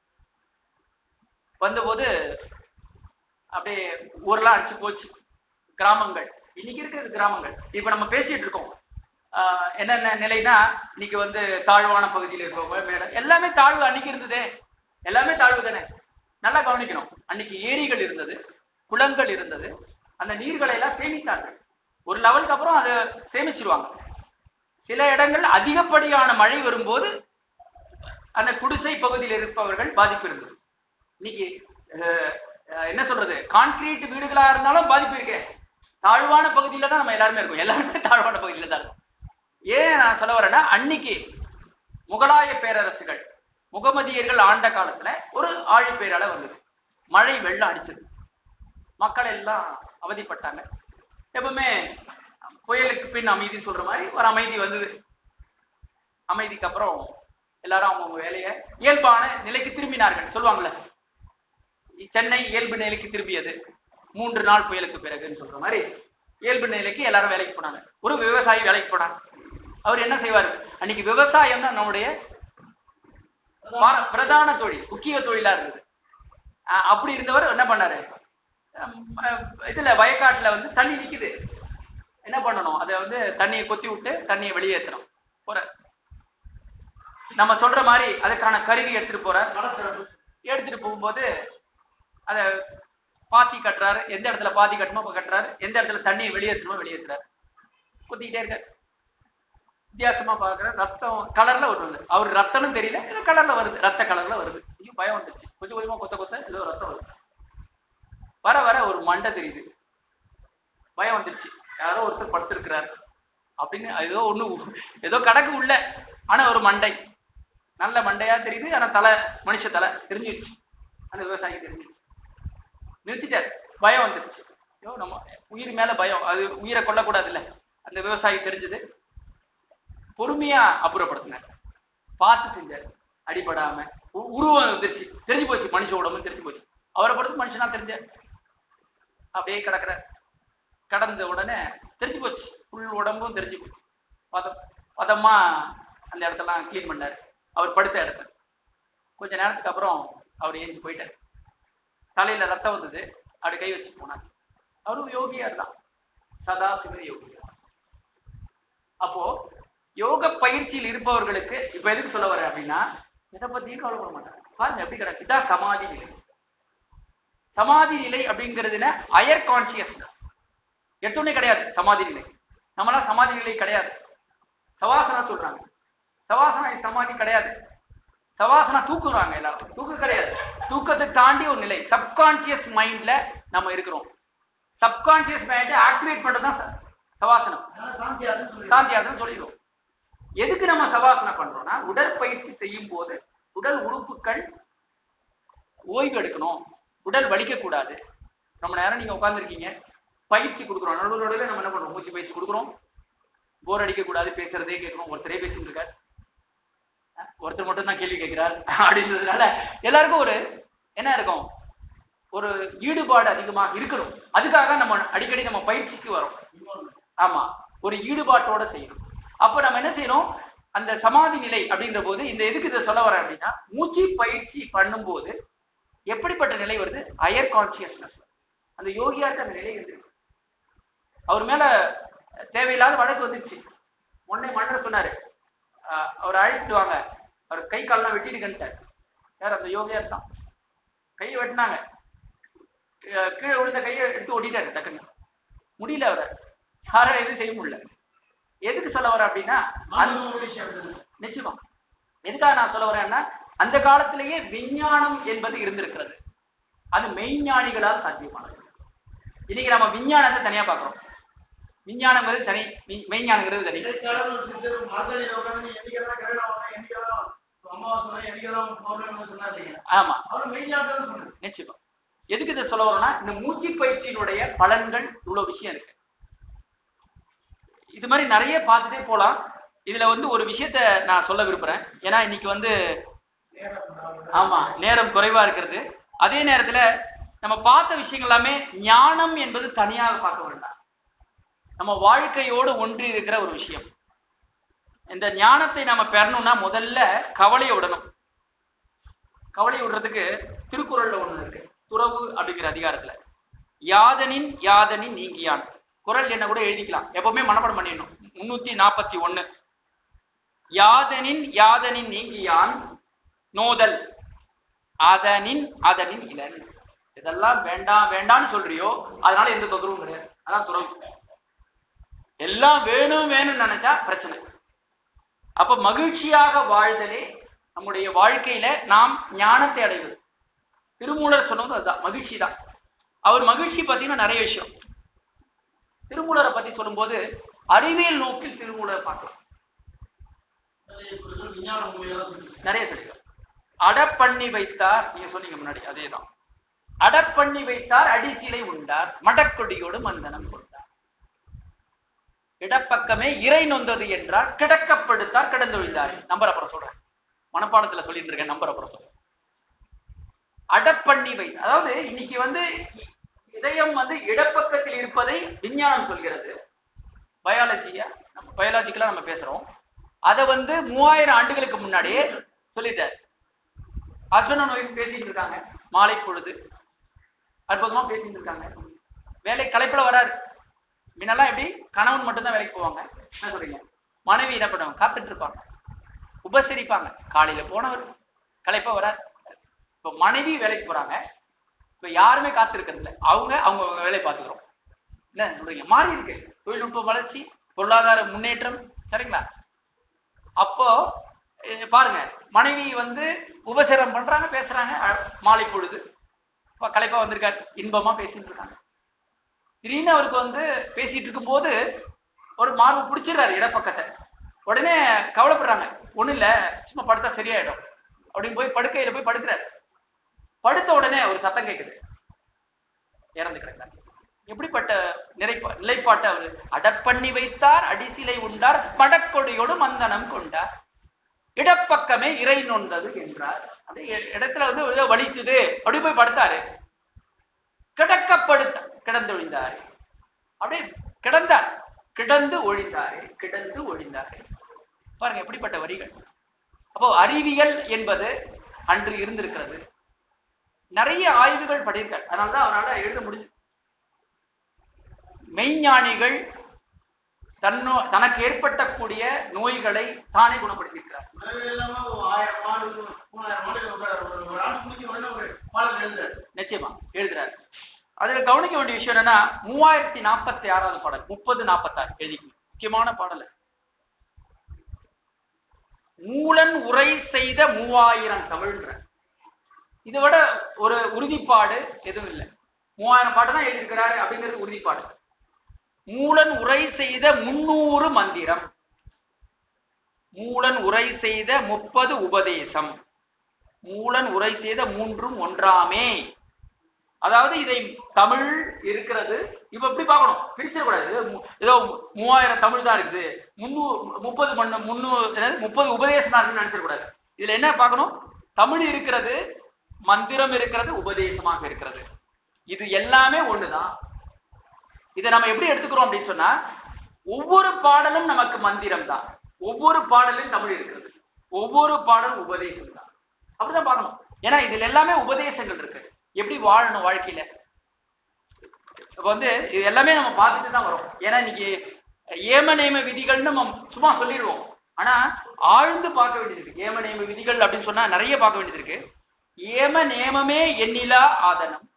வந்தபோது அப்படியே ஊரெல்லாம் அடிச்சு போச்சு கிராமங்கள் இன்னைக்கு இருக்கிறது கிராமங்கள் இப்ப நம்ம பேசிட்டு இருக்கோம் ஆஹ் என்னென்ன நிலைனா இன்னைக்கு வந்து தாழ்வான பகுதியில் இருக்கிறவங்க மேடம் எல்லாமே தாழ்வு அன்னைக்கு இருந்ததே எல்லாமே தாழ்வு தானே நல்லா கவனிக்கணும் அன்னைக்கு ஏரிகள் இருந்தது குளங்கள் இருந்தது அந்த நீர்களை எல்லாம் சேமித்தார்கள் ஒரு லெவலுக்கு அப்புறம் அதை சேமிச்சிருவாங்க சில இடங்கள் அதிகப்படியான மழை வரும்போது அந்த குடிசை பகுதியில் இருப்பவர்கள் பாதிப்பு இருந்தது இன்னைக்கு அஹ், அஹ், என்ன சொல்றது கான்கிரீட் வீடுகளா இருந்தாலும் பாதிப்பு இருக்கு தாழ்வான பகுதியில தான் நம்ம எல்லாருமே இருக்கோம் எல்லாருமே தாழ்வான பகுதியில தான் இருக்கோம் ஏன் நான் சொல்ல வரேன்னா அன்னைக்கு முகலாய பேரரசுகள் முகமதியர்கள் ஆண்ட காலத்துல ஒரு ஆழி பேரால வந்தது மழை வெள்ளம் அடிச்சது மக்கள் எல்லாம் அவதிப்பட்டாங்க எப்பவுமே புயலுக்கு பின் அமைதின்னு சொல்ற மாதிரி ஒரு அமைதி வந்தது அமைதிக்கு அப்புறம் எல்லாரும் அவங்கவுங்க வேலையை இயல்பான நிலைக்கு திரும்பினார்கள் சொல்லுவாங்கல்ல சென்னை இயல்பு நிலைக்கு திரும்பியது மூன்று நாள் புயலுக்கு பிறகுன்னு சொல்ற மாதிரி இயல்பு நிலைக்கு எல்லாரும் வேலைக்கு போனாங்க ஒரு விவசாயி வேலைக்கு போனாங்க அவர் என்ன செய்வாரு அன்னைக்கு விவசாயம் தான் நம்முடைய பார- பிரதான தொழில் முக்கிய தொழிலா இருந்தது அஹ் அப்படி இருந்தவர் என்ன பண்ணாரு அஹ் அஹ் இதுல வயக்காட்டுல வந்து தண்ணி நிக்குது என்ன பண்ணணும் அதை வந்து தண்ணியை கொத்தி விட்டு தண்ணியை வெளியேற்றணும் போற நம்ம சொல்ற மாதிரி அதுக்கான கருவி எடுத்துட்டு போற எடுத்துட்டு போகும்போது அத பாத்தி கட்டுறாரு எந்த இடத்துல பாத்தி கட்டணுமோ அப்ப கட்டுறாரு எந்த இடத்துல தண்ணியை வெளியேற்றணுமோ வெளியேற்றுறாரு குத்திக்கிட்டே இருக்காரு வித்தியாசமா பாக்குற ரத்தம் கலர்ல வருது அவர் ரத்தம்னு தெரியல ஏதோ கலர்ல வருது ரத்த கலர்ல வருது ஐயோ பயம் வந்துருச்சு கொஞ்சம் கொஞ்சமா கொத்த கொத்த ஏதோ ரத்தம் வருது வர வர ஒரு மண்டை தெரியுது பயம் வந்துருச்சு யாரோ ஒருத்தர் படுத்திருக்கிறார் அப்படின்னு ஏதோ ஒண்ணு ஏதோ கடக்கு உள்ள ஆனா ஒரு மண்டை நல்ல மண்டையா தெரியுது ஆனா தலை மனுஷ தலை தெரிஞ்சிருச்சு அந்த விவசாயி தெரிஞ்சிருச்சு நிறுத்திட்டாரு பயம் வந்துருச்சு ஐயோ நம்ம உயிர் மேல பயம் அது உயிரை கொல்லக்கூடாது இல்ல அந்த விவசாயி தெரிஞ்சது பொறுமையா அப்புறப்படுத்தினார் பார்த்து செஞ்சாரு அடிபடாம உ- உருவம் வந்துருச்சு தெரிஞ்சு போச்சு மனுஷ உடம்பு தெரிஞ்சு போச்சு அவரை பொறுத்து மனுஷனா தெரிஞ்சார் அப்படியே கிடக்குறார் கடந்த உடனே தெரிஞ்சு போச்சு ஃபுல் உடம்பும் தெரிஞ்சு போச்சு பதம் பதமா அந்த இடத்தெல்லாம் க்ளீன் பண்ணாரு அவர் படுத்த இடத்த கொஞ்ச நேரத்துக்கு அப்புறம் அவர் ஏஞ்சி போயிட்டார் தலையில ரத்தம் வந்தது அப்படி கை வச்சு போனார் அவரும் யோகியார் தான் சதா சிவ யோகியார் அப்போ யோக பயிற்சியில் இருப்பவர்களுக்கு இப்ப எதுக்கு சொல்ல வரேன் அப்படின்னா எதை பத்தியும் கவலைப்பட மாட்டாங்க பாருங்க எப்படி கிடக்கு இதான் சமாதி நிலை சமாதி நிலை அப்படிங்கிறதுன அயர் கான்சியஸ்னஸ் எட்டுமே கிடையாது சமாதி நிலை நம்மளாம் சமாதி நிலை கிடையாது சவாசனா சொல்றாங்க சவாசனா சமாதி கிடையாது சவாசனா தூக்குறாங்க எல்லாரும் தூக்கு கிடையாது தூக்கத்தை தாண்டி ஒரு நிலை சப்கான்சியஸ் மைண்ட்ல நம்ம இருக்கிறோம் சப்கான்சியஸ் மைண்டை ஆக்டிவேட் பண்றது தான் ச- சவாசனம் அதனால சாந்தியாசம் சொல்லி சாந்தியாசனம் சொல்லிடுவோம் எதுக்கு நம்ம சவாசனம் பண்றோம்னா உடற்பயிற்சி செய்யும் போது உடல் உறுப்புகள் ஓய்வு எடுக்கணும் உடல் வலிக்க கூடாது ரொம்ப நேரம் நீங்க உட்கார்ந்துருக்கீங்க பயிற்சி கொடுக்குறோம் நடுவு நடுவில் நம்ம என்ன பண்றோம் மூச்சு பயிற்சி கொடுக்குறோம் போர் அடிக்க கூடாது பேசுறதே கேட்கணும் ஒருத்தரே பேசிட்டு இருக்காரு அஹ் ஒருத்தர் மட்டும் தான் கேள்வி கேட்கிறார் அப்படின்றதுனால எல்லாருக்கும் ஒரு என்ன இருக்கும் ஒரு ஈடுபாடு அதிகமாக இருக்கணும் அதுக்காக தான் நம்ம அடிக்கடி நம்ம பயிற்சிக்கு வரோம் ஆமா ஒரு ஈடுபாட்டோட செய்யணும் அப்ப நம்ம என்ன செய்யணும் அந்த சமாதி நிலை அப்படின்ற போது இந்த எதுக்கு இதை சொல்ல வரேன் அப்படின்னா மூச்சு பயிற்சி பண்ணும்போது எப்படிப்பட்ட நிலை வருது ஹையர் கான்சியஸ்னஸ் அந்த யோகியாருக்கு அந்த நிலை இருக்கு அவர் மேல தேவையில்லாத வழக்கு வந்துருச்சு உடனே மன்னர் சொன்னாரு ஆஹ் அவர் அழைச்சிட்டு வாங்க அவர் கை கால்லாம் வெட்டிருக்கன்ட்டார் யார் அந்த யோகியார் தான் கையை வெட்டினாங்க கீ- கீழே விழுந்த கையை எடுத்து ஓட்டிட்டாரு டக்குன்னு முடியல அவரை யாரால எதுவும் செய்ய முடியல எதுக்கு சொல்ல வரேன் அப்படின்னா அந்த மகிழ்ச்சி அடுத்தது நிச்சயமா எதுக்காக நான் சொல்ல வரேன்னா அந்த காலத்திலேயே விஞ்ஞானம் என்பது இருந்திருக்கிறது அது மெய்ஞானிகளால் சாத்தியமானது இன்னைக்கு நம்ம விஞ்ஞானத்தை தனியா பார்க்கிறோம் விஞ்ஞானங்கிறது தனி மெய்- மெய்ஞானங்கிறது தனி இடைக்காலம் ஒரு சித்தர் மார்கழியில உட்கார்ந்து என்னைக்கெல்லாம் கிரகணம் வரும், என்னைக்கெல்லாம் அமாவாசை வரும், என்னைக்கெல்லாம் பௌர்ணமி சொன்னாங்க ஆமா அவர் மெய்ஞானத்தை சொன்னாரு நிச்சயமா எதுக்கு இதை சொல்ல வரோம்னா இந்த மூச்சு பயிற்சியினுடைய பலன்கள் இவ்வளவு விஷயம் இருக்கு இது மாதிரி நிறைய பார்த்துட்டே போலாம் இதுல வந்து ஒரு விஷயத்த நான் சொல்ல விரும்புறேன் ஏன்னா இன்னைக்கு வந்து நேரம் ஆமா நேரம் குறைவா இருக்கிறது அதே நேரத்துல நம்ம பார்த்த விஷயங்கள் எல்லாமே ஞானம் என்பது தனியாக பார்க்க வேண்டாம் நம்ம வாழ்க்கையோடு ஒன்றி இருக்கிற ஒரு விஷயம் இந்த ஞானத்தை நம்ம பெறணும்னா முதல்ல கவலையை விடணும் கவலையை விடுறதுக்கு திருக்குறள்ல ஒண்ணு இருக்கு துறவு அப்படிங்கிற அதிகாரத்துல யாதனின் யாதனின் நீங்கியான் குறள் என்ன கூட எழுதிக்கலாம் எப்பவுமே மனப்பாடம் பண்ணிடணும் முன்னூத்தி நாற்பத்தி ஒண்ணு யாதனின் யாதனின் நீங்கியான் நோதல் அதனின் அதனின் இளன் இதெல்லாம் வேண்டாம் வேண்டாம்னு சொல்றியோ அதனால எந்த தொந்தரவும் கிடையாது அதான் துறவு எல்லாம் வேணும் வேணும்னு நினைச்சா பிரச்சனை அப்ப மகிழ்ச்சியாக வாழ்தலே நம்முடைய வாழ்க்கையில நாம் ஞானத்தை அடைவது திருமூலர் சொன்னது அதுதான் மகிழ்ச்சி தான் அவர் மகிழ்ச்சி பார்த்தீங்கன்னா நிறைய விஷயம் திருமூலரை பத்தி சொல்லும்போது அறிவியல் நோக்கில் திருமூலரை பார்க்கலாம் விஞ்ஞான உண்மையாக சொல்லி நிறைய சொல்லிடுறார் அடப்பண்ணி வைத்தார் நீங்க சொன்னீங்க முன்னாடி அதேதான் அடப்பண்ணி வைத்தார் அடிசிலை உண்டார் மடக்கொடியோடு மந்தனம் கொண்டார் இடப்பக்கமே இறை நொந்தது என்றார் கிடக்கப்படுத்தார் கிடந்தொழிந்தார் நம்பர் அப்புறம் சொல்றேன் மனப்பாடத்துல சொல்லிட்டு இருக்கேன் நம்பர் அப்புறம் சொல்றேன் அடப்பண்ணி வை அதாவது இன்னைக்கு வந்து இதயம் வந்து இடப்பக்கத்தில் இருப்பதை விஞ்ஞானம் சொல்கிறது பயாலஜியா நம்ம பயாலஜிக்கலா நம்ம பேசுறோம் அதை வந்து மூவாயிரம் ஆண்டுகளுக்கு முன்னாடியே சொல்லிட்டார் ஹஸ்பண்ட் அண்ட் ஒய்ஃப் பேசிட்டு இருக்காங்க மாலை பொழுது அற்புதமா பேசிட்டு இருக்காங்க வேலை களைப்புல வராது முன்னெல்லாம் எப்படி கணவன் மட்டும்தான் வேலைக்கு போவாங்க என்ன சொல்றீங்க மனைவி என்ன பண்ணுவாங்க காத்துட்டு இருப்பாங்க உபசரிப்பாங்க காலையில போனவர் களைப்பா வராது இப்ப மனைவி வேலைக்கு போறாங்க இப்ப யாருமே காத்து இருக்கிறது இல்ல அவங்க அவங்க வேலையை பார்த்துக்கிறோம் என்ன சொல்றீங்க மாறி இருக்கு தொழில்நுட்ப வளர்ச்சி பொருளாதார முன்னேற்றம் சரிங்களா அப்போ அஹ் பாருங்க மனைவி வந்து உபசரம் பண்றாங்க பேசுறாங்க அ- மாலை பொழுது இப்ப களைப்பா வந்திருக்காரு இன்பமா பேசிட்டு இருக்காங்க திடீர்னு அவருக்கு வந்து பேசிட்டு இருக்கும்போது ஒரு மார்பு பிடிச்சிடுறாரு இடப்பக்கத்தை உடனே கவலைப்படுறாங்க ஒண்ணும் இல்ல சும்மா படுத்தா சரியாயிடும் அப்படின்னு போய் படுக்கையில போய் படுக்கிறாரு படுத்த உடனே ஒரு சத்தம் கேக்குது இறந்து கிடந்தார் எப்படிப்பட்ட நிறைப்பா நிலைப்பாட்டை அவர் அடப்பண்ணி வைத்தார் அடிசிலை உண்டார் படக்கொடியோடு மந்தனம் கொண்டார் இடப்பக்கமே இறை நொந்தது என்றார் அது இ- இடத்துல வந்து ஏதோ வலிச்சுது அப்படி போய் படுத்தாரு கிடக்கப்படுத்த கிடந்தொழிந்தார் அப்படியே கிடந்தார் கிடந்து ஒழிந்தாரே கிடந்து ஒழிந்தாரே பாருங்க எப்படிப்பட்ட வரிகள் அப்போ அறிவியல் என்பது அன்று இருந்திருக்கிறது நிறைய ஆய்வுகள் பண்ணியிருக்கார் அதனாலதான் அவரால் எழுத முடிஞ்சு மெய்ஞானிகள் தன்னோ தனக்கு ஏற்பட்டக்கூடிய நோய்களை தானே குணப்படுத்தியிருக்கிறார் உணவு இல்லாம ஒரு ஆயிரம் மாடு மூணாயிரம் மாடு ஒரு ஒரு ஆண்டு முடிஞ்ச உடனே ஒரு பாடல் எழுதுறாரு நிச்சயமா எழுதுறாரு அதுல கவனிக்க வேண்டிய விஷயம் என்னன்னா மூவாயிரத்தி நாற்பத்தி ஆறாவது பாடல் முப்பது நாற்பத்தாறு எழுதிக்கணும் முக்கியமான பாடல் மூலன் உரை செய்த மூவாயிரம் தமிழ்ன்ற இதை விட ஒரு உறுதிப்பாடு எதுவும் இல்லை மூவாயிரம் பாட்டு தான் எழுதியிருக்கிறாரு அப்படிங்கிறது உறுதிப்பாடு மூலன் உரை செய்த முன்னூறு மந்திரம் மூலன் உரை செய்த முப்பது உபதேசம் மூலன் உரை செய்த மூன்றும் ஒன்றாமே அதாவது இதை தமிழ் இருக்கிறது இப்ப எப்படி பார்க்கணும் பிரிச்சிடக்கூடாது ஏதோ மு- ஏதோ மூவாயிரம் தமிழ் தான் இருக்குது முன்னூறு முப்பது மண்ணு முன்னூறு என்னது, முப்பது உபதேசம் தான் இருக்குன்னு நினைச்சிடக்கூடாது இதுல என்ன பார்க்கணும் தமிழ் இருக்கிறது மந்திரம் இருக்கிறது உபதேசமாக இருக்கிறது இது எல்லாமே ஒண்ணுதான் இதை நம்ம எப்படி எடுத்துக்கிறோம் அப்படின்னு சொன்னா ஒவ்வொரு பாடலும் நமக்கு மந்திரம் தான் ஒவ்வொரு பாடலும் தமிழ் இருக்கிறது ஒவ்வொரு பாடலும் உபதேசம் தான் அப்படிதான் பார்க்கணும் ஏன்னா இதுல எல்லாமே உபதேசங்கள் இருக்கு எப்படி வாழணும் வாழ்க்கையில இப்ப வந்து இது எல்லாமே நம்ம பார்த்துட்டு தான் வரோம் ஏன்னா இன்னைக்கு ஏம நேம விதிகள்னு நம்ம சும்மா சொல்லிடுவோம் ஆனா ஆழ்ந்து பார்க்க வேண்டியது இருக்கு ஏம நேம விதிகள் அப்படின்னு சொன்னா நிறைய பார்க்க வேண்டியது இருக்கு ஏம நேமமே எண்ணிலா ஆதனம்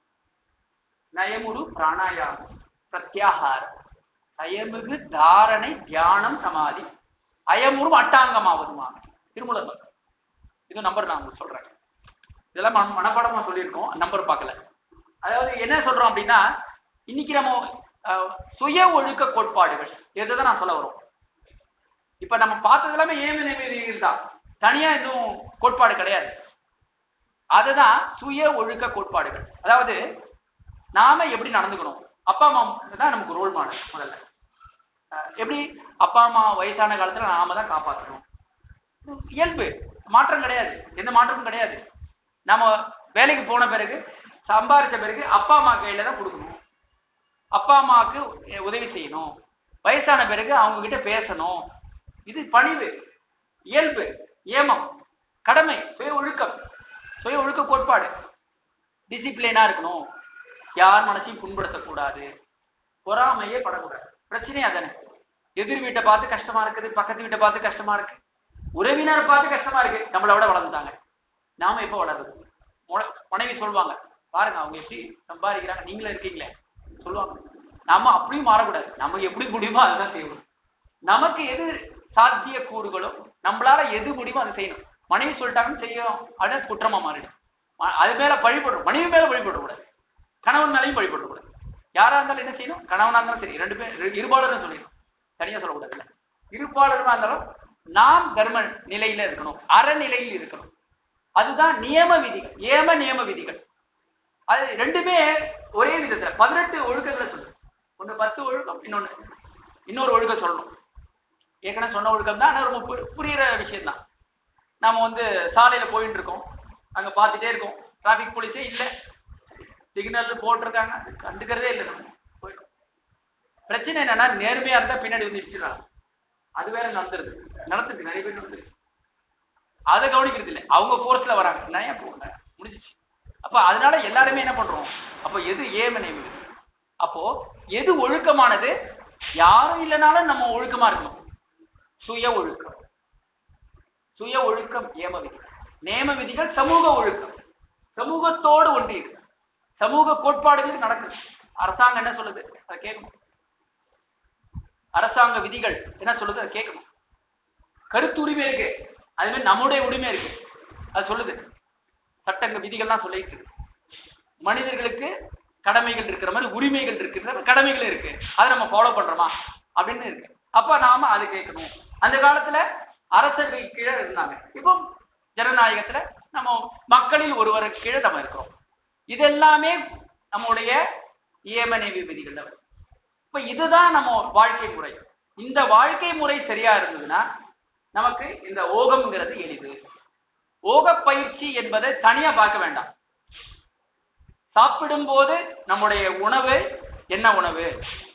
நயமுரு பிராணாயாமம் பிரத்யாகாரம் சயமிகு தாரணை தியானம் சமாதி அயமுறும் அட்டாங்கமாவதுமா திருமூலர் மந்திரம். இது நம்பர் நான் உங்களுக்கு சொல்றேன் இதெல்லாம் மன- மனப்பாடமா சொல்லியிருக்கோம் நம்பர் பார்க்கல அதாவது என்ன சொல்றோம் அப்படின்னா இன்னைக்கு நம்ம அஹ், சுய ஒழுக்க கோட்பாடுகள் இதுதான் நான் சொல்ல வரோம் இப்ப நம்ம பார்த்தது எல்லாமே ஏம நியமதிகள் தான் தனியா எதுவும் கோட்பாடு கிடையாது அதுதான் சுய ஒழுக்க கோட்பாடுகள் அதாவது நாம எப்படி நடந்துக்கணும் அப்பா அம்மா தான் நமக்கு ரோல் மாடல் முதல்ல அஹ் எப்படி அப்பா அம்மா வயசான காலத்துல நாம தான் காப்பாற்றணும் இயல்பு மாற்றம் கிடையாது எந்த மாற்றமும் கிடையாது நம்ம வேலைக்கு போன பிறகு சம்பாதிச்ச பிறகு அப்பா அம்மா கையில தான் கொடுக்கணும் அப்பா அம்மாவுக்கு உதவி செய்யணும் வயசான பிறகு அவங்க கிட்ட பேசணும் இது பணிவு இயல்பு ஏமம் கடமை சுய ஒழுக்கம் சுய ஒழுக்க கோட்பாடு டிசிப்ளினா இருக்கணும் யார் மனசையும் புண்படுத்தக்கூடாது பொறாமையே படக்கூடாது பிரச்சனையே அதானே எதிர் வீட்டை பார்த்து கஷ்டமா இருக்குது பக்கத்து வீட்டை பார்த்து கஷ்டமா இருக்கு உறவினரை பார்த்து கஷ்டமா இருக்கு நம்மளை விட வளர்ந்துட்டாங்க நாம எப்ப வளருது மொ- மனைவி சொல்லுவாங்க பாருங்க அவங்க எப்படி சம்பாதிக்கிறாங்க நீங்களும் இருக்கீங்களே சொல்லுவாங்க நாம அப்படியும் மாறக்கூடாது நமக்கு எப்படி முடியுமோ அதுதான் செய்யணும் நமக்கு எது சாத்திய கூறுகளோ நம்மளால எது முடியுமோ அதை செய்யணும் மனைவி சொல்லிட்டாங்கன்னு செய்யணும் அது குற்றமா மாறிடும் ம- அது மேல பழிபடும் மனைவி மேல பழிபடக்கூடாது கணவன் மேலையும் பழிபடக்கூடாது யாரா இருந்தாலும் என்ன செய்யணும் கணவனா இருந்தாலும் சரி ரெண்டு பேர் இரு- இருபாலரும் சொல்லிடணும் தனியா சொல்லக்கூடாது இல்ல இருபாலருமா இருந்தாலும் நாம் தர்ம நிலையில இருக்கணும் அறநிலையில் இருக்கணும் அதுதான் நியம விதிகள் ஏம நியம விதிகள் அது ரெண்டுமே ஒரே விதத்துல பதினெட்டு ஒழுக்கங்களை சொல்லு ஒண்ணு பத்து ஒழுக்கம் இன்னொன்னு இன்னொரு ஒழுக்கம் சொல்லணும் ஏற்கனவே சொன்ன ஒழுக்கம் தான் ஆனா ரொம்ப பு- புரியுற விஷயம் தான் நாம வந்து சாலையில போயிட்டு இருக்கோம் அங்க பார்த்துட்டே இருக்கோம் டிராபிக் போலீஸே இல்ல சிக்னல் போட்டிருக்காங்க கண்டுக்கிறதே இல்லை நம்ம போயிடும் பிரச்சனை என்னன்னா நேர்மையா இருந்தா பின்னாடி வந்து இடிச்சிடறாங்க அது வேற நடந்துருது நடந்துருக்கு நிறைய பேர் நடந்துருச்சு அதை கவனிக்கிறது இல்லை அவங்க ஃபோர்ஸ்ல வராங்க நான் ஏன் போகல முடிஞ்சிச்சு அப்ப அதனால எல்லாருமே என்ன பண்றோம் அப்ப எது ஏம நியமிது அப்போ எது ஒழுக்கமானது யாரும் இல்லைனாலும் நம்ம ஒழுக்கமா இருக்கணும் சுய ஒழுக்கம் சுய ஒழுக்கம் ஏம விதி நேம விதிகள் சமூக ஒழுக்கம் சமூகத்தோடு ஒன்றி இருக்கு சமூக கோட்பாடுகளுக்கு நடக்குது அரசாங்கம் என்ன சொல்லுது அதை கேட்கணும் அரசாங்க விதிகள் என்ன சொல்லுது அதை கேட்கணும் கருத்து உரிமை இருக்கு அது மாதிரி நம்முடைய உரிமை இருக்கு அது சொல்லுது சட்டங்க விதிகள்லாம் சொல்லிட்டு இருக்கு மனிதர்களுக்கு கடமைகள் இருக்கிற மாதிரி உரிமைகள் இருக்கிற கடமைகள் இருக்கு அதை நம்ம ஃபாலோ பண்றோமா அப்படின்னு இருக்கு அப்ப நாம அது கேட்கணும் அந்த காலத்துல அரசர்கள் கீழே இருந்தாங்க இப்போ ஜனநாயகத்துல நம்ம மக்களில் ஒருவருக்கு கீழே நம்ம இருக்கிறோம் இதெல்லாமே நம்முடைய ஏமநேவி விதிகள்ல வரும் இப்ப இதுதான் நம்ம வாழ்க்கை முறை இந்த வாழ்க்கை முறை சரியா இருந்ததுன்னா நமக்கு இந்த ஓகம்ங்கிறது எளிது ஓக பயிற்சி என்பதை தனியா பார்க்க வேண்டாம் சாப்பிடும்போது நம்முடைய உணவு என்ன உணவு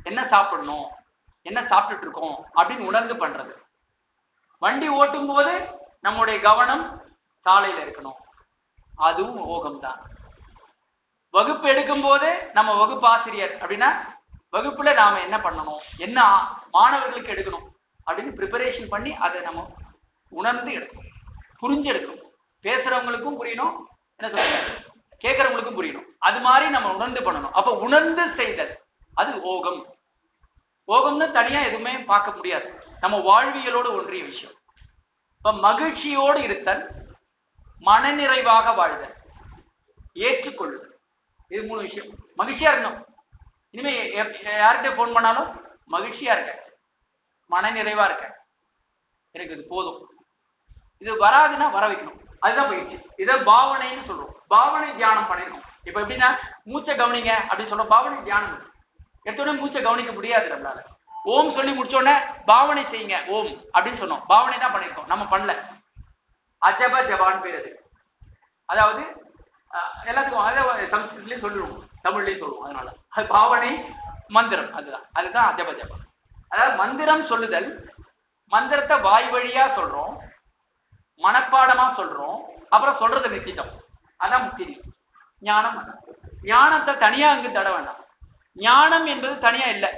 என்ன சாப்பிடணும் என்ன சாப்பிட்டுட்டு இருக்கோம் அப்படின்னு உணர்ந்து பண்றது வண்டி ஓட்டும் போது நம்முடைய கவனம் சாலையில இருக்கணும் அதுவும் ஓகம் தான் வகுப்பு எடுக்கும் போது நம்ம வகுப்பு ஆசிரியர் அப்படின்னா வகுப்புல நாம என்ன பண்ணணும் என்ன ஆ- மாணவர்களுக்கு எடுக்கணும் அப்படின்னு ப்ரிப்பரேஷன் பண்ணி அதை நம்ம உணர்ந்து எடுக்கணும் புரிஞ்சு எடுக்கணும் பேசுறவங்களுக்கும் புரியணும் என்ன சொல்றது கேட்கறவங்களுக்கும் புரியணும் அது மாதிரி நம்ம உணர்ந்து பண்ணணும் அப்ப உணர்ந்து செய்தல் அது ஓகம் ஓகம்னு தனியா எதுவுமே பார்க்க முடியாது நம்ம வாழ்வியலோடு ஒன்றிய விஷயம் இப்ப மகிழ்ச்சியோடு இருத்தல் மனநிறைவாக வாழ்தல் ஏற்றுக்கொள்ளுதல் இது மூணு விஷயம் மகிழ்ச்சியா இருக்கணும் இனிமே எ- எ- யார்கிட்ட போன் பண்ணாலும் மகிழ்ச்சியா இருக்க மனநிறைவா இருக்க எனக்கு இது போதும் இது வராதுன்னா வர வைக்கணும் அதுதான் பயிற்சி இதை பாவனைன்னு சொல்றோம் பாவனை தியானம் பண்ணிருக்கோம் இப்ப எப்படின்னா மூச்சை கவனிங்க அப்படின்னு சொல்றோம் பாவனை தியானம் எடுத்தோடனே மூச்சை கவனிக்க முடியாது நம்மளால ஓம் சொல்லி முடிச்ச உடனே பாவனை செய்யுங்க ஓம் அப்படின்னு சொன்னோம் பாவனை தான் பண்ணிருக்கோம் நம்ம பண்ணல அஜப ஜபான் பேர் அது அதாவது அஹ், எல்லாத்துக்கும் அதை சம்ஸ்கிருத்லயும் சொல்லிடுவோம் தமிழ்லயும் சொல்லுவோம் அதனால அது பாவனை மந்திரம் அதுதான் அதுதான் அஜப ஜபம் அதாவது மந்திரம் சொல்லுதல் மந்திரத்தை வாய் வழியா சொல்றோம் மனப்பாடமா சொல்றோம் அப்புறம் சொல்றதை நிறுத்திட்டோம் அதான் முக்கிய ஞானம் அதான். ஞானத்தை தனியா அங்கு தட வேண்டாம் ஞானம் என்பது தனியா இல்லை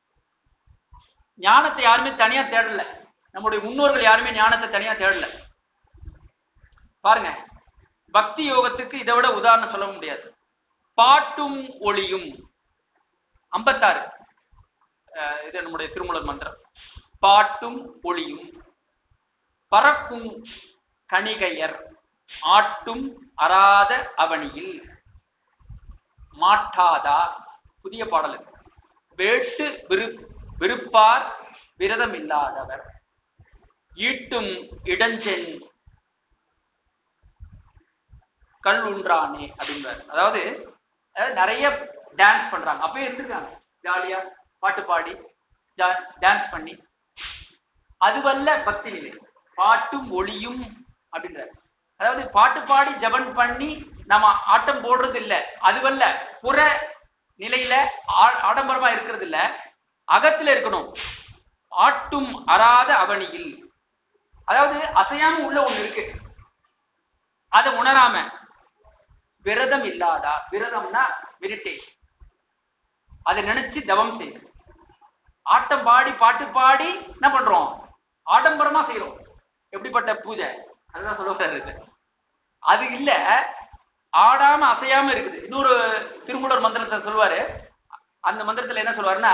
ஞானத்தை யாருமே தனியா தேடல நம்முடைய முன்னோர்கள் யாருமே ஞானத்தை தனியா தேடல பாருங்க பக்தி யோகத்துக்கு இதை விட உதாரணம் சொல்ல முடியாது பாட்டும் ஒளியும் ஐம்பத்தாறு அஹ் இது நம்முடைய திருமூலர் மந்திரம் பாட்டும் ஒளியும் பறக்கும் கணிகையர் ஆட்டும் அறாத அவனியில் மாட்டாதா புதிய பாடல் இது. வேட்டு விரு விருப்பார் விரதம் இல்லாதவர் ஈட்டும் இடஞ்சென் கல் உன்றானே அப்படின்றாரு அதாவது அதாவது நிறைய டான்ஸ் பண்றாங்க அப்பயே இருந்திருக்காங்க ஜாலியா பாட்டு பாடி டான்ஸ் பண்ணி அதுவல்ல பக்தி நிலை பாட்டும் ஒளியும் அப்படின்றாரு அதாவது பாட்டு பாடி ஜபன் பண்ணி நம்ம ஆட்டம் போடுறது இல்ல அதுவல்ல புற நிலையில ஆ- ஆடம்பரமா இருக்கிறது இல்ல அகத்துல இருக்கணும் ஆட்டும் அறாத அவனியில் அதாவது அசையாம உள்ள ஒண்ணு இருக்கு அதை உணராம விரதம் இல்லாதா விரதம்னா மெடிடேஷன் அதை நினைச்சு தவம் செய்யணும் ஆட்டம் பாடி பாட்டு பாடி என்ன பண்றோம் ஆடம்பரமா செய்யறோம் எப்படிப்பட்ட பூஜை அதுதான் சொல்ல இருக்கு அது இல்ல ஆடாம அசையாம இருக்குது இன்னொரு திருமூலர் மந்திரத்தை சொல்லுவாரு அந்த மந்திரத்துல என்ன சொல்லுவாருன்னா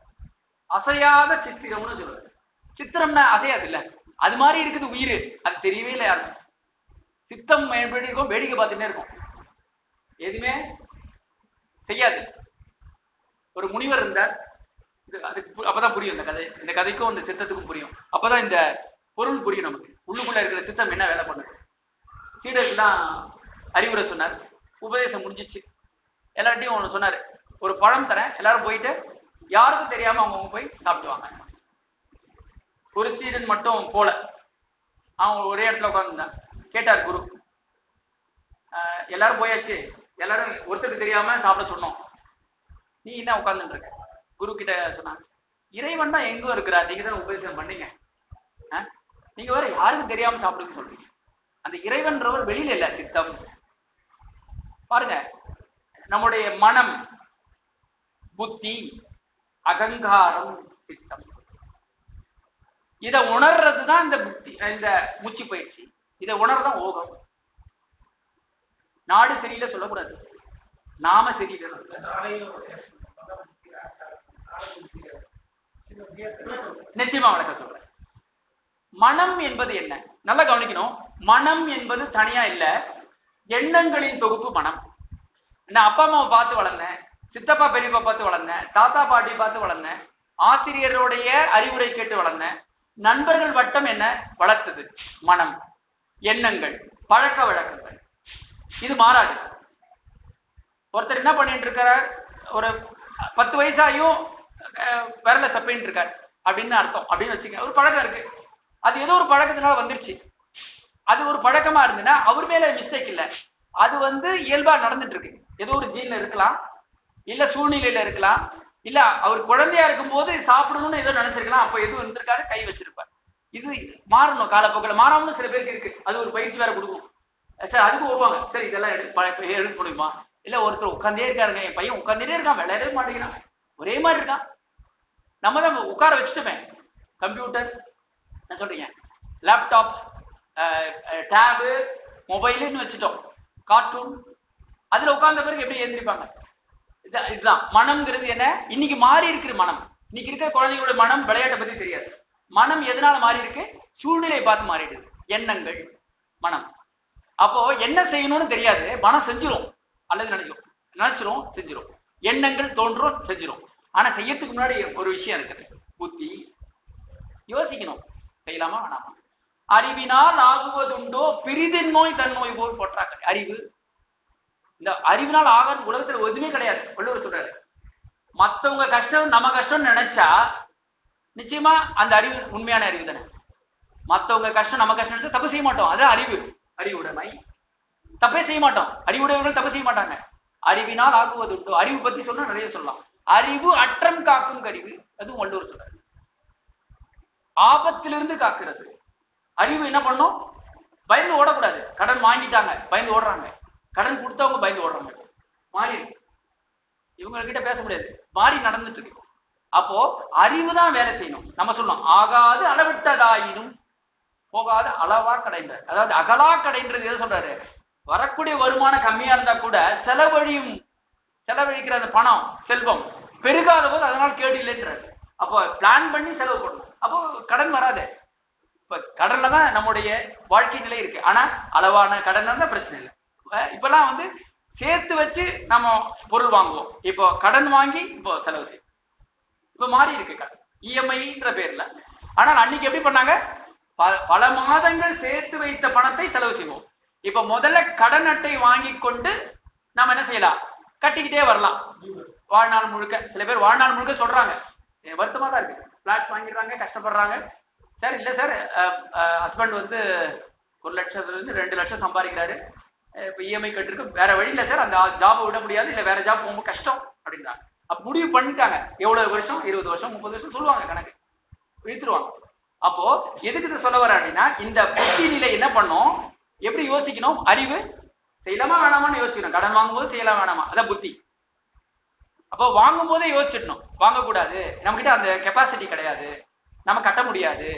அசையாத சித்திரம்னு சொல்லுவாரு சித்திரம்னா அசையாது இல்ல அது மாதிரி இருக்குது உயிர் அது தெரியவே இல்லை யாருக்கும் சித்தம் எப்படி இருக்கும் வேடிக்கை பார்த்துட்டே இருக்கும் எதுவுமே செய்யாது ஒரு முனிவர் இருந்தார் இது அதுக்கு பு- அப்பதான் புரியும் இந்த கதை இந்த கதைக்கும் இந்த சித்தத்துக்கும் புரியும் அப்பதான் இந்த பொருள் புரியும் நமக்கு உள்ளுக்குள்ள இருக்கிற சித்தம் என்ன வேலை பண்ணுது சீடருக்குலாம் அறிவுரை சொன்னார் உபதேசம் முடிஞ்சிச்சு எல்லார்ட்டையும் ஒன்று சொன்னாரு ஒரு பழம் தரேன் எல்லாரும் போயிட்டு யாருக்கும் தெரியாம அவங்க போய் சாப்பிடுவாங்க ஒரு சீடன் மட்டும் போல அவன் ஒரே இடத்துல உட்காந்துருந்தான் கேட்டார் குரு ஆஹ் எல்லாரும் போயாச்சு எல்லாரும் ஒருத்தருக்கு தெரியாம சாப்பிட சொன்னோம் நீ என்ன உட்கார்ந்துட்டு இருக்க குரு கிட்ட சொன்னாங்க இறைவன் தான் எங்கும் இருக்கிறார் நீங்க தானே உபதேசம் பண்ணீங்க ஆ? நீங்க வேற யாருக்கும் தெரியாம சாப்பிடுங்க சொல்றீங்க அந்த இறைவன்றவர் வெளியில இல்ல சித்தம் பாருங்க நம்முடைய மனம் புத்தி அகங்காரம் சித்தம் இதை உணர்றது தான் இந்த புத்தி இந்த மூச்சு பயிற்சி இதை உணர்தான் ஓகம் நாடு சரியில்லை சொல்லக்கூடாது நாம சரியில்லை நாளையும் வித்தியாசம் பல புத்தி, நாள புத்தி, சின்ன வித்தியாசம் இருக்கு. நிச்சயமா வணக்க சொல்றேன் மனம் என்பது என்ன நல்லா கவனிக்கணும் மனம் என்பது தனியா இல்ல எண்ணங்களின் தொகுப்பு மனம் நான் அப்பா அம்மாவை பார்த்து வளர்ந்தேன் சித்தப்பா பெரியப்பா பார்த்து வளர்ந்தேன் தாத்தா பாட்டி பார்த்து வளர்ந்தேன் ஆசிரியருடைய அறிவுரை கேட்டு வளர்ந்தேன் நண்பர்கள் வட்டம் என்ன வளர்த்தது மனம் எண்ணங்கள் பழக்க வழக்கங்கள் இது மாறாது ஒருத்தர் என்ன பண்ணிட்டு இருக்கார் ஒரு பத்து வயசாயும் அஹ், விரல சப்பின்னு இருக்கார் அப்படின்னு அர்த்தம் அப்படின்னு வச்சுக்க ஒரு பழக்கம் இருக்கு அது ஏதோ ஒரு பழக்கத்தினால வந்துருச்சு அது ஒரு பழக்கமா இருந்துன்னா அவர் மேல மிஸ்டேக் இல்ல அது வந்து இயல்பா நடந்துட்டு இருக்கு ஏதோ ஒரு ஜீன்ல இருக்கலாம் இல்ல சூழ்நிலையில இருக்கலாம் இல்ல அவர் குழந்தையா இருக்கும்போது சாப்பிடணும்னு ஏதோ நினைச்சிருக்கலாம் அப்ப எதுவும் இருந்திருக்காரு கை வச்சிருப்பார் இது மாறணும் காலப்போக்கில் மாறாமலும் சில பேருக்கு இருக்கு அது ஒரு பயிற்சி வேற கொடுக்கணும் சார் அதுக்கு வருவாங்க சரி இதெல்லாம் எடு ப- இப்ப எடுக்க முடியுமா இல்ல ஒருத்தர் உட்கார்ந்தே இருக்காருங்க என் பையன் உட்கார்ந்துட்டே இருக்கான் விளையாடவே மாட்டேங்கிறான் ஒரே மாதிரி இருக்கான் நம்ம தான் உட்கார வச்சுட்டோமே கம்ப்யூட்டர் என்ன சொல்றீங்க லேப்டாப் டேபு மொபைலுன்னு வச்சுட்டோம் கார்ட்டூன் அதுல உட்கார்ந்த பிறகு எப்படி எழுந்திருப்பாங்க இது- இதுதான் மனம்ங்கிறது என்ன இன்னைக்கு மாறி இருக்கிற மனம் இன்னைக்கு இருக்கிற குழந்தைகளோட மனம் விளையாட்டை பத்தி தெரியாது மனம் எதனால மாறி இருக்கு சூழ்நிலையை பார்த்து மாறிடுது எண்ணங்கள் மனம் அப்போ என்ன செய்யணும்னு தெரியாது மனம் செஞ்சிரும் அல்லது நினைக்கும் நினைச்சிரும் செஞ்சிரும் எண்ணங்கள் தோன்றும் செஞ்சிரும் ஆனா செய்யறதுக்கு முன்னாடி ஒரு விஷயம் இருக்குது புத்தி யோசிக்கணும் செய்யலாமா வேணாமா அறிவினால் ஆகுவதுண்டோ பிரிதின் நோய் தன் நோய் போல் போற்றாக்க அறிவு இந்த அறிவினால் ஆகிறது உலகத்துல எதுவுமே கிடையாது வள்ளுவர் சொல்றாரு மத்தவங்க கஷ்டம் நம்ம கஷ்டம்னு நினைச்சா நிச்சயமா அந்த அறிவு உண்மையான அறிவு தானே மத்தவங்க கஷ்டம் நம்ம கஷ்டம் நினைச்சா தப்பு செய்ய மாட்டோம் அது அறிவு அறிவுடைமை தப்பே செய்ய மாட்டோம் அறிவுடையவர்கள் தப்பு செய்ய மாட்டாங்க அறிவினால் ஆகுவது உண்டோ அறிவு பத்தி சொன்னா நிறைய சொல்லலாம் அறிவு அற்றம் காக்கும் கருவி அதுவும் வள்ளுவர் சொல்றாரு ஆபத்திலிருந்து காக்கிறது அறிவு என்ன பண்ணும் பயந்து ஓடக்கூடாது கடன் வாங்கிட்டாங்க பயந்து ஓடுறாங்க கடன் கொடுத்தவங்க பயந்து ஓடுறாங்க மாறி இருக்கு. இவங்க கிட்ட பேச முடியாது மாறி நடந்துட்டு இருக்கு அப்போ அறிவு தான் வேலை செய்யணும் நம்ம சொல்லணும் ஆகாது அளவிட்டதாயினும் போகாத அளவா கடைந்த அதாவது அகலா கடைன்றது எதை சொல்றாரு வரக்கூடிய வருமானம் கம்மியா இருந்தா கூட செலவழியும் செலவழிக்கிற அந்த பணம் செல்வம் பெருகாத போது அதனால கேடு இல்லைன்றாரு அப்போ பிளான் பண்ணி செலவு பண்ணணும் அப்போ கடன் வராது இப்ப கடன்ல தான் நம்முடைய வாழ்க்கை நிலை இருக்கு ஆனா அளவான கடன் இருந்தா பிரச்சனை இல்லை அஹ் இப்பெல்லாம் வந்து சேர்த்து வச்சு நம்ம பொருள் வாங்குவோம் இப்போ கடன் வாங்கி இப்போ செலவு செய்யும் இப்ப மாறி இருக்கு கடன் இஎம்ஐன்ற பேர்ல ஆனால் அன்னைக்கு எப்படி பண்ணாங்க ப- பல மாதங்கள் சேர்த்து வைத்த பணத்தை செலவு செய்வோம் இப்ப முதல்ல கடன் அட்டை வாங்கி கொண்டு நாம என்ன செய்யலாம் கட்டிக்கிட்டே வரலாம் வாழ்நாள் முழுக்க சில பேர் வாழ்நாள் முழுக்க சொல்றாங்க எனக்கு வருத்தமா தான் இருக்கு பிளாட் வாங்கிடுறாங்க கஷ்டப்படுறாங்க சார் இல்ல சார் ஹஸ்பண்ட் வந்து ஒரு லட்சத்துல இருந்து ரெண்டு லட்சம் சம்பாதிக்கிறாரு அஹ் இப்ப இஎம்ஐ கட்டிருக்கு வேற வழி இல்ல சார் அந்த ஜாப் விட முடியாது இல்ல வேற ஜாப் ரொம்ப கஷ்டம் அப்படின்றாங்க அப்ப முடிவு பண்ணிட்டாங்க எவ்வளவு வருஷம் இருபது வருஷம் முப்பது வருஷம் சொல்லுவாங்க கணக்கு இழுத்துருவாங்க அப்போ எதுக்கு இதை சொல்ல வர அப்படின்னா இந்த புத்தி நிலை என்ன பண்ணும் எப்படி யோசிக்கணும் அறிவு செய்யலாமா வேணாமான்னு யோசிக்கணும் கடன் வாங்கும்போது செய்யலாம் வேணாமா அதான் புத்தி அப்போ வாங்கும் போதே யோசிச்சிடணும் வாங்கக்கூடாது நம்ம கிட்ட அந்த கெப்பாசிட்டி கிடையாது நம்ம கட்ட முடியாது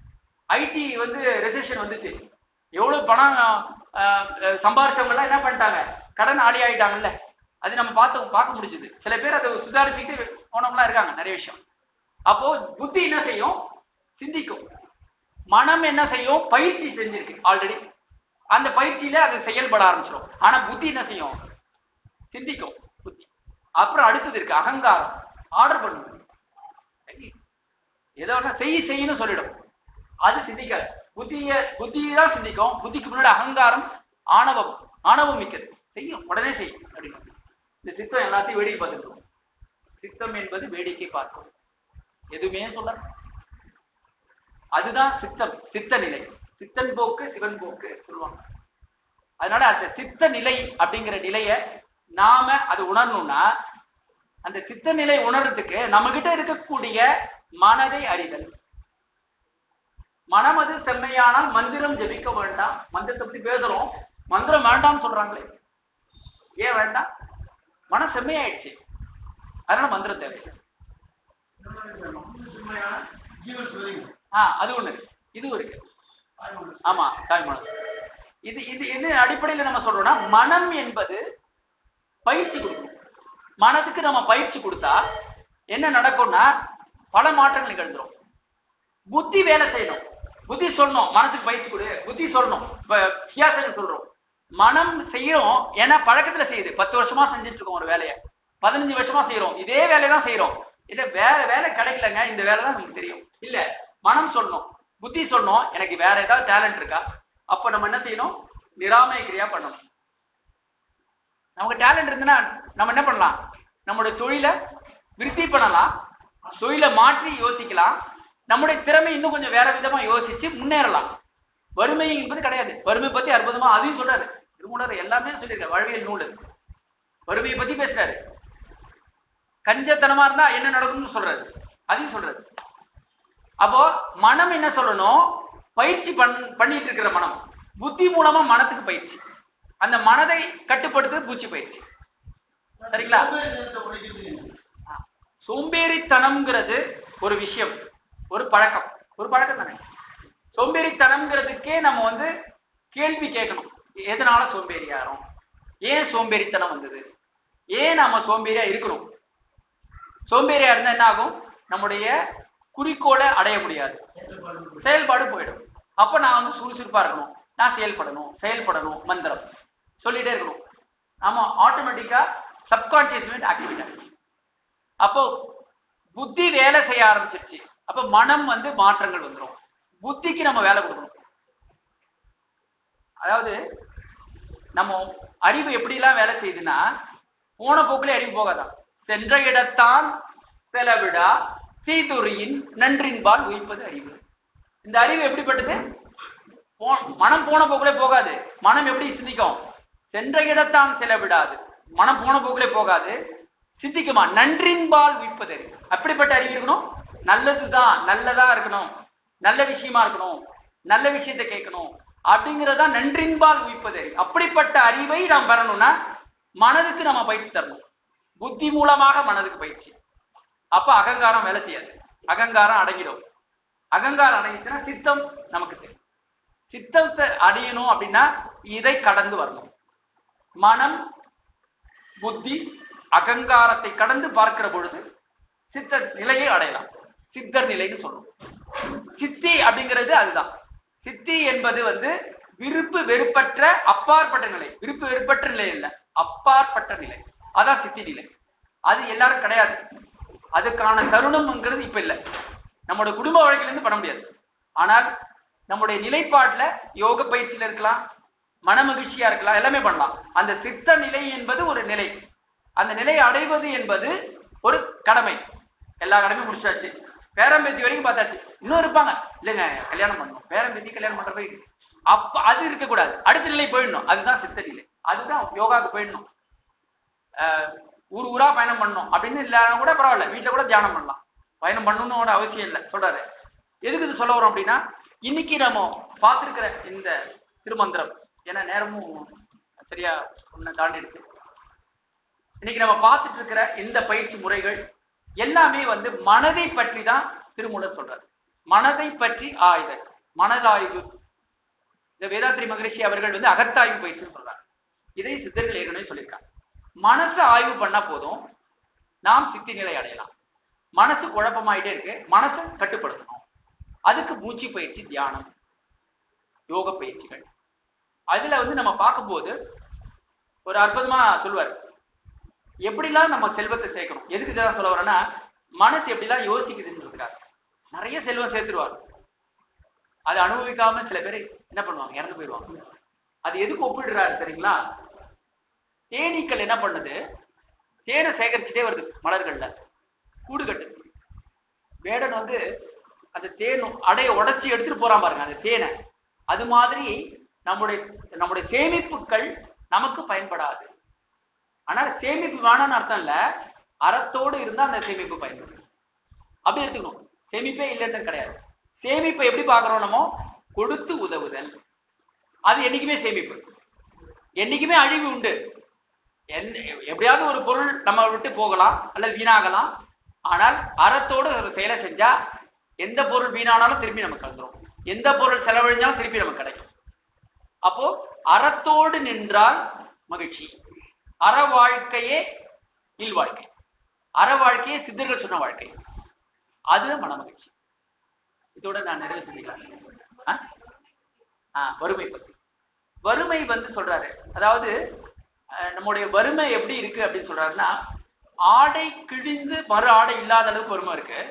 ஐடி வந்து ரெசிஷன் வந்துச்சு எவ்வளவு பணம் ஆஹ், ஆஹ், சம்பாதிச்சவங்க எல்லாம் என்ன பண்ணிட்டாங்க கடன் ஆளி ஆயிட்டாங்கல்ல அது நம்ம பார்த்து பார்க்க முடிஞ்சது சில பேர் அதை சுதாரிச்சுட்டு போனவங்களாம் இருக்காங்க நிறைய விஷயம் அப்போ புத்தி என்ன செய்யும் சிந்திக்கும் மனம் என்ன செய்யும் பயிற்சி செஞ்சிருக்கு ஆல்ரெடி அந்த பயிற்சியில அது செயல்பட ஆரம்பிச்சிடும் ஆனா புத்தி என்ன செய்யும் சிந்திக்கும் புத்தி அப்புறம் அடுத்தது இருக்கு அகங்காரம் ஆர்டர் பண்ணும் சரி. ஏதோ ஒண்ணு செய் செய்யணும் சொல்லிடும் அது சிந்திக்காது புத்திய புத்தியை தான் சிந்திக்கும் புத்திக்கு முன்னாடி அகங்காரம் ஆணவம் ஆணவம் மிக்கது செய்யும் உடனே செய்யும் அப்படின்னு இந்த சித்தம் எல்லாத்தையும் வேடிக்கை பார்த்துட்டு இருக்கும். சித்தம் என்பது வேடிக்கை பார்க்கும் எதுவுமே சொல்ல அதுதான் சித்தம் சித்த நிலை சித்தன் போக்கு சிவன் போக்கு சொல்லுவாங்க அதனால அந்த சித்த நிலை அப்படிங்கிற நிலைய நாம அது உணரணும்னா அந்த சித்த நிலை உணர்றதுக்கு நம்ம கிட்ட இருக்கக்கூடிய மனதை அறிதல் மனம் அது செம்மையானால் மந்திரம் ஜெபிக்க வேண்டாம் மந்திரத்தை பத்தி பேசுறோம் மந்திரம் வேண்டாம்னு சொல்றாங்களே ஏன் வேண்டாம் மனம் செம்மையாயிடுச்சு அதனால மந்திரம் தேவையில்லை இந்த மாதிரி இந்த மனது செம்மையான ஜீவன் சிவலிங்கம் ஆஹ் அது ஒண்ணு இருக்கு இதுவும் இருக்கு தாய்மொழி. ஆமா தாய்மனம் இது இது என்ன அடிப்படையில நம்ம சொல்றோம்னா மனம் என்பது பயிற்சி கொடுக்கணும் மனதுக்கு நம்ம பயிற்சி கொடுத்தா என்ன நடக்கும்னா பல மாற்றங்கள் நிகழ்ந்துரும் புத்தி வேலை செய்யணும் புத்தி சொல்லணும் மனசுக்கு பயிற்சி கொடு புத்தி சொல்லணும் இப்ப சியாசனம் சொல்றோம் மனம் செய்யறோம் ஏன்னா பழக்கத்துல செய்யுது பத்து வருஷமா செஞ்சுட்டு இருக்கோம் ஒரு வேலையை பதினஞ்சு வருஷமா செய்யறோம் இதே வேலையை தான் செய்யறோம் இல்ல வேற வேலை கிடைக்கலங்க இந்த வேலை தான் நமக்கு தெரியும் இல்ல மனம் சொல்லணும் புத்தி சொல்லணும் எனக்கு வேற ஏதாவது டேலண்ட் இருக்கா அப்ப நம்ம என்ன செய்யணும் நிராமய கிரியா பண்ணணும் நமக்கு டேலண்ட் இருந்துன்னா நம்ம என்ன பண்ணலாம் நம்மளுடைய தொழிலை விருத்தி பண்ணலாம் தொழிலை மாற்றி யோசிக்கலாம் நம்முடைய திறமை இன்னும் கொஞ்சம் வேற விதமா யோசிச்சு முன்னேறலாம் வறுமை என்பது கிடையாது வறுமை பத்தி அற்புதமா அதையும் சொல்றாரு திருமூலர் எல்லாமே சொல்லியிருக்காரு வாழ்வியல் நூல் வறுமையை பத்தி பேசுறாரு கஞ்சத்தனமா இருந்தா என்ன நடக்கும்னு சொல்றாரு அதையும் சொல்றாரு அப்போ மனம் என்ன சொல்லணும் பயிற்சி பண் பண்ணிட்டு இருக்கிற மனம் புத்தி மூலமா மனத்துக்கு பயிற்சி அந்த மனதை கட்டுப்படுத்துறது பூச்சி பயிற்சி சரிங்களா? சோம்பேறி நேரத்தை உடைக்கிறது. சோம்பேறித்தனம்ங்கிறது ஒரு விஷயம் ஒரு பழக்கம் ஒரு பழக்கம் தானே சோம்பேறித்தனம்ங்கிறதுக்கே நம்ம வந்து கேள்வி கேட்கணும் எதனால சோம்பேறியாகிறோம் ஏன் சோம்பேறித்தனம் வந்தது ஏன் நாம சோம்பேறியா இருக்கணும் சோம்பேறியா இருந்தா என்ன ஆகும் நம்முடைய குறிக்கோளை அடைய முடியாது செயல்பாடு. செயல்பாடு போயிடும் அப்ப நான் வந்து சுறுசுறுப்பா இருக்கணும் நான் செயல்படணும் செயல்படணும் மந்திரம் சொல்லிட்டே இருக்கணும் நாம ஆட்டோமேட்டிக்கா சப்கான்சியஸ் மைண்ட் ஆக்டிவேட் ஆகும் அப்போ புத்தி வேலை செய்ய ஆரம்பிச்சிருச்சு அப்ப மனம் வந்து மாற்றங்கள் வந்துடும் புத்திக்கு நம்ம வேலை கொடுக்கணும் அதாவது நம்ம அறிவு எப்படிலாம் வேலை செய்யுதுன்னா போன போக்குல அறிவு போகாதான் சென்ற இடத்தான் செலவிடா தீதுரியின் நன்றின்பால் உயிப்பது அறிவு இந்த அறிவு எப்படிப்பட்டது போ- மனம் போன போக்குலே போகாது மனம் எப்படி சிந்திக்கும் சென்ற இடத்தான் செலவிடாது மனம் போன போக்குலே போகாது சிந்திக்குமா நன்றின்பால் உயிப்பது அறிவு அப்படிப்பட்ட அறிவு இருக்கணும் நல்லதுதான் நல்லதா இருக்கணும் நல்ல விஷயமா இருக்கணும் நல்ல விஷயத்தை கேட்கணும் அப்படிங்கறதா நன்றின்பால் உயிப்பது அறிவு அப்படிப்பட்ட அறிவை நாம் பெறணும்னா மனதுக்கு நம்ம பயிற்சி தரணும் புத்தி மூலமாக மனதுக்கு பயிற்சி அப்ப அகங்காரம் வேலை செய்யாது அகங்காரம் அடங்கிடும் அகங்காரம் அடங்கிச்சுன்னா சித்தம் நமக்கு தெரியும் சித்தத்தை அடையணும் அப்படின்னா இதை கடந்து வரணும் மனம் புத்தி அகங்காரத்தை கடந்து பார்க்கிற பொழுது சித்த நிலையை அடையலாம் சித்தர் நிலைன்னு சொல்லுவோம் சித்தி அப்படிங்கிறது அதுதான் சித்தி என்பது வந்து விருப்பு வெறுப்பற்ற அப்பாற்பட்ட நிலை விருப்பு வெறுப்பற்ற நிலை இல்ல அப்பாற்பட்ட நிலை அதான் சித்தி நிலை அது எல்லாரும் கிடையாது அதுக்கான தருணம்ங்கிறது இப்ப இல்ல நம்மளோட குடும்ப வாழ்க்கையில இருந்து பண்ண முடியாது ஆனால் நம்முடைய நிலைப்பாட்டுல யோக பயிற்சியில இருக்கலாம் மன மகிழ்ச்சியா இருக்கலாம் எல்லாமே பண்ணலாம் அந்த சித்த நிலை என்பது ஒரு நிலை அந்த நிலையை அடைவது என்பது ஒரு கடமை எல்லா கடமையும் முடிச்சாச்சு பேரம்பேத்தி வரைக்கும் பார்த்தாச்சு இன்னும் இருப்பாங்க இல்லைங்க கல்யாணம் பண்ணணும் பேரம்பேத்தி கல்யாணம் பண்றது அப்ப அது இருக்கக்கூடாது அடுத்த நிலை போயிடணும் அதுதான் சித்த நிலை அதுதான் யோகாவுக்கு போயிடணும் ஆஹ் ஊர் ஊரா பயணம் பண்ணணும் அப்படின்னு இல்லாம கூட பரவாயில்ல வீட்டுல கூட தியானம் பண்ணலாம் பயணம் பண்ணணும்னு ஒரு அவசியம் இல்லை சொல்றாரு எதுக்கு இது சொல்ல வரோம் அப்படின்னா இன்னைக்கு நம்ம பார்த்திருக்கிற இந்த திருமந்திரம் ஏன்னா நேரமும் சரியா ஒன்ன தாண்டிடுச்சு இன்னைக்கு நம்ம பார்த்துட்டு இருக்கிற இந்த பயிற்சி முறைகள் எல்லாமே வந்து மனதை பற்றி தான் திருமூலர் சொல்றாரு மனதை பற்றி ஆய்தல் மனதாய்வு இந்த வேதாத்ரி மகரிஷி அவர்கள் வந்து அகத்தாய்வு பயிற்சின்னு சொல்றாங்க இதை சித்தர்கள் ஏற்கனவே சொல்லியிருக்காங்க மனசை ஆய்வு பண்ணா போதும் நாம் சித்தி நிலை அடையலாம் மனசு குழப்பமாயிட்டே இருக்கு மனசை கட்டுப்படுத்தணும் அதுக்கு மூச்சு பயிற்சி தியானம் யோக பயிற்சிகள் அதுல வந்து நம்ம பார்க்கும்போது ஒரு அற்புதமா சொல்லுவார் எப்படிலாம் நம்ம செல்வத்தை சேர்க்கணும் எதுக்கு இதெல்லாம் சொல்ல வரேன்னா மனசு எப்படிலாம் யோசிக்குதுன்றதுக்காக நிறைய செல்வம் சேர்த்துருவார் அதை அனுபவிக்காம சில பேர் என்ன பண்ணுவாங்க இறந்து போயிடுவாங்க அது எதுக்கு ஒப்பிடுறாரு தெரியுங்களா தேனீக்கள் என்ன பண்ணுது தேனை சேகரிச்சுட்டே வருது மலர்கள்ல கூடு கட்டு வேடன் வந்து அந்த தேன் அடைய உடைச்சி எடுத்துட்டு போறான் பாருங்க அந்த தேனை அது மாதிரி நம்முடைய நம்முடைய சேமிப்புகள் நமக்கு பயன்படாது ஆனா சேமிப்பு வேணாம்னு அர்த்தம் இல்ல அறத்தோடு இருந்தா அந்த சேமிப்பு பயன்படும் அப்படி எடுத்துக்கணும் சேமிப்பே இல்லைன்றது கிடையாது சேமிப்பை எப்படி பார்க்கிறோம் நம்ம கொடுத்து உதவுதல் அது என்னைக்குமே சேமிப்பு என்னைக்குமே அழிவு உண்டு எந்த- எப்படியாவது ஒரு பொருள் நம்ம விட்டு போகலாம் அல்லது வீணாகலாம் ஆனால் அறத்தோடு ஒரு செயலை செஞ்சா எந்த பொருள் வீணானாலும் திருப்பி நமக்கு வந்துடும் எந்த பொருள் செலவழிஞ்சாலும் திருப்பி நமக்கு கிடைக்கும் அப்போ அறத்தோடு நின்றால் மகிழ்ச்சி அற வாழ்க்கையே இல் வாழ்க்கை அற வாழ்க்கையே சித்தர்கள் சொன்ன வாழ்க்கை அது மன மகிழ்ச்சி இதோட நான் நிறைவு செஞ்சுக்கிறேன் ஆ? ஆ, வறுமை பத்தி வறுமை வந்து சொல்றாரு அதாவது அஹ், நம்முடைய வறுமை எப்படி இருக்கு அப்படின்னு சொல்றாருன்னா ஆடை கிழிந்து மறு ஆடை இல்லாத அளவுக்கு வறுமை இருக்கு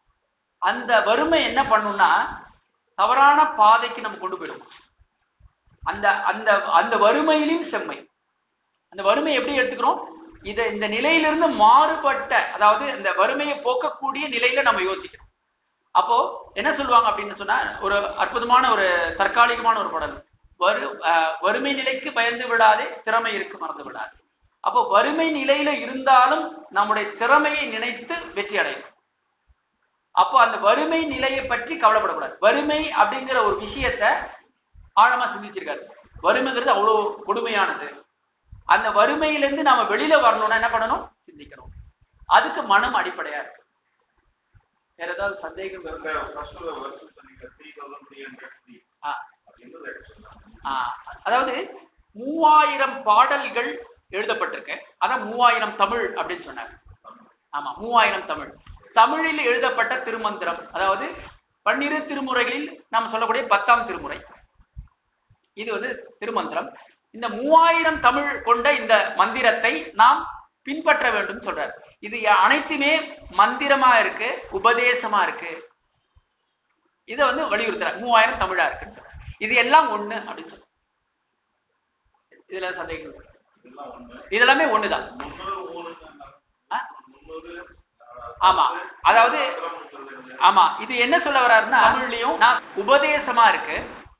அந்த வறுமை என்ன பண்ணும்னா தவறான பாதைக்கு நம்ம கொண்டு போயிடும் அந்த அந்த அந்த வறுமையிலும் செம்மை அந்த வறுமை எப்படி எடுத்துக்கிறோம் இத இந்த நிலையிலிருந்து மாறுபட்ட அதாவது இந்த வறுமையை போக்கக்கூடிய நிலையில நம்ம யோசிக்கிறோம் அப்போ என்ன சொல்லுவாங்க அப்படின்னு சொன்னா ஒரு அற்புதமான ஒரு தற்காலிகமான ஒரு பாடல் வறு அஹ், வறுமை நிலைக்கு பயந்து விடாதே திறமை இருக்கு மறந்து விடாதே அப்போ வறுமை நிலையில இருந்தாலும் நம்முடைய திறமையை நினைத்து வெற்றி அடையணும் அப்போ அந்த வறுமை நிலையை பற்றி கவலைப்படக்கூடாது வறுமை அப்படிங்கிற ஒரு விஷயத்த ஆழமா சிந்திச்சிருக்காரு வறுமைங்கிறது அவ்வளவு கொடுமையானது அந்த வறுமையிலிருந்து நாம வெளியில வரணும்னா என்ன பண்ணணும் சிந்திக்கணும் அதுக்கு மனம் அடிப்படையா இருக்கு வேற ஏதாவது சந்தேகம் சார் இந்த ஃபர்ஸ்ட் வருஷம் சொன்னீங்க த்ரீ தௌசண்ட் த்ரீ ஹண்ட்ரட் ஆ, அப்படின்றது actually ஆ, அதாவது மூவாயிரம் பாடல்கள் எழுதப்பட்டிருக்கு அதான் மூவாயிரம் தமிழ் அப்படின்னு சொன்னார் ஆமா மூவாயிரம் தமிழ் தமிழில் எழுதப்பட்ட திருமந்திரம் அதாவது பன்னிரு திருமுறைகளில் நாம் சொல்லக்கூடிய பத்தாம் திருமுறை இது வந்து திருமந்திரம் இந்த மூவாயிரம் தமிழ் கொண்ட இந்த மந்திரத்தை நாம் பின்பற்ற வேண்டும் சொல்றார் இது ய- அனைத்துமே மந்திரமா இருக்கு உபதேசமா இருக்கு இதை வந்து வலியுறுத்துறார் மூவாயிரம் தமிழா இருக்குன்னு சொல்றார் இது எல்லாம் ஒண்ணு அப்படின்னு சொல்றார் இதுல சந்தேகம் இல்லை. இதெல்லாம் ஒண்ணு இதெல்லாமே ஒண்ணுதான் முன்னூறு ஊருக்கு ஆ? முன்னூறு ஆமா. அதாவது- இருக்கிறது ஆமா இது என்ன சொல்ல வர்றாருன்னா தமிழ்லயும் நான் உபதேசமா இருக்கு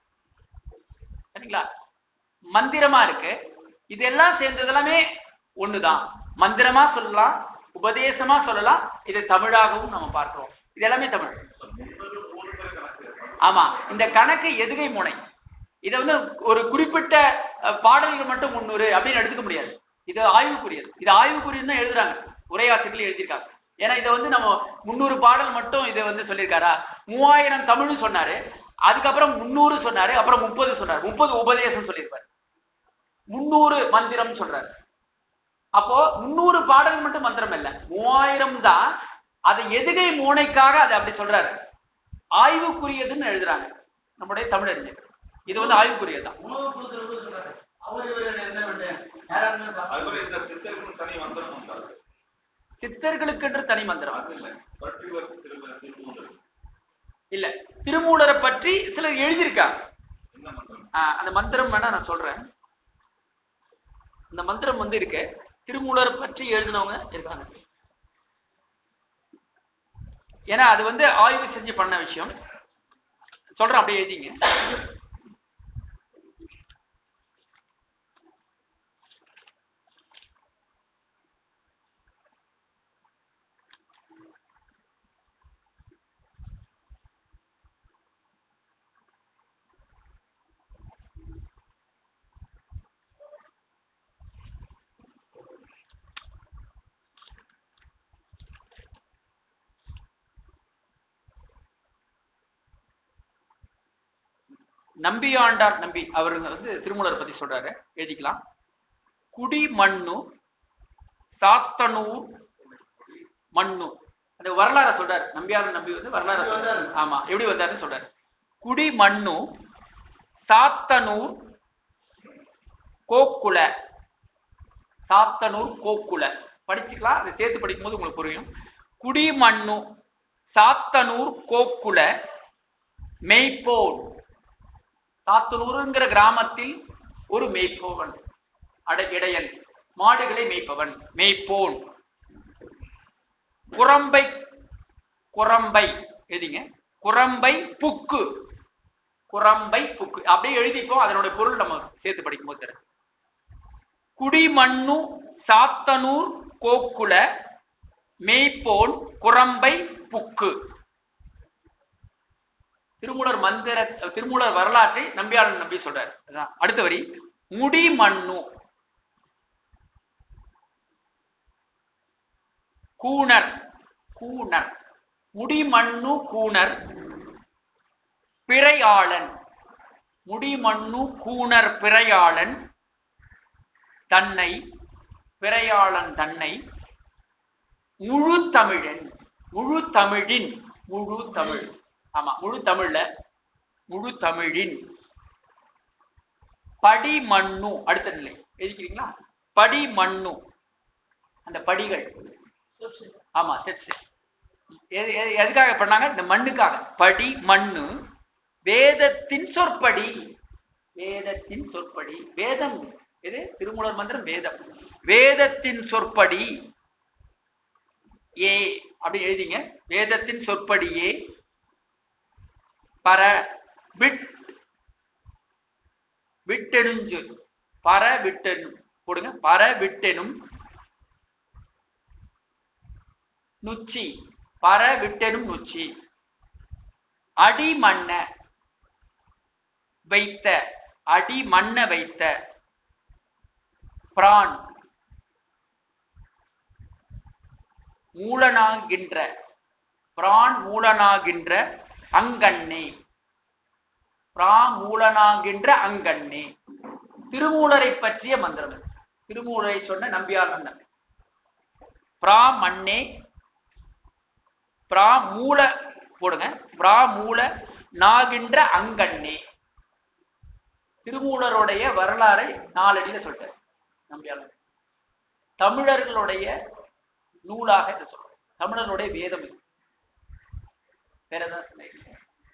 சரிங்களா மந்திரமா இருக்கு இதெல்லாம் சேர்ந்தது எல்லாமே ஒண்ணுதான் மந்திரமா சொல்லலாம் உபதேசமா சொல்லலாம் இது தமிழாகவும் நம்ம பார்க்கிறோம் இது எல்லாமே தமிழ் முன்னூறு மூணு பேர் கணக்கு ஆமா இந்த கணக்கு எதுகை முனை இதை வந்து ஒரு குறிப்பிட்ட அஹ், பாடல்கள் மட்டும் முன்னூறு அப்படின்னு எடுத்துக்க முடியாது இது ஆய்வுக்குரியது இது ஆய்வுக்குரியது தான் எழுதுறாங்க உரையாசிரியர்கள் எழுதியிருக்காங்க ஏன்னா இதை வந்து நம்ம முன்னூறு பாடல் மட்டும் இதை வந்து சொல்லியிருக்காரா மூவாயிரம் தமிழ்னு சொன்னாரு அதுக்கப்புறம் முன்னூறு சொன்னாரு அப்புறம் முப்பது சொன்னாரு முப்பது உபதேசம் சொல்லியிருப்பாரு முன்னூறு மந்திரம் சொல்றாரு அப்போ முன்னூறு பாடல் மட்டும் மந்திரம் இல்ல மூவாயிரம் தான் அதை எதுகை மூனைக்காக அதை அப்படி சொல்றாரு ஆய்வுக்குரியதுன்னு எழுதுறாங்க நம்முடைய தமிழறிஞர் இது வந்து ஆய்வுக்குரியதுதான் உணவு கொடுக்குறவங்க சொல்றாரு அவர் இவர் என்ன பண்ணேன் யாராருமே சாப்பிட அதுபோல இந்த சித்தருக்கு தனி வந்திரம் உண்டாது சித்தர்களுக்கென்று தனி மந்திரம் அது இல்லை பற்றிவர் திரும்ப திருமூலர் இல்ல திருமூலரை பற்றி சிலர் எழுதியிருக்காங்க என்ன மந்திரம் ஆஹ் அந்த மந்திரம் வேணா நான் சொல்றேன் இந்த மந்திரம் வந்து இருக்கு திருமூலரை பற்றி எழுதினவங்க இருக்காங்க ஏன்னா அது வந்து ஆய்வு செஞ்சு பண்ண விஷயம் சொல்றேன் அப்படியே எழுதிங்க நம்பியாண்டார் நம்பி அவர் வந்து திருமூலர் பத்தி சொல்றாரு எழுதிக்கலாம் குடி மண்ணு சாத்தனூர் மண்ணு அந்த வரலாற சொல்றாரு நம்பியார் நம்பி வந்து வரலாறு எப்படி சொல்றாரு. வந்தாரு? ஆமா எப்படி வந்தாருன்னு சொல்றாரு குடி மண்ணு சாத்தனூர் கோக்குல சாத்தனூர் கோக்குல படிச்சுக்கலாம் அதை சேர்த்து படிக்கும்போது உங்களுக்கு புரியும் குடி மண்ணு சாத்தனூர் கோக்குல மெய்ப்போன் சாத்தனூருங்கிற கிராமத்தில் ஒரு மெய்ப்போவன் அட இடையன் மாடுகளை மேய்ப்பவன் மேய்ப்போன் குரம்பை குரம்பை எழுதிங்க குரம்பை புக்கு குரம்பை புக்கு அப்படியே எழுதிப்போம் அதனுடைய பொருள் நம்ம சேர்த்து படிக்கும்போது தெரியும் குடிமண்ணு சாத்தனூர் கோக்குல மேய்ப்போன் குரம்பை புக்கு திருமூலர் மந்திர திருமூலர் வரலாற்றை நம்பியாளன் நம்பி சொல்றார் அதான் அடுத்த வரி முடி மண்ணு கூணர் கூணர் முடிமண்ணு கூணர் பிறையாளன் முடிமண்ணு கூணர் பிறையாளன் தன்னை பிறையாளன் தன்னை முழு தமிழன் முழு தமிழின் முழு தமிழ் ஆமா முழு தமிழ்ல முழு தமிழின் படி மண்ணு அடுத்த நிலை எழுதிக்கிறீங்களா படி மண்ணு அந்த படிகள் ஆமா ஸ்டெப்ஸ் எதுக்காக பண்ணாங்க இந்த மண்ணுக்காக படி மண்ணு வேதத்தின் சொற்படி வேதத்தின் சொற்படி வேதம் எது திருமூலர் மந்திரம் வேதம் வேதத்தின் சொற்படி ஏ அப்படி எழுதிங்க வேதத்தின் சொற்படியே பர விட் விட்டெழுஞ்சு பர விட்டெழு போடுங்க பர விட்டெனும் நுச்சி பர விட்டெனும் நுச்சி அடி மண்ண வைத்த அடி மண்ண வைத்த பிரான் மூலனாகின்ற பிரான் மூலனாகின்ற அங்கண்ணே பிரா மூலனாகின்ற அங்கண்ணே திருமூலரை பற்றிய மந்திரம் இது. திருமூலரை சொன்ன நம்பியார் நம்பி பிரா மண்ணே பிரா மூல போடுங்க பிரா மூல நாகின்ற அங்கண்ணே திருமூலருடைய வரலாறை நாலடியில சொல்லிட்டார் நம்பியார் நம்பி. தமிழர்களுடைய நூலாக இதை சொல்றோம் தமிழருடைய வேதம் இது வேற ஏதாவது சொன்னீங்க?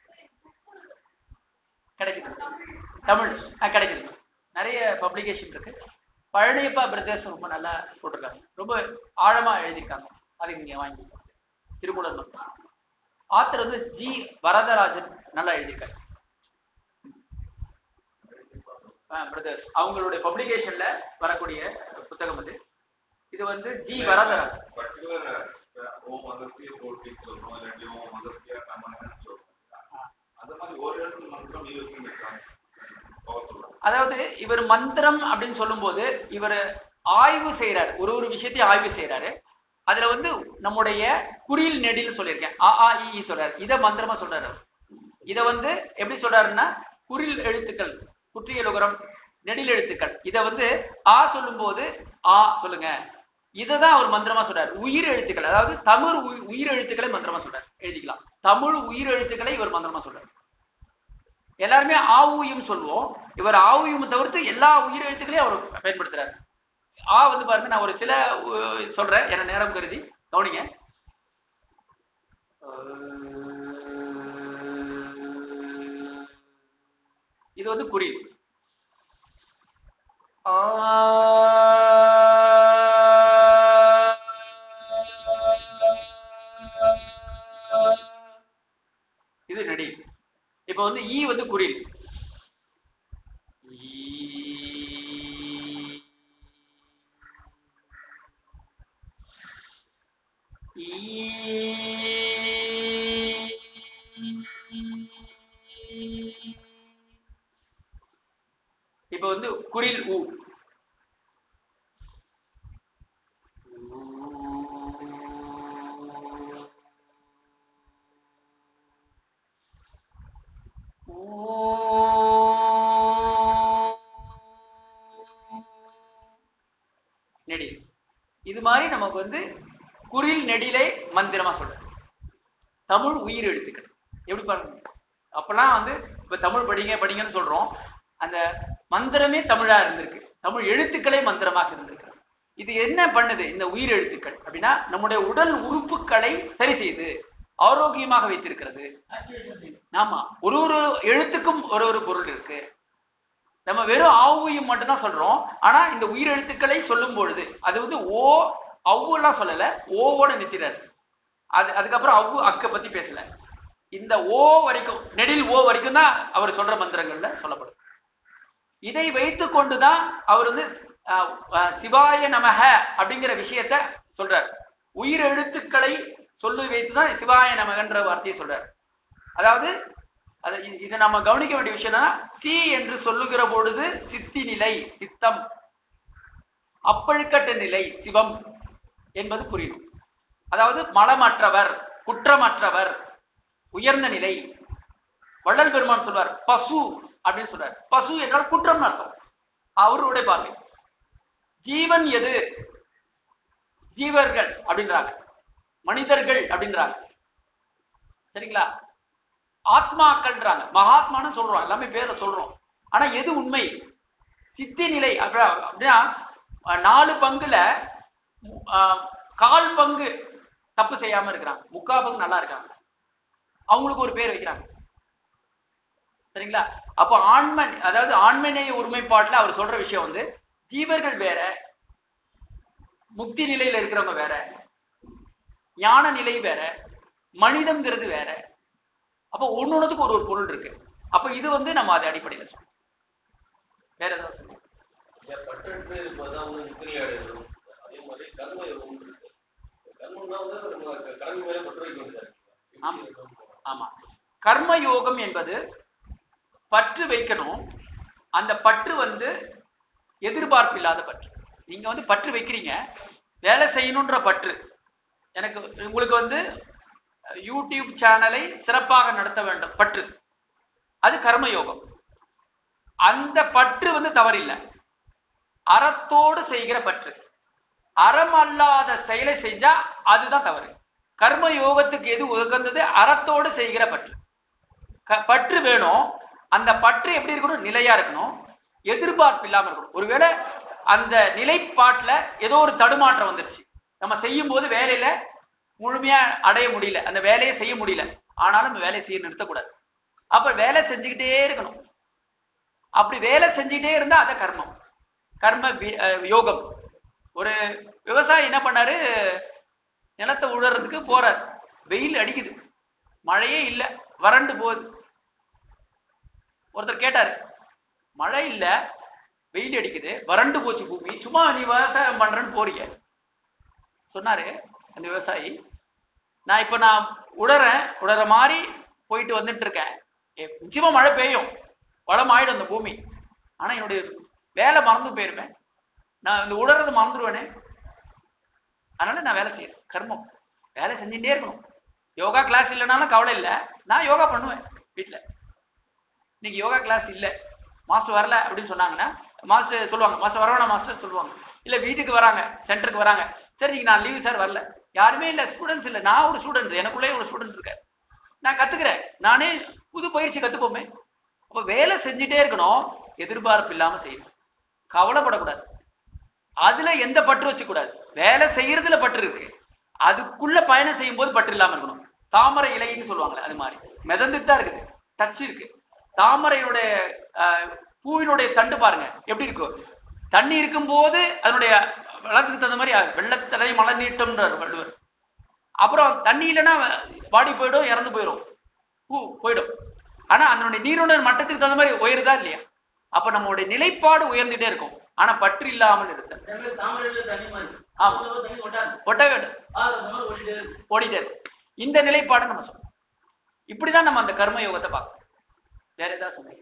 கிடைக்குது தமிழ் ஆ, கிடைக்குது நிறைய பப்ளிகேஷன் இருக்கு பழனியப்பா பிரதேசம் ரொம்ப நல்லா போட்டிருக்காங்க ரொம்ப ஆழமா எழுதியிருக்காங்க அதை நீங்க வாங்கி திருமூலர் மட்டும் ஆத்தர் வந்து ஜி வரதராஜன் நல்லா எழுதியிருக்காரு பிரதர்ஸ் அவங்களுடைய பப்ளிகேஷன்ல வரக்கூடிய புத்தகம் அது இது வந்து ஜி வரதராஜன் பர்டிகுலர் ஓம் அகஸ்திய போட்டி சொல்றோம் இல்லாட்டி ஓம் அகஸ்திய கமலன்னு சொல்றோம் அந்த மாதிரி ஒரு இடத்துல மந்திரம் இருக்குன்னு இருக்காங்க சொல்றாங்க அதாவது இவர் மந்திரம் அப்படின்னு சொல்லும்போது இவர் ஆய்வு செய்யறாரு ஒரு ஒரு விஷயத்தையும் ஆய்வு செய்யறாரு அதுல வந்து நம்முடைய குறில் நெடில் சொல்லியிருக்கேன் ஆ ஆ இ, ஈ சொல்றாரு இத மந்திரமா சொல்றாரு அவர். இத வந்து எப்படி சொல்றாருன்னா குறில் எழுத்துக்கள் குற்றியலுகரம் நெடில் எழுத்துக்கள் இத வந்து ஆ சொல்லும்போது ஆ சொல்லுங்க இததான் அவர் மந்திரமா சொல்றாரு உயிர் எழுத்துக்கள் அதாவது தமிழ் உயி- உயிர் எழுத்துக்களை மந்திரமா சொல்றாரு எழுதிக்கலாம் தமிழ் உயிர் எழுத்துக்களை இவர் மந்திரமா சொல்றாரு எல்லாருமே ஆவுயும் சொல்லுவோம் இவர் ஆவுயும் தவிர்த்து எல்லா உயிர் எழுத்துக்களையும் அவர் பயன்படுத்துறாரு ஆ வந்து பாருங்க நான் ஒரு சில உ- சொல்றேன் என நேரம் கருதி கவனிங்க இது வந்து குறி ஆ இது நடி இப்ப வந்து ஈ வந்து குறில் ஈ. ஈ. இப்ப வந்து குறில் ஊ நெடி இது மாதிரி நமக்கு வந்து குறில் நெடிலை மந்திரமா சொல்றேன் தமிழ் உயிர் எழுத்துக்கள் எப்படி பாருங்க அப்பெல்லாம் வந்து இப்ப தமிழ் படிங்க படிங்கன்னு சொல்றோம் அந்த மந்திரமே தமிழா இருந்திருக்கு தமிழ் எழுத்துக்களே மந்திரமாக இருந்திருக்கு இது என்ன பண்ணுது இந்த உயிர் எழுத்துக்கள் அப்படின்னா நம்முடைய உடல் உறுப்புகளை சரி செய்து ஆரோக்கியமாக வைத்திருக்கிறது ஆக்டிவேஷன் செய்யும் ஆமா ஒரு ஒரு எழுத்துக்கும் ஒரு ஒரு பொருள் இருக்கு நம்ம வெறும் ஆவையும் மட்டும்தான் சொல்றோம் ஆனா இந்த உயிர் எழுத்துக்களை சொல்லும் பொழுது அது வந்து ஓ அவ்வெல்லாம் சொல்லல ஓவோட நிறுத்திறாரு அது அதுக்கப்புறம் அவ்வு அக்க பத்தி பேசல இந்த ஓ வரைக்கும் நெடில் ஓ வரைக்கும் தான் அவர் சொல்ற மந்திரங்கள்ல சொல்லப்படும் இதை வைத்து கொண்டுதான் அவர் வந்து அஹ், அஹ், சிவாய நமக அப்படிங்கிற விஷயத்த சொல்றார் உயிர் எழுத்துக்களை சொல்லி வைத்துதான் சிவாய நமகன்ற வார்த்தையை சொல்றார் அதாவது அது இ- இதை நம்ம கவனிக்க வேண்டிய விஷயம் என்னன்னா சி என்று சொல்லுகிற பொழுது சித்தி நிலை சித்தம் அப்பழுக்கட்ட நிலை சிவம் என்பது புரியும் அதாவது மலமற்றவர் குற்றமற்றவர் உயர்ந்த நிலை வள்ளல் பெருமான் சொல்வார் பசு அப்படின்னு சொல்றார் பசு என்றால் குற்றம் அர்த்தம் அவருடைய பார்வை ஜீவன் எது ஜீவர்கள் அப்படின்றாங்க மனிதர்கள் அப்படின்றாங்க சரிங்களா ஆத்மாக்கள்ன்றாங்க மகாத்மான்னு சொல்றோம் எல்லாமே பேரை சொல்றோம் ஆனா எது உண்மை சித்தி நிலை அப்ப- அப்படின்னா அஹ், நாலு பங்குல அஹ், கால் பங்கு தப்பு செய்யாம இருக்கிறாங்க முக்கா பங்கு நல்லா இருக்காங்க அவங்களுக்கு ஒரு பேர் வைக்கிறாங்க சரிங்களா அப்போ ஆண்மன் அதாவது ஆண்மநேய ஒருமைப்பாட்டுல அவர் சொல்ற விஷயம் வந்து ஜீவர்கள் வேற முக்தி நிலையில இருக்கிறவங்க வேற ஞான நிலை வேற மனிதம்ங்கிறது வேற அப்போ ஒன்னொன்னுக்கு ஒரு ஒரு பொருள் இருக்கு அப்ப இது வந்து நம்ம அதை அடிப்படையில சொல்றோம் வேற ஏதாவது சொல்லுங்க ஐயா பற்றெடுத்து இருப்பதுதான் வந்து நித்திரை அடையணும் அதே மாதிரி கர்ம யோகம் இருக்கு கர்மம்னா வந்து நம்ம க- கடமை மேல பற்ற வைக்க வேண்டியதா ஆமா. இருக்கு ஆமா கர்ம யோகம் என்பது பற்று வைக்கணும் அந்த பற்று வந்து எதிர்பார்ப்பு இல்லாத பற்று நீங்க வந்து பற்று வைக்கிறீங்க வேலை செய்யணுன்ற பற்று எனக்கு உங்களுக்கு வந்து அஹ், யூடியூப் சேனலை சிறப்பாக நடத்த வேண்டும் பற்று அது கர்ம யோகம் அந்த பற்று வந்து தவறில்லை அறத்தோடு செய்கிற பற்று அறம் அல்லாத செயலை செஞ்சா அதுதான் தவறு கர்ம யோகத்துக்கு எது உகந்தது அறத்தோடு செய்கிற பற்று க- பற்று வேணும் அந்த பற்று எப்படி இருக்கணும் நிலையா இருக்கணும் எதிர்பார்ப்பு இல்லாம இருக்கணும் ஒருவேளை அந்த நிலைப்பாட்டுல ஏதோ ஒரு தடுமாற்றம் வந்துருச்சு நம்ம செய்யும் போது வேலையில முழுமையா அடைய முடியல அந்த வேலையை செய்ய முடியல ஆனாலும் நம்ம வேலையை செய்ய நிறுத்தக்கூடாது அப்ப வேலை செஞ்சுக்கிட்டே இருக்கணும் அப்படி வேலை செஞ்சுக்கிட்டே இருந்தா அத கர்மம் கர்ம வி- அஹ் யோகம் ஒரு விவசாயி என்ன பண்ணாரு நிலத்தை உழறதுக்கு போறார் வெயில் அடிக்குது மழையே இல்ல வறண்டு போகுது ஒருத்தர் கேட்டாரு மழை இல்ல வெயில் அடிக்குது வறண்டு போச்சு பூமி சும்மா நீ விவசாயம் பண்றேன்னு போறீங்க சொன்னாரு அந்த விவசாயி நான் இப்ப நான் உடறேன் உடற மாதிரி போயிட்டு வந்துட்டு இருக்கேன் எ- நிச்சயமா மழை பெய்யும் வளம் ஆயிடும் அந்த பூமி ஆனா என்னுடைய வேலை மறந்து போயிருவேன் நான் இந்த உடறது மறந்துடுவேனே அதனால நான் வேலை செய்யறேன் கர்மம் வேலை செஞ்சுட்டே இருக்கணும் யோகா கிளாஸ் இல்லைனாலும் கவலை இல்லை நான் யோகா பண்ணுவேன் வீட்டில் இன்னைக்கு யோகா கிளாஸ் இல்லை மாஸ்டர் வரல அப்படின்னு சொன்னாங்கன்னா மாஸ்டர் சொல்லுவாங்க மாஸ்டர் வரவேணா மாஸ்டர் சொல்லுவாங்க இல்லை வீட்டுக்கு வராங்க சென்டருக்கு வராங்க சரி இன்னைக்கு நான் லீவு சார் வரல யாருமே இல்லை ஸ்டூடெண்ட்ஸ் இல்லை நான் ஒரு ஸ்டூடெண்ட் எனக்குள்ளே ஒரு ஸ்டூடெண்ட் இருக்கேன் நான் கத்துக்கிறேன் நானே புது பயிற்சி கத்துப்போமே அப்போ வேலை செஞ்சுட்டே இருக்கணும் எதிர்பார்ப்பு இல்லாம செய்யணும் கவலைப்படக்கூடாது அதுல எந்த பற்று வச்சுக்க கூடாது வேலை செய்யறதுல பற்று இருக்கு அதுக்குள்ள பயணம் செய்யும் போது பற்று இல்லாம இருக்கணும் தாமரை இலைன்னு சொல்லுவாங்களே அது மாதிரி மிதந்துட்டு தான் இருக்குது டச் இருக்கு தாமரையுடைய ஆஹ், பூவினுடைய தண்டு பாருங்க எப்படி இருக்கும் தண்ணி இருக்கும்போது அதனுடைய வளத்துக்கு தகுந்த மாதிரி வெள்ளத்தடை மழை நீட்டம்ன்றார் வள்ளுவர் அப்புறம் தண்ணி இல்லைன்னா வாடி போயிடும் இறந்து போயிடும் பூ போயிடும் ஆனா அதனுடைய நீருணர் மட்டத்துக்கு தகுந்த மாதிரி உயருதா இல்லையா அப்ப நம்மளுடைய நிலைப்பாடு உயர்ந்துட்டே இருக்கும் ஆனா பற்று இல்லாமல் இருத்தல் தாமரையில தண்ணி மாதிரி ஆமா. அதுல தண்ணி கொட்டாது ஒட்ட வேண்டும் ஆறு சமரம் ஓடிட்டே இருக்கு ஓடிட்டே இருக்கு இந்த நிலைப்பாடை நம்ம சொல்லணும் இப்படிதான் நம்ம அந்த கர்ம யோகத்தை பார்க்கணும் வேற ஏதாவது சொன்னீங்க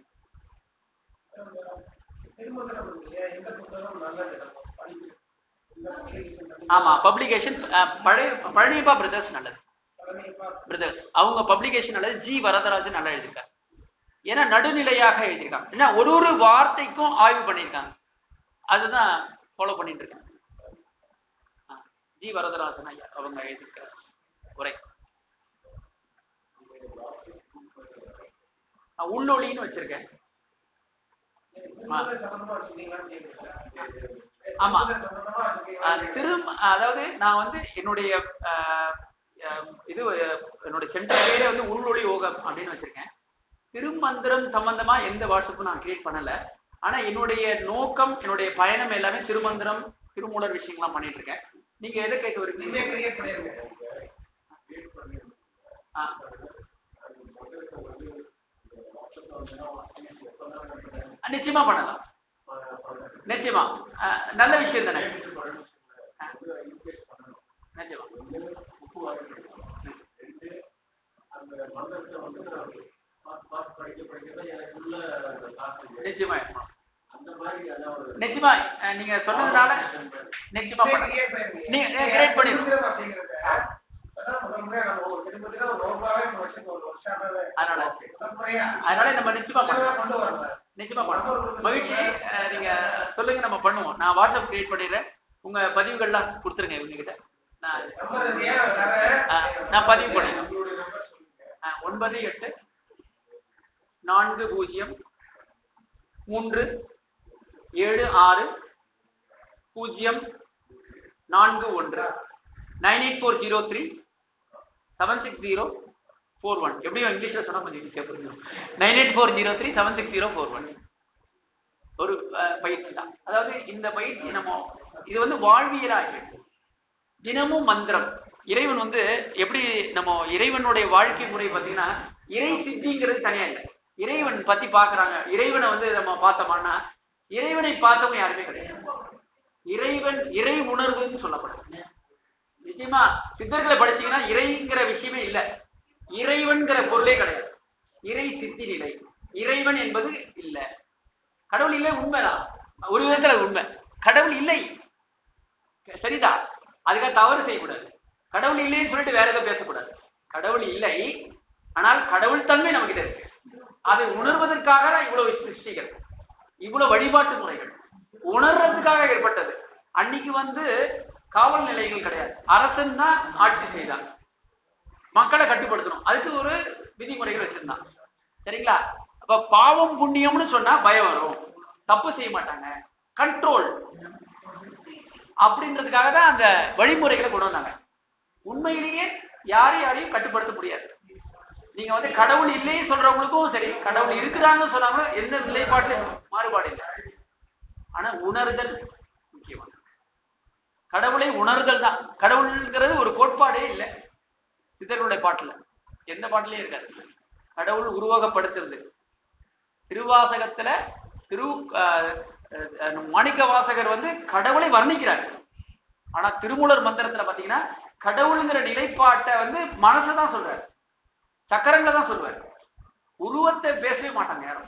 திருமணம் இல்லையா எந்த புத்தகம் நல்லது நம்ம படிப்பு இந்த application ஆமா பப்ளிகேஷன் பழைய பழனியப்பா பிரதர்ஸ் நல்லது பழனியப்பா பிரதர்ஸ் அவங்க பப்ளிகேஷன் நல்லது ஜி வரதராஜன் நல்லா எழுதியிருக்காங்க ஏன்னா நடுநிலையாக எழுதியிருக்காங்க ஏன்னா ஒரு ஒரு வார்த்தைக்கும் ஆய்வு பண்ணியிருக்காங்க அதுதான் ஃபாலோ பண்ணிட்டு இருக்காங்க ஆ, ஜி வரதராஜன் ஐயா அவங்க எழுதியிருக்காங்க உரை நான் உள்ளொளின்னு வச்சிருக்கேன் திருமணம் சம்பந்தமா வச்சிருக்கீங்களான்னு கேக்குறேன். ஆமா. திருமணம் சம்பந்தமா ஆ, வச்சிருக்கீங்களான்னு திரும் அதாவது நான் வந்து என்னுடைய ஆ, ஆ, இது என்னுடைய சென்டர் பேரே வந்து உள்ளொளி யோகம் அப்படின்னு வச்சிருக்கேன் திருமந்திரம் சம்பந்தமா எந்த வாட்ஸ்அப்பும் நான் கிரியேட் பண்ணல ஆனா என்னுடைய நோக்கம் என்னுடைய பயணம் எல்லாமே திருமந்திரம் திருமூலர் விஷயங்கள்லாம் பண்ணிட்டு இருக்கேன் நீங்க எதை கேட்க நீங்களே விரும்புறீங்க கிரியேட் பண்ணிருங்க ஆ, நிச்சயமா பண்ணலாம் நிச்சயமா ஆ, நல்ல விஷயம் தானே ஆ, நிச்சயமா நிச்சயமா நிச்சயமா ஆ, நீங்க சொன்னதுனால நிச்சயமா பண்ணலாம் கிரியேட் பண்ணிருங்க நீங்க கிரியேட் பண்ணிருங்க திருமணம் அப்படிங்கிறது அதான் முதல் முறையா நம்ம ஒரு திருமணத்துல ஒரு ரோபாவே நம்ம வச்சிருக்கோம் ஒரு ஒர்க்ஷாப்பாவே அதனால முதல் முறையா அதனால நம்ம நிச்சயமா பண்ணலாம் கொண்டு வரணும் நிச்சயமா பண்ணுவோம் மகிழ்ச்சி அஹ், நீங்க சொல்லுங்க நம்ம பண்ணுவோம் நான் வாட்ஸ்அப் கிரியேட் பண்ணிடுறேன் உங்க பதிவுகள்லாம் கொடுத்துருங்க இவங்க கிட்ட நான் நம்பர் இல்லையா வேற ஆ, நான் பதிவு பண்ணிடுறேன் உங்களுடைய நம்பர் சொல்லுங்க அஹ், ஒன்பது எட்டு நான்கு பூஜ்ஜியம் மூன்று ஏழு ஆறு பூஜ்ஜியம் நான்கு ஒன்று nine eight four zero three seven six zero four one எப்படியும் இங்கிலீஷ்ல சொன்னா கொஞ்சம் ஈஸியாக புரியும் nine eight four zero three seven six zero four one ஒரு அஹ், பயிற்சி தான் அதாவது இந்த பயிற்சி நம்ம இது வந்து வாழ்வியலா இருக்கு தினமும் மந்திரம் இறைவன் வந்து எப்படி நம்ம இறைவனுடைய வாழ்க்கை முறை பார்த்தீங்கன்னா இறை சித்திங்கிறது தனியா இல்லை இறைவன் பத்தி பாக்குறாங்க இறைவனை வந்து நம்ம பார்த்தோம்னா இறைவனை பார்த்தவங்க யாருமே கிடையாது இறைவன் இறை உணர்வுன்னு சொல்லப்படுது நிச்சயமா சித்தர்களை படிச்சீங்கன்னா இறைங்கிற விஷயமே இல்ல இறைவன்கிற பொருளே கிடையாது இறை சித்தி நிலை இறைவன் என்பது இல்ல கடவுள் இல்லை உண்மைதான் ஒரு விதத்துல அது உண்மை கடவுள் இல்லை சரிதான் அதுக்காக தவறு செய்யக்கூடாது கடவுள் இல்லைன்னு சொல்லிட்டு வேற எதுவும் பேசக்கூடாது கடவுள் இல்லை ஆனால் கடவுள் தன்மை நமக்கு இருக்கு அதை உணர்வதற்காக தான் இவ்வளவு சிருஷ்டிகள் இவ்வளவு வழிபாட்டு முறைகள் உணர்றதுக்காக ஏற்பட்டது அன்னைக்கு வந்து காவல் நிலையங்கள் கிடையாது அரசன் தான் ஆட்சி செய்தான் மக்களை கட்டுப்படுத்தணும் அதுக்கு ஒரு விதிமுறைகள் வச்சிருந்தான் சரிங்களா அப்ப பாவம் புண்ணியம்னு சொன்னா பயம் வரும் தப்பு செய்ய மாட்டாங்க கண்ட்ரோல் அப்படின்றதுக்காக தான் அந்த வழிமுறைகளை கொண்டு வந்தாங்க உண்மையிலேயே யாரையும் யாரையும் கட்டுப்படுத்த முடியாது நீங்க வந்து கடவுள் இல்லையே சொல்றவங்களுக்கும் சரி கடவுள் இருக்கிறாங்க சொன்னாலும் எந்த நிலைப்பாட்டிலும் மாறுபாடு இல்லை ஆனா உணர்தல் முக்கியமானது கடவுளை உணர்தல் தான் கடவுள்ங்கிறது ஒரு கோட்பாடே இல்லை சித்தர்களுடைய பாட்டுல எந்த பாட்டுலயும் இருக்காது கடவுள் உருவகப்படுத்துறது திருவாசகத்துல திரு ஆஹ், ஆஹ், மாணிக்க வாசகர் வந்து கடவுளை வர்ணிக்கிறார் ஆனா திருமூலர் மந்திரத்துல பாத்தீங்கன்னா கடவுளுங்கிற நிலைப்பாட்டை வந்து மனசுதான் சொல்றாரு சக்கரங்களை தான் சொல்லுவார் உருவத்தை பேசவே மாட்டாங்க யாரும்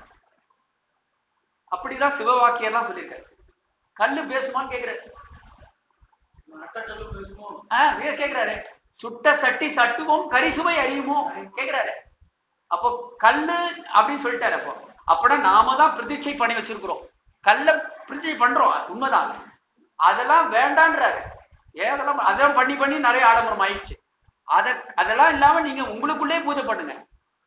அப்படிதான் சிவவாக்கியெல்லாம் சொல்லியிருக்காரு கல்லு பேசுமான்னு கேக்குறாரு அட்டச்சலும் பேசுமோ ஆஹ் ஏன் கேக்குறாரு சுட்ட சட்டி சட்டுவோம் கரிசுவை அறியுமோ கேக்குறாரு அப்போ கல்லு அப்படின்னு சொல்லிட்டாரு அப்போ அப்படா நாம தான் பிரதிட்சை பண்ணி வச்சிருக்கிறோம் கல்ல பிரதிட்சை பண்றோம் உண்மைதான் அதெல்லாம் வேண்டான்றாரு ஏன் அதெல்லாம் அதெல்லாம் பண்ணி பண்ணி நிறைய ஆடம்பரம் ஆயிடுச்சு அத அதெல்லாம் இல்லாம நீங்க உங்களுக்குள்ளே பூஜை பண்ணுங்க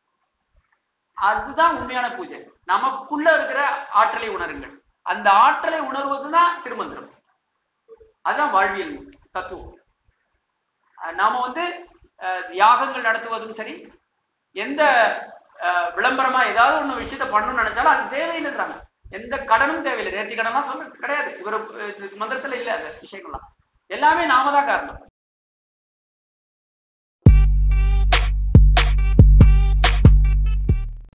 அதுதான் உண்மையான பூஜை நமக்குள்ள இருக்கிற ஆற்றலை உணருங்கள் அந்த ஆற்றலை உணர்வதுதான் திருமந்திரம் அதுதான் வாழ்வியல் தத்துவம் அஹ் நாம வந்து அஹ், யாகங்கள் நடத்துவதும் சரி எந்த அஹ், விளம்பரமா ஏதாவது ஒண்ணு விஷயத்த பண்ணணும்னு நினைச்சாலும் அது தேவையில்லைன்றாங்க எந்த கடனும் தேவையில்லை நேர்த்தி கடனா சொல்ல கிடையாது இவர் மந்திரத்துல இல்ல அந்த விஷயங்கள்லாம் எல்லாமே நாம தான் காரணம்